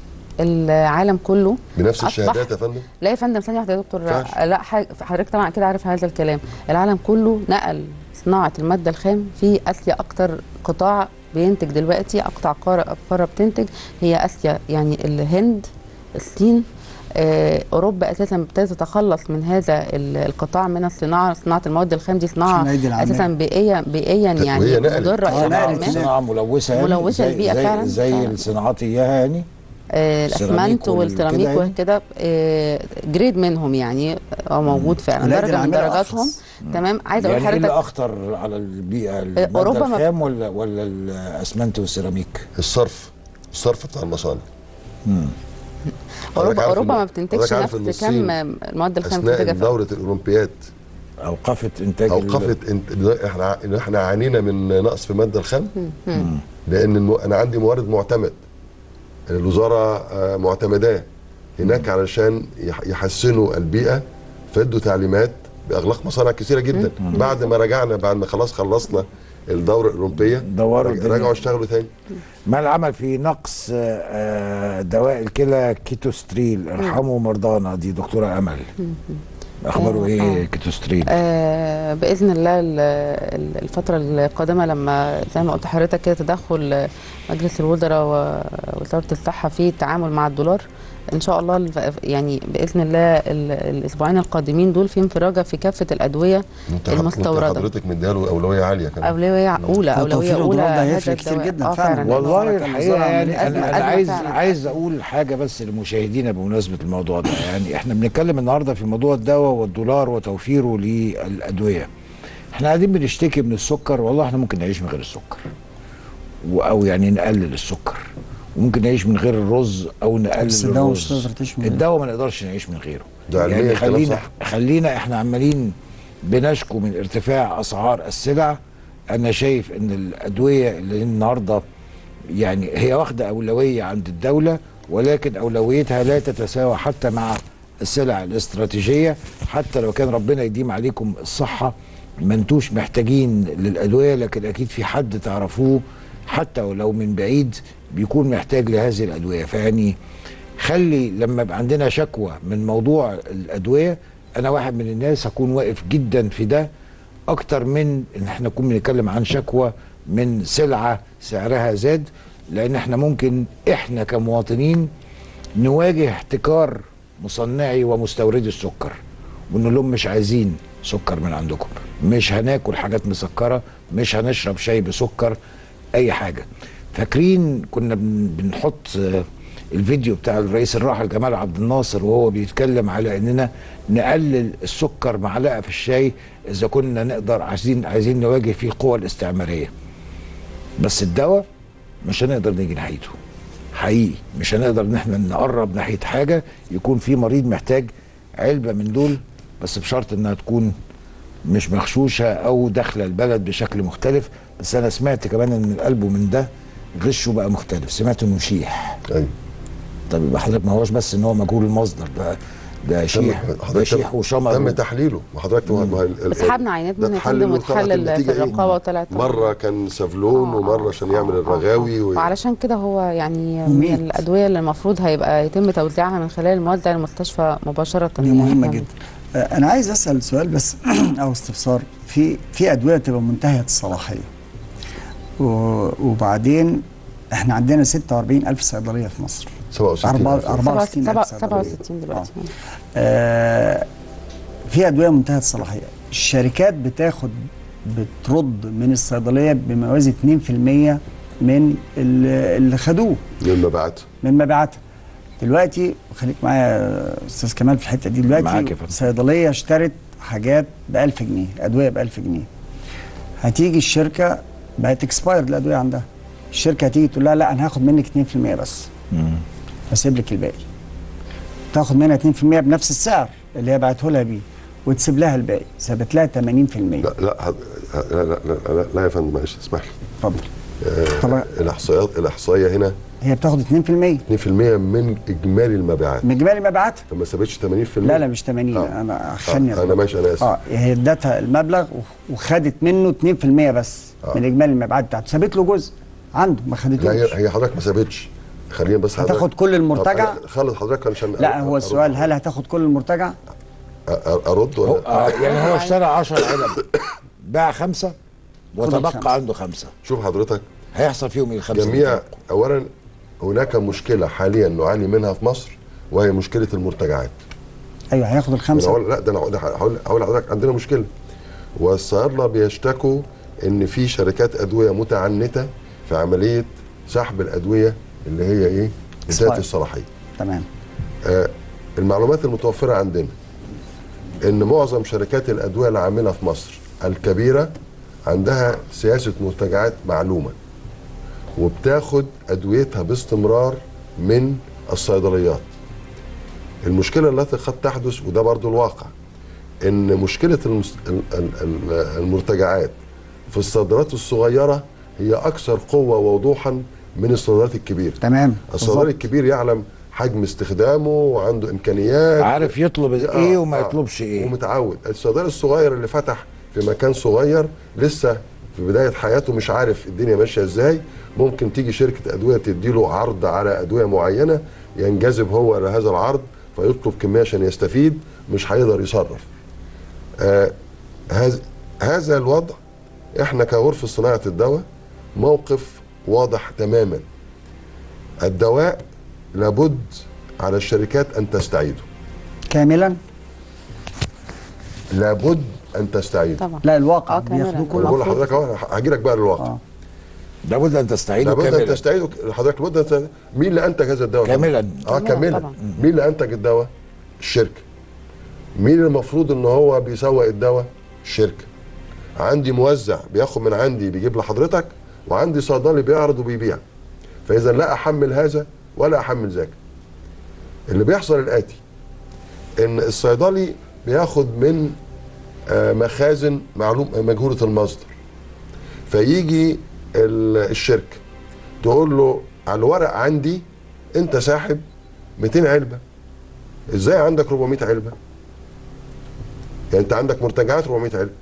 Speaker 14: العالم كله
Speaker 13: بنفس
Speaker 14: أصبح-
Speaker 13: الشهادات يا فندم
Speaker 14: لا يا فندم ثانيه واحده يا دكتور
Speaker 13: فعش.
Speaker 14: لا حاجة حضرتك طبعا كده عارف هذا الكلام العالم كله نقل صناعه الماده الخام في اسيا اكتر قطاع بينتج دلوقتي اقطع قاره قاره بتنتج هي اسيا يعني الهند الصين آه، اوروبا اساسا ابتدت تتخلص من هذا ال- القطاع من الصناعه صناعه المواد الخام دي
Speaker 15: عشان
Speaker 14: صناعه
Speaker 15: أيدي العمال.
Speaker 14: اساسا بيئيا بيئيا
Speaker 13: وهي
Speaker 14: يعني
Speaker 13: نقلت.
Speaker 14: مضره
Speaker 15: آه،
Speaker 14: الى
Speaker 15: نقلت.
Speaker 14: العمال
Speaker 1: صناعه ملوثه يعني
Speaker 14: ملوثة
Speaker 1: زي
Speaker 14: البيئة
Speaker 1: زي
Speaker 14: فعلا،
Speaker 1: زي
Speaker 14: فعلا.
Speaker 1: الصناعات اياها يعني
Speaker 14: آه،
Speaker 1: السيراميك
Speaker 14: الاسمنت
Speaker 1: وال-
Speaker 14: والسيراميك
Speaker 1: كده يعني؟
Speaker 14: وكده آه، جريد منهم يعني آه، موجود فعلا
Speaker 15: ولاد
Speaker 14: درجه من
Speaker 15: العمالة
Speaker 14: درجاتهم
Speaker 15: أرخص.
Speaker 14: تمام عايزه اقول
Speaker 1: يعني ايه اللي
Speaker 14: لحضرتك
Speaker 1: اخطر على البيئه الماده
Speaker 14: أوروبا ما-
Speaker 1: الخام ولا ولا الاسمنت والسيراميك
Speaker 13: الصرف الصرف بتاع المصانع حضرتك
Speaker 14: اوروبا
Speaker 13: عارف
Speaker 14: اوروبا
Speaker 13: إن-
Speaker 14: ما بتنتجش
Speaker 13: حضرتك عارف إن
Speaker 14: نفس
Speaker 13: الصين
Speaker 14: كم المواد الخام
Speaker 13: اثناء
Speaker 14: بتنتجها في-
Speaker 13: دوره الاولمبياد
Speaker 1: اوقفت انتاج ال-
Speaker 13: اوقفت انت احنا ع- احنا عانينا من نقص في الماده الخام لان الم... انا عندي مورد معتمد الوزاره آه، معتمداه هناك علشان يح- يحسنوا البيئه فادوا تعليمات باغلاق مصانع كثيره جدا بعد ما رجعنا بعد ما خلاص خلصنا الدوره الاولمبيه
Speaker 1: دوروا
Speaker 13: رج-
Speaker 1: الدنيا.
Speaker 13: رجعوا اشتغلوا تاني
Speaker 1: ما العمل في نقص آه، آه، دواء الكلى كيتوستريل ارحموا مرضانا دي دكتوره امل اخباره
Speaker 14: آه،
Speaker 1: ايه
Speaker 14: آه.
Speaker 1: كيتوستريل
Speaker 14: آه باذن الله ال- ال- الفتره القادمه لما زي ما قلت لحضرتك كده تدخل مجلس الوزراء ووزاره الصحه في التعامل مع الدولار ان شاء الله الف- يعني باذن الله ال- الاسبوعين القادمين دول في انفراجه في كافه الادويه
Speaker 13: انت حض- وانت
Speaker 14: المستورده
Speaker 13: حضرتك مديها له اولويه عاليه كمان
Speaker 14: اولويه اولى اولويه
Speaker 15: توفير
Speaker 14: اولى
Speaker 15: الدولار ده
Speaker 14: هذا
Speaker 15: هيفرق كتير
Speaker 14: الدواء.
Speaker 15: جدا
Speaker 14: آه
Speaker 15: فعلا.
Speaker 1: والله
Speaker 15: كان
Speaker 1: الحقيقه
Speaker 15: وزارة
Speaker 1: يعني
Speaker 15: عملية.
Speaker 1: انا,
Speaker 14: أزمة-
Speaker 1: أنا
Speaker 14: أزمة
Speaker 1: عايز
Speaker 14: فعلا.
Speaker 1: عايز اقول حاجه بس لمشاهدينا بمناسبه الموضوع ده يعني احنا بنتكلم النهارده في موضوع الدواء والدولار وتوفيره للادويه احنا قاعدين بنشتكي من السكر والله احنا ممكن نعيش من غير السكر و- او يعني نقلل السكر وممكن نعيش من غير الرز او نقلل
Speaker 15: بس الدواء
Speaker 1: الرز
Speaker 15: مش تقدر تعيش من غيره.
Speaker 1: الدواء ما نقدرش نعيش من غيره
Speaker 13: ده علميا
Speaker 1: يعني
Speaker 13: الكلام
Speaker 1: خلينا
Speaker 13: صح.
Speaker 1: خلينا احنا عمالين بنشكو من ارتفاع اسعار السلع انا شايف ان الادويه اللي النهارده يعني هي واخده اولويه عند الدوله ولكن اولويتها لا تتساوى حتى مع السلع الاستراتيجيه حتى لو كان ربنا يديم عليكم الصحه ما انتوش محتاجين للادويه لكن اكيد في حد تعرفوه حتى ولو من بعيد بيكون محتاج لهذه الادويه فيعني خلي لما يبقى عندنا شكوى من موضوع الادويه انا واحد من الناس هكون واقف جدا في ده اكتر من ان احنا نكون بنتكلم عن شكوى من سلعه سعرها زاد لان احنا ممكن احنا كمواطنين نواجه احتكار مصنعي ومستوردي السكر ونقول لهم مش عايزين سكر من عندكم مش هناكل حاجات مسكره مش هنشرب شاي بسكر اي حاجه فاكرين كنا بن- بنحط آه، الفيديو بتاع الرئيس الراحل جمال عبد الناصر وهو بيتكلم على اننا نقلل السكر معلقه في الشاي اذا كنا نقدر عايزين عايزين نواجه فيه القوى الاستعماريه بس الدواء مش هنقدر نيجي ناحيته حقيقي مش هنقدر ان احنا نقرب ناحيه حاجه يكون في مريض محتاج علبه من دول بس بشرط انها تكون مش مغشوشه او داخله البلد بشكل مختلف بس انا سمعت كمان ان القلب من ده غشه بقى مختلف سمعت انه شيح
Speaker 13: ايوه
Speaker 1: طب يبقى حضرتك ما هوش بس ان هو مجهول المصدر ده ده شيح ده
Speaker 13: حضرتك
Speaker 1: شيح وشمر
Speaker 13: تم
Speaker 1: و-
Speaker 13: تحليله ما حضرتك ما ما ال- ال-
Speaker 14: سحبنا عينات
Speaker 13: ده
Speaker 14: من
Speaker 13: اتحلل
Speaker 14: الفندم
Speaker 13: وطلعت
Speaker 14: وتحلل في
Speaker 13: النتيجة إيه؟
Speaker 14: الرقابه وطلعت
Speaker 13: مره كان سافلون ومره عشان يعمل الرغاوي و...
Speaker 14: وعلشان كده هو يعني من
Speaker 15: مميت.
Speaker 14: الادويه اللي المفروض هيبقى يتم توزيعها من خلال موزع المستشفى مباشره
Speaker 15: دي
Speaker 14: يعني
Speaker 15: مهمه
Speaker 14: إحنا-
Speaker 15: جدا آه، انا عايز اسال سؤال بس او استفسار في في ادويه تبقى منتهيه الصلاحيه و- وبعدين احنا عندنا 46 الف صيدليه في مصر
Speaker 13: 67
Speaker 15: أربعة-
Speaker 13: ألف.
Speaker 15: 64
Speaker 14: سبعة-
Speaker 15: الف صيدليه
Speaker 14: 67 دلوقتي
Speaker 15: آه، في ادويه منتهيه الصلاحيه الشركات بتاخد بترد من الصيدليه بموازي 2% من اللي اللي خدوه
Speaker 13: للمبيعات
Speaker 15: من مبيعاتها دلوقتي خليك معايا يا استاذ كمال في الحته دي
Speaker 1: معاك
Speaker 15: دلوقتي
Speaker 1: يا فندم.
Speaker 15: صيدليه اشترت حاجات ب 1000 جنيه ادويه ب 1000 جنيه هتيجي الشركه بقت اكسبايرد الادويه عندها الشركه هتيجي تقول لها لا انا هاخد منك 2% بس هسيب لك الباقي تاخد منها 2% بنفس السعر اللي هي بعته لها بيه وتسيب لها الباقي سابت لها 80%
Speaker 13: لا لا هد- لا لا لا, لا, لا يا فندم معلش اسمح لي
Speaker 15: اتفضل
Speaker 13: آه الاحصائيات الاحصائيه هنا
Speaker 15: هي بتاخد 2%
Speaker 13: 2% من اجمالي المبيعات
Speaker 15: من اجمالي مبيعاتها
Speaker 13: فما سابتش 80%
Speaker 15: لا لا مش 80
Speaker 13: آه.
Speaker 15: انا خلني
Speaker 13: آه. انا ماشي انا اسف
Speaker 15: اه هي ادتها المبلغ و- وخدت منه 2% بس
Speaker 13: آه.
Speaker 15: من اجمالي المبيعات بتاعته سابت له جزء عنده ما خدتوش
Speaker 13: لا هي هي حضرتك ما سابتش خلينا بس حضرتك
Speaker 15: هتاخد كل المرتجع؟
Speaker 13: طب خالد حضرتك عشان
Speaker 15: لا هو السؤال هل هتاخد كل المرتجع؟
Speaker 13: أ- ارد
Speaker 1: هو
Speaker 13: ولا
Speaker 1: آه يعني هو اشترى 10 علب باع خمسه
Speaker 15: خد الخمسة.
Speaker 1: وتبقى عنده خمسه
Speaker 13: شوف حضرتك
Speaker 1: هيحصل فيهم ايه الخمسه
Speaker 13: جميع اولا هناك مشكله حاليا نعاني منها في مصر وهي مشكله المرتجعات
Speaker 15: ايوه هياخد
Speaker 13: أنا
Speaker 15: الخمسه
Speaker 13: هقول لا ده انا هقول- هقول هقول لحضرتك عندنا مشكله والصيادله بيشتكوا ان في شركات ادويه متعنته في عمليه سحب الادويه اللي هي ايه ذات
Speaker 15: Expired.
Speaker 13: الصلاحيه
Speaker 15: تمام
Speaker 13: آه المعلومات المتوفره عندنا ان معظم شركات الادويه العامله في مصر الكبيره عندها سياسه مرتجعات معلومه وبتاخد ادويتها باستمرار من الصيدليات المشكله التي قد تحدث وده برضو الواقع ان مشكله المس... ال- ال- ال- المرتجعات في الصيدليات الصغيره هي اكثر قوه ووضوحا من الصيدليات الكبيره
Speaker 15: تمام
Speaker 13: الصيدلي
Speaker 15: بالظبط.
Speaker 13: الكبير يعلم حجم استخدامه وعنده امكانيات
Speaker 1: عارف يطلب
Speaker 13: آه،
Speaker 1: ايه وما
Speaker 13: آه.
Speaker 1: يطلبش ايه
Speaker 13: ومتعود الصيدلي الصغير اللي فتح في مكان صغير لسه في بدايه حياته مش عارف الدنيا ماشيه ازاي ممكن تيجي شركه ادويه تديله عرض على ادويه معينه ينجذب هو لهذا العرض فيطلب كميه عشان يستفيد مش هيقدر يصرف آه هذا هذا الوضع احنا كغرفه صناعه الدواء موقف واضح تماما الدواء لابد على الشركات ان تستعيده
Speaker 15: كاملا
Speaker 13: لابد ان تستعيده
Speaker 14: طبعا
Speaker 15: لا الواقع
Speaker 14: آه، كاملاً.
Speaker 15: بياخدوه
Speaker 13: انا
Speaker 15: كله
Speaker 13: بقول لحضرتك اهو هاجي لك بقى للواقع
Speaker 1: لابد ان تستعيده
Speaker 13: لابد ان
Speaker 1: كاملا
Speaker 13: تستعيده حضرتك لابد ان تستعيده. مين اللي انتج هذا الدواء
Speaker 1: كاملاً.
Speaker 13: اه
Speaker 14: كاملاً
Speaker 13: كاملا
Speaker 14: طبعاً.
Speaker 13: مين اللي انتج الدواء الشركه مين المفروض ان هو بيسوق الدواء الشركه عندي موزع بياخد من عندي بيجيب لحضرتك وعندي صيدلي بيعرض وبيبيع فاذا لا احمل هذا ولا احمل ذاك اللي بيحصل الاتي ان الصيدلي بياخد من آه، مخازن معلوم مجهوله المصدر فيجي ال- الشركه تقول له على الورق عندي انت ساحب 200 علبه ازاي عندك 400 علبه يعني انت عندك مرتجعات 400 علبه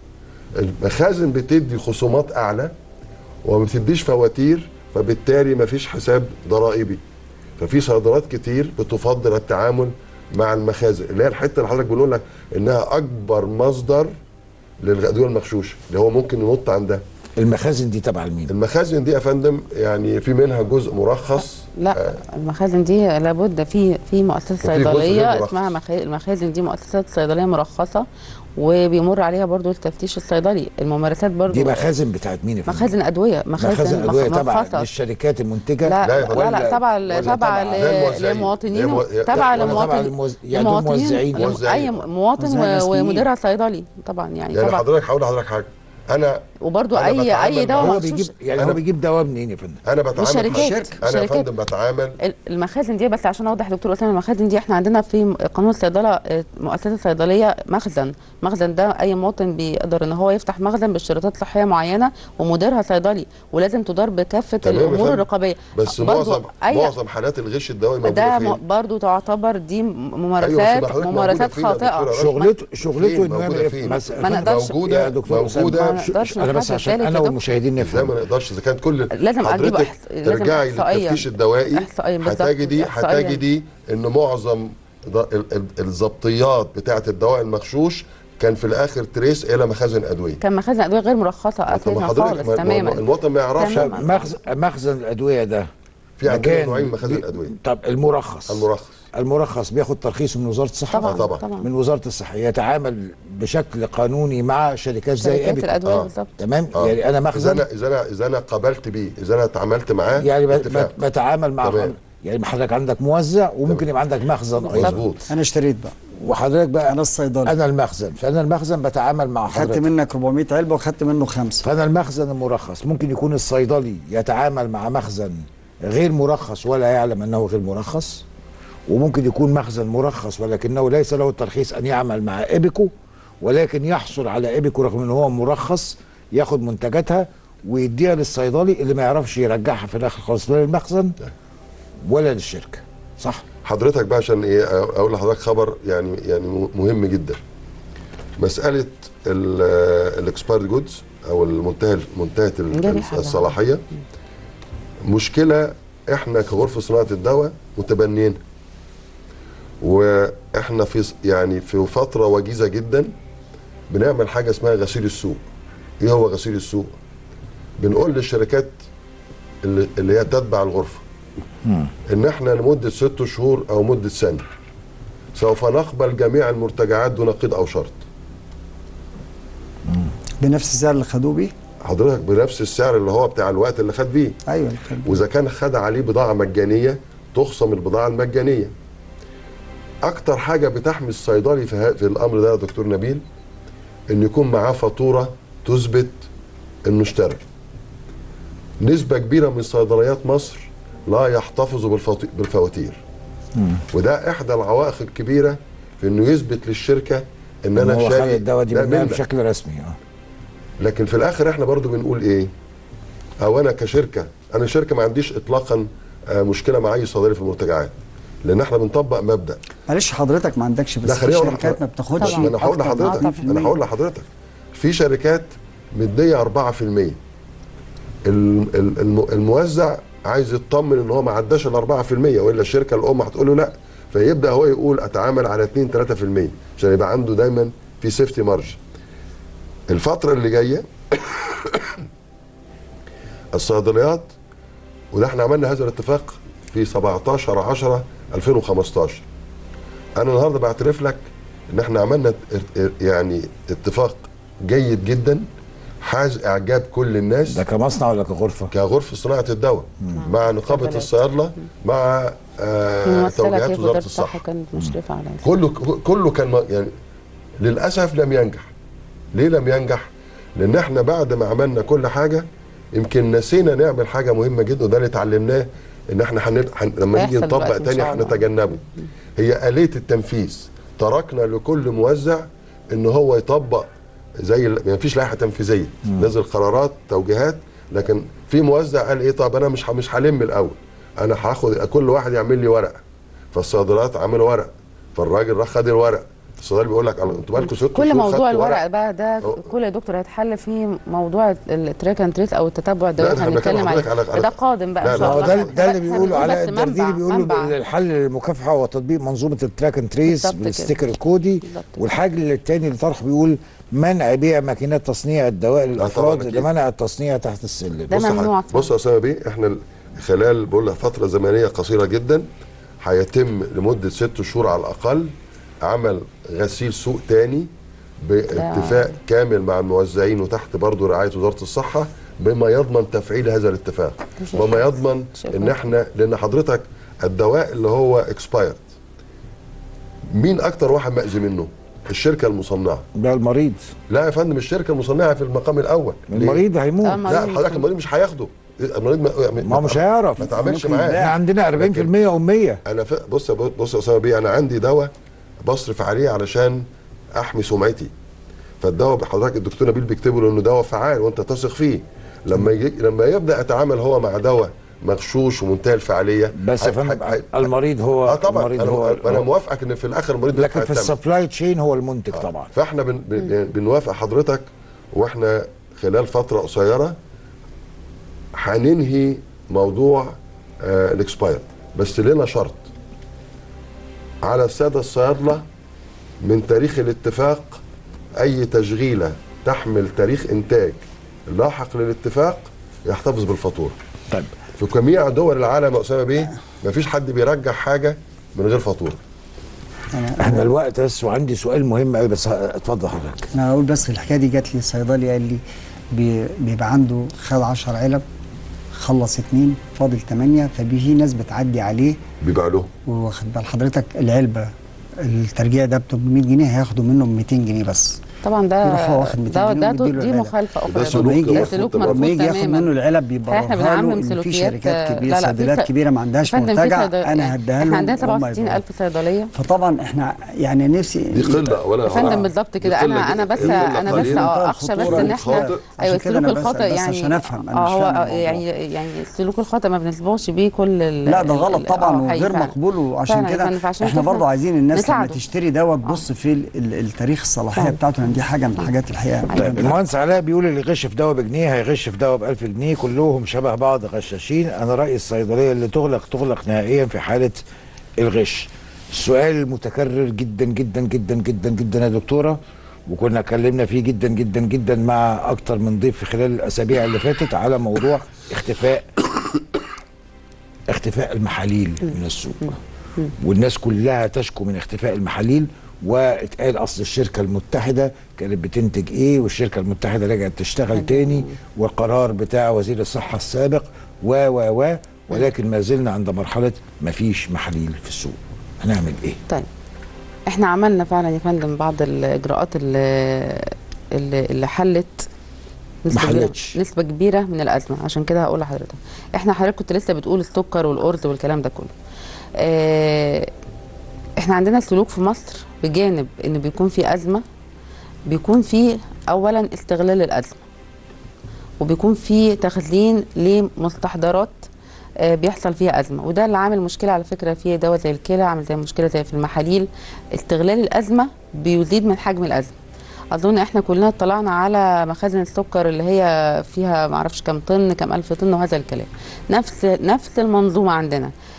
Speaker 13: المخازن بتدي خصومات اعلى وما بتديش فواتير فبالتالي ما فيش حساب ضرائبي ففي صيدلات كتير بتفضل التعامل مع المخازن اللي هي الحته اللي حضرتك بنقول لك انها اكبر مصدر للادويه المغشوشه اللي هو ممكن ينط عندها
Speaker 1: المخازن دي تبع لمين؟
Speaker 13: المخازن دي يا فندم يعني في منها جزء مرخص
Speaker 14: لا المخازن دي لابد في في مؤسسه
Speaker 13: وفي جزء غير
Speaker 14: صيدليه
Speaker 13: مرخص.
Speaker 14: اسمها مخا- المخازن دي مؤسسات صيدليه مرخصه وبيمر عليها برضو التفتيش الصيدلي الممارسات برضو
Speaker 1: دي مخازن بتاعت مين يا فندم؟
Speaker 14: مخازن ادويه مخازن,
Speaker 1: مخازن ادويه
Speaker 14: مخ-
Speaker 1: تبع
Speaker 14: مرخصه
Speaker 1: للشركات المنتجه
Speaker 14: لا,
Speaker 13: لا يا فندم.
Speaker 14: لا لا تبع
Speaker 1: ولا
Speaker 14: تبع
Speaker 1: تبع
Speaker 14: ل-
Speaker 13: للموزعين.
Speaker 14: للمواطنين
Speaker 13: للمو-
Speaker 14: تبع
Speaker 13: ولا
Speaker 1: تبع
Speaker 14: للمواطن
Speaker 1: للموز- يعني دول موزعين.
Speaker 14: لم-
Speaker 13: موزعين.
Speaker 14: اي مواطن
Speaker 15: موزعين
Speaker 14: و-
Speaker 15: رسميين.
Speaker 14: ومديرها صيدلي طبعا يعني,
Speaker 13: يعني
Speaker 14: طبعا
Speaker 13: حضرتك هقول لحضرتك حاجه انا
Speaker 14: وبرضو
Speaker 13: أنا
Speaker 14: اي
Speaker 13: بتعامل
Speaker 14: اي دواء
Speaker 13: مع-
Speaker 1: هو
Speaker 14: مخصوص
Speaker 1: بيجيب يعني
Speaker 13: أنا-
Speaker 1: هو بيجيب دواء منين يا فندم؟
Speaker 13: انا بتعامل مع
Speaker 14: الشركات.
Speaker 13: الشركه انا يا
Speaker 14: الشركات.
Speaker 13: فندم بتعامل
Speaker 14: ال- المخازن دي بس عشان اوضح دكتور اسامه المخازن دي احنا عندنا في قانون الصيدله آه، مؤسسه صيدليه مخزن مخزن ده اي مواطن بيقدر ان هو يفتح مخزن باشتراطات صحيه معينه ومديرها صيدلي ولازم تدار بكافه
Speaker 13: تمام يا
Speaker 14: الامور
Speaker 13: فندم.
Speaker 14: الرقابيه
Speaker 13: بس
Speaker 14: برضو
Speaker 13: معظم
Speaker 14: أي-
Speaker 13: معظم حالات الغش الدوائي موجوده
Speaker 14: ده
Speaker 13: فين؟
Speaker 14: م- برضو تعتبر دي
Speaker 13: أيوة،
Speaker 14: ممارسات
Speaker 13: بس حضرتك
Speaker 14: ممارسات
Speaker 13: موجودة فين يا
Speaker 14: خاطئه
Speaker 13: دكتورة
Speaker 1: شغلته شغلته
Speaker 13: فين؟
Speaker 1: انه يعمل
Speaker 13: موجودة
Speaker 1: ايه؟
Speaker 13: فين؟
Speaker 1: مثلا
Speaker 14: ما نقدرش-
Speaker 13: موجودة
Speaker 1: يا دكتور
Speaker 13: موجودة
Speaker 14: ما نقدرش
Speaker 1: انا بس
Speaker 14: نحدد
Speaker 1: عشان
Speaker 14: ذلك
Speaker 1: انا
Speaker 14: يا
Speaker 1: والمشاهدين
Speaker 13: ازاي
Speaker 1: نفهم
Speaker 13: ما نقدرش اذا كانت كل
Speaker 14: لازم أجيب
Speaker 13: حضرتك
Speaker 14: إحص- لازم
Speaker 13: ترجعي
Speaker 14: إحصائية.
Speaker 13: للتفتيش الدوائي
Speaker 14: إحصائية بالظبط.
Speaker 13: هتجدي
Speaker 14: إحصائية.
Speaker 13: هتجدي ان معظم ض- ال- ال- الضبطيات بتاعه الدواء المغشوش كان في الاخر تريس الى مخازن ادويه
Speaker 14: كان مخازن ادويه غير مرخصه
Speaker 13: طب
Speaker 14: اساسا
Speaker 13: حضرتك
Speaker 14: خالص
Speaker 13: ما- ما-
Speaker 14: تماما
Speaker 13: المواطن ما يعرفش
Speaker 14: تماما.
Speaker 1: مخزن مخزن الادويه ده
Speaker 13: في عندنا
Speaker 1: مكان
Speaker 13: نوعين من مخازن
Speaker 1: بي-
Speaker 13: الادويه
Speaker 1: طب المرخص
Speaker 13: المرخص
Speaker 1: المرخص بياخد ترخيص من وزاره الصحه
Speaker 14: طبعا
Speaker 13: طبعا.
Speaker 14: طبعا
Speaker 1: من وزاره الصحه يتعامل بشكل قانوني مع شركات زي
Speaker 14: شركات
Speaker 1: ابيكو
Speaker 14: الادويه
Speaker 13: آه.
Speaker 14: بالظبط
Speaker 1: تمام
Speaker 13: آه.
Speaker 1: يعني انا
Speaker 13: اذا
Speaker 1: مخزن
Speaker 13: انا اذا انا اذا انا قابلت بيه اذا انا اتعاملت معاه
Speaker 1: يعني ب-
Speaker 13: اتفاق.
Speaker 1: ب- بتعامل مع
Speaker 13: تمام.
Speaker 1: يعني حضرتك عندك موزع وممكن يبقى عندك مخزن ايضا
Speaker 13: مظبوط
Speaker 15: انا اشتريت بقى
Speaker 1: وحضرتك بقى
Speaker 15: انا الصيدلي
Speaker 1: انا المخزن فانا المخزن بتعامل مع
Speaker 15: خدت
Speaker 1: حضرتك
Speaker 15: منك 400 علبه وخدت منه خمسه
Speaker 1: فانا المخزن المرخص ممكن يكون الصيدلي يتعامل مع مخزن غير مرخص ولا يعلم انه غير مرخص وممكن يكون مخزن مرخص ولكنه ليس له الترخيص ان يعمل مع ابيكو ولكن يحصل على ابيكو رغم ان هو مرخص ياخد منتجاتها ويديها للصيدلي اللي ما يعرفش يرجعها في الاخر خالص لا للمخزن ولا للشركه صح
Speaker 13: حضرتك بقى عشان ايه اقول لحضرتك خبر يعني يعني مهم جدا مساله الاكسبايرد جودز او المنتهى منتهيه ال-
Speaker 14: جريحة ده.
Speaker 13: الصلاحيه مشكله احنا كغرفه صناعه الدواء متبنيين واحنا في ص- يعني في فتره وجيزه جدا بنعمل حاجه اسمها غسيل السوق ايه هو غسيل السوق بنقول للشركات اللي, اللي هي تتبع الغرفه ان احنا لمده ست شهور او مده سنه سوف نقبل جميع المرتجعات دون قيد او شرط
Speaker 15: بنفس السعر اللي خدوه بيه
Speaker 13: حضرتك بنفس السعر اللي هو بتاع الوقت اللي خد بيه
Speaker 15: ايوه اللي خدوه
Speaker 13: واذا كان خد عليه بضاعه مجانيه تخصم البضاعه المجانيه اكتر حاجه بتحمي الصيدلي في, ها- في الامر ده يا دكتور نبيل ان يكون معاه فاتوره تثبت انه اشترى نسبه كبيره من صيدليات مصر لا يحتفظوا بالفوت- بالفواتير وده احدى العوائق الكبيره في انه يثبت للشركه ان انا
Speaker 1: هو خد
Speaker 13: شاري
Speaker 1: الدواء دي
Speaker 13: ده
Speaker 1: منها
Speaker 13: منك.
Speaker 1: بشكل رسمي اه
Speaker 13: لكن في الاخر احنا برضو بنقول ايه او انا كشركه انا شركه ما عنديش اطلاقا آه، مشكله مع اي صيدلي في المرتجعات لان احنا بنطبق مبدا
Speaker 15: معلش حضرتك ما عندكش بس
Speaker 13: لا
Speaker 15: في
Speaker 13: خليني أقول
Speaker 15: شركات
Speaker 13: لحضرتك-
Speaker 15: ما بتاخدش
Speaker 13: ما انا هقول
Speaker 15: أكتر من
Speaker 13: لحضرتك
Speaker 15: 40%.
Speaker 13: انا هقول لحضرتك في شركات مديه 4% ال- ال- الم- الموزع عايز يطمن ان هو ما عداش ال 4% والا الشركه الام هتقول له لا فيبدا هو يقول اتعامل على 2 3% عشان يبقى عنده دايما في سيفتي مارج الفتره اللي جايه الصيدليات وده احنا عملنا هذا الاتفاق في 17 10 2015 انا النهارده بعترف لك ان احنا عملنا ات- يعني اتفاق جيد جدا حاز اعجاب كل الناس
Speaker 1: ده كمصنع ولا كغرفه؟
Speaker 13: كغرفه صناعه الدواء مع نقابه الصيادله مع آه
Speaker 14: الممثله
Speaker 13: توجيهات
Speaker 14: كيف
Speaker 13: وزاره
Speaker 14: وزاره
Speaker 13: الصحه
Speaker 14: الصحه كانت مشرفه على
Speaker 13: كله كله كان م- يعني للاسف لم ينجح ليه لم ينجح لان احنا بعد ما عملنا كل حاجه يمكن نسينا نعمل حاجه مهمه جدا وده اللي اتعلمناه ان احنا حن... حن... لما نيجي
Speaker 14: هيحصل
Speaker 13: نطبق
Speaker 14: دلوقتي إن
Speaker 13: تاني
Speaker 14: شاء الله.
Speaker 13: هنتجنبه هي آلية التنفيذ تركنا لكل موزع ان هو يطبق زي ال- ما فيش لائحه تنفيذيه نزل قرارات توجيهات لكن في موزع قال ايه طب انا مش ه- مش هلم الاول انا هاخد كل واحد يعمل لي ورقه فالصيدليات عملوا ورق فالراجل راح خد الورق الصيدلي بيقول لك انتوا بالكم ست
Speaker 14: كل
Speaker 13: شهور
Speaker 14: موضوع
Speaker 13: خدتوا
Speaker 14: الورق
Speaker 13: ورق.
Speaker 14: بقى ده كل يا دكتور هيتحل فيه موضوع التراك اند تريت او التتبع الدوائي
Speaker 1: ده
Speaker 14: اللي
Speaker 1: احنا
Speaker 14: هنتكلم
Speaker 1: بنتكلم
Speaker 14: عليه
Speaker 1: حضرتك على-
Speaker 14: ده قادم بقى
Speaker 1: لا
Speaker 14: ان
Speaker 1: لا
Speaker 14: شاء
Speaker 1: هو
Speaker 14: الله
Speaker 1: ده ده اللي
Speaker 14: إحنا
Speaker 1: بيقولوا
Speaker 14: بنقول
Speaker 1: علاء
Speaker 14: بس منبع-
Speaker 1: الدرديري بيقولوا
Speaker 14: منبع.
Speaker 1: الحل للمكافحه هو تطبيق منظومه التراك اند تريس
Speaker 14: بالظبط كده.
Speaker 1: بالستيكر الكودي والحاجه الثاني اللي طرح بيقول منع بيع ماكينات تصنيع الدواء للافراد اللي منع التصنيع تحت السلم
Speaker 13: بص يا حاج- بص يا اسامه بيه احنا ال- خلال بقول لك فتره زمنيه قصيره جدا هيتم لمده ست شهور على الاقل عمل غسيل سوق تاني باتفاق كامل مع الموزعين وتحت برضه رعايه وزاره الصحه بما يضمن تفعيل هذا الاتفاق
Speaker 14: شكراً.
Speaker 13: بما يضمن
Speaker 14: شكراً.
Speaker 13: ان احنا لان حضرتك الدواء اللي هو اكسبايرد مين اكتر واحد مأذي منه الشركه المصنعه
Speaker 1: ده المريض
Speaker 13: لا يا فندم الشركه المصنعه في المقام الاول ليه؟
Speaker 1: المريض هيموت. آه،
Speaker 13: لا
Speaker 1: المريض.
Speaker 13: حضرتك المريض مش هياخده المريض ما,
Speaker 1: ما هو مش هيعرف
Speaker 13: ما تعملش
Speaker 1: ممكن
Speaker 13: معاه
Speaker 1: لا، عندنا 40% اميه
Speaker 13: انا ف... بص يا بص يا اسامه بيه انا عندي دواء بصرف عليه علشان احمي سمعتي فالدواء حضرتك الدكتور نبيل بيكتبه له انه دواء فعال وانت تثق فيه لما يجي لما يبدا يتعامل هو مع دواء مغشوش ومنتهى الفعاليه
Speaker 1: بس يا
Speaker 13: هي-
Speaker 1: فندم
Speaker 13: هي-
Speaker 1: المريض هو
Speaker 13: اه طبعا
Speaker 1: المريض
Speaker 13: انا,
Speaker 1: هو
Speaker 13: أنا
Speaker 1: هو-
Speaker 13: موافقك ان في الاخر المريض بيدفع
Speaker 1: لكن في
Speaker 13: الثمن.
Speaker 1: السبلاي تشين هو المنتج طبعا
Speaker 13: فاحنا بن بن بنوافق حضرتك واحنا خلال فتره قصيره هننهي موضوع آه الاكسباير بس لنا شرط على الساده الصيادله من تاريخ الاتفاق اي تشغيله تحمل تاريخ انتاج لاحق للاتفاق يحتفظ بالفاتوره
Speaker 1: طيب
Speaker 13: في جميع دول العالم يا اسامه بيه مفيش حد بيرجع حاجه من غير فاتوره
Speaker 1: احنا الوقت بس وعندي سؤال مهم قوي بس ه- اتفضل حضرتك
Speaker 15: انا اقول بس الحكايه دي جات لي صيدلي قال لي بي- بيبقى عنده خد 10 علب خلص اتنين فاضل ثمانية ففي ناس بتعدي عليه
Speaker 13: بيبيع له
Speaker 15: واخد بال حضرتك العلبه الترجيع ده ب 800 جنيه هياخدوا منه ب 200 جنيه بس
Speaker 14: طبعا ده
Speaker 15: يروح هو واخد 200
Speaker 14: ده
Speaker 15: جنيه
Speaker 14: ده
Speaker 15: ويديله
Speaker 14: دي
Speaker 15: العلب.
Speaker 14: مخالفه اخرى
Speaker 15: ده سلوك
Speaker 14: ده
Speaker 15: المفروض
Speaker 14: سلوك
Speaker 15: تبقى-
Speaker 14: مرفوض
Speaker 15: لما يجي ياخد
Speaker 14: تماما
Speaker 15: منه العلب بيبقى
Speaker 14: احنا
Speaker 15: له
Speaker 14: بنعمم
Speaker 15: إن في
Speaker 14: سلوكيات
Speaker 15: شركات كبيرة،
Speaker 14: لا لا، في
Speaker 15: صيدليات
Speaker 14: ص-
Speaker 15: كبيرة ما عندهاش
Speaker 14: يا فندم في
Speaker 15: مرتجع،
Speaker 14: صيدل-
Speaker 15: أنا هديها
Speaker 14: احنا
Speaker 15: لهم
Speaker 14: عندنا
Speaker 15: وهم
Speaker 14: 67000 صيدليه
Speaker 15: فطبعا احنا يعني نفسي
Speaker 13: دي قله ولا
Speaker 14: يا فندم بالظبط كده انا انا بس انا بس اه اخشى بس ان احنا ايوه السلوك الخاطئ يعني
Speaker 15: عشان افهم انا
Speaker 14: اه
Speaker 15: مش
Speaker 14: هو
Speaker 15: فاهم
Speaker 14: آه،
Speaker 15: الموضوع.
Speaker 14: يعني يعني السلوك الخاطئ ما بنسبقش بيه كل ال-
Speaker 15: لا ده
Speaker 14: ال-
Speaker 15: غلط
Speaker 14: ال-
Speaker 15: طبعا
Speaker 14: آه، حقيقي
Speaker 15: وغير
Speaker 14: فعلا.
Speaker 15: مقبول وعشان
Speaker 14: فعلا يا
Speaker 15: كده
Speaker 14: فندم، فعشان
Speaker 15: احنا
Speaker 14: كده
Speaker 15: برضو عايزين الناس لما
Speaker 14: نساعده.
Speaker 15: تشتري دواء تبص في ال- ال- التاريخ الصلاحيه
Speaker 14: فعلا.
Speaker 15: بتاعته لان دي حاجه من الحاجات الحقيقه
Speaker 1: طيب المهندس علاء بيقول اللي يغش في دواء بجنيه هيغش في دواء ب 1000 جنيه كلهم شبه بعض غشاشين انا رايي الصيدليه اللي تغلق تغلق نهائيا في حاله الغش السؤال المتكرر جدا جدا جدا جدا جدا يا دكتوره وكنا اتكلمنا فيه جدا جدا جدا مع اكتر من ضيف في خلال الاسابيع اللي فاتت على موضوع اختفاء اختفاء المحاليل من السوق والناس كلها تشكو من اختفاء المحاليل واتقال اصل الشركه المتحده كانت بتنتج ايه والشركه المتحده رجعت تشتغل تاني والقرار بتاع وزير الصحه السابق و و و ولكن ما زلنا عند مرحله ما فيش محاليل في السوق هنعمل ايه؟
Speaker 14: طيب احنا عملنا فعلا يا فندم بعض الاجراءات اللي اللي, اللي حلت نسبة كبيرة,
Speaker 1: حلتش.
Speaker 14: نسبة كبيرة من الأزمة عشان كده هقول لحضرتك احنا حضرتك كنت لسه بتقول السكر والقرد والكلام ده كله اه احنا عندنا سلوك في مصر بجانب ان بيكون في أزمة بيكون في أولا استغلال الأزمة وبيكون في تخزين لمستحضرات آه، بيحصل فيها ازمه وده اللي عامل مشكله على فكره في دواء زي الكلى عامل زي مشكله زي في المحاليل استغلال الازمه بيزيد من حجم الازمه اظن احنا كلنا اطلعنا على مخازن السكر اللي هي فيها معرفش كم طن كم الف طن وهذا الكلام نفس نفس المنظومه عندنا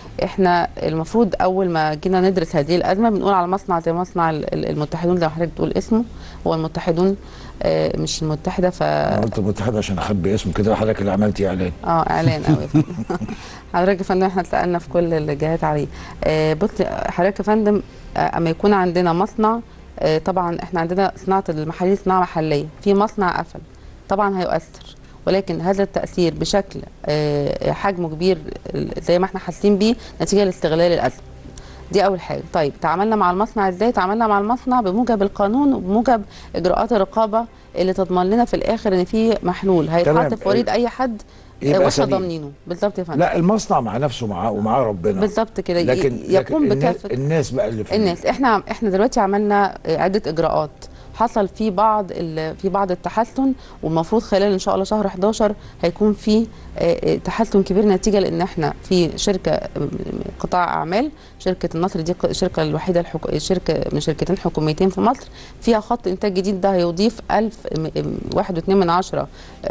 Speaker 14: احنا المفروض اول ما جينا ندرس هذه الازمه بنقول على مصنع زي مصنع ال- ال- المتحدون زي ما حضرتك بتقول اسمه هو المتحدون آه، مش المتحده ف
Speaker 1: انا قلت المتحده عشان اخبي اسمه كده حضرتك اللي عملتي اعلان
Speaker 14: اه اعلان قوي حضرتك يا فندم احنا اتسالنا في كل الجهات عليه آه بص حضرتك يا فندم آه اما يكون عندنا مصنع آه طبعا احنا عندنا صناعه المحاليل صناعه محليه في مصنع قفل طبعا هيؤثر ولكن هذا التاثير بشكل آه حجمه كبير زي ما احنا حاسين بيه نتيجه لاستغلال الازمه دي اول حاجه طيب تعاملنا مع المصنع ازاي تعاملنا مع المصنع بموجب القانون وبموجب اجراءات الرقابه اللي تضمن لنا في الاخر ان في محلول هيتحط
Speaker 1: تمام.
Speaker 14: في وريد اي حد آه،
Speaker 1: يبقى
Speaker 14: واحنا
Speaker 1: سليم.
Speaker 14: ضامنينه بالظبط يا فندم
Speaker 1: لا المصنع مع نفسه معاه ومعاه ربنا
Speaker 14: بالظبط كده ي-
Speaker 1: لكن
Speaker 14: يقوم
Speaker 1: لكن الناس,
Speaker 14: بكافة-
Speaker 1: الناس بقى اللي في
Speaker 14: الناس احنا احنا دلوقتي عملنا عده اجراءات حصل في بعض ال- في بعض التحسن والمفروض خلال ان شاء الله شهر 11 هيكون في آه، آه، تحسن كبير نتيجه لان احنا في شركه آه، قطاع اعمال شركه النصر دي الشركه الوحيده الحك... شركه من شركتين حكوميتين في مصر فيها خط انتاج جديد ده هيضيف 1000 م- م- واحد واتنين من عشرة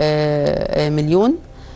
Speaker 14: آه، آه، مليون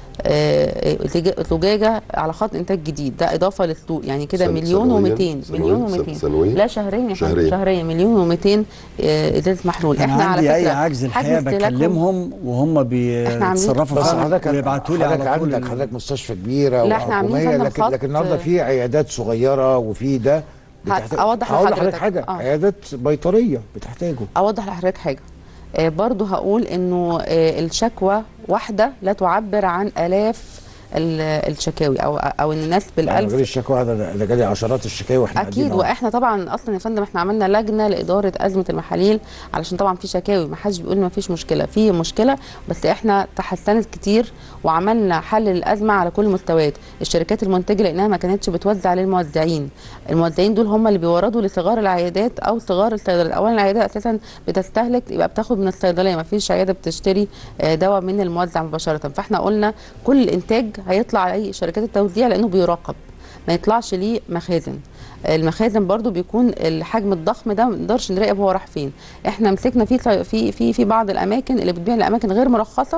Speaker 14: آه، زج- زجاجه على خط انتاج جديد ده اضافه للسوق يعني كده
Speaker 13: سن-
Speaker 14: مليون
Speaker 13: سنوياً؟
Speaker 14: و200
Speaker 13: سنوياً؟
Speaker 14: مليون
Speaker 13: سن-
Speaker 14: و200
Speaker 13: سنوياً؟
Speaker 14: لا شهريا يا فندم،
Speaker 13: شهرياً.
Speaker 14: شهريا مليون و200 ازاز محلول
Speaker 15: انا
Speaker 14: احنا على
Speaker 15: عندي
Speaker 14: فكره
Speaker 15: اي عجز
Speaker 14: حجم
Speaker 15: الحقيقه
Speaker 14: استهلاكهم-
Speaker 15: بكلمهم وهم
Speaker 14: إحنا عاملين-
Speaker 15: بيتصرفوا
Speaker 1: بس
Speaker 15: فعلا
Speaker 1: حضرتك
Speaker 15: ويبعتوا لي
Speaker 1: حضرتك
Speaker 15: على طول
Speaker 1: عندك
Speaker 15: ال-
Speaker 1: حضرتك مستشفى كبيره
Speaker 14: لا، إحنا عاملين
Speaker 1: وحكوميه
Speaker 14: فندم
Speaker 1: لكن
Speaker 14: خط-
Speaker 1: لكن النهارده في عيادات صغيره وفي ده بتحتاج
Speaker 14: أوضح
Speaker 1: هقول
Speaker 14: لحضرتك.
Speaker 1: لحضرتك حاجه
Speaker 14: آه.
Speaker 1: عيادات بيطريه بتحتاجه
Speaker 14: اوضح لحضرتك حاجه آه، برضو هقول انه آه، الشكوى واحده لا تعبر عن الاف ال- الشكاوي او او ان الناس
Speaker 1: يعني
Speaker 14: بالالف
Speaker 1: غير الشكوى ده ده جالي عشرات الشكاوي واحنا
Speaker 14: اكيد
Speaker 1: قاعدين أهو.
Speaker 14: واحنا طبعا اصلا يا فندم احنا عملنا لجنه لاداره ازمه المحاليل علشان طبعا في شكاوي ما حدش بيقول ما فيش مشكله في مشكله بس احنا تحسنت كتير وعملنا حل للازمه على كل المستويات الشركات المنتجه لانها ما كانتش بتوزع للموزعين الموزعين دول هم اللي بيوردوا لصغار العيادات او صغار الصيدليات اولا العياده اساسا بتستهلك يبقى بتاخد من الصيدليه ما فيش عياده بتشتري آه، دواء من الموزع مباشره فاحنا قلنا كل الانتاج هيطلع على شركات التوزيع لانه بيراقب ما يطلعش ليه مخازن المخازن برضو بيكون الحجم الضخم ده ما نقدرش نراقب هو راح فين احنا مسكنا في في في في بعض الاماكن اللي بتبيع لاماكن غير مرخصه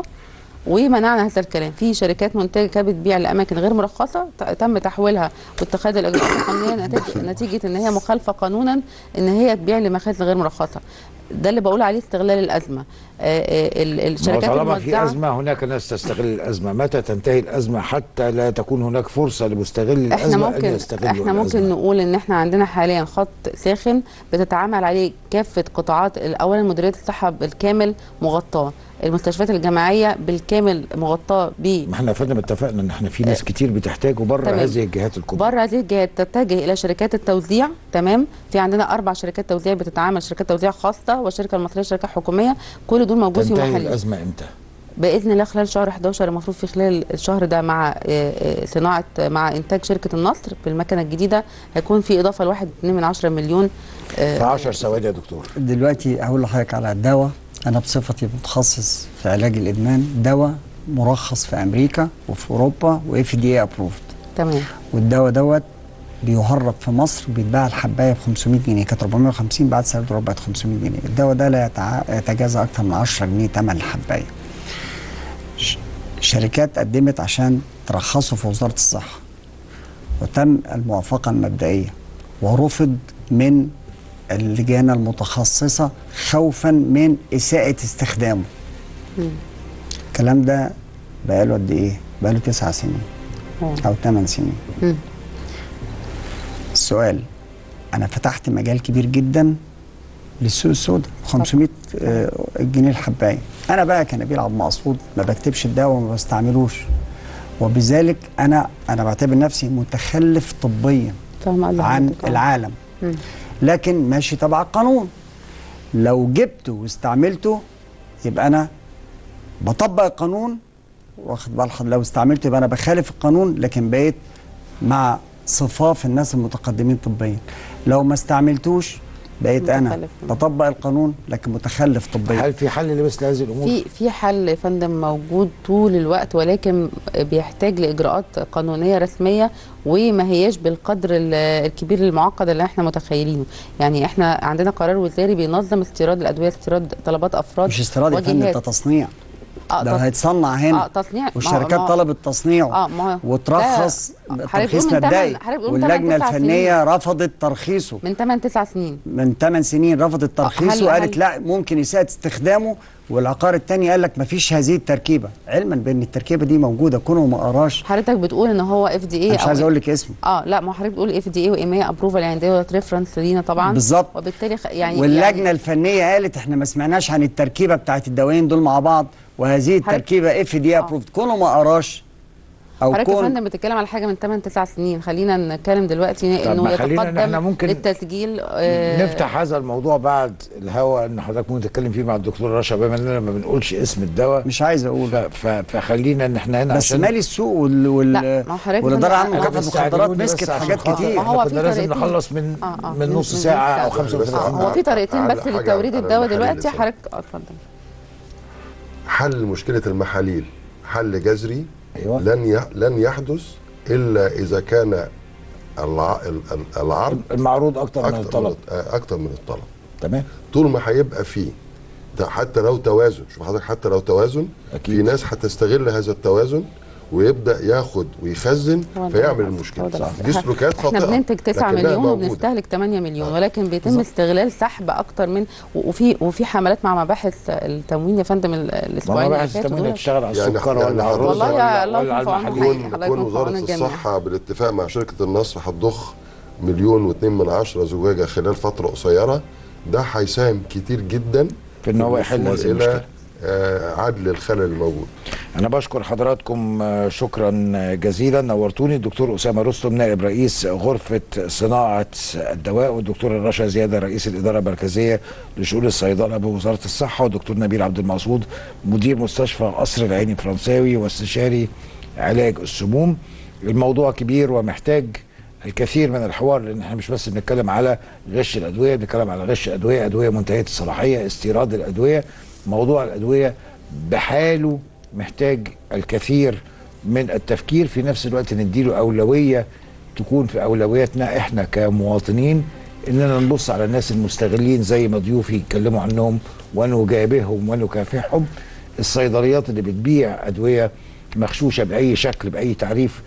Speaker 14: ومنعنا هذا الكلام في شركات منتجه كانت بتبيع لاماكن غير مرخصه ت- تم تحويلها واتخاذ الاجراءات القانونيه نتيجه نتيجه ان هي مخالفه قانونا ان هي تبيع لمخازن غير مرخصه ده اللي بقول عليه استغلال الازمه آه، آه، ال-
Speaker 1: ما هو
Speaker 14: الشركات
Speaker 1: طالما في
Speaker 14: الموزعه
Speaker 1: ازمه هناك ناس تستغل الازمه متى تنتهي الازمه حتى لا تكون هناك فرصه لمستغل
Speaker 14: احنا
Speaker 1: الازمه ان
Speaker 14: ممكن
Speaker 1: يستغلوا
Speaker 14: احنا ممكن
Speaker 1: الأزمة.
Speaker 14: نقول ان احنا عندنا حاليا خط ساخن بتتعامل عليه كافه قطاعات اولا مديريات الصحه بالكامل مغطاه المستشفيات الجامعيه بالكامل مغطاه ب
Speaker 1: ما احنا يا فندم اتفقنا ان احنا في ناس كتير بتحتاجه بره
Speaker 14: تمام.
Speaker 1: هذه الجهات الكبرى
Speaker 14: بره هذه الجهات تتجه الى شركات التوزيع تمام في عندنا اربع شركات توزيع بتتعامل شركات توزيع خاصه والشركه المصريه شركه حكوميه كل دول موجود في
Speaker 1: تنتهي
Speaker 14: محلي
Speaker 1: الازمه امتى؟
Speaker 14: باذن الله خلال شهر 11 المفروض في خلال الشهر ده مع آه، آه، صناعه مع انتاج شركه النصر في المكنه الجديده هيكون في اضافه لواحد اتنين من عشرة مليون آه،
Speaker 1: في 10 ثواني يا دكتور
Speaker 15: دلوقتي هقول لحضرتك على الدواء انا بصفتي متخصص في علاج الادمان دواء مرخص في امريكا وفي اوروبا واف دي اي ابروفد
Speaker 14: تمام
Speaker 15: والدواء دوت بيهرب في مصر بيتباع الحبايه ب 500 جنيه كانت 450 بعد سعر الدولار بقت 500 جنيه الدواء ده لا يتع... يتجاوز اكثر من 10 جنيه ثمن الحبايه ش... شركات قدمت عشان ترخصه في وزاره الصحه وتم الموافقه المبدئيه ورفض من اللجان المتخصصه خوفا من اساءه استخدامه الكلام ده بقاله قد ايه؟ بقاله تسع سنين او ثمان سنين
Speaker 14: مم.
Speaker 15: السؤال انا فتحت مجال كبير جدا للسوق السوداء 500 آه، جنيه الحبايه انا بقى كنبيل عبد المقصود ما بكتبش الدواء وما بستعملوش وبذلك انا انا بعتبر نفسي متخلف طبيا
Speaker 14: فاهمة قصدك
Speaker 15: عن
Speaker 14: حضرتك.
Speaker 15: العالم
Speaker 14: مم.
Speaker 15: لكن ماشي تبع القانون لو جبته واستعملته يبقى انا بطبق القانون واخد بال حضرتك لو استعملته يبقى انا بخالف القانون لكن بقيت مع صفاف الناس المتقدمين طبيا لو ما استعملتوش بقيت انا
Speaker 14: متخلف.
Speaker 15: بطبق القانون لكن متخلف طبيا
Speaker 1: هل في حل لمثل هذه الامور؟
Speaker 14: في في حل يا فندم موجود طول الوقت ولكن بيحتاج لاجراءات قانونيه رسميه وما هياش بالقدر ال- الكبير المعقد اللي احنا متخيلينه يعني احنا عندنا قرار وزاري بينظم استيراد الادويه استيراد طلبات افراد
Speaker 15: مش استيراد يا فندم
Speaker 14: وجهات.
Speaker 15: ده تصنيع
Speaker 14: آه،
Speaker 15: ده
Speaker 14: تص-
Speaker 15: هيتصنع هنا
Speaker 14: اه تصنيع ما هو-
Speaker 15: والشركات
Speaker 14: ما هو-
Speaker 15: طلبت تصنيعه
Speaker 14: اه ما هو
Speaker 15: وترخص
Speaker 14: ده- حضرتك
Speaker 15: ترخيص
Speaker 14: بتقول من
Speaker 15: مبدئي
Speaker 14: تمن- حضرتك بتقول من تمن
Speaker 15: واللجنه
Speaker 14: تسع
Speaker 15: الفنيه رفضت ترخيصه
Speaker 14: من 8 9 سنين
Speaker 15: من 8 سنين رفضت ترخيصه
Speaker 14: هل-
Speaker 15: وقالت
Speaker 14: هل-
Speaker 15: لا ممكن يساء استخدامه والعقار الثاني قال لك ما فيش هذه التركيبه علما بان التركيبه دي موجوده كونه ما قراش
Speaker 14: حضرتك بتقول ان هو اف دي اي
Speaker 15: مش عايز اقول لك اسمه
Speaker 14: اه لا ما هو حضرتك بتقول اف دي اي وايميا ابروفال يعني دوت ريفرنس لينا طبعا
Speaker 15: بالظبط.
Speaker 14: وبالتالي خ- يعني
Speaker 15: واللجنه
Speaker 14: يعني
Speaker 15: الفنيه قالت احنا ما سمعناش عن التركيبه بتاعت الدوايين دول مع بعض وهذه التركيبه اف دي ابروفد كونه ما قراش او
Speaker 14: حضرتك يا
Speaker 15: كون
Speaker 14: فندم بتتكلم على حاجه من 8 9 سنين خلينا نتكلم دلوقتي
Speaker 1: طب
Speaker 14: انه
Speaker 1: ما خلينا إن
Speaker 14: يتقدم
Speaker 1: إحنا ممكن
Speaker 14: للتسجيل آه
Speaker 1: نفتح هذا الموضوع بعد الهوا ان حضرتك ممكن تتكلم فيه مع الدكتور رشا بما اننا ما بنقولش اسم الدواء
Speaker 15: مش عايز اقول
Speaker 1: ف... ف... فخلينا ان احنا هنا
Speaker 15: بس
Speaker 1: عشان
Speaker 15: مالي السوق وال وال
Speaker 14: لا، ما هو حضرتك
Speaker 15: والاداره
Speaker 14: هنا-
Speaker 15: العامه
Speaker 14: أنا
Speaker 15: لمكافحه
Speaker 1: بس
Speaker 15: المخدرات
Speaker 1: تعدلوني بس
Speaker 15: مسكت
Speaker 1: عشان
Speaker 15: حاجات
Speaker 1: خاطر
Speaker 15: كتير
Speaker 14: ما هو
Speaker 1: إحنا
Speaker 14: في
Speaker 1: كنا لازم
Speaker 14: طريقتين.
Speaker 1: نخلص من
Speaker 14: آه، آه،
Speaker 1: من
Speaker 14: من-
Speaker 1: نص
Speaker 14: من
Speaker 1: ساعه او
Speaker 14: الساعة.
Speaker 1: 35
Speaker 14: آه، هو في طريقتين
Speaker 13: على
Speaker 14: بس
Speaker 13: حاجة
Speaker 14: لتوريد
Speaker 13: على
Speaker 14: الدواء
Speaker 13: المحاليل
Speaker 14: دلوقتي
Speaker 13: لسه.
Speaker 14: حضرتك اه اتفضل
Speaker 13: حل مشكله المحاليل حل جذري
Speaker 1: أيوة.
Speaker 13: لن ي... لن يحدث الا اذا كان الع... ال- ال- العرض
Speaker 1: المعروض اكتر من
Speaker 13: أكتر
Speaker 1: الطلب
Speaker 13: آه، اكتر من الطلب
Speaker 1: تمام
Speaker 13: طول ما هيبقى فيه ده حتى لو توازن شوف حضرتك حتى لو توازن
Speaker 1: أكيد.
Speaker 13: في ناس هتستغل هذا التوازن ويبدا ياخد ويخزن
Speaker 14: هو ده
Speaker 13: فيعمل
Speaker 14: اللي
Speaker 13: المشكله
Speaker 14: هو ده اللي
Speaker 13: دي سلوكات خاطئه
Speaker 14: احنا بننتج 9
Speaker 13: لكنها
Speaker 14: مليون
Speaker 13: موجودة.
Speaker 14: وبنستهلك 8 مليون ولكن بيتم استغلال سحب اكتر من وفي وفي حملات مع مباحث التموين يا فندم ال-
Speaker 1: ما
Speaker 14: الاسبوعين اللي
Speaker 1: مباحث
Speaker 14: فاتوا
Speaker 1: التموين
Speaker 14: دول.
Speaker 1: تشتغل على
Speaker 13: يعني-
Speaker 1: السكر
Speaker 13: يعني
Speaker 1: ولا على الرز
Speaker 14: والله يا
Speaker 1: ولا,
Speaker 14: الله
Speaker 1: ولا على
Speaker 14: يكون في عونهم.
Speaker 1: المحاليل
Speaker 13: كون
Speaker 14: الله
Speaker 13: كون
Speaker 14: يكون في
Speaker 13: وزاره
Speaker 14: عون الجميع.
Speaker 13: الصحه بالاتفاق مع شركه النصر هتضخ مليون واتنين من عشرة زجاجه خلال فتره قصيره ده هيساهم كتير جدا
Speaker 1: في ان هو يحل
Speaker 13: الوصول
Speaker 1: هذه المشكله
Speaker 13: الى آه، عدل الخلل الموجود
Speaker 1: أنا بشكر حضراتكم آه، شكرا جزيلا نورتوني الدكتور أسامة رستم نائب رئيس غرفة صناعة الدواء والدكتور رشا زيادة رئيس الإدارة المركزية لشؤون الصيدلة بوزارة الصحة والدكتور نبيل عبد المقصود مدير مستشفى قصر العيني الفرنساوي واستشاري علاج السموم الموضوع كبير ومحتاج الكثير من الحوار لان احنا مش بس بنتكلم على غش الادويه بنتكلم على غش ادويه ادويه منتهيه الصلاحيه استيراد الادويه موضوع الادويه بحاله محتاج الكثير من التفكير في نفس الوقت نديله اولويه تكون في اولوياتنا احنا كمواطنين اننا نبص على الناس المستغلين زي ما ضيوفي اتكلموا عنهم ونجابههم ونكافحهم الصيدليات اللي بتبيع ادويه مغشوشه باي شكل باي تعريف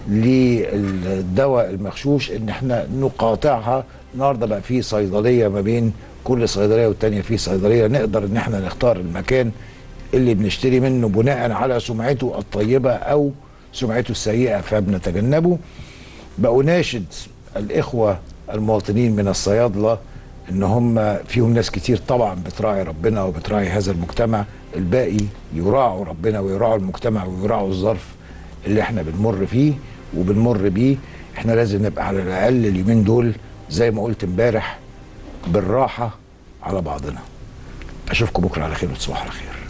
Speaker 1: للدواء المغشوش ان احنا نقاطعها النهارده بقى في صيدليه ما بين كل صيدليه والتانيه في صيدليه نقدر ان احنا نختار المكان اللي بنشتري منه بناء على سمعته الطيبه او سمعته السيئه فبنتجنبه بأناشد الإخوة المواطنين من الصيادلة إن هم فيهم ناس كتير طبعا بتراعي ربنا وبتراعي هذا المجتمع الباقي يراعوا ربنا ويراعوا المجتمع ويراعوا الظرف اللي احنا بنمر فيه وبنمر بيه احنا لازم نبقى على الأقل اليومين دول زي ما قلت امبارح بالراحة على بعضنا أشوفكم بكرة على خير وتصبحوا على خير